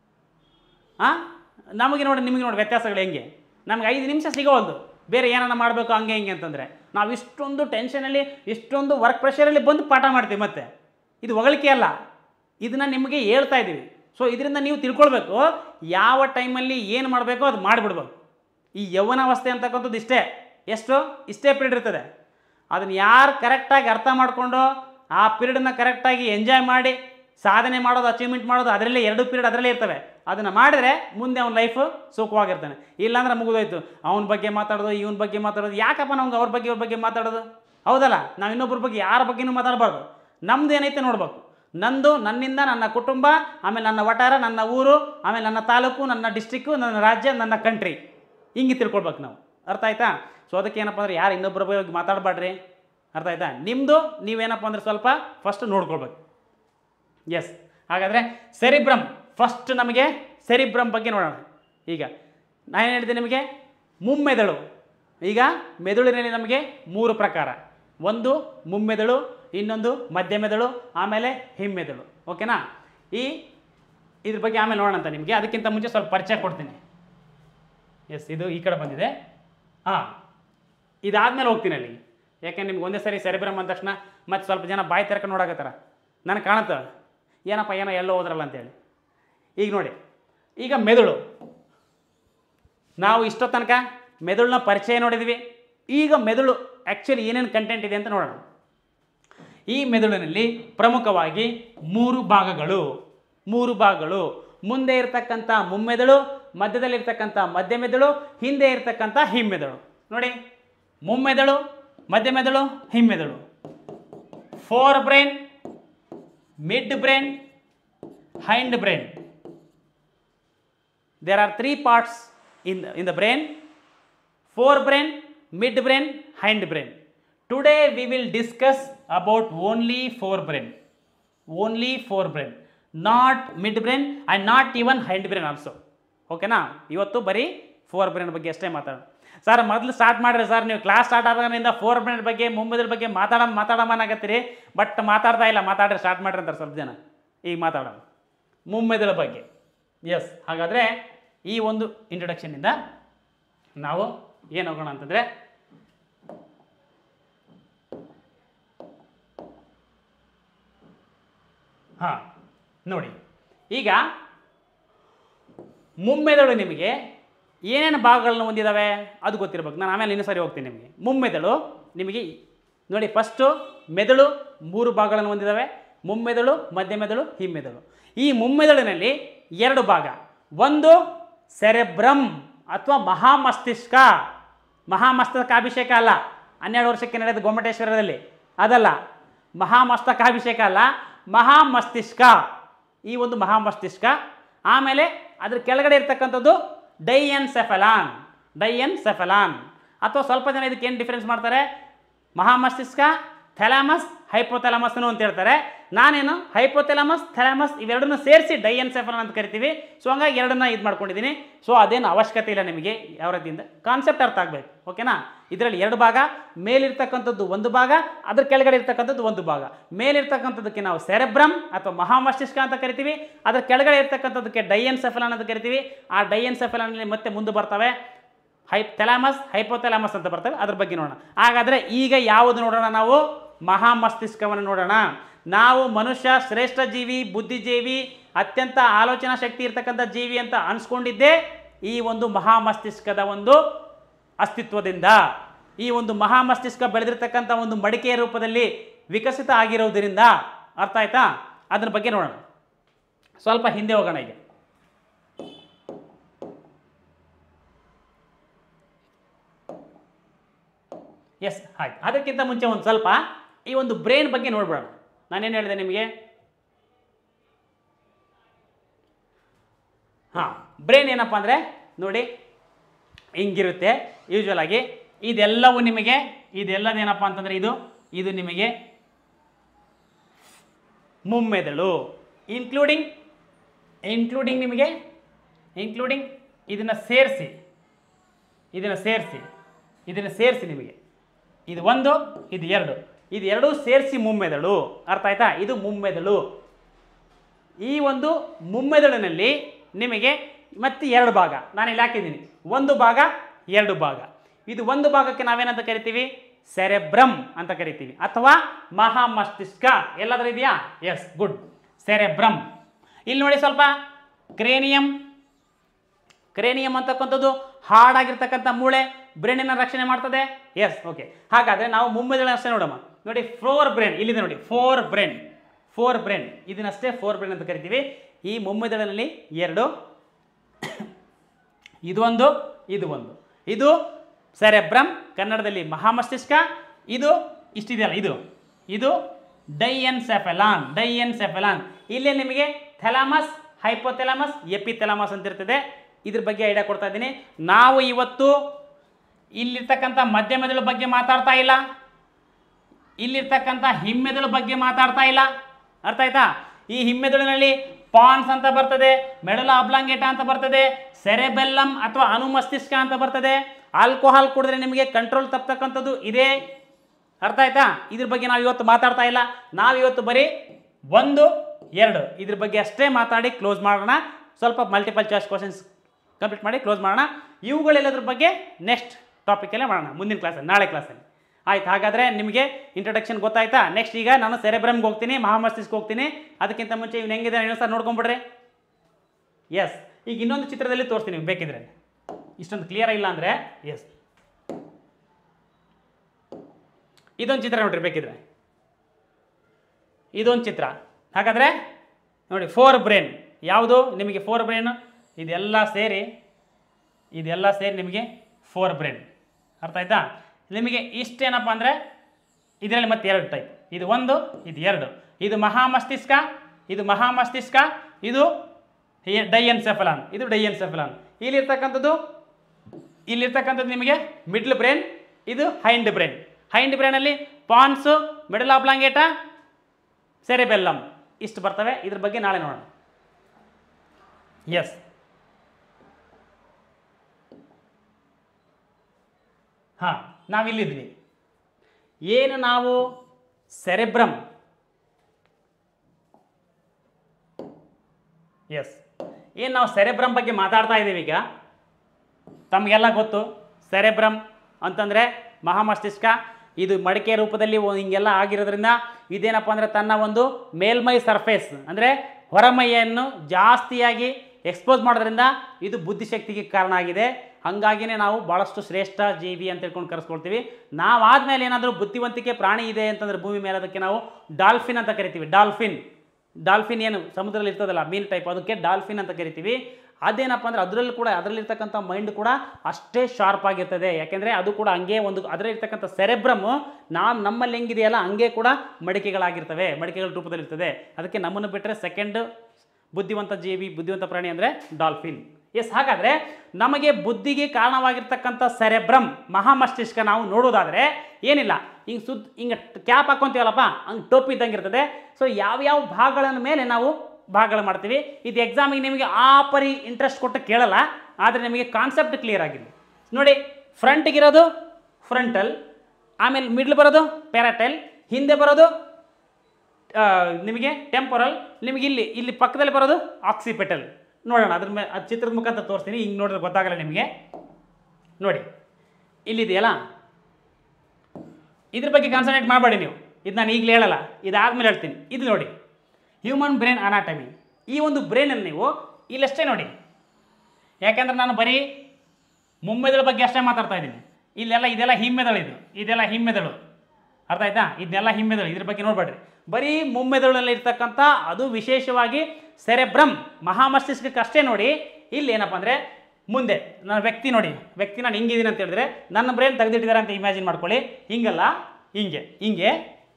ಹಾಂ ನಮಗೆ ನೋಡಿ ನಿಮಗೆ ನೋಡಿ ವ್ಯತ್ಯಾಸಗಳು ಹೆಂಗೆ ನಮ್ಗೆ ಐದು ನಿಮಿಷ ಸಿಗೋವಲ್ದು ಬೇರೆ ಏನನ್ನ ಮಾಡಬೇಕು ಹಂಗೆ ಹಿಂಗೆ ಅಂತಂದರೆ ನಾವು ಇಷ್ಟೊಂದು ಟೆನ್ಷನಲ್ಲಿ ಇಷ್ಟೊಂದು ವರ್ಕ್ ಪ್ರೆಷರಲ್ಲಿ ಬಂದು ಪಾಠ ಮಾಡ್ತೀವಿ ಮತ್ತೆ ಇದು ಹೊಗಳಿಕೆ ಅಲ್ಲ ಇದನ್ನು ನಿಮಗೆ ಹೇಳ್ತಾ ಇದ್ದೀವಿ ಸೊ ಇದರಿಂದ ನೀವು ತಿಳ್ಕೊಳ್ಬೇಕು ಯಾವ ಟೈಮಲ್ಲಿ ಏನು ಮಾಡಬೇಕೋ ಅದು ಮಾಡಿಬಿಡ್ಬೇಕು ಈ ಯೌವನಾವಸ್ಥೆ ಅಂತಕ್ಕಂಥದ್ದು ಇಷ್ಟೇ ಎಷ್ಟು ಇಷ್ಟೇ ಪೀರಿಯಡ್ ಇರ್ತದೆ ಅದನ್ನು ಯಾರು ಕರೆಕ್ಟಾಗಿ ಅರ್ಥ ಮಾಡಿಕೊಂಡು ಆ ಪೀರಿಯಡನ್ನ ಕರೆಕ್ಟಾಗಿ ಎಂಜಾಯ್ ಮಾಡಿ ಸಾಧನೆ ಮಾಡೋದು ಅಚೀವ್ಮೆಂಟ್ ಮಾಡೋದು ಅದರಲ್ಲೇ ಎರಡು ಪೀರಿಯಡ್ ಅದರಲ್ಲೇ ಇರ್ತವೆ ಅದನ್ನು ಮಾಡಿದ್ರೆ ಮುಂದೆ ಅವ್ನ ಲೈಫು ಸುಖವಾಗಿರ್ತಾನೆ ಇಲ್ಲಾಂದ್ರೆ ಮುಗಿದೋಯ್ತು ಅವನ ಬಗ್ಗೆ ಮಾತಾಡೋದು ಇವನ ಬಗ್ಗೆ ಮಾತಾಡೋದು ಯಾಕಪ್ಪ ನಮ್ಗೆ ಅವ್ರ ಬಗ್ಗೆ ಇವ್ರ ಬಗ್ಗೆ ಮಾತಾಡೋದು ಹೌದಲ್ಲ ನಾವು ಇನ್ನೊಬ್ಬರ ಬಗ್ಗೆ ಯಾರ ಬಗ್ಗೆನೂ ಮಾತಾಡಬಾರ್ದು ನಮ್ದು ಏನೈತೆ ನೋಡ್ಬೇಕು ನಂದು ನನ್ನಿಂದ ನನ್ನ ಕುಟುಂಬ ಆಮೇಲೆ ನನ್ನ ವಟಾರ ನನ್ನ ಊರು ಆಮೇಲೆ ನನ್ನ ತಾಲೂಕು ನನ್ನ ಡಿಸ್ಟಿಕ್ಕು ನನ್ನ ರಾಜ್ಯ ನನ್ನ ಕಂಟ್ರಿ ಹಿಂಗೆ ತಿಳ್ಕೊಳ್ಬೇಕು ನಾವು ಅರ್ಥ ಆಯ್ತಾ ಸೊ ಅದಕ್ಕೆ ಏನಪ್ಪ ಅಂದ್ರೆ ಯಾರು ಇನ್ನೊಬ್ಬರ ಬಗ್ಗೆ ಮಾತಾಡಬೇಡ್ರಿ ಅರ್ಥ ಆಯ್ತಾ ನಿಮ್ಮದು ನೀವೇನಪ್ಪ ಅಂದ್ರೆ ಸ್ವಲ್ಪ ಫಸ್ಟ್ ನೋಡ್ಕೊಳ್ಬೇಕು ಎಸ್ ಹಾಗಾದರೆ ಸೆರಿಬ್ರಮ್ ಫಸ್ಟ್ ನಮಗೆ ಸೆರಿಬ್ರಮ್ ಬಗ್ಗೆ ನೋಡೋಣ ಈಗ ನಾನು ಹೇಳಿದೆ ನಿಮಗೆ ಮುಮ್ಮೆದುಳು ಈಗ ಮೆದುಳಿನಲ್ಲಿ ನಮಗೆ ಮೂರು ಪ್ರಕಾರ ಒಂದು ಮುಮ್ಮೆದುಳು ಇನ್ನೊಂದು ಮಧ್ಯ ಮೆದುಳು ಆಮೇಲೆ ಹಿಮ್ಮೆದುಳು ಓಕೆನಾ ಈ ಇದ್ರ ಬಗ್ಗೆ ಆಮೇಲೆ ನೋಡೋಣ ಅಂತ ನಿಮಗೆ ಅದಕ್ಕಿಂತ ಮುಂಚೆ ಸ್ವಲ್ಪ ಪರಿಚಯ ಕೊಡ್ತೀನಿ ಎಸ್ ಇದು ಈ ಕಡೆ ಬಂದಿದೆ ಹಾಂ ಇದಾದ್ಮೇಲೆ ಹೋಗ್ತೀನಿ ಅಲ್ಲಿ ಯಾಕೆಂದ್ರೆ ನಿಮ್ಗೆ ಒಂದೇ ಸರಿ ಸೆರೆಬ್ರಮ್ ಅಂದ ತಕ್ಷಣ ಮತ್ತೆ ಸ್ವಲ್ಪ ಜನ ಬಾಯಿ ತೆರ್ಕೊಂಡು ನೋಡಕತ್ತಾರ ನನಗೆ ಕಾಣುತ್ತೆ ಏನಪ್ಪ ಏನೋ ಎಲ್ಲೋ ಹೋದ್ರಲ್ಲ ಅಂತೇಳಿ ಈಗ ನೋಡಿ ಈಗ ಮೆದುಳು ನಾವು ಇಷ್ಟೋ ತನಕ ಮೆದುಳನ್ನ ಪರಿಚಯ ನೋಡಿದ್ವಿ ಈಗ ಮೆದುಳು ಆ್ಯಕ್ಚುಲಿ ಏನೇನು ಕಂಟೆಂಟ್ ಇದೆ ಅಂತ ನೋಡೋಣ ಈ ಮೆದುಳಿನಲ್ಲಿ ಪ್ರಮುಖವಾಗಿ ಮೂರು ಭಾಗಗಳು ಮೂರು ಭಾಗಗಳು ಮುಂದೆ ಇರ್ತಕ್ಕಂಥ ಮುಮ್ಮೆದುಳು ಮಧ್ಯದಲ್ಲಿರ್ತಕ್ಕಂಥ ಮಧ್ಯ ಮೆದುಳು ಹಿಂದೆ ಇರ್ತಕ್ಕಂಥ ಹಿಮ್ಮೆದುಳು ನೋಡಿ ಮುಮ್ಮೆದುಳು ಮಧ್ಯ ಮೆದುಳು ಹಿಮ್ಮೆದುಳು forebrain midbrain hind brain there are three parts in the, in the brain forebrain midbrain hind brain today we will discuss about only forebrain only forebrain not midbrain and not even hindbrain also ಓಕೆನಾ ಇವತ್ತು ಬರೀ forebrain ಬಗ್ಗೆ ಅಷ್ಟೇ ಮಾತಾಡೋಣ sir ಮೊದಲು start ಮಾಡಿರಿ sir ನೀವು class start ಆದಾಗಿನಿಂದ ಫೋರ್ ಬ್ರೈನ್ ಬಗ್ಗೆ ಮುಂಬೈದ್ರ ಬಗ್ಗೆ ಮಾತಾಡ ಮಾತಾಡಮನಾಗತ್ತೀರಿ ಬಟ್ ಮಾತಾಡ್ತಾ ಇಲ್ಲ ಮಾತಾಡ್ರಿ ಸ್ಟಾರ್ಟ್ ಮಾಡ್ರಿ ಅಂತಾರೆ ಸ್ವಲ್ಪ ಜನ ಈಗ ಮಾತಾಡೋಣ ಮುಂಬೈದ್ರ ಬಗ್ಗೆ ಎಸ್ ಹಾಗಾದರೆ ಈ ಒಂದು ಇಂಟ್ರೊಡಕ್ಷನ್ನಿಂದ ನಾವು ಏನು ಹೋಗೋಣ ಅಂತಂದರೆ ಹಾಂ ನೋಡಿ ಈಗ ಮುಮ್ಮೆದಳು ನಿಮಗೆ ಏನೇನು ಭಾಗಗಳನ್ನ ಹೊಂದಿದ್ದಾವೆ ಅದು ಗೊತ್ತಿರ್ಬೇಕು ನಾನು ಆಮೇಲೆ ಇನ್ನೂ ಸರಿ ಹೋಗ್ತೀನಿ ನಿಮಗೆ ಮುಮ್ಮೆದಳು ನಿಮಗೆ ನೋಡಿ ಫಸ್ಟು ಮೆದುಳು ಮೂರು ಭಾಗಗಳನ್ನು ಹೊಂದಿದ್ದಾವೆ ಮುಮ್ಮೆದುಳು ಮಧ್ಯ ಮೆದುಳು ಹಿಮ್ಮೆದುಳು ಈ ಮುಮ್ಮೆದುಳಿನಲ್ಲಿ ಎರಡು ಭಾಗ ಒಂದು ಸೆರೆಬ್ರಮ್ ಅಥವಾ ಮಹಾಮಸ್ತಿಷ್ಕ ಮಹಾಮಸ್ತಕಾಭಿಷೇಕ ಅಲ್ಲ ಹನ್ನೆರಡು ವರ್ಷಕ್ಕೆ ನಡೆದ ಗೊಮ್ಮಟೇಶ್ವರದಲ್ಲಿ ಅದಲ್ಲ ಮಹಾಮಸ್ತಕಾಭಿಷೇಕ ಅಲ್ಲ ಮಹಾಮಸ್ತಿಷ್ಕ ಈ ಒಂದು ಮಹಾಮಸ್ತಿಷ್ಕ ಆಮೇಲೆ ಅದ್ರ ಕೆಳಗಡೆ ಇರ್ತಕ್ಕಂಥದ್ದು ಡೈಎನ್ಸೆಫಲಾನ್ ಡೈಎನ್ಸೆಫಲಾನ್ ಅಥವಾ ಸ್ವಲ್ಪ ಜನ ಇದಕ್ಕೆ ಏನು ಡಿಫ್ರೆನ್ಸ್ ಮಾಡ್ತಾರೆ ಮಹಾಮಸ್ತಿಷ್ಕ ಥೆಲಾಮಸ್ ಹೈಪೋಥೆಲಾಮಸ್ನು ಅಂತ ಹೇಳ್ತಾರೆ ನಾನೇನು ಹೈಪೋಥೆಲಾಮಸ್ ಥೆಲಾಮಸ್ ಇವೆರಡನ್ನು ಸೇರಿಸಿ ಡೈಎನ್ಸೆಫಲಾನ್ ಅಂತ ಕರಿತೀವಿ ಸೊ ಹಂಗಾಗಿ ಎರಡನ್ನ ಇದು ಮಾಡ್ಕೊಂಡಿದ್ದೀನಿ ಸೊ ಅದೇನು ಅವಶ್ಯಕತೆ ಇಲ್ಲ ನಿಮಗೆ ಯಾವ ರೀತಿಯಿಂದ ಕಾನ್ಸೆಪ್ಟ್ ಅರ್ಥ ಆಗಬೇಕು ಓಕೆನಾ ಇದರಲ್ಲಿ ಎರಡು ಭಾಗ ಮೇಲಿರ್ತಕ್ಕಂಥದ್ದು ಒಂದು ಭಾಗ ಅದ್ರ ಕೆಳಗಡೆ ಇರ್ತಕ್ಕಂಥದ್ದು ಒಂದು ಭಾಗ ಮೇಲಿರ್ತಕ್ಕಂಥದ್ದಕ್ಕೆ ನಾವು ಸೆರೆಬ್ರಮ್ ಅಥವಾ ಮಹಾಮಸ್ತಿಷ್ಕ ಅಂತ ಕರಿತೀವಿ ಅದ್ರ ಕೆಳಗಡೆ ಇರ್ತಕ್ಕಂಥದ್ದಕ್ಕೆ ಡೈಎನ್ಸೆಫಲಾನ್ ಅಂತ ಕರಿತೀವಿ ಆ ಡೈಎನ್ಸೆಫಲಾನಲ್ಲಿ ಮತ್ತೆ ಮುಂದೆ ಬರ್ತವೆ ಹೈ ಥೆಲಾಮಸ್ ಹೈಪೋಥೆಲಾಮಸ್ ಅಂತ ಬರ್ತವೆ ಅದ್ರ ಬಗ್ಗೆ ನೋಡೋಣ ಹಾಗಾದರೆ ಈಗ ಯಾವುದು ನೋಡೋಣ ನಾವು ಮಹಾಮಸ್ತಿಷ್ಕವನ್ನು ನೋಡೋಣ ನಾವು ಮನುಷ್ಯ ಶ್ರೇಷ್ಠ ಜೀವಿ ಬುದ್ಧಿಜೀವಿ ಅತ್ಯಂತ ಆಲೋಚನಾ ಶಕ್ತಿ ಇರ್ತಕ್ಕಂಥ ಜೀವಿ ಅಂತ ಅನ್ಸ್ಕೊಂಡಿದ್ದೇ ಈ ಒಂದು ಮಹಾಮಸ್ತಿಷ್ಕದ ಒಂದು ಅಸ್ತಿತ್ವದಿಂದ ಈ ಒಂದು ಮಹಾಮಸ್ತಿಷ್ಕ ಬೆಳೆದಿರ್ತಕ್ಕಂಥ ಒಂದು ಮಡಿಕೆಯ ರೂಪದಲ್ಲಿ ವಿಕಸಿತ ಆಗಿರೋದ್ರಿಂದ ಅರ್ಥ ಆಯ್ತಾ ಅದ್ರ ಬಗ್ಗೆ ನೋಡೋಣ ಸ್ವಲ್ಪ ಹಿಂದೆ ಹೋಗೋಣ ಈಗ ಎಸ್ ಆಯ್ತು ಅದಕ್ಕಿಂತ ಮುಂಚೆ ಒಂದು ಸ್ವಲ್ಪ ಈ ಒಂದು ಬ್ರೈನ್ ಬಗ್ಗೆ ನೋಡ್ಬಿಡೋಣ ನಾನೇನು ಹೇಳಿದೆ ನಿಮಗೆ ಹಾಂ ಬ್ರೈನ್ ಏನಪ್ಪ ಅಂದರೆ ನೋಡಿ ಹಿಂಗಿರುತ್ತೆ ಯೂಶ್ವಲ್ ಆಗಿ ಇದೆಲ್ಲವೂ ನಿಮಗೆ ಇದೆಲ್ಲದೇನಪ್ಪ ಅಂತಂದರೆ ಇದು ಇದು ನಿಮಗೆ ಮುಮ್ಮೆದಳು ಇನ್ಕ್ಲೂಡಿಂಗ್ ಇನ್ಕ್ಲೂಡಿಂಗ್ ನಿಮಗೆ ಇನ್ಕ್ಲೂಡಿಂಗ್ ಇದನ್ನು ಸೇರಿಸಿ ಇದನ್ನು ಸೇರಿಸಿ ಇದನ್ನು ಸೇರಿಸಿ ನಿಮಗೆ ಇದು ಒಂದು ಇದು ಎರಡು ಇದು ಎರಡೂ ಸೇರಿಸಿ ಮುಮ್ಮೆದಳು ಅರ್ಥ ಆಯ್ತಾ ಇದು ಮುಮ್ಮೆದಳು ಈ ಒಂದು ಮುಮ್ಮೆದಳಿನಲ್ಲಿ ನಿಮಗೆ ಮತ್ತೆ ಎರಡು ಭಾಗ ನಾನು ಇಲ್ಲಿ ಹಾಕಿದ್ದೀನಿ ಒಂದು ಭಾಗ ಎರಡು ಭಾಗ ಇದು ಒಂದು ಭಾಗಕ್ಕೆ ನಾವೇನಂತ ಕರಿತೀವಿ ಸೆರೆಬ್ರಮ್ ಅಂತ ಕರಿತೀವಿ ಅಥವಾ ಮಹಾಮಸ್ತಿಷ್ಕ ಎಲ್ಲಾದ್ರೂ ಇದೆಯಾ ಎಸ್ ಗುಡ್ ಸೆರೆಬ್ರಮ್ ಇಲ್ಲಿ ನೋಡಿ ಸ್ವಲ್ಪ ಕ್ರೇನಿಯಂ ಕ್ರೇನಿಯಂ ಅಂತಕ್ಕಂಥದ್ದು ಹಾರ್ಡಾಗಿರ್ತಕ್ಕಂಥ ಮೂಳೆ ಬ್ರೈನಿನ ರಕ್ಷಣೆ ಮಾಡ್ತದೆ ಎಸ್ ಓಕೆ ಹಾಗಾದರೆ ನಾವು ಮುಮ್ಮೆದಳ ಅಷ್ಟೇ ನೋಡಮ್ಮ ನೋಡಿ ಫೋರ್ ಬ್ರೈನ್ ಇಲ್ಲಿದೆ ನೋಡಿ ಫೋರ್ ಬ್ರೈನ್ ಫೋರ್ ಬ್ರೈನ್ ಇದನ್ನಷ್ಟೇ ಫೋರ್ ಬ್ರೈನ್ ಅಂತ ಕರಿತೀವಿ ಈ ಮುಮ್ಮೆದಳನಲ್ಲಿ ಎರಡು ಇದು ಒಂದು ಇದು ಒಂದು ಇದು ಸೆರೆಬ್ರಮ್ ಕನ್ನಡದಲ್ಲಿ ಮಹಾಮಸ್ತಿಷ್ಕ ಇದು ಇಷ್ಟಿದೆಯಲ್ಲ ಇದು ಇದು ಡೈಎನ್ಸೆಫೆಲಾನ್ ಡೈಎನ್ಸೆಫೆಲಾನ್ ಇಲ್ಲಿ ನಿಮಗೆ ಥೆಲಾಮಸ್ ಹೈಪೋಥೆಲಾಮಸ್ ಎಪಿಥೆಲಾಮಸ್ ಅಂತ ಇರ್ತದೆ ಇದ್ರ ಬಗ್ಗೆ ಐಡಿಯಾ ಕೊಡ್ತಾ ಇದ್ದೀನಿ ನಾವು ಇವತ್ತು ಇಲ್ಲಿರ್ತಕ್ಕಂಥ ಮಧ್ಯ ಮೆದುಳು ಬಗ್ಗೆ ಮಾತಾಡ್ತಾ ಇಲ್ಲ ಇಲ್ಲಿರ್ತಕ್ಕಂಥ ಹಿಮ್ಮೆದುಳು ಬಗ್ಗೆ ಮಾತಾಡ್ತಾ ಇಲ್ಲ ಅರ್ಥ ಆಯ್ತಾ ಈ ಹಿಮ್ಮೆದುಳಿನಲ್ಲಿ ಪಾನ್ಸ್ ಅಂತ ಬರ್ತದೆ ಮೆಡಲ ಅಬ್ಲಾಂಗೇಟ ಅಂತ ಬರ್ತದೆ ಸೆರೆಬೆಲ್ಲಮ್ ಅಥವಾ ಅನುಮಸ್ತಿಷ್ಕ ಅಂತ ಬರ್ತದೆ ಆಲ್ಕೋಹಾಲ್ ಕುಡಿದ್ರೆ ನಿಮಗೆ ಕಂಟ್ರೋಲ್ ತಪ್ಪತಕ್ಕಂಥದ್ದು ಇದೆ ಅರ್ಥ ಆಯ್ತಾ ಇದ್ರ ಬಗ್ಗೆ ನಾವು ಇವತ್ತು ಮಾತಾಡ್ತಾ ಇಲ್ಲ ನಾವು ಇವತ್ತು ಬರೀ ಒಂದು ಎರಡು ಇದ್ರ ಬಗ್ಗೆ ಅಷ್ಟೇ ಮಾತಾಡಿ ಕ್ಲೋಸ್ ಮಾಡೋಣ ಸ್ವಲ್ಪ ಮಲ್ಟಿಪಲ್ ಚಾಯ್ಸ್ ಕ್ವಶನ್ಸ್ ಕಂಪ್ಲೀಟ್ ಮಾಡಿ ಕ್ಲೋಸ್ ಮಾಡೋಣ ಇವುಗಳೆಲ್ಲದ್ರ ಬಗ್ಗೆ ನೆಕ್ಸ್ಟ್ ಟಾಪಿಕಲ್ಲೇ ಮಾಡೋಣ ಮುಂದಿನ ಕ್ಲಾಸಲ್ಲಿ ನಾಳೆ ಕ್ಲಾಸಲ್ಲಿ ಆಯ್ತು ಹಾಗಾದರೆ ನಿಮಗೆ ಇಂಟ್ರೊಡಕ್ಷನ್ ಗೊತ್ತಾಯ್ತಾ ನೆಕ್ಸ್ಟ್ ಈಗ ನಾನು ಸೆರೆಬ್ರಮ್ಗೆ ಹೋಗ್ತೀನಿ ಮಹಾಮಸ್ತಿಷ್ಕ ಹೋಗ್ತೀನಿ ಅದಕ್ಕಿಂತ ಮುಂಚೆ ಇವ್ನು ಹೆಂಗಿದೆ ಇನ್ನೊಂದು ಸರ್ ನೋಡ್ಕೊಂಬಿಡ್ರಿ ಎಸ್ ಈಗ ಇನ್ನೊಂದು ಚಿತ್ರದಲ್ಲಿ ತೋರಿಸ್ತೀನಿ ನಿಮ್ಗೆ ಬೇಕಿದ್ರೆ ಇಷ್ಟೊಂದು ಕ್ಲಿಯರ್ ಇಲ್ಲ ಅಂದರೆ ಎಸ್ ಇದೊಂದು ಚಿತ್ರ ನೋಡ್ರಿ ಬೇಕಿದ್ರೆ ಇದೊಂದು ಚಿತ್ರ ಹಾಗಾದರೆ ನೋಡಿ ಫೋರ್ ಬ್ರೈನ್ ಯಾವುದು ನಿಮಗೆ ಫೋರ್ ಬ್ರೈನ್ ಇದೆಲ್ಲ ಸೇರಿ ಇದೆಲ್ಲ ಸೇರಿ ನಿಮಗೆ ಫೋರ್ ಬ್ರೈನ್ ಅರ್ಥ ಆಯ್ತಾ ನಿಮಗೆ ಇಷ್ಟೇನಪ್ಪ ಅಂದರೆ ಇದರಲ್ಲಿ ಮತ್ತೆ ಎರಡು ಟೈಪ್ ಇದು ಒಂದು ಇದು ಎರಡು ಇದು ಮಹಾಮಸ್ತಿಷ್ಕ ಇದು ಮಹಾಮಸ್ತಿಷ್ಕ ಇದು ಡೈಎನ್ಸೆಫಲಾನ್ ಇದು ಡೈಎನ್ಸೆಫಲಾನ್ ಇಲ್ಲಿರ್ತಕ್ಕಂಥದ್ದು ಇಲ್ಲಿರ್ತಕ್ಕಂಥದ್ದು ನಿಮಗೆ ಮಿಡ್ಲ್ ಬ್ರೈನ್ ಇದು ಹೈಂಡ್ ಬ್ರೈನ್ ಹೈಂಡ್ ಬ್ರೈನಲ್ಲಿ ಪಾನ್ಸು ಮಿಡಲ್ ಆಬ್ಲಾಂಗೇಟ ಸೆರೆಬೆಲ್ಲಮ್ ಇಷ್ಟು ಬರ್ತವೆ ಇದ್ರ ಬಗ್ಗೆ ನಾಳೆ ನೋಡೋಣ ಎಸ್ ಹಾಂ ನಾವಿಲ್ಲಿದ್ವಿ ಏನು ನಾವು ಸೆರೆಬ್ರಮ್ ಎಸ್ ಏನು ನಾವು ಸೆರೆಬ್ರಮ್ ಬಗ್ಗೆ ಮಾತಾಡ್ತಾ ಇದ್ದೀವಿ ಈಗ ತಮಗೆಲ್ಲ ಗೊತ್ತು ಸೆರೆಬ್ರಮ್ ಅಂತಂದರೆ ಮಹಾಮಸ್ತಿಷ್ಕ ಇದು ಮಡಿಕೆ ರೂಪದಲ್ಲಿ ಒ- ಹಿಂಗೆಲ್ಲ ಆಗಿರೋದ್ರಿಂದ ಇದೇನಪ್ಪ ಅಂದರೆ ತನ್ನ ಒಂದು ಮೇಲ್ಮೈ ಸರ್ಫೇಸ್ ಅಂದರೆ ಹೊರಮೈಯನ್ನು ಜಾಸ್ತಿಯಾಗಿ ಎಕ್ಸ್ಪೋಸ್ ಮಾಡೋದ್ರಿಂದ ಇದು ಬುದ್ಧಿಶಕ್ತಿಗೆ ಕಾರಣ ಆಗಿದೆ ಹಾಗಾಗಿನೇ ನಾವು ಭಾಳಷ್ಟು ಶ್ರೇಷ್ಠ ಜೀವಿ ಅಂತ ಹೇಳ್ಕೊಂಡು ಕರೆಸ್ಕೊಳ್ತೀವಿ ನಾವಾದ್ಮೇಲೆ ಏನಾದರೂ ಬುದ್ಧಿವಂತಿಕೆ ಪ್ರಾಣಿ ಇದೆ ಅಂತಂದ್ರೆ ಭೂಮಿ ಮೇಲೆ ಅದಕ್ಕೆ ನಾವು ಡಾಲ್ಫಿನ್ ಅಂತ ಕರಿತೀವಿ ಡಾಲ್ಫಿನ್ ಡಾಲ್ಫಿನ್ ಏನು ಸಮುದ್ರದಲ್ಲಿ ಇರ್ತದಲ್ಲ ಮೀನು ಟೈಪ್ ಅದಕ್ಕೆ ಡಾಲ್ಫಿನ್ ಅಂತ ಕರಿತೀವಿ ಅದೇನಪ್ಪ ಅಂದರೆ ಅದರಲ್ಲಿ ಕೂಡ ಅದರಲ್ಲಿರ್ತಕ್ಕಂಥ ಮೈಂಡ್ ಕೂಡ ಅಷ್ಟೇ ಶಾರ್ಪ್ ಆಗಿರ್ತದೆ ಯಾಕೆಂದರೆ ಅದು ಕೂಡ ಹಂಗೆ ಒಂದು ಅದರಲ್ಲಿರ್ತಕ್ಕಂಥ ಸೆರೆಬ್ರಮ್ ನಾವು ನಮ್ಮಲ್ಲಿ ಹೆಂಗಿದೆಯಲ್ಲ ಹಂಗೆ ಕೂಡ ಮಡಿಕೆಗಳಾಗಿರ್ತವೆ ಮಡಿಕೆಗಳ ರೂಪದಲ್ಲಿರ್ತದೆ ಅದಕ್ಕೆ ನಮ್ಮನ್ನು ಬಿಟ್ಟರೆ ಸೆಕೆಂಡ್ ಬುದ್ಧಿವಂತ ಜೀವಿ ಬುದ್ಧಿವಂತ ಪ್ರಾಣಿ ಅಂದರೆ ಡಾಲ್ಫಿನ್ ಎಸ್ ಹಾಗಾದರೆ ನಮಗೆ ಬುದ್ಧಿಗೆ ಕಾರಣವಾಗಿರ್ತಕ್ಕಂಥ ಸೆರೆಬ್ರಮ್ ಮಹಾಮಸ್ತಿಷ್ಕ ನಾವು ನೋಡೋದಾದರೆ ಏನಿಲ್ಲ ಹಿಂಗೆ ಸುದ್ ಹಿಂಗೆ ಕ್ಯಾಪ್ ಹಾಕ್ಕೊಂತೀವಲ್ಲಪ್ಪ ಹಂಗೆ ಟೋಪಿ ಇದ್ದಂಗೆ ಇರ್ತದೆ ಸೊ ಯಾವ್ಯಾವ ಭಾಗಗಳ ಮೇಲೆ ನಾವು ಭಾಗಗಳು ಮಾಡ್ತೀವಿ ಇದು ಎಕ್ಸಾಮಿಗೆ ನಿಮಗೆ ಆ ಪರಿ ಇಂಟ್ರೆಸ್ಟ್ ಕೊಟ್ಟು ಕೇಳಲ್ಲ ಆದರೆ ನಿಮಗೆ ಕಾನ್ಸೆಪ್ಟ್ ಕ್ಲಿಯರ್ ಆಗಿದೆ ನೋಡಿ ಫ್ರಂಟಿಗಿರೋದು ಫ್ರಂಟಲ್ ಆಮೇಲೆ ಮಿಡ್ಲ್ ಬರೋದು ಪ್ಯಾರಾಟೈಲ್ ಹಿಂದೆ ಬರೋದು ಆ, ನಿಮಗೆ ಟೆಂಪೊರಲ್ ನಿಮಗೆ ಇಲ್ಲಿ ಇಲ್ಲಿ ಪಕ್ಕದಲ್ಲಿ ಬರೋದು ಆಕ್ಸಿಪೆಟಲ್ ನೋಡೋಣ ಅದ್ರ ಮೇಲೆ ಅದು ಚಿತ್ರದ ಮುಖಾಂತರ ತೋರಿಸ್ತೀನಿ ಹಿಂಗೆ ನೋಡಿದ್ರೆ ಗೊತ್ತಾಗಲ್ಲ ನಿಮಗೆ ನೋಡಿ ಇಲ್ಲಿದೆಯಲ್ಲ ಇದ್ರ ಬಗ್ಗೆ ಕಾನ್ಸಂಟ್ರೇಟ್ ಮಾಡಬೇಡಿ ನೀವು ಇದು ನಾನು ಈಗಲೇ ಹೇಳಲ್ಲ ಇದಾದ್ಮೇಲೆ ಹೇಳ್ತೀನಿ ಇದು ನೋಡಿ ಹ್ಯೂಮನ್ ಬ್ರೈನ್ ಅನಾಟಮಿ ಈ ಒಂದು ಬ್ರೈನನ್ನು ನೀವು ಇಲ್ಲಷ್ಟೇ ನೋಡಿ ಯಾಕೆಂದ್ರೆ ನಾನು ಬರೀ ಮುಮ್ಮೆದಳ ಬಗ್ಗೆ ಅಷ್ಟೇ ಮಾತಾಡ್ತಾ ಇದ್ದೀನಿ ಇಲ್ಲೆಲ್ಲ ಇದೆಲ್ಲ ಹಿಮ್ಮೆದಳು ಇದು ಇದೆಲ್ಲ ಹಿಮ್ಮೆದಳು ಅರ್ಥ ಆಯ್ತಾ ಇದನ್ನೆಲ್ಲ ಹಿಮ್ಮೆದಳು ಇದ್ರ ಬಗ್ಗೆ ನೋಡ್ಬೇಡ್ರಿ ಬರೀ ಮುಮ್ಮೆದಳಲ್ಲಿ ಇರ್ತಕ್ಕಂಥ ಅದು ವಿಶೇಷವಾಗಿ ಸೆರೆಬ್ರಮ್ ಮಹಾಮಸ್ತಿಷ್ಕಕ್ಕೆ ಅಷ್ಟೇ ನೋಡಿ ಇಲ್ಲಿ ಏನಪ್ಪ ಅಂದರೆ ಮುಂದೆ ನನ್ನ ವ್ಯಕ್ತಿ ನೋಡಿ ವ್ಯಕ್ತಿ ನಾನು ಹಿಂಗಿದ್ದೀನಿ ಅಂತ ಹೇಳಿದ್ರೆ ನನ್ನ ಬ್ರೈನ್ ತೆಗೆದಿಟ್ಟಿದ್ದಾರೆ ಅಂತ ಇಮ್ಯಾಜಿನ್ ಮಾಡ್ಕೊಳ್ಳಿ ಹಿಂಗಲ್ಲ ಹಿಂಗೆ ಹಿಂಗೆ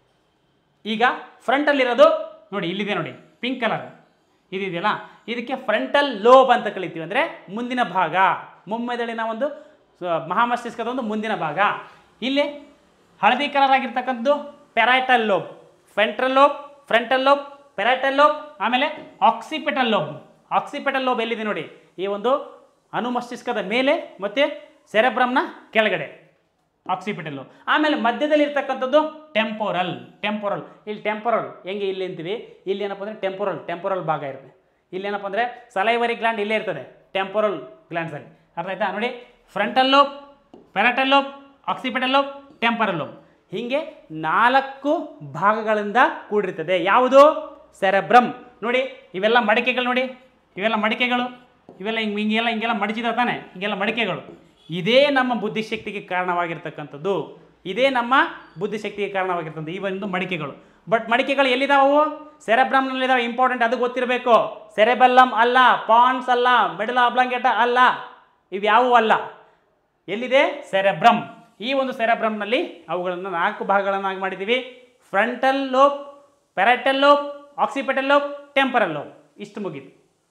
ಈಗ ಫ್ರಂಟಲ್ಲಿರೋದು ನೋಡಿ ಇಲ್ಲಿದೆ ನೋಡಿ ಪಿಂಕ್ ಕಲರ್ ಇದಿದೆಯಲ್ಲ ಇದಕ್ಕೆ ಫ್ರಂಟಲ್ ಲೋಬ್ ಅಂತ ಕಳಿತೀವಿ ಅಂದರೆ ಮುಂದಿನ ಭಾಗ ಮುಮ್ಮೆದಳಿನ ಒಂದು ಸ- ಮಹಾಮಸ್ತಿಷ್ಕದ ಒಂದು ಮುಂದಿನ ಭಾಗ ಇಲ್ಲಿ ಹಳದಿ ಕಲರ್ ಆಗಿರ್ತಕ್ಕಂಥದ್ದು parietal lobe frontal lobe frontal lobe parietal lobe ಆಮೇಲೆ ಆಕ್ಸಿಪೆಟಲ್ ಲೋಬ್ ಆಕ್ಸಿಪೆಟಲ್ ಲೋಬ್ ಎಲ್ಲಿದೆ ನೋಡಿ ಈ ಒಂದು ಅನುಮಸ್ತಿಷ್ಕದ ಮೇಲೆ ಮತ್ತು ಸೆರೆಬ್ರಮ್ನ ಕೆಳಗಡೆ ಆಕ್ಸಿಪಿಟಲ್ಲು ಆಮೇಲೆ ಮಧ್ಯದಲ್ಲಿ ಇರ್ತಕ್ಕಂಥದ್ದು ಟೆಂಪೋರಲ್ ಟೆಂಪೋರಲ್ ಇಲ್ಲಿ ಟೆಂಪೋರಲ್ ಹೆಂಗೆ ಇಲ್ಲಿ ಅಂತೀವಿ ಇಲ್ಲಿ ಏನಪ್ಪ ಅಂದರೆ ಟೆಂಪೋರಲ್ ಟೆಂಪೋರಲ್ ಭಾಗ ಇರುತ್ತೆ ಇಲ್ಲಿ ಏನಪ್ಪ ಅಂದರೆ ಸಲೈವರಿ ಗ್ಲ್ಯಾಂಡ್ ಇಲ್ಲೇ ಇರ್ತದೆ ಟೆಂಪೋರಲ್ ಗ್ಲ್ಯಾಂಡ್ಸಲ್ಲಿ ಅರ್ಥ ಆಯ್ತಾ ನೋಡಿ frontal lobe parietal lobe occipital lobe temporal lobe ಹೀಗೆ ನಾಲ್ಕು ಭಾಗಗಳಿಂದ ಕೂಡಿರ್ತದೆ ಯಾವುದು ಸೆರೆಬ್ರಮ್ ನೋಡಿ ಇವೆಲ್ಲ ಮಡಿಕೆಗಳು ನೋಡಿ ಇವೆಲ್ಲ ಮಡಿಕೆಗಳು ಇವೆಲ್ಲ ಹಿಂಗೆ ಹಿಂಗೆಲ್ಲ ಹಿಂಗೆಲ್ಲ ಮಡಚಿದ ತಾನೆ ಹಿಂಗೆಲ್ಲ ಮಡಿಕೆಗಳು ಇದೇ ನಮ್ಮ ಬುದ್ಧಿಶಕ್ತಿಗೆ ಕಾರಣವಾಗಿರ್ತಕ್ಕಂಥದ್ದು ಇದೇ ನಮ್ಮ ಬುದ್ಧಿಶಕ್ತಿಗೆ ಕಾರಣವಾಗಿರ್ತಕ್ಕಂಥ ಈ ಒಂದು ಮಡಿಕೆಗಳು ಬಟ್ ಮಡಿಕೆಗಳು ಎಲ್ಲಿದಾವು ಸೆರೆಬ್ರಮ್ನಲ್ಲಿದ್ದಾವೆ ಇಂಪಾರ್ಟೆಂಟ್ ಅದು ಗೊತ್ತಿರಬೇಕು ಸೆರೆಬೆಲ್ಲಮ್ ಅಲ್ಲ ಪಾನ್ಸ್ ಅಲ್ಲ ಮೆಡಲ್ ಆಬ್ಲಾಂಗೇಟ ಅಲ್ಲ ಇವ್ಯಾವೂ ಅಲ್ಲ ಎಲ್ಲಿದೆ ಸೆರೆಬ್ರಮ್ ಈ ಒಂದು ಸೆರೆಬ್ರಮ್ನಲ್ಲಿ ಅವುಗಳನ್ನು ನಾಲ್ಕು ಭಾಗಗಳನ್ನಾಗಿ ಮಾಡಿದ್ದೀವಿ frontal lobe parietal lobe occipital lobe temporal lobe ಇಷ್ಟು ಮುಗೀತು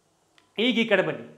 ಈಗ ಈ ಕಡೆ ಬನ್ನಿ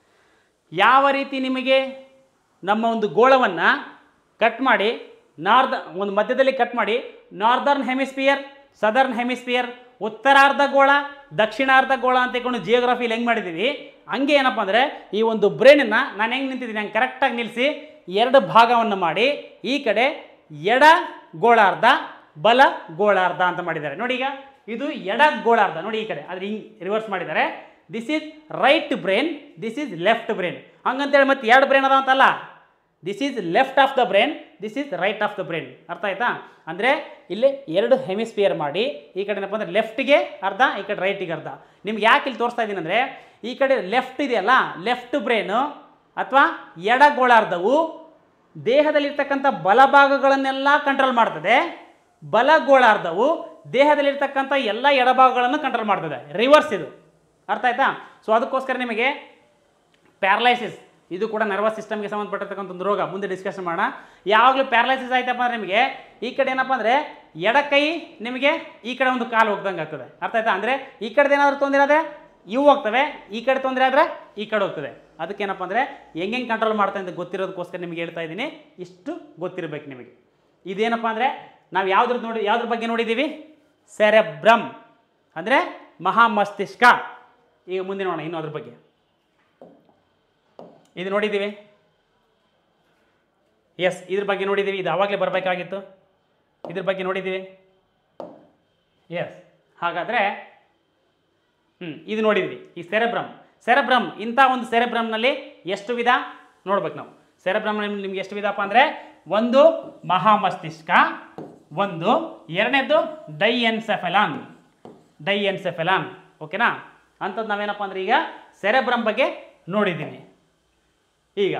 ಯಾವ ರೀತಿ ನಿಮಗೆ ನಮ್ಮ ಒಂದು ಗೋಳವನ್ನು ಕಟ್ ಮಾಡಿ ನಾರ್ದ ಒಂದು ಮಧ್ಯದಲ್ಲಿ ಕಟ್ ಮಾಡಿ ನಾರ್ದರ್ನ್ ಹೆಮಿಸ್ಫಿಯರ್ ಸದರ್ನ್ ಹೆಮಿಸ್ಫಿಯರ್ ಉತ್ತರಾರ್ಧ ಗೋಳ ದಕ್ಷಿಣಾರ್ಧ ಗೋಳ ಅಂತ ಇಟ್ಕೊಂಡು ಜಿಯೋಗ್ರಫಿಲಿ ಹೆಂಗೆ ಮಾಡಿದ್ದೀವಿ ಹಂಗೆ ಏನಪ್ಪ ಅಂದರೆ ಈ ಒಂದು ಬ್ರೈನನ್ನು ನಾನು ಹೆಂಗೆ ನಿಂತಿದ್ದೀನಿ ಹಂಗೆ ಕರೆಕ್ಟಾಗಿ ನಿಲ್ಲಿಸಿ ಎರಡು ಭಾಗವನ್ನು ಮಾಡಿ ಈ ಕಡೆ ಎಡ ಗೋಳಾರ್ಧ ಬಲ ಗೋಳಾರ್ಧ ಅಂತ ಮಾಡಿದ್ದಾರೆ ನೋಡಿ ಈಗ ಇದು ಎಡ ಗೋಳಾರ್ಧ ನೋಡಿ ಈ ಕಡೆ ಆದರೆ ಹಿಂಗೆ ರಿವರ್ಸ್ ಮಾಡಿದ್ದಾರೆ this is right brain this is left brain ಹಂಗಂತೇಳಿ ಮತ್ತೆ ಎರಡು ಬ್ರೈನ್ ಅದಾವ ಅಂತಲ್ಲ this is left of the brain this is right of the brain ಅರ್ಥ ಆಯ್ತಾ ಅಂದರೆ ಇಲ್ಲಿ ಎರಡು ಹೆಮಿಸ್ಫಿಯರ್ ಮಾಡಿ ಈ ಕಡೆ ಏನಪ್ಪ ಅಂದರೆ ಲೆಫ್ಟ್ಗೆ ಅರ್ಧ ಈ ಕಡೆ ರೈಟಿಗೆ ಅರ್ಧ ನಿಮ್ಗೆ ಯಾಕೆ ಇಲ್ಲಿ ತೋರಿಸ್ತಾ ಇದ್ದೀನಿ ಅಂದರೆ ಈ ಕಡೆ ಲೆಫ್ಟ್ ಇದೆಯಲ್ಲ ಲೆಫ್ಟ್ ಬ್ರೈನು ಅಥವಾ ಎಡ ಗೋಳಾರ್ಧವು ದೇಹದಲ್ಲಿರ್ತಕ್ಕಂಥ ಬಲಭಾಗಗಳನ್ನೆಲ್ಲ ಕಂಟ್ರೋಲ್ ಮಾಡ್ತದೆ ಬಲ ಗೋಳಾರ್ಧವು ದೇಹದಲ್ಲಿರ್ತಕ್ಕಂಥ ಎಲ್ಲ ಎಡಭಾಗಗಳನ್ನು ಕಂಟ್ರೋಲ್ ಮಾಡ್ತದೆ ರಿವರ್ಸ್ ಇದು ಅರ್ಥ ಆಯ್ತಾ ಸೊ ಅದಕ್ಕೋಸ್ಕರ ನಿಮಗೆ ಪ್ಯಾರಲೈಸಿಸ್ ಇದು ಕೂಡ ನರ್ವಸ್ ಸಿಸ್ಟಮ್ಗೆ ಸಂಬಂಧಪಟ್ಟಿರ್ತಕ್ಕಂಥ ಒಂದು ರೋಗ ಮುಂದೆ ಡಿಸ್ಕಷನ್ ಮಾಡೋಣ ಯಾವಾಗಲೂ ಪ್ಯಾರಲೈಸಿಸ್ ಆಯ್ತಪ್ಪ ಅಂದರೆ ನಿಮಗೆ ಈ ಕಡೆ ಏನಪ್ಪ ಅಂದರೆ ಎಡ ಕೈ ನಿಮಗೆ ಈ ಕಡೆ ಒಂದು ಕಾಲು ಹೋಗ್ದಂಗೆ ಆಗ್ತದೆ ಅರ್ಥ ಆಯ್ತಾ ಅಂದರೆ ಈ ಕಡೆದು ಏನಾದರೂ ತೊಂದರೆ ಆದರೆ ಇವು ಹೋಗ್ತವೆ ಈ ಕಡೆ ತೊಂದರೆ ಆದರೆ ಈ ಕಡೆ ಹೋಗ್ತದೆ ಅದಕ್ಕೇನಪ್ಪ ಅಂದರೆ ಹೆಂಗೆ ಹೆಂಗೆ ಕಂಟ್ರೋಲ್ ಮಾಡ್ತಾ ಅಂತ ಗೊತ್ತಿರೋದಕ್ಕೋಸ್ಕರ ನಿಮಗೆ ಹೇಳ್ತಾ ಇದ್ದೀನಿ ಇಷ್ಟು ಗೊತ್ತಿರಬೇಕು ನಿಮಗೆ ಇದೇನಪ್ಪ ಅಂದರೆ ನಾವು ಯಾವ್ದ್ರ ನೋಡಿ ಯಾವ್ದ್ರ ಬಗ್ಗೆ ನೋಡಿದ್ದೀವಿ ಸೆರೆಬ್ರಮ್ ಅಂದರೆ ಮಹಾಮಸ್ತಿಷ್ಕ ಈಗ ಮುಂದೆ ನೋಡೋಣ ಇನ್ನು ಅದ್ರ ಬಗ್ಗೆ ಇದು ನೋಡಿದ್ದೀವಿ ಎಸ್ ಇದ್ರ ಬಗ್ಗೆ ನೋಡಿದ್ದೀವಿ ಇದು ಆವಾಗಲೇ ಬರಬೇಕಾಗಿತ್ತು ಇದ್ರ ಬಗ್ಗೆ ನೋಡಿದ್ದೀವಿ ಎಸ್ ಹಾಗಾದರೆ ಹ್ಞೂ ಇದು ನೋಡಿದ್ವಿ ಈ ಸೆರೆಬ್ರಮ್ ಸೆರೆಬ್ರಮ್ ಇಂಥ ಒಂದು ಸೆರೆಬ್ರಮ್ನಲ್ಲಿ ಎಷ್ಟು ವಿಧ ನೋಡ್ಬೇಕು ನಾವು ಸೆರೆಬ್ರಮ್ ನಿಮ್ಗೆ ಎಷ್ಟು ವಿಧಪ್ಪ ಅಂದರೆ ಒಂದು ಮಹಾಮಸ್ತಿಷ್ಕ ಒಂದು ಎರಡನೇದು ಡೈಎನ್ಸೆಫೆಲಾನ್ ಡೈಎನ್ಸೆಫೆಲಾನ್ ಓಕೆನಾ ಅಂಥದ್ದು ನಾವೇನಪ್ಪ ಅಂದರೆ ಈಗ ಸೆರೆಬ್ರಮ್ ಬಗ್ಗೆ ನೋಡಿದ್ದೀವಿ ಈಗ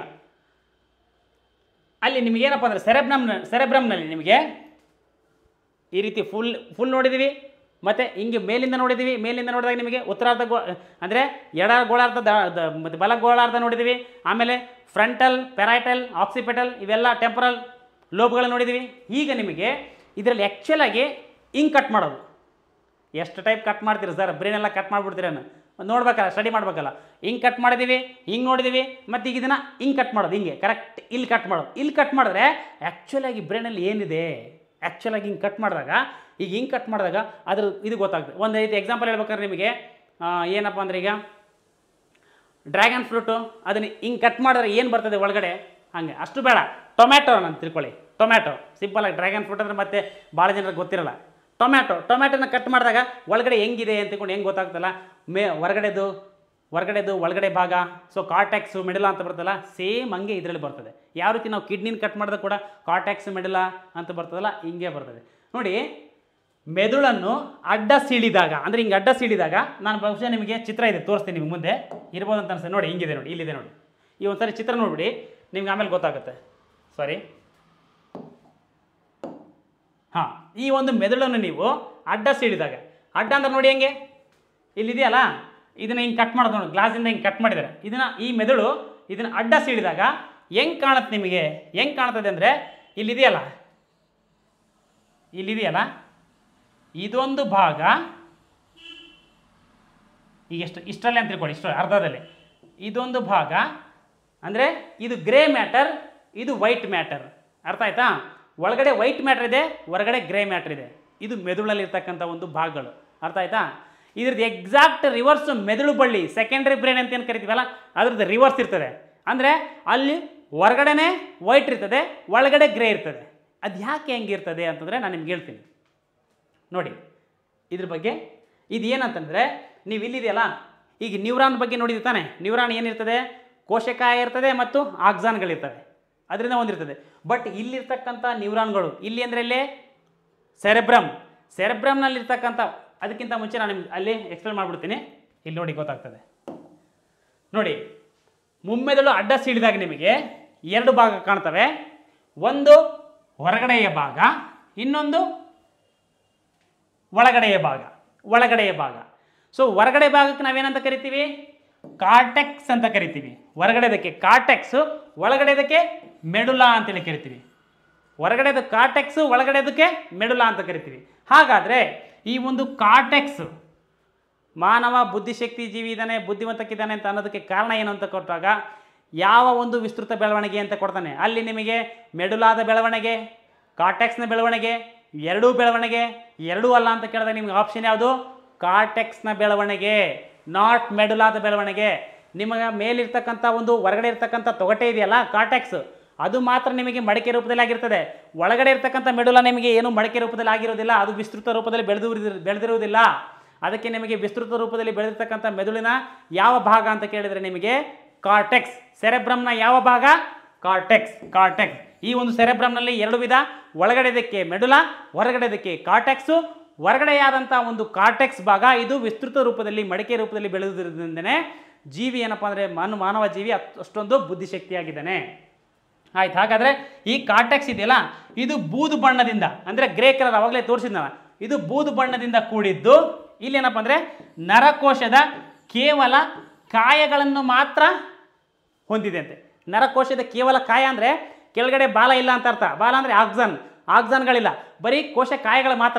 ಅಲ್ಲಿ ನಿಮಗೇನಪ್ಪ ಅಂದರೆ ಸೆರೆಬ್ರಮ್ ಸೆರೆಬ್ರಮ್ನಲ್ಲಿ ನಿಮಗೆ ಈ ರೀತಿ ಫುಲ್ ಫುಲ್ ನೋಡಿದ್ದೀವಿ ಮತ್ತು ಹಿಂಗೆ ಮೇಲಿಂದ ನೋಡಿದ್ದೀವಿ ಮೇಲಿಂದ ನೋಡಿದಾಗ ನಿಮಗೆ ಉತ್ತರಾರ್ಧ ಗೋ ಅಂದರೆ ಎಡ ಗೋಳಾರ್ಧ ದ ದ- ಮತ್ತು ಬಲ ಗೋಳಾರ್ಧ ನೋಡಿದ್ದೀವಿ ಆಮೇಲೆ ಫ್ರಂಟಲ್ ಪೆರೈಟಲ್ ಆಕ್ಸಿಪೆಟಲ್ ಇವೆಲ್ಲ ಟೆಂಪರಲ್ ಲೋಬ್ಗಳು ನೋಡಿದ್ದೀವಿ ಈಗ ನಿಮಗೆ ಇದರಲ್ಲಿ ಆ್ಯಕ್ಚುಲಾಗಿ ಹಿಂಗೆ ಕಟ್ ಮಾಡೋದು ಎಷ್ಟು ಟೈಪ್ ಕಟ್ ಮಾಡ್ತೀರಿ ಸರ್ ಬ್ರೈನ್ ಎಲ್ಲ ಕಟ್ ಮಾಡಿಬಿಡ್ತೀರೇನು ನೋಡ್ಬೇಕಲ್ಲ ಸ್ಟಡಿ ಮಾಡ್ಬೇಕಲ್ಲ ಹಿಂಗೆ ಕಟ್ ಮಾಡಿದ್ದೀವಿ ಹಿಂಗೆ ನೋಡಿದ್ದೀವಿ ಮತ್ತು ಈಗ ಇದನ್ನು ಹಿಂಗೆ ಕಟ್ ಮಾಡೋದು ಹಿಂಗೆ ಕರೆಕ್ಟ್ ಇಲ್ಲಿ ಕಟ್ ಮಾಡೋದು ಇಲ್ಲಿ ಕಟ್ ಮಾಡಿದ್ರೆ ಆ್ಯಕ್ಚುಲಾಗಿ ಬ್ರೈನಲ್ಲಿ ಏನಿದೆ ಆ್ಯಕ್ಚುಲಾಗಿ ಹಿಂಗೆ ಕಟ್ ಮಾಡಿದಾಗ ಈಗ ಹಿಂಗೆ ಕಟ್ ಮಾಡಿದಾಗ ಅದ್ರ ಇದು ಗೊತ್ತಾಗ್ತದೆ ಒಂದು ಐದು ಎಕ್ಸಾಂಪಲ್ ಹೇಳ್ಬೇಕಾದ್ರೆ ನಿಮಗೆ ಆ, ಏನಪ್ಪ ಅಂದ್ರೆ ಈಗ ಡ್ರ್ಯಾಗನ್ ಫ್ರೂಟು ಅದನ್ನು ಹಿಂಗೆ ಕಟ್ ಮಾಡಿದ್ರೆ ಏನು ಬರ್ತದೆ ಒಳಗಡೆ ಹಾಗೆ ಅಷ್ಟು ಬೇಡ ಟೊಮ್ಯಾಟೊ ನಾನು ತಿಳ್ಕೊಳ್ಳಿ ಟೊಮ್ಯಾಟೊ ಸಿಂಪಲಾಗಿ ಡ್ರ್ಯಾಗನ್ ಫ್ರೂಟ್ ಅಂದರೆ ಮತ್ತೆ ಭಾಳ ಜನರಿಗೆ ಗೊತ್ತಿರಲ್ಲ ಟೊಮ್ಯಾಟೊ ಟೊಮ್ಯಾಟೊನ ಕಟ್ ಮಾಡಿದಾಗ ಒಳಗಡೆ ಹೆಂಗಿದೆ ಅಂತ ತಿಳ್ಕೊಂಡು ಹೆಂಗೆ ಗೊತ್ತಾಗ್ತಲ್ಲ ಮೇ ಹೊರಗಡೆದು ಹೊರಗಡೆದು ಒಳಗಡೆ ಭಾಗ ಸೊ ಕಾರ್ಟ್ಯಾಕ್ಸು ಮೆಡಲ ಅಂತ ಬರ್ತಲ್ಲ ಸೇಮ್ ಹಂಗೆ ಇದರಲ್ಲಿ ಬರ್ತದೆ ಯಾವ ರೀತಿ ನಾವು ಕಿಡ್ನಿನ ಕಟ್ ಮಾಡಿದಾಗ ಕೂಡ ಕಾರ್ಟ್ಯಾಕ್ಸ್ ಮೆಡಲ ಅಂತ ಬರ್ತದಲ್ಲ ಹಿಂಗೆ ಬರ್ತದೆ ನೋಡಿ ಮೆದುಳನ್ನು ಅಡ್ಡ ಸೀಳಿದಾಗ ಅಂದರೆ ಹಿಂಗೆ ಅಡ್ಡ ಸೀಳಿದಾಗ ನಾನು ಬಹುಶಃ ನಿಮಗೆ ಚಿತ್ರ ಇದೆ ತೋರಿಸ್ತೀನಿ ನಿಮಗೆ ಮುಂದೆ ಇರ್ಬೋದು ಅಂತ ಅನ್ಸುತ್ತೆ ನೋಡಿ ಹಿಂಗಿದೆ ನೋಡಿ ಇಲ್ಲಿದೆ ನೋಡಿ ಈ ಒಂದ್ಸರಿ ಚಿತ್ರ ನೋಡ್ಬಿಡಿ ನಿಮ್ಗೆ ಆಮೇಲೆ ಗೊತ್ತಾಗುತ್ತೆ ಸಾರಿ ಹಾಂ ಈ ಒಂದು ಮೆದುಳನ್ನು ನೀವು ಅಡ್ಡ ಸೀಳಿದಾಗ ಅಡ್ಡ ಅಂದ್ರೆ ನೋಡಿ ಹೆಂಗೆ ಇಲ್ಲಿದೆಯಲ್ಲ ಇದನ್ನ ಹಿಂಗೆ ಕಟ್ ಮಾಡೋದು ನೋಡಿ ಗ್ಲಾಸಿಂದ ಹಿಂಗೆ ಕಟ್ ಮಾಡಿದ್ದಾರೆ ಇದನ್ನ ಈ ಮೆದುಳು ಇದನ್ನ ಅಡ್ಡ ಸೀಳಿದಾಗ ಹೆಂಗೆ ಕಾಣುತ್ತೆ ನಿಮಗೆ ಹೆಂಗೆ ಕಾಣ್ತದೆ ಅಂದರೆ ಇಲ್ಲಿದೆಯಲ್ಲ ಇಲ್ಲಿದೆಯಲ್ಲ ಇದೊಂದು ಭಾಗ ಈಗ ಎಷ್ಟು ಇಷ್ಟಲ್ಲೇ ಅಂತ ತಿಳ್ಕೊಳ್ಳಿ ಇಷ್ಟು ಅರ್ಧದಲ್ಲಿ ಇದೊಂದು ಭಾಗ ಅಂದರೆ ಇದು ಗ್ರೇ ಮ್ಯಾಟರ್ ಇದು ವೈಟ್ ಮ್ಯಾಟರ್ ಅರ್ಥ ಆಯ್ತಾ ಒಳಗಡೆ ವೈಟ್ ಮ್ಯಾಟರ್ ಇದೆ ಹೊರಗಡೆ ಗ್ರೇ ಮ್ಯಾಟರ್ ಇದೆ ಇದು ಮೆದುಳಲ್ಲಿ ಇರ್ತಕ್ಕಂಥ ಒಂದು ಭಾಗಗಳು ಅರ್ಥ ಆಯ್ತಾ ಇದ್ರದ್ದು ಎಕ್ಸಾಕ್ಟ್ ರಿವರ್ಸ್ ಮೆದುಳು ಬಳ್ಳಿ ಸೆಕೆಂಡ್ರಿ ಬ್ರೈನ್ ಅಂತ ಏನು ಕರಿತೀವಲ್ಲ ಅದ್ರದ್ದು ರಿವರ್ಸ್ ಇರ್ತದೆ ಅಂದರೆ ಅಲ್ಲಿ ಹೊರಗಡೆನೇ ವೈಟ್ ಇರ್ತದೆ ಒಳಗಡೆ ಗ್ರೇ ಇರ್ತದೆ ಅದು ಯಾಕೆ ಹೆಂಗಿರ್ತದೆ ಅಂತಂದರೆ ನಾನು ನಿಮ್ಗೆ ಹೇಳ್ತೀನಿ ನೋಡಿ ಇದ್ರ ಬಗ್ಗೆ ಇದು ಏನಂತಂದರೆ ನೀವು ಇಲ್ಲಿದೆಯಲ್ಲ ಈಗ ನ್ಯೂರಾನ್ ಬಗ್ಗೆ ನೋಡಿದ್ರೆ ತಾನೆ ನ್ಯೂರಾನ್ ಏನಿರ್ತದೆ ಕೋಶಕಾಯ ಇರ್ತದೆ ಮತ್ತು ಆಕ್ಸಾನ್ಗಳಿರ್ತವೆ ಅದರಿಂದ ಒಂದಿರ್ತದೆ ಬಟ್ ಇಲ್ಲಿರ್ತಕ್ಕಂಥ ನ್ಯೂರಾನ್ಗಳು ಇಲ್ಲಿ ಅಂದರೆ ಇಲ್ಲೇ ಸೆರೆಬ್ರಮ್ ಸೆರೆಬ್ರಮ್ನಲ್ಲಿರ್ತಕ್ಕಂಥ ಅದಕ್ಕಿಂತ ಮುಂಚೆ ನಾನು ನಿಮ್ಗೆ ಅಲ್ಲಿ ಎಕ್ಸ್ಪ್ಲೇನ್ ಮಾಡಿಬಿಡ್ತೀನಿ ಇಲ್ಲಿ ನೋಡಿ ಗೊತ್ತಾಗ್ತದೆ ನೋಡಿ ಮುಮ್ಮೆದುಳು ಅಡ್ಡ ಸೀಳಿದಾಗ ನಿಮಗೆ ಎರಡು ಭಾಗ ಕಾಣ್ತವೆ ಒಂದು ಹೊರಗಡೆಯ ಭಾಗ ಇನ್ನೊಂದು ಒಳಗಡೆಯ ಭಾಗ ಒಳಗಡೆಯ ಭಾಗ ಸೊ ಹೊರಗಡೆ ಭಾಗಕ್ಕೆ ನಾವೇನಂತ ಕರಿತೀವಿ ಕಾರ್ಟೆಕ್ಸ್ ಅಂತ ಕರಿತೀವಿ ಹೊರಗಡೆದಕ್ಕೆ ಕಾರ್ಟೆಕ್ಸು ಒಳಗಡೆದಕ್ಕೆ ಮೆಡುಲಾ ಅಂತೇಳಿ ಕರಿತೀವಿ ಹೊರಗಡೆದು ಕಾರ್ಟೆಕ್ಸು ಒಳಗಡೆದಕ್ಕೆ ಮೆಡುಲಾ ಅಂತ ಕರಿತೀವಿ ಹಾಗಾದರೆ ಈ ಒಂದು ಕಾರ್ಟೆಕ್ಸ್ ಮಾನವ ಬುದ್ಧಿಶಕ್ತಿ ಜೀವಿ ಇದ್ದಾನೆ ಬುದ್ಧಿವಂತಕ್ಕಿದ್ದಾನೆ ಅಂತ ಅನ್ನೋದಕ್ಕೆ ಕಾರಣ ಏನು ಅಂತ ಕೊಟ್ಟಾಗ ಯಾವ ಒಂದು ವಿಸ್ತೃತ ಬೆಳವಣಿಗೆ ಅಂತ ಕೊಡ್ತಾನೆ ಅಲ್ಲಿ ನಿಮಗೆ ಮೆಡುಲಾದ ಬೆಳವಣಿಗೆ ಕಾರ್ಟೆಕ್ಸ್ನ ಬೆಳವಣಿಗೆ ಎರಡೂ ಬೆಳವಣಿಗೆ ಎರಡೂ ಅಲ್ಲ ಅಂತ ಕೇಳಿದ್ರೆ ನಿಮ್ಗೆ ಆಪ್ಷನ್ ಯಾವುದು ಕಾರ್ಟೆಕ್ಸ್ನ ಬೆಳವಣಿಗೆ ನಾಟ್ ಮೆಡುಲಾದ ಬೆಳವಣಿಗೆ ನಿಮಗೆ ಮೇಲಿರ್ತಕ್ಕಂಥ ಒಂದು ಹೊರಗಡೆ ಇರ್ತಕ್ಕಂಥ ತೊಗಟೆ ಇದೆಯಲ್ಲ ಕಾರ್ಟೆಕ್ಸ್ ಅದು ಮಾತ್ರ ನಿಮಗೆ ಮಡಿಕೆ ರೂಪದಲ್ಲಿ ಆಗಿರ್ತದೆ ಒಳಗಡೆ ಇರ್ತಕ್ಕಂಥ ಮೆಡುಲ ನಿಮಗೆ ಏನು ಮಡಿಕೆ ರೂಪದಲ್ಲಿ ಆಗಿರೋದಿಲ್ಲ ಅದು ವಿಸ್ತೃತ ರೂಪದಲ್ಲಿ ಬೆಳೆದು ಬೆಳೆದಿರುವುದಿಲ್ಲ ಅದಕ್ಕೆ ನಿಮಗೆ ವಿಸ್ತೃತ ರೂಪದಲ್ಲಿ ಬೆಳೆದಿರ್ತಕ್ಕಂಥ ಮೆದುಳಿನ ಯಾವ ಭಾಗ ಅಂತ ಕೇಳಿದರೆ ನಿಮಗೆ ಕಾರ್ಟೆಕ್ಸ್ ಸೆರೆಬ್ರಮ್ನ ಯಾವ ಭಾಗ ಕಾರ್ಟೆಕ್ಸ್ ಕಾರ್ಟೆಕ್ಸ್ ಈ ಒಂದು ಸೆರೆಬ್ರಮ್ನಲ್ಲಿ ಎರಡು ವಿಧ ಒಳಗಡೆದಕ್ಕೆ ಮೆಡುಲ ಹೊರಗಡೆದಕ್ಕೆ ಕಾರ್ಟೆಕ್ಸು ಹೊರಗಡೆಯಾದಂಥ ಒಂದು ಕಾರ್ಟೆಕ್ಸ್ ಭಾಗ ಇದು ವಿಸ್ತೃತ ರೂಪದಲ್ಲಿ ಮಡಿಕೆ ರೂಪದಲ್ಲಿ ಬೆಳೆದಿರೋದ್ರಿಂದನೇ ಜೀವಿ ಏನಪ್ಪ ಅಂದರೆ ಮಾನು ಮಾನವ ಜೀವಿ ಅತ್- ಅಷ್ಟೊಂದು ಬುದ್ಧಿಶಕ್ತಿಯಾಗಿದ್ದಾನೆ ಆಯ್ತು ಹಾಗಾದರೆ ಈ ಕಾರ್ಟೆಕ್ಸ್ ಇದೆಯಲ್ಲ ಇದು ಬೂದು ಬಣ್ಣದಿಂದ ಅಂದರೆ ಗ್ರೇ ಕಲರ್ ಅವಾಗಲೇ ತೋರಿಸಿದ್ನಲ್ಲ ಇದು ಬೂದು ಬಣ್ಣದಿಂದ ಕೂಡಿದ್ದು ಇಲ್ಲೇನಪ್ಪ ಅಂದರೆ ನರಕೋಶದ ಕೇವಲ ಕಾಯಗಳನ್ನು ಮಾತ್ರ ಹೊಂದಿದೆ ಅಂತೆ ನರಕೋಶದ ಕೇವಲ ಕಾಯ ಅಂದರೆ ಕೆಳಗಡೆ ಬಾಲ ಇಲ್ಲ ಅಂತ ಅರ್ಥ ಬಾಲ ಅಂದರೆ ಆಕ್ಸನ್ ಆಕ್ಸನ್ಗಳಿಲ್ಲ ಬರೀ ಕೋಶ ಕಾಯಗಳು ಮಾತ್ರ ಇರ್ತವೆ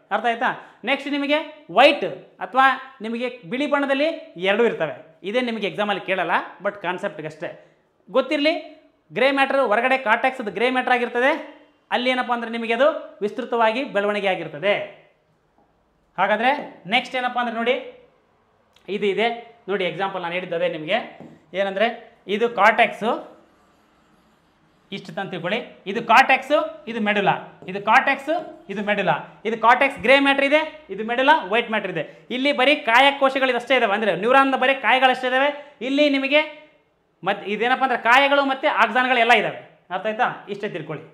ಅರ್ಥ ಆಯ್ತಾ ನೆಕ್ಸ್ಟ್ ನಿಮಗೆ ವೈಟ್ ಅಥವಾ ನಿಮಗೆ ಬಿಳಿ ಬಣ್ಣದಲ್ಲಿ ಎರಡೂ ಇರ್ತವೆ ಇದೇ ನಿಮಗೆ ಎಕ್ಸಾಮಲ್ಲಿ ಕೇಳಲ್ಲ ಬಟ್ ಕಾನ್ಸೆಪ್ಟ್ಗಷ್ಟೇ ಗೊತ್ತಿರಲಿ ಗ್ರೇ ಮ್ಯಾಟ್ರ್ ಹೊರಗಡೆ ಕಾಟೆಕ್ಸ್ ಅದು ಗ್ರೇ ಮ್ಯಾಟ್ರ್ ಆಗಿರ್ತದೆ ಅಲ್ಲಿ ಏನಪ್ಪ ಅಂದರೆ ನಿಮಗೆ ಅದು ವಿಸ್ತೃತವಾಗಿ ಬೆಳವಣಿಗೆ ಆಗಿರ್ತದೆ ಹಾಗಾದರೆ ನೆಕ್ಸ್ಟ್ ಏನಪ್ಪ ಅಂದರೆ ನೋಡಿ ಇದು ಇದೆ ನೋಡಿ ಎಕ್ಸಾಂಪಲ್ ನಾನು ಹೇಳಿದ್ದದೇ ನಿಮಗೆ ಏನಂದರೆ ಇದು ಕಾಟೆಕ್ಸು ಇಷ್ಟು ಅಂತ ತಿಳ್ಕೊಳ್ಳಿ ಇದು ಕಾಟೆಕ್ಸು ಇದು ಮೆಡುಲಾ ಇದು ಕಾಟೆಕ್ಸು ಇದು ಮೆಡುಲಾ ಇದು ಕಾಟೆಕ್ಸ್ ಗ್ರೇ ಮ್ಯಾಟ್ರ್ ಇದೆ ಇದು ಮೆಡುಲಾ ವೈಟ್ ಮ್ಯಾಟ್ರ್ ಇದೆ ಇಲ್ಲಿ ಬರೀ ಕಾಯಕೋಶಗಳು ಅಷ್ಟೇ ಇದಾವೆ ಅಂದರೆ ನ್ಯೂರಾನ್ ಬರೀ ಕಾಯಗಳಷ್ಟೇ ಇದಾವೆ ಇಲ್ಲಿ ನಿಮಗೆ ಮತ್ತೆ ಇದೇನಪ್ಪ ಅಂದರೆ ಕಾಯಗಳು ಮತ್ತು ಆಕ್ಸಾನ್ಗಳು ಎಲ್ಲ ಇದ್ದಾವೆ ಅರ್ಥ ಆಯ್ತಾ ಇಷ್ಟೇ ತಿಳ್ಕೊಳ್ಳಿ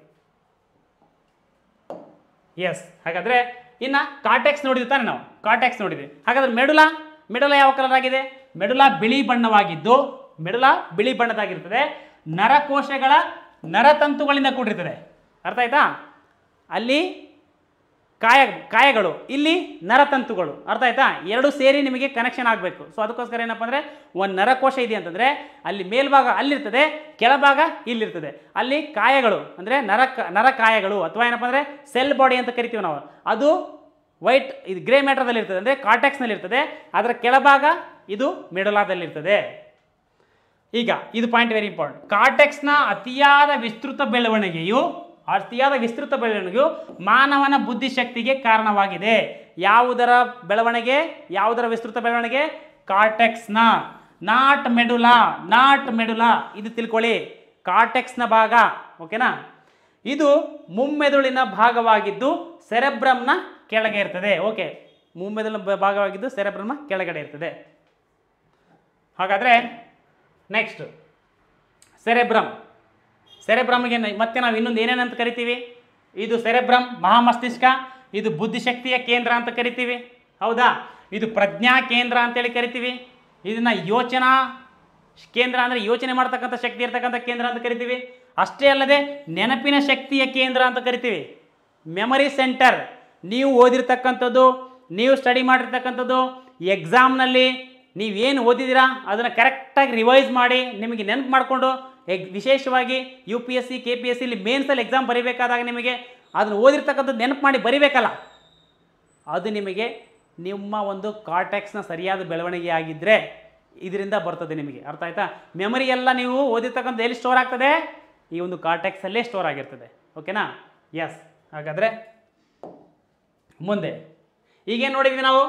ಎಸ್ ಹಾಗಾದರೆ ಇನ್ನು ಕಾಟೆಕ್ಸ್ ನೋಡಿದ್ವಿ ತಾನೆ ನಾವು ಕಾಟೆಕ್ಸ್ ನೋಡಿದ್ವಿ ಹಾಗಾದ್ರೆ ಮೆಡುಲಾ ಮೆಡುಲಾ ಯಾವ ಕಲರ್ ಆಗಿದೆ ಮೆಡುಲಾ ಬಿಳಿ ಬಣ್ಣವಾಗಿದ್ದು ಮೆಡುಲಾ ಬಿಳಿ ಬಣ್ಣದಾಗಿರ್ತದೆ ನರಕೋಶಗಳ ನರತಂತುಗಳಿಂದ ಕೂಡಿರ್ತದೆ ಅರ್ಥ ಆಯ್ತಾ ಅಲ್ಲಿ ಕಾಯ ಕಾಯಗಳು ಇಲ್ಲಿ ನರತಂತುಗಳು ಅರ್ಥ ಆಯ್ತಾ ಎರಡು ಸೇರಿ ನಿಮಗೆ ಕನೆಕ್ಷನ್ ಆಗಬೇಕು ಸೊ ಅದಕ್ಕೋಸ್ಕರ ಏನಪ್ಪ ಅಂದರೆ ಒಂದು ನರಕೋಶ ಇದೆ ಅಂತಂದರೆ ಅಲ್ಲಿ ಮೇಲ್ಭಾಗ ಅಲ್ಲಿರ್ತದೆ ಕೆಳಭಾಗ ಇಲ್ಲಿರ್ತದೆ ಅಲ್ಲಿ ಕಾಯಗಳು ಅಂದರೆ ನರ ನರಕಾಯಗಳು ಅಥವಾ ಏನಪ್ಪ ಅಂದರೆ ಸೆಲ್ ಬಾಡಿ ಅಂತ ಕರಿತೀವಿ ನಾವು ಅದು ವೈಟ್ ಇದು ಗ್ರೇ ಮ್ಯಾಟರ್ದಲ್ಲಿ ಇರ್ತದೆ ಅಂದರೆ ಕಾರ್ಟೆಕ್ಸ್ನಲ್ಲಿ ಇರ್ತದೆ ಅದರ ಕೆಳಭಾಗ ಇದು ಮೆಡಲಾದಲ್ಲಿರ್ತದೆ ಈಗ ಇದು ಪಾಯಿಂಟ್ ವೆರಿ ಇಂಪಾರ್ಟೆಂಟ್ ಕಾರ್ಟೆಕ್ಸ್ನ ಅತಿಯಾದ ವಿಸ್ತೃತ ಬೆಳವಣಿಗೆಯು ಅತಿಯಾದ ವಿಸ್ತೃತ ಬೆಳವಣಿಗೆಯು ಮಾನವನ ಬುದ್ಧಿಶಕ್ತಿಗೆ ಕಾರಣವಾಗಿದೆ ಯಾವುದರ ಬೆಳವಣಿಗೆ ಯಾವುದರ ವಿಸ್ತೃತ ಬೆಳವಣಿಗೆ ಕಾರ್ಟೆಕ್ಸ್ನ ನಾಟ್ ಮೆಡುಲಾ ನಾಟ್ ಮೆಡುಲಾ ಇದು ತಿಳ್ಕೊಳ್ಳಿ ಕಾರ್ಟೆಕ್ಸ್ನ ಭಾಗ ಓಕೆನಾ ಇದು ಮುಮ್ಮೆದುಳಿನ ಭಾಗವಾಗಿದ್ದು ಸೆರೆಬ್ರಮ್ನ ಕೆಳಗೆ ಇರ್ತದೆ ಓಕೆ ಮುಮ್ಮೆದುಳಿನ ಬ- ಭಾಗವಾಗಿದ್ದು ಸೆರೆಬ್ರಮ್ನ ಕೆಳಗಡೆ ಇರ್ತದೆ ಹಾಗಾದರೆ ನೆಕ್ಸ್ಟ್ ಸೆರೆಬ್ರಮ್ ಸೆರೆಬ್ರಮ್ಗೆ ನ- ಮತ್ತೆ ನಾವು ಇನ್ನೊಂದು ಏನೇನಂತ ಕರಿತೀವಿ ಇದು ಸೆರೆಬ್ರಮ್ ಮಹಾಮಸ್ತಿಷ್ಕ ಇದು ಬುದ್ಧಿಶಕ್ತಿಯ ಕೇಂದ್ರ ಅಂತ ಕರಿತೀವಿ ಹೌದಾ ಇದು ಪ್ರಜ್ಞಾ ಕೇಂದ್ರ ಅಂತೇಳಿ ಕರಿತೀವಿ ಇದನ್ನು ಯೋಚನಾ ಕೇಂದ್ರ ಅಂದರೆ ಯೋಚನೆ ಮಾಡ್ತಕ್ಕಂಥ ಶಕ್ತಿ ಇರ್ತಕ್ಕಂಥ ಕೇಂದ್ರ ಅಂತ ಕರಿತೀವಿ ಅಷ್ಟೇ ಅಲ್ಲದೆ ನೆನಪಿನ ಶಕ್ತಿಯ ಕೇಂದ್ರ ಅಂತ ಕರಿತೀವಿ ಮೆಮರಿ ಸೆಂಟರ್ ನೀವು ಓದಿರ್ತಕ್ಕಂಥದ್ದು ನೀವು ಸ್ಟಡಿ ಮಾಡಿರ್ತಕ್ಕಂಥದ್ದು ಎಕ್ಸಾಮ್ನಲ್ಲಿ ನೀವೇನು ಓದಿದ್ದೀರಾ ಅದನ್ನು ಕರೆಕ್ಟಾಗಿ ರಿವೈಸ್ ಮಾಡಿ ನಿಮಗೆ ನೆನಪು ಮಾಡಿಕೊಂಡು ಎಗ್ ವಿಶೇಷವಾಗಿ U P S C K P S C ಮೇನ್ಸಲ್ಲಿ ಎಕ್ಸಾಮ್ ಬರೀಬೇಕಾದಾಗ ನಿಮಗೆ ಅದನ್ನು ಓದಿರ್ತಕ್ಕಂಥದ್ದು ನೆನಪು ಮಾಡಿ ಬರಿಬೇಕಲ್ಲ ಅದು ನಿಮಗೆ ನಿಮ್ಮ ಒಂದು ಕಾರ್ಟೆಕ್ಸ್ನ ಸರಿಯಾದ ಬೆಳವಣಿಗೆ ಆಗಿದ್ದರೆ ಇದರಿಂದ ಬರ್ತದೆ ನಿಮಗೆ ಅರ್ಥ ಆಯ್ತಾ ಮೆಮರಿ ಎಲ್ಲ ನೀವು ಓದಿರ್ತಕ್ಕಂಥ ಎಲ್ಲಿ ಸ್ಟೋರ್ ಆಗ್ತದೆ ಈ ಒಂದು ಕಾರ್ಟೆಕ್ಸಲ್ಲೇ ಸ್ಟೋರ್ ಆಗಿರ್ತದೆ ಓಕೆನಾ ಎಸ್ ಹಾಗಾದರೆ ಮುಂದೆ ಈಗೇನು ನೋಡಿದ್ವಿ ನಾವು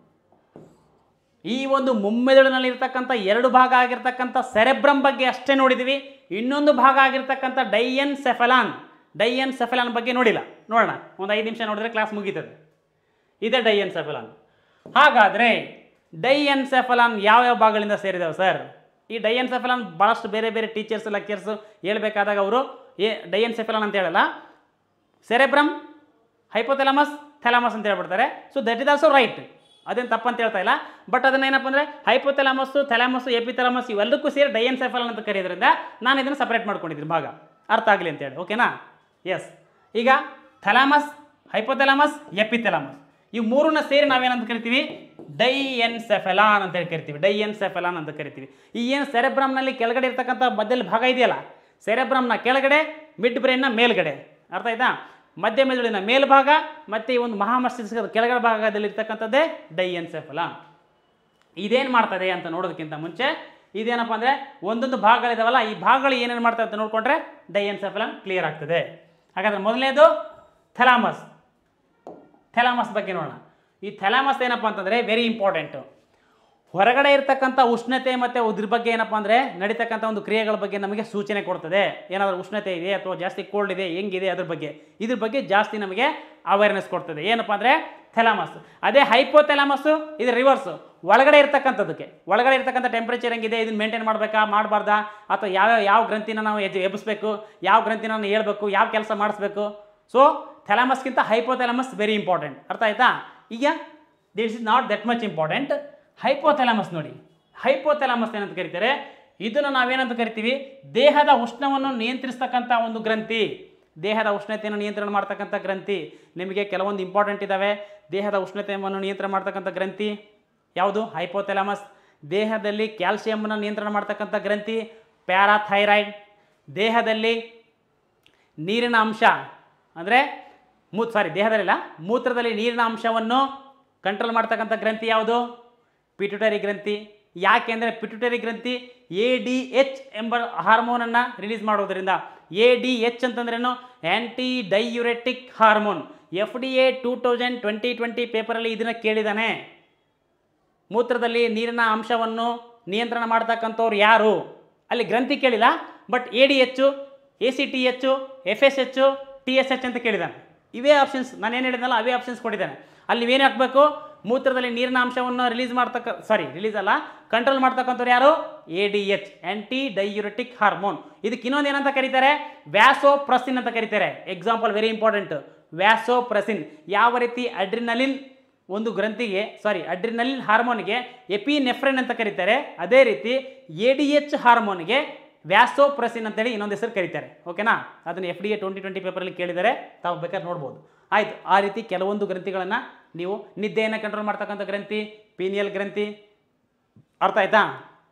ಈ ಒಂದು ಮುಮ್ಮೆದುಳಿನಲ್ಲಿ ಇರ್ತಕ್ಕಂಥ ಎರಡು ಭಾಗ ಆಗಿರ್ತಕ್ಕಂಥ ಸೆರೆಬ್ರಮ್ ಬಗ್ಗೆ ಅಷ್ಟೇ ನೋಡಿದ್ವಿ ಇನ್ನೊಂದು ಭಾಗ ಆಗಿರ್ತಕ್ಕಂಥ ಡೈಯನ್ ಸೆಫಲಾನ್ ಡೈಯನ್ ಸೆಫಲಾನ್ ಬಗ್ಗೆ ನೋಡಿಲ್ಲ ನೋಡೋಣ ಒಂದು ಐದು ನಿಮಿಷ ನೋಡಿದ್ರೆ ಕ್ಲಾಸ್ ಮುಗೀತದೆ ಇದೇ ಡೈಯನ್ ಸೆಫಲಾನ್ ಹಾಗಾದರೆ ಡೈಯನ್ ಸೆಫಲಾನ್ ಯಾವ್ಯಾವ ಭಾಗಗಳಿಂದ ಸೇರಿದಾವೆ ಸರ್ ಈ ಡೈಯನ್ ಸೆಫಲಾನ್ ಭಾಳಷ್ಟು ಬೇರೆ ಬೇರೆ ಟೀಚರ್ಸ್ ಲೆಕ್ಚರ್ಸು ಹೇಳ್ಬೇಕಾದಾಗ ಅವರು ಏ ಡೈಯನ್ ಸೆಫಲಾನ್ ಅಂತ ಹೇಳಲ್ಲ ಸೆರೆಬ್ರಮ್ ಹೈಪೋಥೆಲಮಸ್ ಥೆಲಾಮಸ್ ಅಂತ ಹೇಳ್ಬಿಡ್ತಾರೆ so that is also right ಅದೇನು ತಪ್ಪಂತ ಹೇಳ್ತಾ ಇಲ್ಲ ಬಟ್ ಅದನ್ನ ಏನಪ್ಪ ಅಂದರೆ ಹೈಪೋಥೆಲಾಮಸ್ಸು ಥೆಲಾಮಸ್ಸು ಎಪಿಥೆಲಾಮಸ್ ಇವೆಲ್ಲಕ್ಕೂ ಸೇರಿ ಡೈಯನ್ ಸೆಫಲಾನ್ ಅಂತ ಕರೆಯೋದ್ರಿಂದ ನಾನು ಇದನ್ನು ಸಪ್ರೇಟ್ ಮಾಡ್ಕೊಂಡಿದ್ದೀನಿ ಭಾಗ ಅರ್ಥ ಆಗಲಿ ಅಂತೇಳಿ ಓಕೆನಾ ಎಸ್ ಈಗ ಥೆಲಾಮಸ್ ಹೈಪೋಥೆಲಾಮಸ್ ಎಪಿಥೆಲಾಮಸ್ ಇವು ಮೂರನ್ನ ಸೇರಿ ನಾವೇನಂತ ಕರಿತೀವಿ ಡೈ ಎನ್ ಸೆಫೆಲಾನ್ ಅಂತ ಹೇಳಿ ಕರಿತೀವಿ ಡೈ ಎನ್ ಸೆಫೆಲಾನ್ ಅಂತ ಕರಿತೀವಿ ಈ ಏನು ಸೆರೆಬ್ರಮ್ನಲ್ಲಿ ಕೆಳಗಡೆ ಇರ್ತಕ್ಕಂಥ ಮಧ್ಯದಲ್ಲಿ ಭಾಗ ಇದೆಯಲ್ಲ ಸೆರೆಬ್ರಮ್ನ ಕೆಳಗಡೆ ಮಿಡ್ ಬ್ರೈನ್ನ ಮೇಲ್ಗಡೆ ಅರ್ಥ ಆಯ್ತಾ ಮಧ್ಯ ಮೆದುಳಿನ ಮೇಲ್ಭಾಗ ಮತ್ತು ಈ ಒಂದು ಮಹಾಮಸ್ತಿಷ್ಕದ ಕೆಳಗಡೆ ಭಾಗದಲ್ಲಿ ಇರ್ತಕ್ಕಂಥದ್ದೇ ಡೈ ಎನ್ ಸೆಫೆಲಾನ್ ಇದೇನು ಮಾಡ್ತದೆ ಅಂತ ನೋಡೋದಕ್ಕಿಂತ ಮುಂಚೆ ಇದೇನಪ್ಪ ಅಂದರೆ ಒಂದೊಂದು ಭಾಗಗಳಿದಾವಲ್ಲ ಈ ಭಾಗಗಳು ಏನೇನು ಮಾಡ್ತವೆ ಅಂತ ನೋಡಿಕೊಂಡ್ರೆ ಡೈಎನ್ಸೆಫಲನ್ ಕ್ಲಿಯರ್ ಆಗ್ತದೆ ಹಾಗಾದ್ರೆ ಮೊದಲನೇದು ಥೆಲಾಮಸ್ ಥೆಲಾಮಸ್ ಬಗ್ಗೆ ನೋಡೋಣ ಈ ಥೆಲಾಮಸ್ ಏನಪ್ಪ ಅಂತಂದರೆ ವೆರಿ ಇಂಪಾರ್ಟೆಂಟು ಹೊರಗಡೆ ಇರ್ತಕ್ಕಂಥ ಉಷ್ಣತೆ ಮತ್ತು ಇದ್ರ ಬಗ್ಗೆ ಏನಪ್ಪ ಅಂದರೆ ನಡೀತಕ್ಕಂಥ ಒಂದು ಕ್ರಿಯೆಗಳ ಬಗ್ಗೆ ನಮಗೆ ಸೂಚನೆ ಕೊಡ್ತದೆ ಏನಾದರೂ ಉಷ್ಣತೆ ಇದೆ ಅಥವಾ ಜಾಸ್ತಿ ಕೋಲ್ಡ್ ಇದೆ ಹೆಂಗಿದೆ ಅದ್ರ ಬಗ್ಗೆ ಇದ್ರ ಬಗ್ಗೆ ಜಾಸ್ತಿ ನಮಗೆ ಅವೇರ್ನೆಸ್ ಕೊಡ್ತದೆ ಏನಪ್ಪ ಅಂದರೆ ಥೆಲಾಮಸ್ ಅದೇ ಹೈಪೋಥೆಲಾಮಸ್ಸು ಇದು ರಿವರ್ಸು ಒಳಗಡೆ ಇರ್ತಕ್ಕಂಥದ್ದಕ್ಕೆ ಒಳಗಡೆ ಇರ್ತಕ್ಕಂಥ ಟೆಂಪ್ರೇಚರ್ ಹೆಂಗಿದೆ ಇದನ್ನ ಮೇಂಟೈನ್ ಮಾಡಬೇಕಾ ಮಾಡಬಾರ್ದಾ ಅಥವಾ ಯಾವ ಯಾವ ಗ್ರಂಥಿನ ನಾವು ಎದ್ದು ಎಬ್ಬಿಸ್ಬೇಕು ಯಾವ ಗ್ರಂಥಿನ ನಾವು ಹೇಳ್ಬೇಕು ಯಾವ ಕೆಲಸ ಮಾಡಿಸ್ಬೇಕು ಸೊ ಥೆಲಾಮಸ್ಗಿಂತ ಹೈಪೋಥೆಲಾಮಸ್ ವೆರಿ ಇಂಪಾರ್ಟೆಂಟ್ ಅರ್ಥ ಆಯ್ತಾ ಈಗ this is not that much important hypothalamus ನೋಡಿ ಹೈಪೋಥೆಲಾಮಸ್ ಏನಂತ ಕರಿತಾರೆ ಇದನ್ನು ನಾವೇನಂತ ಕರಿತೀವಿ ದೇಹದ ಉಷ್ಣವನ್ನು ನಿಯಂತ್ರಿಸ್ತಕ್ಕಂಥ ಒಂದು ಗ್ರಂಥಿ ದೇಹದ ಉಷ್ಣತೆಯನ್ನು ನಿಯಂತ್ರಣ ಮಾಡ್ತಕ್ಕಂಥ ಗ್ರಂಥಿ ನಿಮಗೆ ಕೆಲವೊಂದು ಇಂಪಾರ್ಟೆಂಟ್ ಇದ್ದಾವೆ ದೇಹದ ಉಷ್ಣತೆಯನ್ನು ನಿಯಂತ್ರಣ ಮಾಡ್ತಕ್ಕಂಥ ಗ್ರಂಥಿ ಯಾವುದು ಹೈಪೋಥೆಲಾಮಸ್ ದೇಹದಲ್ಲಿ ಕ್ಯಾಲ್ಸಿಯಮ್ಮನ್ನು ನಿಯಂತ್ರಣ ಮಾಡ್ತಕ್ಕಂಥ ಗ್ರಂಥಿ ಪ್ಯಾರಾಥೈರಾಯ್ಡ್ ದೇಹದಲ್ಲಿ ನೀರಿನ ಅಂಶ ಅಂದರೆ ಮೂ ಸಾರಿ ದೇಹದಲ್ಲಿಲ್ಲ ಮೂತ್ರದಲ್ಲಿ ನೀರಿನ ಅಂಶವನ್ನು ಕಂಟ್ರೋಲ್ ಮಾಡ್ತಕ್ಕಂಥ ಗ್ರಂಥಿ ಯಾವುದು ಪಿಟ್ಯುಟರಿ ಗ್ರಂಥಿ ಯಾಕೆಂದರೆ ಪಿಟ್ಯುಟರಿ ಗ್ರಂಥಿ ಎ ಡಿ ಎಚ್ ಎಂಬ ಹಾರ್ಮೋನನ್ನು ರಿಲೀಸ್ ಮಾಡೋದ್ರಿಂದ ಎ ಡಿ ಎಚ್ ಅಂತಂದ್ರೇನು antidiuretic hormone F D A two thousand twenty twenty ಪೇಪರಲ್ಲಿ ಇದನ್ನು ಕೇಳಿದ್ದಾನೆ ಮೂತ್ರದಲ್ಲಿ ನೀರಿನ ಅಂಶವನ್ನು ನಿಯಂತ್ರಣ ಮಾಡ್ತಕ್ಕಂಥವ್ರು ಯಾರು ಅಲ್ಲಿ ಗ್ರಂಥಿ ಕೇಳಿಲ್ಲ but A D H A C T H F S H T S H ಅಂತ ಕೇಳಿದ್ದಾನೆ ಇವೇ ಆಪ್ಷನ್ಸ್ ನಾನು ಏನು ಹೇಳಿದ್ನಲ್ಲ ಅವೇ ಆಪ್ಷನ್ಸ್ ಕೊಟ್ಟಿದ್ದಾನೆ ಅಲ್ಲಿ ನೀವೇನು ಹಾಕಬೇಕು ಮೂತ್ರದಲ್ಲಿ ನೀರಿನ ಅಂಶವನ್ನು ರಿಲೀಸ್ ಮಾಡ್ತಕ್ಕ ಸಾರಿ ರಿಲೀಸ್ ಅಲ್ಲ ಕಂಟ್ರೋಲ್ ಮಾಡ್ತಕ್ಕಂಥವ್ರು ಯಾರು A D H antidiuretic hormone ಇದಕ್ಕೆ ಇನ್ನೊಂದು ಏನಂತ ಕರೀತಾರೆ ವ್ಯಾಸೋಪ್ರಸಿನ್ ಅಂತ ಕರೀತಾರೆ ಎಕ್ಸಾಂಪಲ್ ವೆರಿ ಇಂಪಾರ್ಟೆಂಟ್ ವ್ಯಾಸೋಪ್ರಸಿನ್ ಯಾವ ರೀತಿ ಅಡ್ರಿನಲಿನ್ ಒಂದು ಗ್ರಂಥಿಗೆ ಸಾರಿ ಅಡ್ರಿನಲಿನ್ ಹಾರ್ಮೋನ್ಗೆ ಎಪಿನೆಫ್ರೆನ್ ಅಂತ ಕರೀತಾರೆ ಅದೇ ರೀತಿ ಎ ಡಿ ಎಚ್ ಹಾರ್ಮೋನ್ಗೆ ವ್ಯಾಸೋಪ್ರಸಿನ್ ಅಂತೇಳಿ ಇನ್ನೊಂದು ಹೆಸರು ಕರೀತಾರೆ ಓಕೆನಾ ಅದನ್ನು F D A twenty twenty ಪೇಪರಲ್ಲಿ ಕೇಳಿದರೆ ತಾವು ಬೇಕಾದ್ರೆ ನೋಡ್ಬೋದು ಆಯಿತು ಆ ರೀತಿ ಕೆಲವೊಂದು ಗ್ರಂಥಿಗಳನ್ನು ನೀವು ನಿದ್ದೆಯನ್ನು ಕಂಟ್ರೋಲ್ ಮಾಡ್ತಕ್ಕಂಥ ಗ್ರಂಥಿ ಪೀನಿಯಲ್ ಗ್ರಂಥಿ ಅರ್ಥ ಆಯ್ತಾ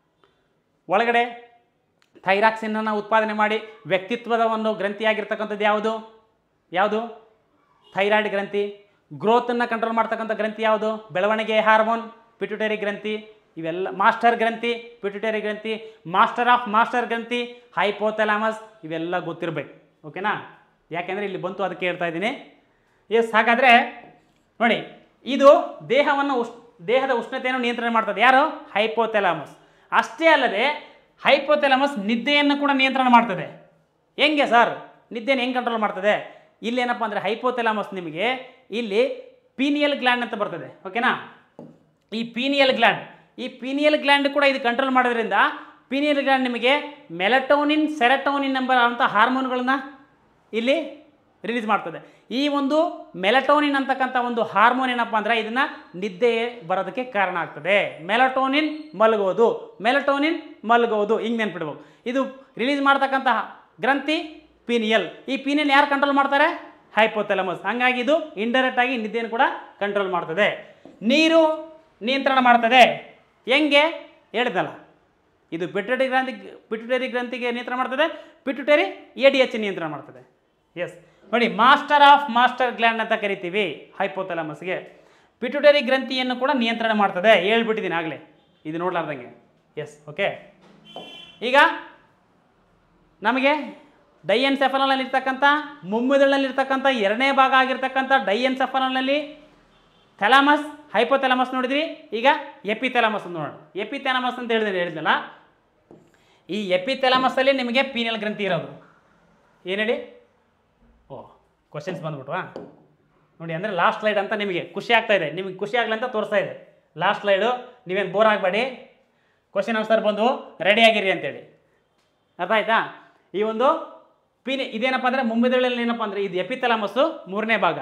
ಒಳಗಡೆ ಥೈರಾಕ್ಸಿನನ್ನು ಉತ್ಪಾದನೆ ಮಾಡಿ ವ್ಯಕ್ತಿತ್ವದ ಒಂದು ಗ್ರಂಥಿಯಾಗಿರ್ತಕ್ಕಂಥದ್ದು ಯಾವುದು ಯಾವುದು ಥೈರಾಯ್ಡ್ ಗ್ರಂಥಿ ಗ್ರೋತನ್ನು ಕಂಟ್ರೋಲ್ ಮಾಡ್ತಕ್ಕಂಥ ಗ್ರಂಥಿ ಯಾವುದು ಬೆಳವಣಿಗೆ ಹಾರ್ಮೋನ್ ಪಿಟ್ಯುಟರಿ ಗ್ರಂಥಿ ಇವೆಲ್ಲ ಮಾಸ್ಟರ್ ಗ್ರಂಥಿ ಪಿಟ್ಯುಟರಿ ಗ್ರಂಥಿ ಮಾಸ್ಟರ್ ಆಫ್ ಮಾಸ್ಟರ್ ಗ್ರಂಥಿ ಹೈಪೋಥೆಲಾಮಸ್ ಇವೆಲ್ಲ ಗೊತ್ತಿರಬೇಕು ಓಕೆನಾ ಯಾಕೆಂದರೆ ಇಲ್ಲಿ ಬಂತು ಅದಕ್ಕೆ ಹೇಳ್ತಾ ಇದ್ದೀನಿ ಎಸ್ ಹಾಗಾದರೆ ನೋಡಿ ಇದು ದೇಹವನ್ನು ಉಷ್ ದೇಹದ ಉಷ್ಣತೆಯನ್ನು ನಿಯಂತ್ರಣ ಮಾಡ್ತದೆ ಯಾರು ಹೈಪೋಥೆಲಾಮಸ್ ಅಷ್ಟೇ ಅಲ್ಲದೆ ಹೈಪೋಥೆಲಾಮಸ್ ನಿದ್ದೆಯನ್ನು ಕೂಡ ನಿಯಂತ್ರಣ ಮಾಡ್ತದೆ ಹೆಂಗೆ ಸರ್ ನಿದ್ದೆಯನ್ನು ಹೆಂಗೆ ಕಂಟ್ರೋಲ್ ಮಾಡ್ತದೆ ಇಲ್ಲಿ ಏನಪ್ಪ ಅಂದರೆ ಹೈಪೋಥೆಲಾಮಸ್ ನಿಮಗೆ ಇಲ್ಲಿ ಪೀನಿಯಲ್ ಗ್ಲ್ಯಾಂಡ್ ಅಂತ ಬರ್ತದೆ ಓಕೆನಾ ಈ ಪೀನಿಯಲ್ ಗ್ಲ್ಯಾಂಡ್ ಈ ಪೀನಿಯಲ್ ಗ್ಲ್ಯಾಂಡ್ ಕೂಡ ಇದು ಕಂಟ್ರೋಲ್ ಮಾಡೋದ್ರಿಂದ ಪೀನಿಯಲ್ ಗ್ಲ್ಯಾಂಡ್ ನಿಮಗೆ ಮೆಲಟೋನಿನ್ ಸೆರಟೋನಿನ್ ಎಂಬ ಅಂಥ ಹಾರ್ಮೋನ್ಗಳನ್ನ ಇಲ್ಲಿ ರಿಲೀಸ್ ಮಾಡ್ತದೆ ಈ ಒಂದು ಮೆಲಟೋನಿನ್ ಅಂತಕ್ಕಂಥ ಒಂದು ಹಾರ್ಮೋನ್ ಏನಪ್ಪ ಅಂದರೆ ಇದನ್ನು ನಿದ್ದೆ ಬರೋದಕ್ಕೆ ಕಾರಣ ಆಗ್ತದೆ ಮೆಲಟೋನಿನ್ ಮಲಗೋದು ಮೆಲಟೋನಿನ್ ಮಲಗೋದು ಹಿಂಗೆ ನೆನ್ಪಿಡ್ಬೇಕು ಇದು ರಿಲೀಸ್ ಮಾಡ್ತಕ್ಕಂಥ ಗ್ರಂಥಿ ಪೀನಿಯಲ್ ಈ ಪೀನಿಯಲ್ ಯಾರು ಕಂಟ್ರೋಲ್ ಮಾಡ್ತಾರೆ ಹೈಪೋಥೆಲಮಸ್ ಹಂಗಾಗಿ ಇದು ಇಂಡೈರೆಕ್ಟ್ ಆಗಿ ನಿದ್ದೆಯನ್ನು ಕೂಡ ಕಂಟ್ರೋಲ್ ಮಾಡ್ತದೆ ನೀರು ನಿಯಂತ್ರಣ ಮಾಡ್ತದೆ ಹೆಂಗೆ ಹೇಳಿದ್ನಲ್ಲ ಇದು ಪಿಟ್ಯುಟರಿ ಗ್ರಂಥಿ ಪಿಟ್ಯುಟರಿ ಗ್ರಂಥಿಗೆ ನಿಯಂತ್ರಣ ಮಾಡ್ತದೆ ಪಿಟ್ಯುಟರಿ ಎ ಡಿ ಎಚ್ ನಿಯಂತ್ರಣ ಮಾಡ್ತದೆ ಎಸ್ ನೋಡಿ ಮಾಸ್ಟರ್ ಆಫ್ ಮಾಸ್ಟರ್ ಗ್ಲ್ಯಾಂಡ್ ಅಂತ ಕರಿತೀವಿ ಹೈಪೋಥೆಲಮಸ್ಗೆ ಪಿಟ್ಯುಟರಿ ಗ್ರಂಥಿಯನ್ನು ಕೂಡ ನಿಯಂತ್ರಣ ಮಾಡ್ತದೆ ಹೇಳ್ಬಿಟ್ಟಿದ್ದೀನಿ ಆಗಲೇ ಇದು ನೋಡ್ಲಾರ್ದಂಗೆ ಎಸ್ ಓಕೆ ಈಗ ನಮಗೆ ಡೈಎನ್ಸೆಫಲನಲ್ಲಿ ಇರ್ತಕ್ಕಂಥ ಮುಮ್ಮಿದಳಲ್ಲಿರ್ತಕ್ಕಂಥ ಎರಡನೇ ಭಾಗ ಆಗಿರ್ತಕ್ಕಂಥ ಡೈಎನ್ಸೆಫಲನಲ್ಲಿ ಥೆಲಾಮಸ್ ಹೈಪೋಥೆಲಾಮಸ್ ನೋಡಿದ್ರಿ ಈಗ ಎಪಿಥೆಲಾಮಸ್ ಅಂತ ನೋಡೋಣ ಎಪಿಥೆಲಾಮಸ್ ಅಂತ ಹೇಳಿದ್ರೆ ಹೇಳಿದ್ನಲ್ಲ ಈ ಎಪಿಥೆಲಾಮಸ್ಸಲ್ಲಿ ನಿಮಗೆ ಪೀನಿಯಲ್ ಗ್ರಂಥಿ ಇರೋದು ಏನು ಹೇಳಿ ಓ ಕ್ವಶನ್ಸ್ ಬಂದ್ಬಿಟ್ವಾ ನೋಡಿ ಅಂದರೆ ಲಾಸ್ಟ್ ಸ್ಲೈಡ್ ಅಂತ ನಿಮಗೆ ಖುಷಿ ಆಗ್ತಾ ಇದೆ ನಿಮಗೆ ಖುಷಿ ಆಗಲಿ ಅಂತ ತೋರಿಸ್ತಾ ಇದೆ ಲಾಸ್ಟ್ ಸ್ಲೈಡು ನೀವೇನು ಬೋರ್ ಆಗಬೇಡಿ ಕ್ವಶನ್ ಆನ್ಸರ್ ಬಂದು ರೆಡಿ ಆಗಿರಿ ಅಂತೇಳಿ ಅರ್ಥ ಆಯ್ತಾ ಈ ಒಂದು ಪೀನಿ ಇದೇನಪ್ಪ ಅಂದರೆ ಮುಂಬೈದಲ್ಲಿ ಏನಪ್ಪ ಅಂದರೆ ಇದು ಎಪಿಥೆಲಾಮಸ್ಸು ಮೂರನೇ ಭಾಗ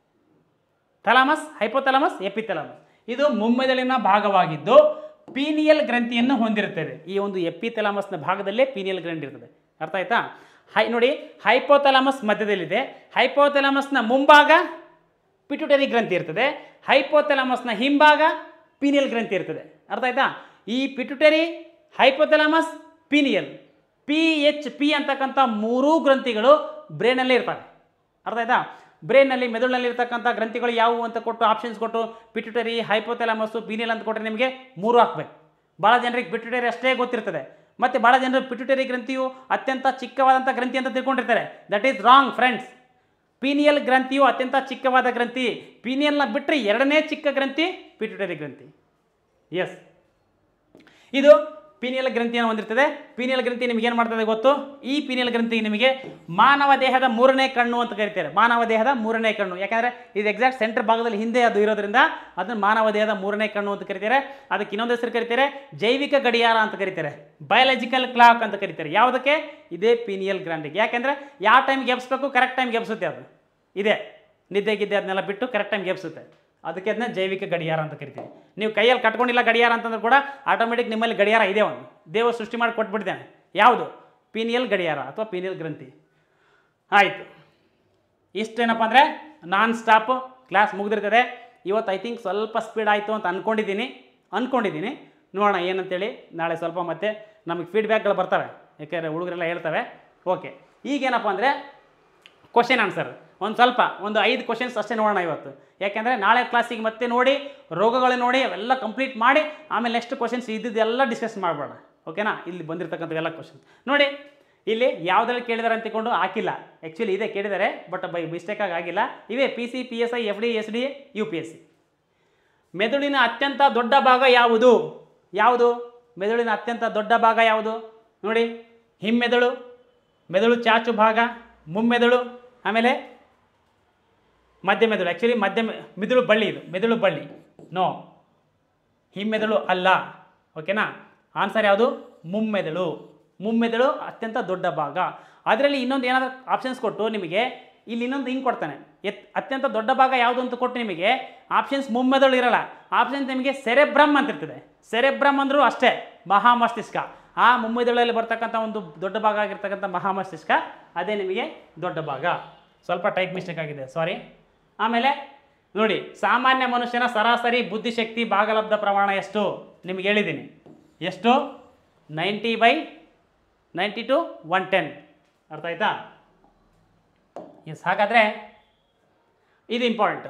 ಥಲಾಮಸ್ ಹೈಪೋಥಲಾಮಸ್ ಎಪಿಥಲಾಮಸ್ ಇದು ಮುಂಬೈದಲ್ಲಿನ ಭಾಗವಾಗಿದ್ದು ಪೀನಿಯಲ್ ಗ್ರಂಥಿಯನ್ನು ಹೊಂದಿರುತ್ತದೆ ಈ ಒಂದು ಎಪಿಥಲಾಮಸ್ನ ಭಾಗದಲ್ಲೇ ಪೀನಿಯಲ್ ಗ್ರಂಥಿ ಇರ್ತದೆ ಅರ್ಥ ಆಯ್ತಾ ಹೈ ನೋಡಿ ಹೈಪೋಥಲಾಮಸ್ ಮಧ್ಯದಲ್ಲಿದೆ ಹೈಪೋಥಲಾಮಸ್ನ ಮುಂಭಾಗ ಪಿಟ್ಯುಟರಿ ಗ್ರಂಥಿ ಇರ್ತದೆ ಹೈಪೋಥಲಾಮಸ್ನ ಹಿಂಭಾಗ ಪೀನಿಯಲ್ ಗ್ರಂಥಿ ಇರ್ತದೆ ಅರ್ಥ ಆಯ್ತಾ ಈ pituitary hypothalamus pineal P H P ಅಂತಕ್ಕಂಥ ಮೂರೂ ಗ್ರಂಥಿಗಳು ಬ್ರೈನಲ್ಲೇ ಇರ್ತವೆ ಅರ್ಥ ಆಯ್ತಾ ಬ್ರೈನಲ್ಲಿ ಮೆದುಳಿನಲ್ಲಿ ಇರ್ತಕ್ಕಂಥ ಗ್ರಂಥಿಗಳು ಯಾವುವು ಅಂತ ಕೊಟ್ಟು ಆಪ್ಷನ್ಸ್ ಕೊಟ್ಟು ಪಿಟ್ಯುಟರಿ ಹೈಪೋಥೆಲಾಮಸ್ಸು ಪೀನಿಯಲ್ ಅಂತ ಕೊಟ್ಟರೆ ನಿಮಗೆ ಮೂರು ಹಾಕ್ಬೇಕು ಭಾಳ ಜನರಿಗೆ ಪಿಟ್ಯುಟರಿ ಅಷ್ಟೇ ಗೊತ್ತಿರ್ತದೆ ಮತ್ತು ಭಾಳ ಜನರು ಪಿಟ್ಯುಟರಿ ಗ್ರಂಥಿಯು ಅತ್ಯಂತ ಚಿಕ್ಕವಾದಂಥ ಗ್ರಂಥಿ ಅಂತ ತಿಳ್ಕೊಂಡಿರ್ತಾರೆ that is wrong friends pineal ಗ್ರಂಥಿಯು ಅತ್ಯಂತ ಚಿಕ್ಕವಾದ ಗ್ರಂಥಿ ಪೀನಿಯಲ್ನ ಬಿಟ್ಟರೆ ಎರಡನೇ ಚಿಕ್ಕ ಗ್ರಂಥಿ ಪಿಟ್ಯುಟರಿ ಗ್ರಂಥಿ ಎಸ್ ಇದು ಪೀನಿಯಲ್ ಗ್ರಂಥಿಯನ್ನು ಹೊಂದಿರ್ತದೆ ಪೀನಿಯಲ್ ಗ್ರಂಥಿ ನಿಮಗೆ ಏನು ಮಾಡ್ತದೆ ಗೊತ್ತು ಈ ಪೀನಿಯಲ್ ಗ್ರಂಥಿ ನಿಮಗೆ ಮಾನವ ದೇಹದ ಮೂರನೇ ಕಣ್ಣು ಅಂತ ಕರೀತಾರೆ ಮಾನವ ದೇಹದ ಮೂರನೇ ಕಣ್ಣು ಯಾಕಂದರೆ ಇದು ಎಕ್ಸಾಕ್ಟ್ ಸೆಂಟರ್ ಭಾಗದಲ್ಲಿ ಹಿಂದೆ ಅದು ಇರೋದ್ರಿಂದ ಅದನ್ನು ಮಾನವ ದೇಹದ ಮೂರನೇ ಕಣ್ಣು ಅಂತ ಕರೀತಾರೆ ಅದಕ್ಕೆ ಇನ್ನೊಂದು ಹೆಸರು ಕರೀತಾರೆ ಜೈವಿಕ ಗಡಿಯಾರ ಅಂತ ಕರೀತಾರೆ ಬಯಾಲಜಿಕಲ್ ಕ್ಲಾಕ್ ಅಂತ ಕರೀತಾರೆ ಯಾವುದಕ್ಕೆ ಇದೇ ಪೀನಿಯಲ್ ಗ್ರಂಥಿಗೆ ಯಾಕೆಂದರೆ ಯಾವ ಟೈಮ್ಗೆ ಎಬ್ಸ್ಬೇಕು ಕರೆಕ್ಟ್ ಟೈಮ್ಗೆ ಎಬ್ಸುತ್ತೆ ಅದು ಇದೆ ನಿದ್ದೆ ಗಿದ್ದೆ ಅದನ್ನೆಲ್ಲ ಬಿಟ್ಟು ಕರೆಕ್ಟ್ ಟೈಮ್ಗೆ ಎಬ್ಸುತ್ತೆ ಅದಕ್ಕೆ ಅದನ್ನ ಜೈವಿಕ ಗಡಿಯಾರ ಅಂತ ಕರಿತೀವಿ ನೀವು ಕೈಯಲ್ಲಿ ಕಟ್ಕೊಂಡಿಲ್ಲ ಗಡಿಯಾರ ಅಂತಂದ್ರೆ ಕೂಡ ಆಟೋಮೆಟಿಕ್ ನಿಮ್ಮಲ್ಲಿ ಗಡಿಯಾರ ಇದೆ ಒಂದು ದೇವ ಸೃಷ್ಟಿ ಮಾಡಿ ಕೊಟ್ಬಿಟ್ಟಿದ್ದಾನೆ ಯಾವುದು ಪೀನಿಯಲ್ ಗಡಿಯಾರ ಅಥವಾ ಪೀನಿಯಲ್ ಗ್ರಂಥಿ ಆಯಿತು ಇಷ್ಟೇನಪ್ಪ ಅಂದರೆ ನಾನ್ ಸ್ಟಾಪ್ ಕ್ಲಾಸ್ ಮುಗಿದಿರ್ತದೆ ಇವತ್ತು ಐ ಥಿಂಕ್ ಸ್ವಲ್ಪ ಸ್ಪೀಡ್ ಆಯಿತು ಅಂತ ಅಂದ್ಕೊಂಡಿದ್ದೀನಿ ಅಂದ್ಕೊಂಡಿದ್ದೀನಿ ನೋಡೋಣ ಏನಂತೇಳಿ ನಾಳೆ ಸ್ವಲ್ಪ ಮತ್ತೆ ನಮಗೆ ಫೀಡ್ಬ್ಯಾಕ್ಗಳು ಬರ್ತವೆ ಯಾಕೆಂದರೆ ಹುಡುಗರೆಲ್ಲ ಹೇಳ್ತವೆ ಓಕೆ ಈಗೇನಪ್ಪ ಅಂದರೆ ಕ್ವಶನ್ ಆನ್ಸರ್ ಒಂದು ಸ್ವಲ್ಪ ಒಂದು ಐದು ಕ್ವಶನ್ಸ್ ಅಷ್ಟೇ ನೋಡೋಣ ಇವತ್ತು ಯಾಕೆಂದರೆ ನಾಳೆ ಕ್ಲಾಸಿಗೆ ಮತ್ತೆ ನೋಡಿ ರೋಗಗಳು ನೋಡಿ ಅವೆಲ್ಲ ಕಂಪ್ಲೀಟ್ ಮಾಡಿ ಆಮೇಲೆ ನೆಕ್ಸ್ಟ್ ಕ್ವಶನ್ಸ್ ಇದ್ದಿದ್ದೆಲ್ಲ ಡಿಸ್ಕಸ್ ಮಾಡಬೇಡ ಓಕೆನಾ ಇಲ್ಲಿ ಬಂದಿರತಕ್ಕಂಥ ಎಲ್ಲ ಕ್ವಶನ್ಸ್ ನೋಡಿ ಇಲ್ಲಿ ಯಾವುದ್ರಲ್ಲಿ ಕೇಳಿದಾರೆ ಅಂತ ತಿಳ್ಕೊಂಡು ಹಾಕಿಲ್ಲ ಆ್ಯಕ್ಚುಲಿ ಇದೆ ಕೇಳಿದ್ದಾರೆ ಬಟ್ ಬೈ ಮಿಸ್ಟೇಕಾಗಿ ಆಗಿಲ್ಲ ಇವೇ P C P S I F D S D U P S C ಮೆದುಳಿನ ಅತ್ಯಂತ ದೊಡ್ಡ ಭಾಗ ಯಾವುದು ಯಾವುದು ಮೆದುಳಿನ ಅತ್ಯಂತ ದೊಡ್ಡ ಭಾಗ ಯಾವುದು ನೋಡಿ ಹಿಮ್ಮೆದುಳು ಮೆದುಳು ಚಾಚು ಭಾಗ ಮುಮ್ಮೆದುಳು ಆಮೇಲೆ ಮಧ್ಯ ಮೆದುಳು ಆ್ಯಕ್ಚುಲಿ ಮಧ್ಯ ಮೆ- ಮೆದುಳು ಬಳ್ಳಿ ಇದು ಮೆದುಳು ಬಳ್ಳಿ ನೋ ಹಿಮ್ಮೆದುಳು ಅಲ್ಲ ಓಕೆನಾ ಆನ್ಸರ್ ಯಾವುದು ಮುಮ್ಮೆದುಳು ಮುಮ್ಮೆದುಳು ಅತ್ಯಂತ ದೊಡ್ಡ ಭಾಗ ಅದರಲ್ಲಿ ಇನ್ನೊಂದು ಏನಾದರೂ ಆಪ್ಷನ್ಸ್ ಕೊಟ್ಟು ನಿಮಗೆ ಇಲ್ಲಿ ಇನ್ನೊಂದು ಹಿಂಗೆ ಕೊಡ್ತಾನೆ ಎತ್ ಅತ್ಯಂತ ದೊಡ್ಡ ಭಾಗ ಯಾವುದು ಅಂತ ಕೊಟ್ಟು ನಿಮಗೆ ಆಪ್ಷನ್ಸ್ ಮುಮ್ಮೆದುಳು ಇರಲ್ಲ ಆಪ್ಷನ್ಸ್ ನಿಮಗೆ ಸೆರೆಬ್ರಮ್ ಅಂತ ಇರ್ತದೆ ಸೆರೆಬ್ರಮ್ ಅಂದರೂ ಅಷ್ಟೇ ಮಹಾಮಸ್ತಿಷ್ಕ ಆ ಮುಮ್ಮೆದುಳಲ್ಲಿ ಬರ್ತಕ್ಕಂಥ ಒಂದು ದೊಡ್ಡ ಭಾಗ ಆಗಿರ್ತಕ್ಕಂಥ ಮಹಾಮಸ್ತಿಷ್ಕ ಅದೇ ನಿಮಗೆ ದೊಡ್ಡ ಭಾಗ ಸ್ವಲ್ಪ ಟೈಪ್ ಮಿಸ್ಟೇಕ್ ಆಗಿದೆ ಸಾರಿ ಆಮೇಲೆ ನೋಡಿ ಸಾಮಾನ್ಯ ಮನುಷ್ಯನ ಸರಾಸರಿ ಬುದ್ಧಿಶಕ್ತಿ ಭಾಗಲಬ್ಧ ಪ್ರಮಾಣ ಎಷ್ಟು ನಿಮಗೆ ಹೇಳಿದ್ದೀನಿ ಎಷ್ಟು ninety by ninety to one ten ಅರ್ಥ ಆಯ್ತಾ ಎಸ್ ಹಾಗಾದರೆ ಇದು ಇಂಪಾರ್ಟೆಂಟ್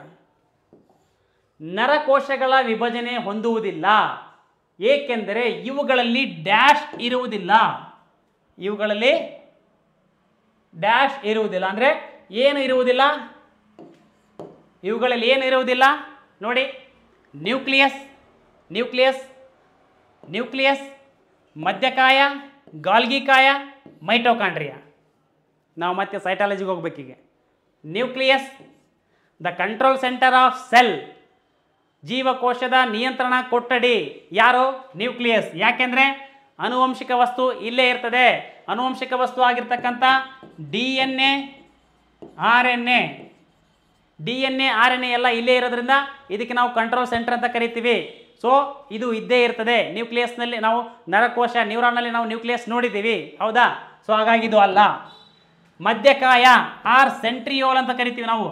ನರಕೋಶಗಳ ವಿಭಜನೆ ಹೊಂದುವುದಿಲ್ಲ ಏಕೆಂದರೆ ಇವುಗಳಲ್ಲಿ ಡ್ಯಾಶ್ ಇರುವುದಿಲ್ಲ ಇವುಗಳಲ್ಲಿ ಡ್ಯಾಶ್ ಇರುವುದಿಲ್ಲ ಅಂದರೆ ಏನು ಇರುವುದಿಲ್ಲ ಇವುಗಳಲ್ಲಿ ಏನು ಇರುವುದಿಲ್ಲ ನೋಡಿ ನ್ಯೂಕ್ಲಿಯಸ್ ನ್ಯೂಕ್ಲಿಯಸ್ ನ್ಯೂಕ್ಲಿಯಸ್ ಮಧ್ಯಕಾಯ ಗಾಲ್ಗಿಕಾಯ ಮೈಟೋಕಾಂಡ್ರಿಯಾ ನಾವು ಮತ್ತೆ ಸೈಟಾಲಜಿಗೆ ಹೋಗ್ಬೇಕೀಗ nucleus the control centre of cell ಜೀವಕೋಶದ ನಿಯಂತ್ರಣ ಕೊಠಡಿ ಯಾರು ನ್ಯೂಕ್ಲಿಯಸ್ ಯಾಕೆಂದರೆ ಅನುವಂಶಿಕ ವಸ್ತು ಇಲ್ಲೇ ಇರ್ತದೆ ಅನುವಂಶಿಕ ವಸ್ತು ಆಗಿರ್ತಕ್ಕಂಥ D N A R N A D N A R N A ಎಲ್ಲ ಇಲ್ಲೇ ಇರೋದ್ರಿಂದ ಇದಕ್ಕೆ ನಾವು ಕಂಟ್ರೋಲ್ ಸೆಂಟರ್ ಅಂತ ಕರಿತೀವಿ ಸೊ ಇದು ಇದ್ದೇ ಇರ್ತದೆ ನ್ಯೂಕ್ಲಿಯಸ್ನಲ್ಲಿ ನಾವು ನರಕೋಶ ನ್ಯೂರಾನ್ನಲ್ಲಿ ನಾವು ನ್ಯೂಕ್ಲಿಯಸ್ ನೋಡಿದ್ದೀವಿ ಹೌದಾ ಸೊ ಹಾಗಾಗಿ ಇದು ಅಲ್ಲ ಮಧ್ಯಕಾಯ ಆರ್ ಸೆಂಟ್ರಿಯೋಲ್ ಅಂತ ಕರಿತೀವಿ ನಾವು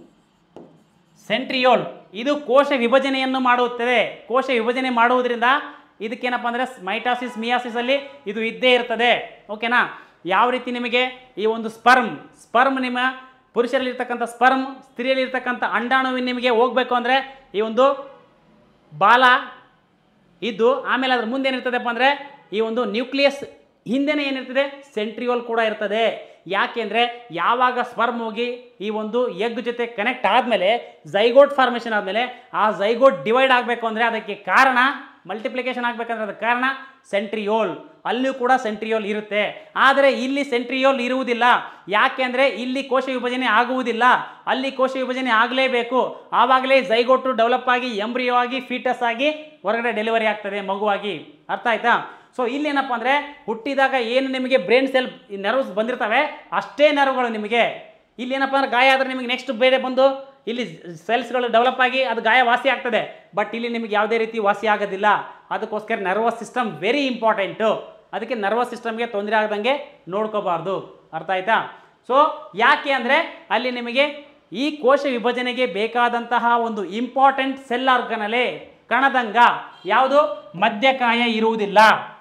ಸೆಂಟ್ರಿಯೋಲ್ ಇದು ಕೋಶ ವಿಭಜನೆಯನ್ನು ಮಾಡುತ್ತದೆ ಕೋಶ ವಿಭಜನೆ ಮಾಡುವುದರಿಂದ ಇದಕ್ಕೇನಪ್ಪ ಅಂದರೆ ಮೈಟಾಸಿಸ್ ಮಿಯಾಸಿಸ್ ಅಲ್ಲಿ ಇದು ಇದ್ದೇ ಇರ್ತದೆ ಓಕೆನಾ ಯಾವ ರೀತಿ ನಿಮಗೆ ಈ ಒಂದು ಸ್ಪರ್ಮ್ ಸ್ಪರ್ಮ್ ನಿಮ್ಮ ಪುರುಷರಲ್ಲಿರ್ತಕ್ಕಂಥ ಸ್ಪರ್ಮ್ ಸ್ತ್ರೀಯಲ್ಲಿರ್ತಕ್ಕಂಥ ಅಂಡಾಣುವಿನ ನಿಮಗೆ ಹೋಗಬೇಕು ಅಂದರೆ ಈ ಒಂದು ಬಾಲ ಇದ್ದು ಆಮೇಲೆ ಅದ್ರ ಮುಂದೆ ಏನಿರ್ತದಪ್ಪ ಅಂದರೆ ಈ ಒಂದು ನ್ಯೂಕ್ಲಿಯಸ್ ಹಿಂದೆನೇ ಏನಿರ್ತದೆ ಸೆಂಟ್ರಿಯೋಲ್ ಕೂಡ ಇರ್ತದೆ ಯಾಕೆಂದರೆ ಯಾವಾಗ ಸ್ಪರ್ಮ್ ಹೋಗಿ ಈ ಒಂದು ಎಗ್ ಜೊತೆ ಕನೆಕ್ಟ್ ಆದಮೇಲೆ ಝೈಗೋಟ್ ಫಾರ್ಮೇಷನ್ ಆದಮೇಲೆ ಆ ಝೈಗೋಟ್ ಡಿವೈಡ್ ಆಗಬೇಕು ಅಂದರೆ ಅದಕ್ಕೆ ಕಾರಣ ಮಲ್ಟಿಪ್ಲಿಕೇಶನ್ ಆಗಬೇಕಂದ್ರೆ ಅದಕ್ಕೆ ಕಾರಣ ಸೆಂಟ್ರಿಯೋಲ್ ಅಲ್ಲಿಯೂ ಕೂಡ ಸೆಂಟ್ರಿಯೋಲ್ ಇರುತ್ತೆ ಆದರೆ ಇಲ್ಲಿ ಸೆಂಟ್ರಿಯೋಲ್ ಇರುವುದಿಲ್ಲ ಯಾಕೆಂದರೆ ಇಲ್ಲಿ ಕೋಶ ವಿಭಜನೆ ಆಗುವುದಿಲ್ಲ ಅಲ್ಲಿ ಕೋಶ ವಿಭಜನೆ ಆಗಲೇಬೇಕು ಆವಾಗಲೇ ಝೈಗೋಟು ಡೆವಲಪ್ ಆಗಿ ಎಂಬ್ರಿಯೋ ಆಗಿ ಫೀಟಸ್ ಆಗಿ ಹೊರಗಡೆ ಡೆಲಿವರಿ ಆಗ್ತದೆ ಮಗುವಾಗಿ ಅರ್ಥ ಆಯ್ತಾ ಸೊ ಇಲ್ಲೇನಪ್ಪ ಅಂದರೆ ಹುಟ್ಟಿದಾಗ ಏನು ನಿಮಗೆ ಬ್ರೈನ್ ಸೆಲ್ ನೆರ್ವ್ಸ್ ಬಂದಿರ್ತವೆ ಅಷ್ಟೇ ನೆರ್ವ್ಗಳು ನಿಮಗೆ ಇಲ್ಲಿ ಏನಪ್ಪ ಅಂದ್ರೆ ಗಾಯ ಆದರೆ ನಿಮಗೆ ನೆಕ್ಸ್ಟ್ ಬೇರೆ ಬಂದು ಇಲ್ಲಿ ಸೆಲ್ಸ್ಗಳು ಡೆವಲಪ್ ಆಗಿ ಅದು ಗಾಯ ವಾಸಿ ಆಗ್ತದೆ ಬಟ್ ಇಲ್ಲಿ ನಿಮಗೆ ಯಾವುದೇ ರೀತಿ ವಾಸಿ ಆಗೋದಿಲ್ಲ ಅದಕ್ಕೋಸ್ಕರ ನರ್ವಸ್ ಸಿಸ್ಟಮ್ ವೆರಿ ಇಂಪಾರ್ಟೆಂಟು ಅದಕ್ಕೆ ನರ್ವಸ್ ಸಿಸ್ಟಮ್ಗೆ ತೊಂದರೆ ಆಗದಂಗೆ ನೋಡ್ಕೋಬಾರ್ದು ಅರ್ಥ ಆಯ್ತಾ ಸೊ ಯಾಕೆ ಅಂದರೆ ಅಲ್ಲಿ ನಿಮಗೆ ಈ ಕೋಶ ವಿಭಜನೆಗೆ ಬೇಕಾದಂತಹ ಒಂದು ಇಂಪಾರ್ಟೆಂಟ್ ಸೆಲ್ ಆರ್ಗನಲ್ಲೇ ಕಣದಂಗ ಯಾವುದು ಮಧ್ಯಕಾಯ ಇರುವುದಿಲ್ಲ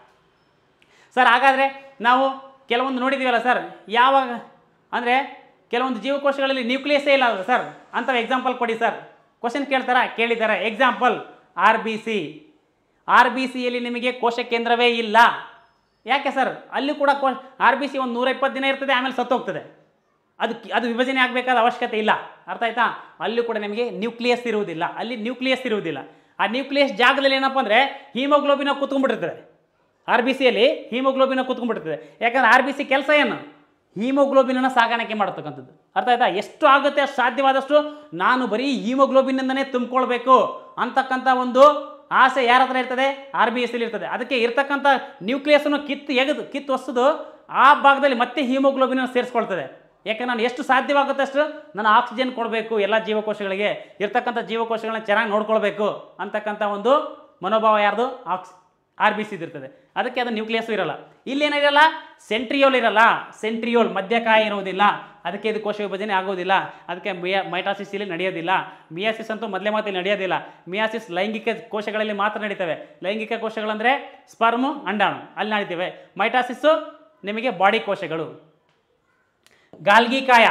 ಸರ್ ಹಾಗಾದರೆ ನಾವು ಕೆಲವೊಂದು ನೋಡಿದ್ದೀವಲ್ಲ ಸರ್ ಯಾವಾಗ ಅಂದರೆ ಕೆಲವೊಂದು ಜೀವಕೋಶಗಳಲ್ಲಿ ನ್ಯೂಕ್ಲಿಯಸ್ಸೇ ಇಲ್ಲ ಅಲ್ವಾ ಸರ್ ಅಂಥವು ಎಕ್ಸಾಂಪಲ್ ಕೊಡಿ ಸರ್ ಕ್ವಶನ್ ಕೇಳ್ತಾರಾ ಕೇಳಿದ್ದಾರೆ example R B C R B ಸಿಯಲ್ಲಿ ನಿಮಗೆ ಕೋಶ ಕೇಂದ್ರವೇ ಇಲ್ಲ ಯಾಕೆ ಸರ್ ಅಲ್ಲಿ ಕೂಡ ಕೋ ಆರ್ ಬಿ ಸಿ ಒಂದು ನೂರ ಇಪ್ಪತ್ತು ದಿನ ಇರ್ತದೆ ಆಮೇಲೆ ಸತ್ತೋಗ್ತದೆ ಅದು ಅದು ವಿಭಜನೆ ಆಗಬೇಕಾದ ಅವಶ್ಯಕತೆ ಇಲ್ಲ ಅರ್ಥ ಆಯ್ತಾ ಅಲ್ಲಿ ಕೂಡ ನಿಮಗೆ ನ್ಯೂಕ್ಲಿಯಸ್ ಇರುವುದಿಲ್ಲ ಅಲ್ಲಿ ನ್ಯೂಕ್ಲಿಯಸ್ ಇರುವುದಿಲ್ಲ ಆ ನ್ಯೂಕ್ಲಿಯಸ್ ಜಾಗದಲ್ಲಿ ಏನಪ್ಪ ಅಂದರೆ ಹೀಮೋಗ್ಲೋಬಿನ ಕೂತ್ಕೊಂಡ್ಬಿಟ್ಟಿರ್ತದೆ ಆರ್ ಬಿ ಸಿಯಲ್ಲಿ ಹೀಮೋಗ್ಲೋಬಿನ ಕೂತ್ಕೊಂಡ್ಬಿಟ್ಟಿರ್ತದೆ ಯಾಕಂದ್ರೆ ಆರ್ ಬಿ ಸಿ ಕೆಲಸ ಏನು ಹೀಮೋಗ್ಲೋಬಿನನ್ನು ಸಾಗಾಣಿಕೆ ಮಾಡತಕ್ಕಂಥದ್ದು ಅರ್ಥ ಆಯ್ತಾ ಎಷ್ಟು ಆಗುತ್ತೆ ಅಷ್ಟು ಸಾಧ್ಯವಾದಷ್ಟು ನಾನು ಬರೀ ಹೀಮೋಗ್ಲೋಬಿನಿಂದನೇ ತುಂಬಿಕೊಳ್ಬೇಕು ಅಂತಕ್ಕಂಥ ಒಂದು ಆಸೆ ಯಾರ ಹತ್ರ ಇರ್ತದೆ ಆರ್ ಬಿ ಎಸ್ ಇರ್ತದೆ ಅದಕ್ಕೆ ಇರ್ತಕ್ಕಂಥ ನ್ಯೂಕ್ಲಿಯಸ್ನು ಕಿತ್ತು ಎಗೆದು ಕಿತ್ತು ಹೊಸದು ಆ ಭಾಗದಲ್ಲಿ ಮತ್ತೆ ಹೀಮೋಗ್ಲೋಬಿನ ಸೇರಿಸ್ಕೊಳ್ತದೆ ಯಾಕೆ ನಾನು ಎಷ್ಟು ಸಾಧ್ಯವಾಗುತ್ತೆ ಅಷ್ಟು ನಾನು ಆಕ್ಸಿಜನ್ ಕೊಡಬೇಕು ಎಲ್ಲ ಜೀವಕೋಶಗಳಿಗೆ ಇರ್ತಕ್ಕಂಥ ಜೀವಕೋಶಗಳನ್ನ ಚೆನ್ನಾಗಿ ನೋಡ್ಕೊಳ್ಬೇಕು ಅಂತಕ್ಕಂಥ ಒಂದು ಮನೋಭಾವ ಯಾರ್ದು ಆಕ್ಸ್ ಆರ್ ಬಿ ಇರ್ತದೆ ಅದಕ್ಕೆ ಅದು ನ್ಯೂಕ್ಲಿಯಸ್ ಇರಲ್ಲ ಇಲ್ಲೇನಿರಲ್ಲ ಸೆಂಟ್ರಿಯೋಲ್ ಇರಲ್ಲ ಸೆಂಟ್ರಿಯೋಲ್ ಮಧ್ಯಕಾಯ ಇರುವುದಿಲ್ಲ ಅದಕ್ಕೆ ಇದು ಕೋಶ ವಿಭಜನೆ ಆಗೋದಿಲ್ಲ ಅದಕ್ಕೆ ಮಿಯಾ ಮೈಟಾಸಿಸ್ ಇಲ್ಲಿ ನಡೆಯೋದಿಲ್ಲ ಮಿಯಾಸಿಸ್ ಅಂತೂ ಮೊದಲೇ ಮಾತಿಲ್ಲಿ ನಡೆಯೋದಿಲ್ಲ ಮಿಯಾಸಿಸ್ ಲೈಂಗಿಕ ಕೋಶಗಳಲ್ಲಿ ಮಾತ್ರ ನಡೀತವೆ ಲೈಂಗಿಕ ಕೋಶಗಳಂದರೆ ಸ್ಪರ್ಮು ಅಂಡಾಣು ಅಲ್ಲಿ ನಡೀತವೆ ಮೈಟಾಸಿಸ್ಸು ನಿಮಗೆ ಬಾಡಿ ಕೋಶಗಳು ಗಾಲ್ಗಿಕಾಯ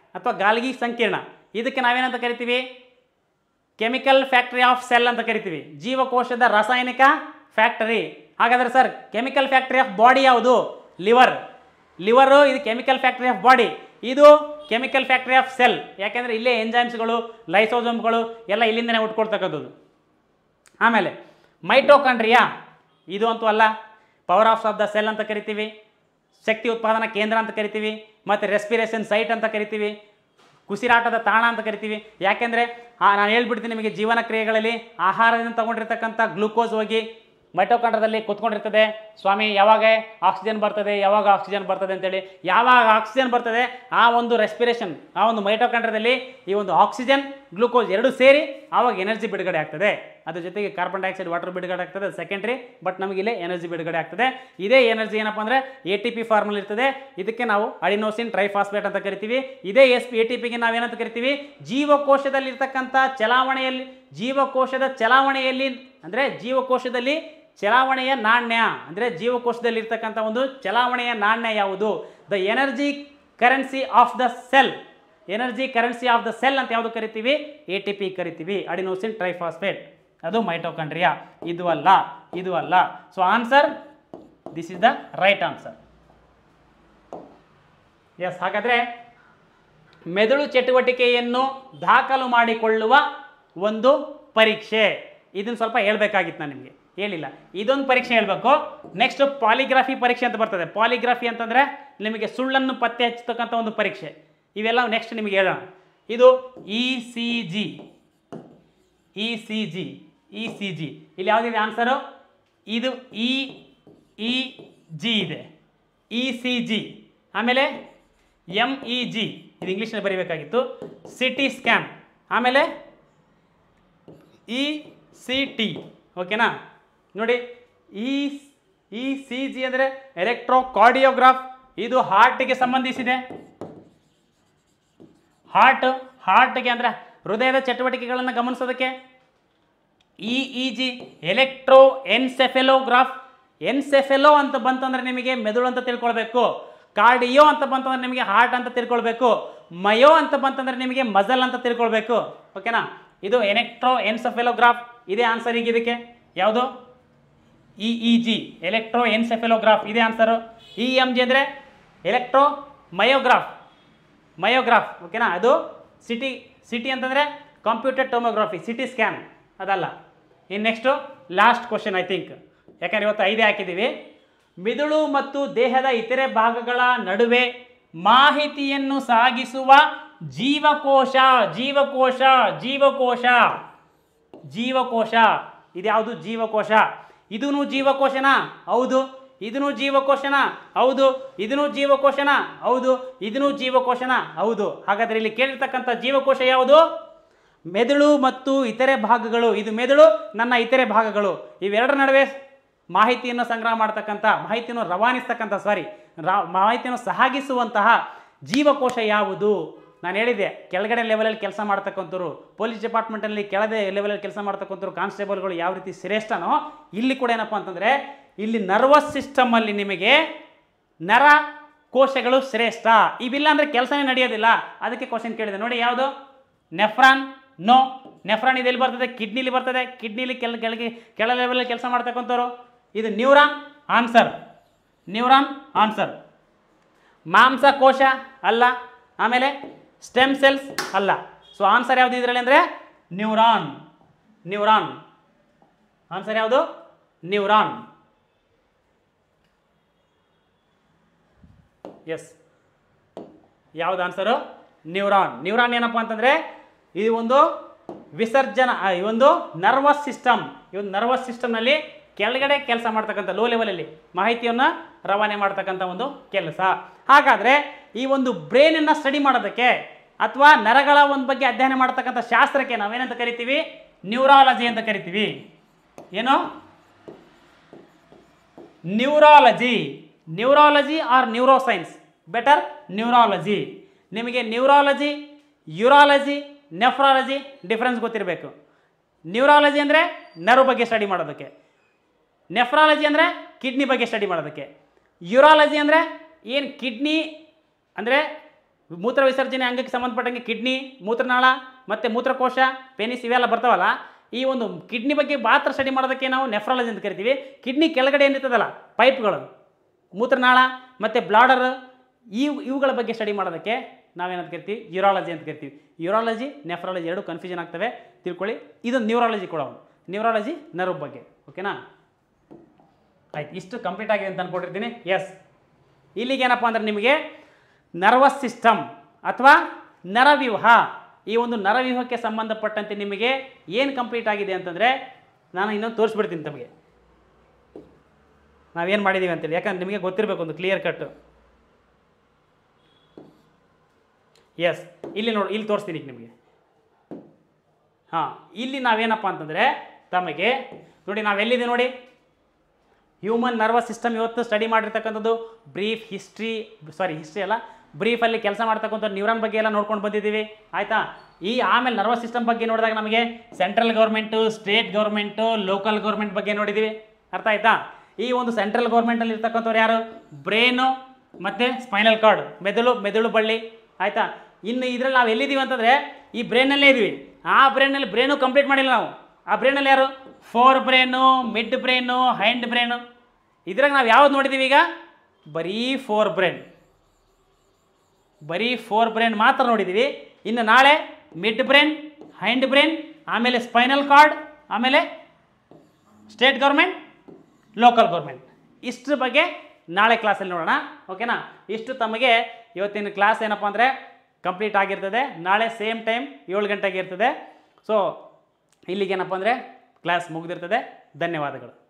ಅಥವಾ ಗಾಲ್ಗಿ ಸಂಕೀರ್ಣ ಇದಕ್ಕೆ ನಾವೇನಂತ ಕರಿತೀವಿ ಕೆಮಿಕಲ್ ಫ್ಯಾಕ್ಟರಿ ಆಫ್ ಸೆಲ್ ಅಂತ ಕರಿತೀವಿ ಜೀವಕೋಶದ ರಾಸಾಯನಿಕ ಫ್ಯಾಕ್ಟರಿ ಹಾಗಾದ್ರೆ sir chemical factory of body ಯಾವುದು ಲಿವರ್ ಲಿವರು ಇದು ಕೆಮಿಕಲ್ ಫ್ಯಾಕ್ಟರಿ ಆಫ್ ಬಾಡಿ ಇದು ಕೆಮಿಕಲ್ ಫ್ಯಾಕ್ಟರಿ ಆಫ್ ಸೆಲ್ ಯಾಕೆಂದರೆ ಇಲ್ಲೇ ಎಂಜೈಮ್ಸ್ಗಳು ಲೈಸೋಸೋಮ್ಗಳು ಎಲ್ಲ ಇಲ್ಲಿಂದನೇ ಉಟ್ಕೊಳ್ತಕ್ಕಂಥದ್ದು ಆಮೇಲೆ ಮೈಟೋಕಾಂಡ್ರಿಯಾ ಇದು ಅಂತೂ ಅಲ್ಲ power of of the cell ಅಂತ ಕರಿತೀವಿ ಶಕ್ತಿ ಉತ್ಪಾದನಾ ಕೇಂದ್ರ ಅಂತ ಕರಿತೀವಿ ಮತ್ತು ರೆಸ್ಪಿರೇಷನ್ ಸೈಟ್ ಅಂತ ಕರಿತೀವಿ ಉಸಿರಾಟದ ತಾಣ ಅಂತ ಕರಿತೀವಿ ಯಾಕೆಂದರೆ ನಾನು ಹೇಳ್ಬಿಡ್ತೀನಿ ನಿಮಗೆ ಜೀವನ ಕ್ರಿಯೆಗಳಲ್ಲಿ ಆಹಾರದಿಂದ ತಗೊಂಡಿರ್ತಕ್ಕಂಥ ಗ್ಲೂಕೋಸ್ ಹೋಗಿ ಮೈಟೋಕಾಂಡ್ರದಲ್ಲಿ ಕುತ್ಕೊಂಡಿರ್ತದೆ ಸ್ವಾಮಿ ಯಾವಾಗ ಆಕ್ಸಿಜನ್ ಬರ್ತದೆ ಯಾವಾಗ ಆಕ್ಸಿಜನ್ ಬರ್ತದೆ ಅಂತೇಳಿ ಯಾವಾಗ ಆಕ್ಸಿಜನ್ ಬರ್ತದೆ ಆ ಒಂದು ರೆಸ್ಪಿರೇಷನ್ ಆ ಒಂದು ಮೈಟೋಕಾಂಡ್ರದಲ್ಲಿ ಈ ಒಂದು ಆಕ್ಸಿಜನ್ ಗ್ಲೂಕೋಸ್ ಎರಡು ಸೇರಿ ಆವಾಗ ಎನರ್ಜಿ ಬಿಡುಗಡೆ ಆಗ್ತದೆ ಅದ್ರ ಜೊತೆಗೆ ಕಾರ್ಬನ್ ಡೈಆಕ್ಸೈಡ್ ವಾಟರ್ ಬಿಡುಗಡೆ ಆಗ್ತದೆ ಸೆಕೆಂಡ್ರಿ ಬಟ್ ನಮಗೆ ಇಲ್ಲೇ ಎನರ್ಜಿ ಬಿಡುಗಡೆ ಆಗ್ತದೆ ಇದೇ ಎನರ್ಜಿ ಏನಪ್ಪ ಅಂದರೆ ಎ ಟಿ ಪಿ ಫಾರ್ಮಲ್ ಇರ್ತದೆ ಇದಕ್ಕೆ ನಾವು ಅಡಿನೋಸಿನ್ ಟ್ರೈಫಾಸ್ಫೇಟ್ ಅಂತ ಕರಿತೀವಿ ಇದೇ ಎಸ್ ಪಿ ಎ ಟಿ ಪಿಗೆ ನಾವೇನಂತ ಕರಿತೀವಿ ಜೀವಕೋಶದಲ್ಲಿರ್ತಕ್ಕಂಥ ಚಲಾವಣೆಯಲ್ಲಿ ಜೀವಕೋಶದ ಚಲಾವಣೆಯಲ್ಲಿ ಅಂದರೆ ಜೀವಕೋಶದಲ್ಲಿ ಚಲಾವಣೆಯ ನಾಣ್ಯ ಅಂದರೆ ಜೀವಕೋಶದಲ್ಲಿರ್ತಕ್ಕಂಥ ಒಂದು ಚಲಾವಣೆಯ ನಾಣ್ಯ ಯಾವುದು the energy currency of the cell energy currency of the cell ಅಂತ ಯಾವುದು ಕರಿತೀವಿ ಎ ಟಿ ಪಿ ಕರಿತೀವಿ ಅಡಿನೋಸಿನ್ ಟ್ರೈಫಾಸ್ಫೇಟ್ ಅದು ಮೈಟೋಕಾಂಡ್ರಿಯಾ ಇದು ಅಲ್ಲ ಇದು ಅಲ್ಲ so answer this is the right answer yes ಹಾಗಾದರೆ ಮೆದುಳು ಚಟುವಟಿಕೆಯನ್ನು ದಾಖಲು ಮಾಡಿಕೊಳ್ಳುವ ಒಂದು ಪರೀಕ್ಷೆ ಇದನ್ನು ಸ್ವಲ್ಪ ಹೇಳ್ಬೇಕಾಗಿತ್ತು ನಾನು ನಿಮಗೆ ಹೇಳಿಲ್ಲ ಇದೊಂದು ಪರೀಕ್ಷೆ ಹೇಳಬೇಕು ನೆಕ್ಸ್ಟ್ ಪಾಲಿಗ್ರಾಫಿ ಪರೀಕ್ಷೆ ಅಂತ ಬರ್ತದೆ ಪಾಲಿಗ್ರಾಫಿ ಅಂತಂದರೆ ನಿಮಗೆ ಸುಳ್ಳನ್ನು ಪತ್ತೆ ಹಚ್ಚತಕ್ಕಂಥ ಒಂದು ಪರೀಕ್ಷೆ ಇವೆಲ್ಲ ನೆಕ್ಸ್ಟ್ ನಿಮಗೆ ಹೇಳೋಣ ಇದು E C G E C G E C G ಇಲ್ಲಿ ಯಾವುದಿದೆ ಆನ್ಸರು ಇದು ಇ ಇ ಜಿ ಇದೆ ಇ ಸಿ ಜಿ ಆಮೇಲೆ ಎಮ್ ಇ ಜಿ ಇದು ಇಂಗ್ಲೀಷ್ನಲ್ಲಿ ಬರೀಬೇಕಾಗಿತ್ತು ಸಿಟಿ ಸ್ಕ್ಯಾನ್ ಆಮೇಲೆ ಇ ಸಿ ಟಿ ಓಕೆನಾ ನೋಡಿ ಇ ಇ ಸಿ ಜಿ ಅಂದರೆ ಎಲೆಕ್ಟ್ರೋಕಾರ್ಡಿಯೋಗ್ರಾಫ್ ಇದು ಹಾರ್ಟಿಗೆ ಸಂಬಂಧಿಸಿದೆ ಹಾರ್ಟ್ ಹಾರ್ಟ್ಗೆ ಅಂದರೆ ಹೃದಯದ ಚಟುವಟಿಕೆಗಳನ್ನು ಗಮನಿಸೋದಕ್ಕೆ E E G electroencephalograph encephalo ಅಂತ ಬಂತಂದ್ರೆ ನಿಮಗೆ ಮೆದುಳು ಅಂತ ತಿಳ್ಕೊಳ್ಬೇಕು ಕಾರ್ಡಿಯೋ ಅಂತ ಬಂತಂದ್ರೆ ನಿಮಗೆ ಹಾರ್ಟ್ ಅಂತ ತಿಳ್ಕೊಳ್ಬೇಕು ಮಯೋ ಅಂತ ಬಂತಂದ್ರೆ ನಿಮಗೆ ಮಜಲ್ ಅಂತ ತಿಳ್ಕೊಳ್ಬೇಕು ಓಕೆನಾ ಇದು ಎಲೆಕ್ಟ್ರೋ ಎನ್ಸೆಫೆಲೋಗ್ರಾಫ್ ಇದೇ ಆನ್ಸರ್ ಈಗ ಇದಕ್ಕೆ ಯಾವುದು E E G electroencephalograph ಇದೇ ಆನ್ಸರು ಇ ಎಮ್ ಜಿ ಅಂದರೆ ಎಲೆಕ್ಟ್ರೋ ಮಯೋಗ್ರಾಫ್ ಮಯೋಗ್ರಾಫ್ ಓಕೆನಾ ಅದು ಸಿಟಿ ಸಿಟಿ ಅಂತಂದರೆ ಕಂಪ್ಯೂಟರ್ ಟೊಮೋಗ್ರಫಿ ಸಿಟಿ ಸ್ಕ್ಯಾನ್ ಅದಲ್ಲ ಇನ್ನು next last question I think ಯಾಕಂದ್ರೆ ಇವತ್ತು ಐದೇ ಹಾಕಿದ್ದೀವಿ ಮಿದುಳು ಮತ್ತು ದೇಹದ ಇತರೆ ಭಾಗಗಳ ನಡುವೆ ಮಾಹಿತಿಯನ್ನು ಸಾಗಿಸುವ ಜೀವಕೋಶ ಜೀವಕೋಶ ಜೀವಕೋಶ ಜೀವಕೋಶ ಇದ್ಯಾವುದು ಜೀವಕೋಶ ಇದೂ ಜೀವಕೋಶನಾ ಹೌದು ಇದೂ ಜೀವಕೋಶನ ಹೌದು ಇದೂ ಜೀವಕೋಶನ ಹೌದು ಇದೂ ಜೀವಕೋಶನ ಹೌದು ಹಾಗಾದರೆ ಇಲ್ಲಿ ಕೇಳಿರ್ತಕ್ಕಂಥ ಜೀವಕೋಶ ಯಾವುದು ಮೆದುಳು ಮತ್ತು ಇತರೆ ಭಾಗಗಳು ಇದು ಮೆದುಳು ನನ್ನ ಇತರೆ ಭಾಗಗಳು ಇವೆರಡರ ನಡುವೆ ಮಾಹಿತಿಯನ್ನು ಸಂಗ್ರಹ ಮಾಡ್ತಕ್ಕಂಥ ಮಾಹಿತಿಯನ್ನು ರವಾನಿಸ್ತಕ್ಕಂಥ ಸಾರಿ ರಾ ಮಾಹಿತಿಯನ್ನು ಸಾಗಿಸುವಂತಹ ಜೀವಕೋಶ ಯಾವುದು ನಾನು ಹೇಳಿದೆ ಕೆಳಗಡೆ ಲೆವೆಲಲ್ಲಿ ಕೆಲಸ ಮಾಡ್ತಕ್ಕಂಥವ್ರು ಪೊಲೀಸ್ ಡಿಪಾರ್ಟ್ಮೆಂಟಲ್ಲಿ ಕೆಳಗೆ ಲೆವೆಲಲ್ಲಿ ಕೆಲಸ ಮಾಡ್ತಕ್ಕಂಥವ್ರು ಕಾನ್ಸ್ಟೇಬಲ್ಗಳು ಯಾವ ರೀತಿ ಶ್ರೇಷ್ಠನೋ ಇಲ್ಲಿ ಕೂಡ ಏನಪ್ಪ ಅಂತಂದರೆ ಇಲ್ಲಿ ನರ್ವಸ್ ಸಿಸ್ಟಮಲ್ಲಿ ನಿಮಗೆ ನರ ಕೋಶಗಳು ಶ್ರೇಷ್ಠ ಇವಿಲ್ಲ ಅಂದರೆ ಕೆಲಸನೇ ನಡೆಯೋದಿಲ್ಲ ಅದಕ್ಕೆ ಕ್ವಶನ್ ಕೇಳಿದೆ ನೋಡಿ ಯಾವುದು ನೆಫ್ರಾನ್ ನೋ ನೆಫ್ರಾನ್ ಇದು ಎಲ್ಲಿ ಬರ್ತದೆ ಕಿಡ್ನಿಲಿ ಬರ್ತದೆ ಕಿಡ್ನಿಲಿ ಕೆಲ ಕೆಳಗೆ ಕೆಳ ಲೆವೆಲಲ್ಲಿ ಕೆಲಸ ಮಾಡ್ತಕ್ಕಂಥವ್ರು ಇದು ನ್ಯೂರಾನ್ ಆನ್ಸರ್ ನ್ಯೂರಾನ್ ಆನ್ಸರ್ ಮಾಂಸಕೋಶ ಅಲ್ಲ ಆಮೇಲೆ ಸ್ಟೆಮ್ ಸೆಲ್ಸ್ ಅಲ್ಲ ಸೊ ಆನ್ಸರ್ ಯಾವುದು ಇದರಲ್ಲಿ ಅಂದರೆ ನ್ಯೂರಾನ್ ನ್ಯೂರಾನ್ ಆನ್ಸರ್ ಯಾವುದು ನ್ಯೂರಾನ್ ಎಸ್ ಯಾವ್ದು ಆನ್ಸರು ನ್ಯೂರಾನ್ ನ್ಯೂರಾನ್ ಏನಪ್ಪ ಅಂತಂದರೆ ಇದು ಒಂದು ವಿಸರ್ಜನ ಆ, ಈ ಒಂದು ನರ್ವಸ್ ಸಿಸ್ಟಮ್ ಈ ಒಂದು ನರ್ವಸ್ ಸಿಸ್ಟಮ್ನಲ್ಲಿ ಕೆಳಗಡೆ ಕೆಲಸ ಮಾಡ್ತಕ್ಕಂಥ ಲೋ ಲೆವೆಲಲ್ಲಿ ಮಾಹಿತಿಯನ್ನು ರವಾನೆ ಮಾಡ್ತಕ್ಕಂಥ ಒಂದು ಕೆಲಸ ಹಾಗಾದರೆ ಈ ಒಂದು ಬ್ರೈನನ್ನು ಸ್ಟಡಿ ಮಾಡೋದಕ್ಕೆ ಅಥವಾ ನರಗಳ ಒಂದು ಬಗ್ಗೆ ಅಧ್ಯಯನ ಮಾಡ್ತಕ್ಕಂಥ ಶಾಸ್ತ್ರಕ್ಕೆ ನಾವೇನಂತ ಕರಿತೀವಿ ನ್ಯೂರಾಲಜಿ ಅಂತ ಕರಿತೀವಿ ಏನು neurology neurology or neuroscience better neurology ನಿಮಗೆ ನ್ಯೂರಾಲಜಿ ಯೂರಾಲಜಿ ನೆಫ್ರಾಲಜಿ ಡಿಫ್ರೆನ್ಸ್ ಗೊತ್ತಿರಬೇಕು ನ್ಯೂರಾಲಜಿ ಅಂದರೆ ನರ್ವ್ ಬಗ್ಗೆ ಸ್ಟಡಿ ಮಾಡೋದಕ್ಕೆ ನೆಫ್ರಾಲಜಿ ಅಂದರೆ ಕಿಡ್ನಿ ಬಗ್ಗೆ ಸ್ಟಡಿ ಮಾಡೋದಕ್ಕೆ ಯೂರಾಲಜಿ ಅಂದರೆ ಏನು ಕಿಡ್ನಿ ಅಂದರೆ ಮೂತ್ರ ವಿಸರ್ಜನೆ ಅಂಗಕ್ಕೆ ಸಂಬಂಧಪಟ್ಟಂಗೆ ಕಿಡ್ನಿ ಮೂತ್ರನಾಳ ಮತ್ತು ಮೂತ್ರಕೋಶ ಪೆನಿಸ್ ಇವೆಲ್ಲ ಬರ್ತಾವಲ್ಲ ಈ ಒಂದು ಕಿಡ್ನಿ ಬಗ್ಗೆ ಮಾತ್ರ ಸ್ಟಡಿ ಮಾಡೋದಕ್ಕೆ ನಾವು ನೆಫ್ರಾಲಜಿ ಅಂತ ಕರಿತೀವಿ ಕಿಡ್ನಿ ಕೆಳಗಡೆ ಏನಿರ್ತದಲ್ಲ ಪೈಪ್ಗಳು ಮೂತ್ರನಾಳ ಮತ್ತು ಬ್ಲಾಡರ್ ಈ ಇವುಗಳ ಬಗ್ಗೆ ಸ್ಟಡಿ ಮಾಡೋದಕ್ಕೆ ನಾವೇನಂತ ಕರಿತೀವಿ ಯೂರಾಲಜಿ ಅಂತ ಕರಿತೀವಿ ಯೂರಾಲಜಿ ನೆಫ್ರಾಲಜಿ ಎರಡು ಕನ್ಫ್ಯೂಷನ್ ಆಗ್ತವೆ ತಿಳ್ಕೊಳ್ಳಿ ಇದು ನ್ಯೂರಾಲಜಿ ಕೂಡ ಒಂದು ನ್ಯೂರಾಲಜಿ ನರ್ವ್ ಬಗ್ಗೆ ಓಕೆನಾ ಆಯ್ತು ಇಷ್ಟು ಕಂಪ್ಲೀಟ್ ಆಗಿದೆ ಅಂತ ಅಂದ್ಕೊಂಡಿರ್ತೀನಿ ಎಸ್ ಇಲ್ಲಿಗೇನಪ್ಪ ಅಂದ್ರೆ ನಿಮಗೆ ನರ್ವಸ್ ಸಿಸ್ಟಮ್ ಅಥವಾ ನರವ್ಯೂಹ ಈ ಒಂದು ನರವ್ಯೂಹಕ್ಕೆ ಸಂಬಂಧಪಟ್ಟಂತೆ ನಿಮಗೆ ಏನು ಕಂಪ್ಲೀಟ್ ಆಗಿದೆ ಅಂತಂದರೆ ನಾನು ಇನ್ನೊಂದು ತೋರಿಸ್ಬಿಡ್ತೀನಿ ತಮಗೆ ನಾವೇನು ಮಾಡಿದ್ದೀವಿ ಅಂತೇಳಿ ಯಾಕಂದ್ರೆ ನಿಮಗೆ ಗೊತ್ತಿರಬೇಕು ಒಂದು ಕ್ಲಿಯರ್ ಕಟ್ ಎಸ್ ಇಲ್ಲಿ ನೋಡಿ ಇಲ್ಲಿ ತೋರಿಸ್ತೀನಿ ಈಗ ನಿಮಗೆ ಹಾಂ ಇಲ್ಲಿ ನಾವೇನಪ್ಪ ಅಂತಂದರೆ ತಮಗೆ ನೋಡಿ ನಾವೆಲ್ಲಿದೆ ನೋಡಿ ಹ್ಯೂಮನ್ ನರ್ವಸ್ ಸಿಸ್ಟಮ್ ಇವತ್ತು ಸ್ಟಡಿ ಮಾಡಿರ್ತಕ್ಕಂಥದ್ದು ಬ್ರೀಫ್ ಹಿಸ್ಟ್ರಿ ಸಾರಿ ಹಿಸ್ಟ್ರಿ ಅಲ್ಲ ಬ್ರೀಫಲ್ಲಿ ಕೆಲಸ ಮಾಡ್ತಕ್ಕಂಥ ನ್ಯೂರಾನ್ ಬಗ್ಗೆ ಎಲ್ಲ ನೋಡ್ಕೊಂಡು ಬಂದಿದ್ದೀವಿ ಆಯಿತಾ ಈ ಆಮೇಲೆ ನರ್ವಸ್ ಸಿಸ್ಟಮ್ ಬಗ್ಗೆ ನೋಡಿದಾಗ ನಮಗೆ central government state government local government ಬಗ್ಗೆ ನೋಡಿದ್ದೀವಿ ಅರ್ಥ ಆಯ್ತಾ ಈ ಒಂದು ಸೆಂಟ್ರಲ್ ಗೌರ್ಮೆಂಟಲ್ಲಿ ಇರ್ತಕ್ಕಂಥವ್ರು ಯಾರು ಬ್ರೇನು ಮತ್ತು ಸ್ಪೈನಲ್ ಕಾರ್ಡ್ ಮೆದುಳು ಮೆದುಳು ಬಳ್ಳಿ ಆಯಿತಾ ಇನ್ನು ಇದ್ರಲ್ಲಿ ನಾವು ಎಲ್ಲಿದ್ದೀವಿ ಅಂತಂದರೆ ಈ ಬ್ರೈನಲ್ಲೇ ಇದ್ದೀವಿ ಆ ಬ್ರೈನಲ್ಲಿ ಬ್ರೈನು ಕಂಪ್ಲೀಟ್ ಮಾಡಿಲ್ಲ ನಾವು ಆ ಬ್ರೈನಲ್ಲಿ ಯಾರು forebrain midbrain hindbrain ಇದ್ರಾಗ ನಾವು ಯಾವ್ದು ನೋಡಿದ್ದೀವಿ ಈಗ ಬರೀ ಫೋರ್ ಬ್ರೈನ್ ಬರೀ ಫೋರ್ ಬ್ರೈನ್ ಮಾತ್ರ ನೋಡಿದ್ದೀವಿ ಇನ್ನು ನಾಳೆ ಮಿಡ್ ಬ್ರೈನ್ ಹೈಂಡ್ ಬ್ರೈನ್ ಆಮೇಲೆ ಸ್ಪೈನಲ್ ಕಾರ್ಡ್ ಆಮೇಲೆ ಸ್ಟೇಟ್ ಗೌರ್ಮೆಂಟ್ ಲೋಕಲ್ ಗೌರ್ಮೆಂಟ್ ಇಷ್ಟ್ರ ಬಗ್ಗೆ ನಾಳೆ ಕ್ಲಾಸಲ್ಲಿ ನೋಡೋಣ ಓಕೆನಾ ಇಷ್ಟು ತಮಗೆ ಇವತ್ತಿನ ಕ್ಲಾಸ್ ಏನಪ್ಪ ಅಂದರೆ ಕಂಪ್ಲೀಟ್ ಆಗಿರ್ತದೆ ನಾಳೆ ಸೇಮ್ ಟೈಮ್ ಏಳು ಗಂಟೆಗೆ ಇರ್ತದೆ ಸೊ ಇಲ್ಲಿಗೇನಪ್ಪ ಅಂದರೆ ಕ್ಲಾಸ್ ಮುಗಿದಿರ್ತದೆ ಧನ್ಯವಾದಗಳು